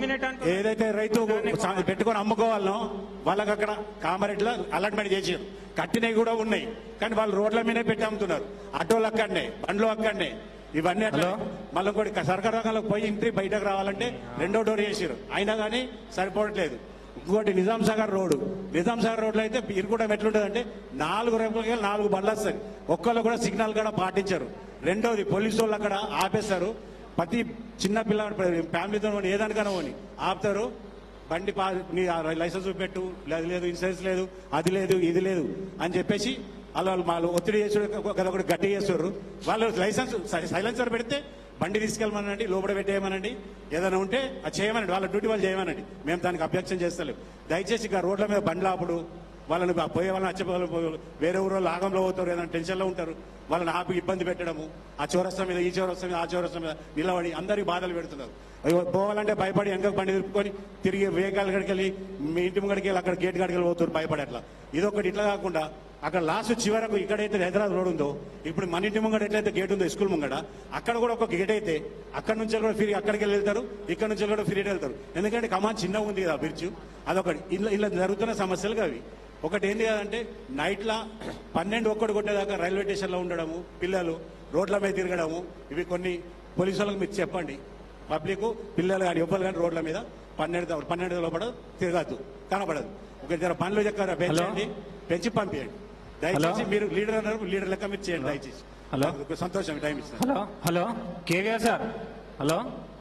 ఏదైతే రైతు సా- పెట్టుకొని అమ్ముకోవాలనో వాళ్ళకి అక్కడ కామారెడ్డిలో అలాట్మెంట్ చేసారు కట్టినవి కూడా ఉన్నాయి కానీ వాళ్ళు రోడ్ల మీదే పెట్టి అమ్ముతున్నారు ఆటోలు అక్కడనే బండ్లు అక్కడనే ఇవన్నీ అట్లా మళ్ళీ ఇంకోటి సర్కార్ రంగంలోకి పోయి ఇంటి బయటకు రావాలంటే రెండో డోర్ చేసారు అయినా కానీ సరిపోవట్లేదు ఇంకోటి నిజాం సాగర్ రోడ్డు నిజాం సాగర్ రోడ్లో అయితే ఇరుకూటం ఎట్లుంటుంది అంటే నాలుగు రేపులకి నాలుగు బండ్లు వస్తాయి ఒక్కళ్ళు కూడా సిగ్నల్ కూడా పాటించారు రెండోది పోలీసు వాళ్ళు అక్కడ ఆపేస్తారు ప్రతి చిన్న పిల్లవాడు ఫ్యామిలీతో ఏదానికైనా పోని ఆపుతారు బండి పా నీ ఆ లైసెన్స్ పెట్టు అది లేదు ఇన్సూరెన్స్ లేదు అది లేదు ఇది లేదు అని చెప్పేసి వాళ్ళు వాళ్ళు వాళ్ళు ఒత్తిడి చేసి ఒకటి గట్టి చేస్తారు వాళ్ళు లైసెన్స్ సై- సైలెన్సర్ పెడితే బండి తీసుకెళ్ళమనండి లోపల పెట్టేయమనండి ఏదైనా ఉంటే అది చేయమనండి వాళ్ళ డ్యూటీ వాళ్ళు చేయమనండి మేము దానికి అభ్యక్షం చేస్తలేము దయచేసి ఇక రోడ్ల మీద బండ్లు ఆపుడు వాళ్ళని ఆ పోయే వాళ్ళని వచ్చే వాళ్ళు వేరే ఊరు లాగంలో పోతారు ఏదైనా టెన్షన్లో ఉంటారు వాళ్ళని ఆపి ఇబ్బంది పెట్టడము ఆ చౌరస్తా మీద ఈ చౌరస్తా మీద ఆ చౌరస్తా మీద నిలబడి అందరికి బాధలు పెడుతున్నారు అయ్యో, పోవాలంటే భయపడి వెనక బండి తిప్పుకొని తిరిగి వెహికల్ గడికి వెళ్ళి మీ ఇంటి ముంగడికి వెళ్ళి అక్కడ గేట్ గడికి వెళ్ళి పోతారు భయపడి అట్లా ఇదొకటి ఇట్లా కాకుండా అక్కడ లాస్ట్ చివరకు ఇక్కడైతే హైదరాబాద్ రోడ్ ఉందో ఇప్పుడు మన ఇంటి ముంగడ ఎట్లయితే గేట్ ఉందో స్కూల్ ముంగడ అక్కడ కూడా ఒక గేట్ అయితే అక్కడ నుంచి కూడా ఫ్రీ అక్కడికి వెళ్ళి వెళ్తారు ఇక్కడ నుంచి కూడా ఫ్రీ వెళ్తారు ఎందుకంటే కమాన్ చిన్నగా ఉంది కదా బ్రిడ్జ్ అదొకటి ఇలా ఇలా జరుగుతున్న సమస్యలు అవి ఒకటి ఏంటి కదంటే నైట్లా పన్నెండు ఒక్కటి కొట్టేదాకా రైల్వే స్టేషన్లో ఉండడము పిల్లలు రోడ్ల మీద తిరగడము ఇవి కొన్ని పోలీసు వాళ్ళకి మీరు చెప్పండి పబ్లిక్ పిల్లలు కానీ ఎవ్వరు కానీ రోడ్ల మీద పన్నెండు దా- పన్నెండు లోపల తిరగద్దు కనపడదు ఒక జర పనులు చెక్కారా పెంచండి పెంచి పంపించండి దయచేసి మీరు లీడర్ అన్నారు లీడర్ లెక్క మీరు చేయండి దయచేసి హలో. నాకు సంతోషం టైం ఇస్తాను hello hello KVR sir hello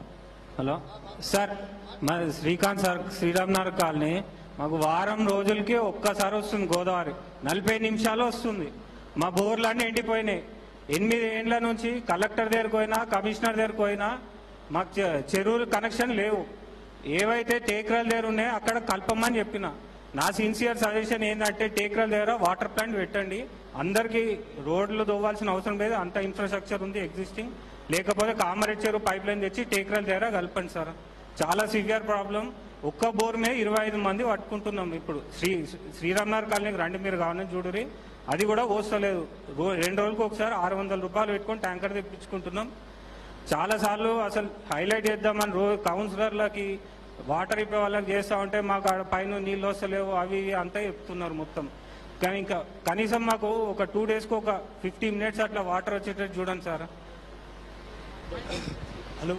hello sir మా శ్రీకాంత్ సార్ శ్రీరామ్ నగర్ కాలనీ మాకు వారం రోజులకి ఒక్కసారి వస్తుంది గోదావరి నలభై నిమిషాలు వస్తుంది మా బోర్లన్నీ ఎండిపోయినాయి ఎనిమిది ఏండ్ల నుంచి కలెక్టర్ దగ్గరకు పోయినా కమిషనర్ దగ్గరకు పోయినా మాకు చె- చెరువులు కనెక్షన్ లేవు ఏవైతే టేకరాల దగ్గర ఉన్నాయో అక్కడ కలపమని చెప్పిన నా సిన్సియర్ సజెషన్ ఏంటంటే టేకరాల దగ్గర వాటర్ ప్లాంట్ పెట్టండి అందరికీ రోడ్లు దోవాల్సిన అవసరం లేదు అంత ఇన్ఫ్రాస్ట్రక్చర్ ఉంది ఎగ్జిస్టింగ్ లేకపోతే కామారెడ్డి చెరువు పైప్ లైన్ తెచ్చి టేకరాల దగ్గర కలపండి సార్ చాలా సివియర్ ప్రాబ్లం ఒక్క బోర్ మీద ఇరవై ఐదు మంది పట్టుకుంటున్నాం ఇప్పుడు శ్రీ శ్రీరామ్నగర్ కాలనీకి రండి మీరు కావాలని చూడురి అది కూడా పోస్తలేదు రో- రెండు రోజులకు ఒకసారి ఆరు వందల రూపాయలు పెట్టుకొని ట్యాంకర్ తెప్పించుకుంటున్నాం చాలా సార్లు అసలు హైలైట్ చేద్దామని రో కౌన్సిలర్లకి వాటర్ ఇప్పే వాళ్ళకి చేస్తా ఉంటే మాకు ఆడ పైన నీళ్ళు వస్తలేవు అవి ఇవి అంతా చెప్తున్నారు మొత్తం కానీ ఇంకా కనీసం మాకు ఒక టూ డేస్కి ఒక ఫిఫ్టీ మినిట్స్ అట్లా వాటర్ వచ్చేటట్టు చూడండి సార్ हेलो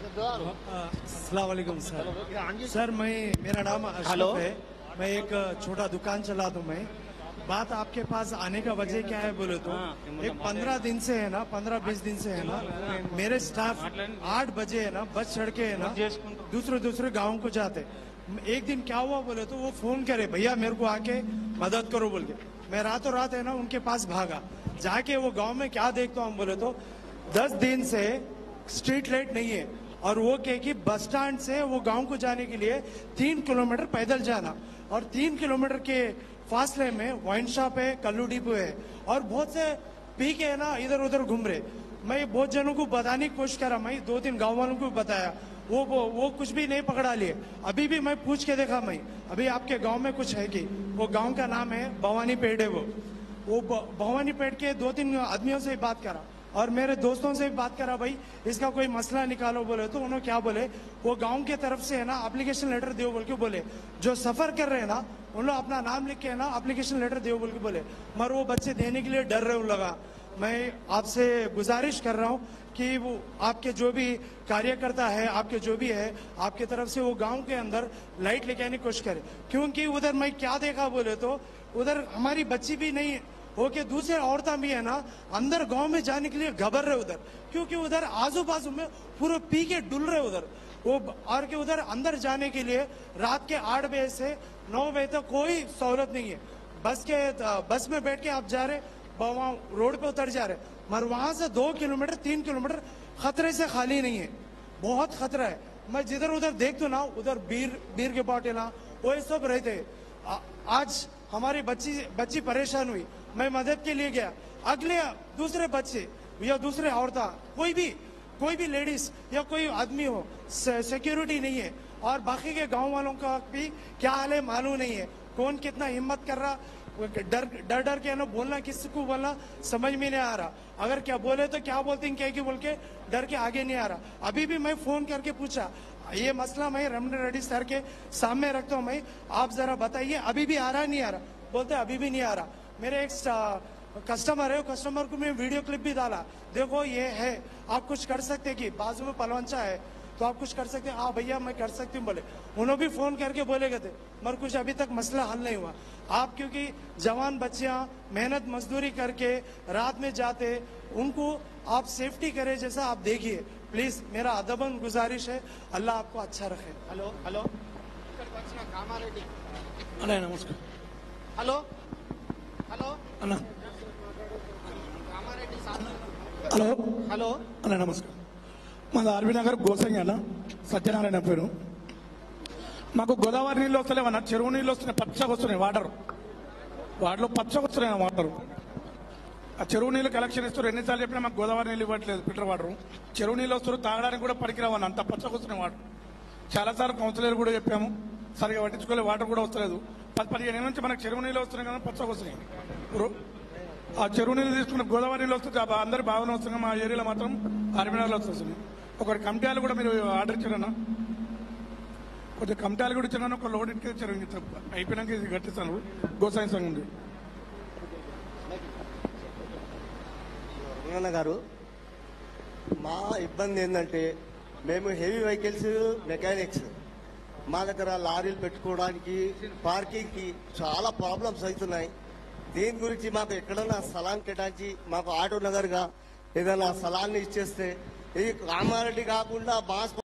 अस्सलाम वालेकुम सर सर मैं मेरा नाम हेलो। अशरफ है मैं एक छोटा दुकान चलाता हूँ मैं बात आपके पास आने का वजह क्या है बोले तो एक पंद्रह दिन से है ना पंद्रह बीस दिन से है ना मेरे स्टाफ आठ बजे है ना बस चढ़ के है ना दूसरे दूसरे गाँव को जाते एक दिन क्या हुआ बोले तो वो फोन करे भैया मेरे को आके मदद करो बोल के मैं रातों रात है ना उनके पास भागा जाके वो गांव में क्या देखता हूँ बोले तो दस दिन से स्ट्रीट लाइट नहीं है और वो कहे कि बस स्टैंड से वो गांव को जाने के लिए तीन किलोमीटर पैदल जाना और तीन किलोमीटर के फासले में वाइन शॉप है कल्लू डिपो है और बहुत से पी के है ना इधर उधर घूम रहे मैं बहुत जनों को बताने की कोशिश करा मैं दो तीन गांव वालों को भी बताया वो वो वो कुछ भी नहीं पकड़ा लिए अभी भी मैं पूछ के देखा मैं अभी आपके गांव में कुछ है कि वो गांव का नाम है भवानी पेड़ है वो वो ब- भवानी पेड़ के दो तीन आदमियों से बात करा और मेरे दोस्तों से भी बात करा भाई इसका कोई मसला निकालो बोले तो उन्होंने क्या बोले वो गांव के तरफ से है ना एप्लीकेशन लेटर दो बोल के बोले जो सफर कर रहे हैं ना उन लोग अपना नाम लिख के है ना एप्लीकेशन लेटर दो बोल के बोले मगर वो बच्चे देने के लिए डर रहे उन लगा मैं आपसे गुजारिश कर रहा हूँ कि वो आपके जो भी कार्यकर्ता है आपके जो भी है आपके तरफ से वो गांव के अंदर लाइट लेके आने की कोशिश करे क्योंकि उधर मैं क्या देखा बोले तो उधर हमारी बच्ची भी नहीं ओके दूसरे औरतें भी है ना अंदर गांव में जाने के लिए घबर रहे उधर क्योंकि उधर आजू बाजू में पूरे पी के डुल रहे उधर वो ब- और के उधर अंदर जाने के लिए रात के आठ बजे से नौ बजे तक कोई सहूलत नहीं है बस के बस में बैठ के आप जा रहे वहाँ रोड पे उतर जा रहे मगर वहां से दो किलोमीटर तीन किलोमीटर खतरे से खाली नहीं है बहुत खतरा है मैं जिधर उधर देख तो ना उधर बीर बीर के बॉटल ना वो ये सब रहते आ- आज हमारी बच्ची बच्ची परेशान हुई मैं मदद के लिए गया अगले दूसरे बच्चे या दूसरे औरता कोई भी कोई भी लेडीज या कोई आदमी हो से- सिक्योरिटी नहीं है और बाकी के गांव वालों का भी क्या हाल है मालूम नहीं है कौन कितना हिम्मत कर रहा डर डर डर के है ना बोलना किसको बोलना समझ में नहीं आ रहा अगर क्या बोले तो क्या बोलते हैं क्या की बोल के डर के आगे नहीं आ रहा अभी भी मैं फोन करके पूछा ये मसला मैं रमन रेड्डी सर के सामने रखता हूँ मैं आप जरा बताइए अभी भी आ रहा है नहीं आ रहा बोलते अभी भी नहीं आ रहा मेरे एक कस्टमर है कस्टमर को मैं वीडियो क्लिप भी डाला देखो ये है आप कुछ कर सकते कि बाजू में पलवंचा है तो आप कुछ कर सकते हैं हाँ भैया मैं कर सकती हूँ बोले उन्होंने भी फोन करके बोले गए थे मगर कुछ अभी तक मसला हल नहीं हुआ आप क्योंकि जवान बच्चियां मेहनत मजदूरी करके रात में जाते उनको आप सेफ्टी करें जैसा आप देखिए प्लीज मेरा अदबन गुजारिश है अल्लाह आपको अच्छा रखे हेलो हेलो అన్నయ్య నమస్కారం హలో హలో అన్న హలో హలో అన్న నమస్కారం మాది ఆర్బీ నగర్ గోసంగి అన్న సత్యనారాయణ పేరు మాకు గోదావరి నీళ్ళు వస్తలేవన్న చెరువు నీళ్ళు వస్తున్నాయి పచ్చగా వస్తున్నాయి వాటర్ వాటిలో పచ్చగా వస్తున్నాయి వాటర్ ఆ చెరువు నీళ్ళు కలెక్షన్ ఇస్తారు ఎన్నిసార్లు చెప్పినా మాకు గోదావరి నీళ్ళు ఇవ్వట్లేదు ఫిల్టర్ వాటర్ చెరువు నీళ్ళు వస్తారు తాగడానికి కూడా పనికిరావన్న అంత పచ్చగా వస్తున్నాయి వాటర్ చాలాసార్లు కౌన్సిలర్ కూడా చెప్పాము సరిగా పట్టించుకోలే వాటర్ కూడా వస్తలేదు పది పదిహేను ఏళ్ళ నుంచి మనకు చెరువు నీళ్ళు వస్తున్నాయి కదా పచ్చగా వస్తున్నాయి రో- ఆ చెరువు నీళ్ళు తీసుకున్న గోదావరి నీళ్ళు వస్తుంది ఆ బా- అందరి బాగానే వస్తున్నాయి మా ఏరియాలో మాత్రం అరవినాలో వస్తున్నాయి ఒకటి కమిటాలు కూడా మీరు ఆర్డర్ ఇచ్చారన్నా కొంచెం కమిటాలు కూడా ఇచ్చారన్నా ఒక లోడ్ ఇటుకే ఇచ్చారు ఇంక తప్ప. అయిపోయినాక ఇది కట్టిస్తాను గోసాయి సంఘం ఉంది రంగన్న గారు మా ఇబ్బంది ఏంటంటే మేము హెవీ వెహికల్స్ మెకానిక్స్ మా దగ్గర లారీలు పెట్టుకోవడానికి పార్కింగ్కి చాలా ప్రాబ్లమ్స్ అవుతున్నాయి దీని గురించి మాకు ఎక్కడన్నా స్థలాన్ని కేటాయించి మాకు ఆటో నగర్గా ఏదైనా స్థలాన్ని ఇచ్చేస్తే ఇది కామారెడ్డి కాకుండా బాస్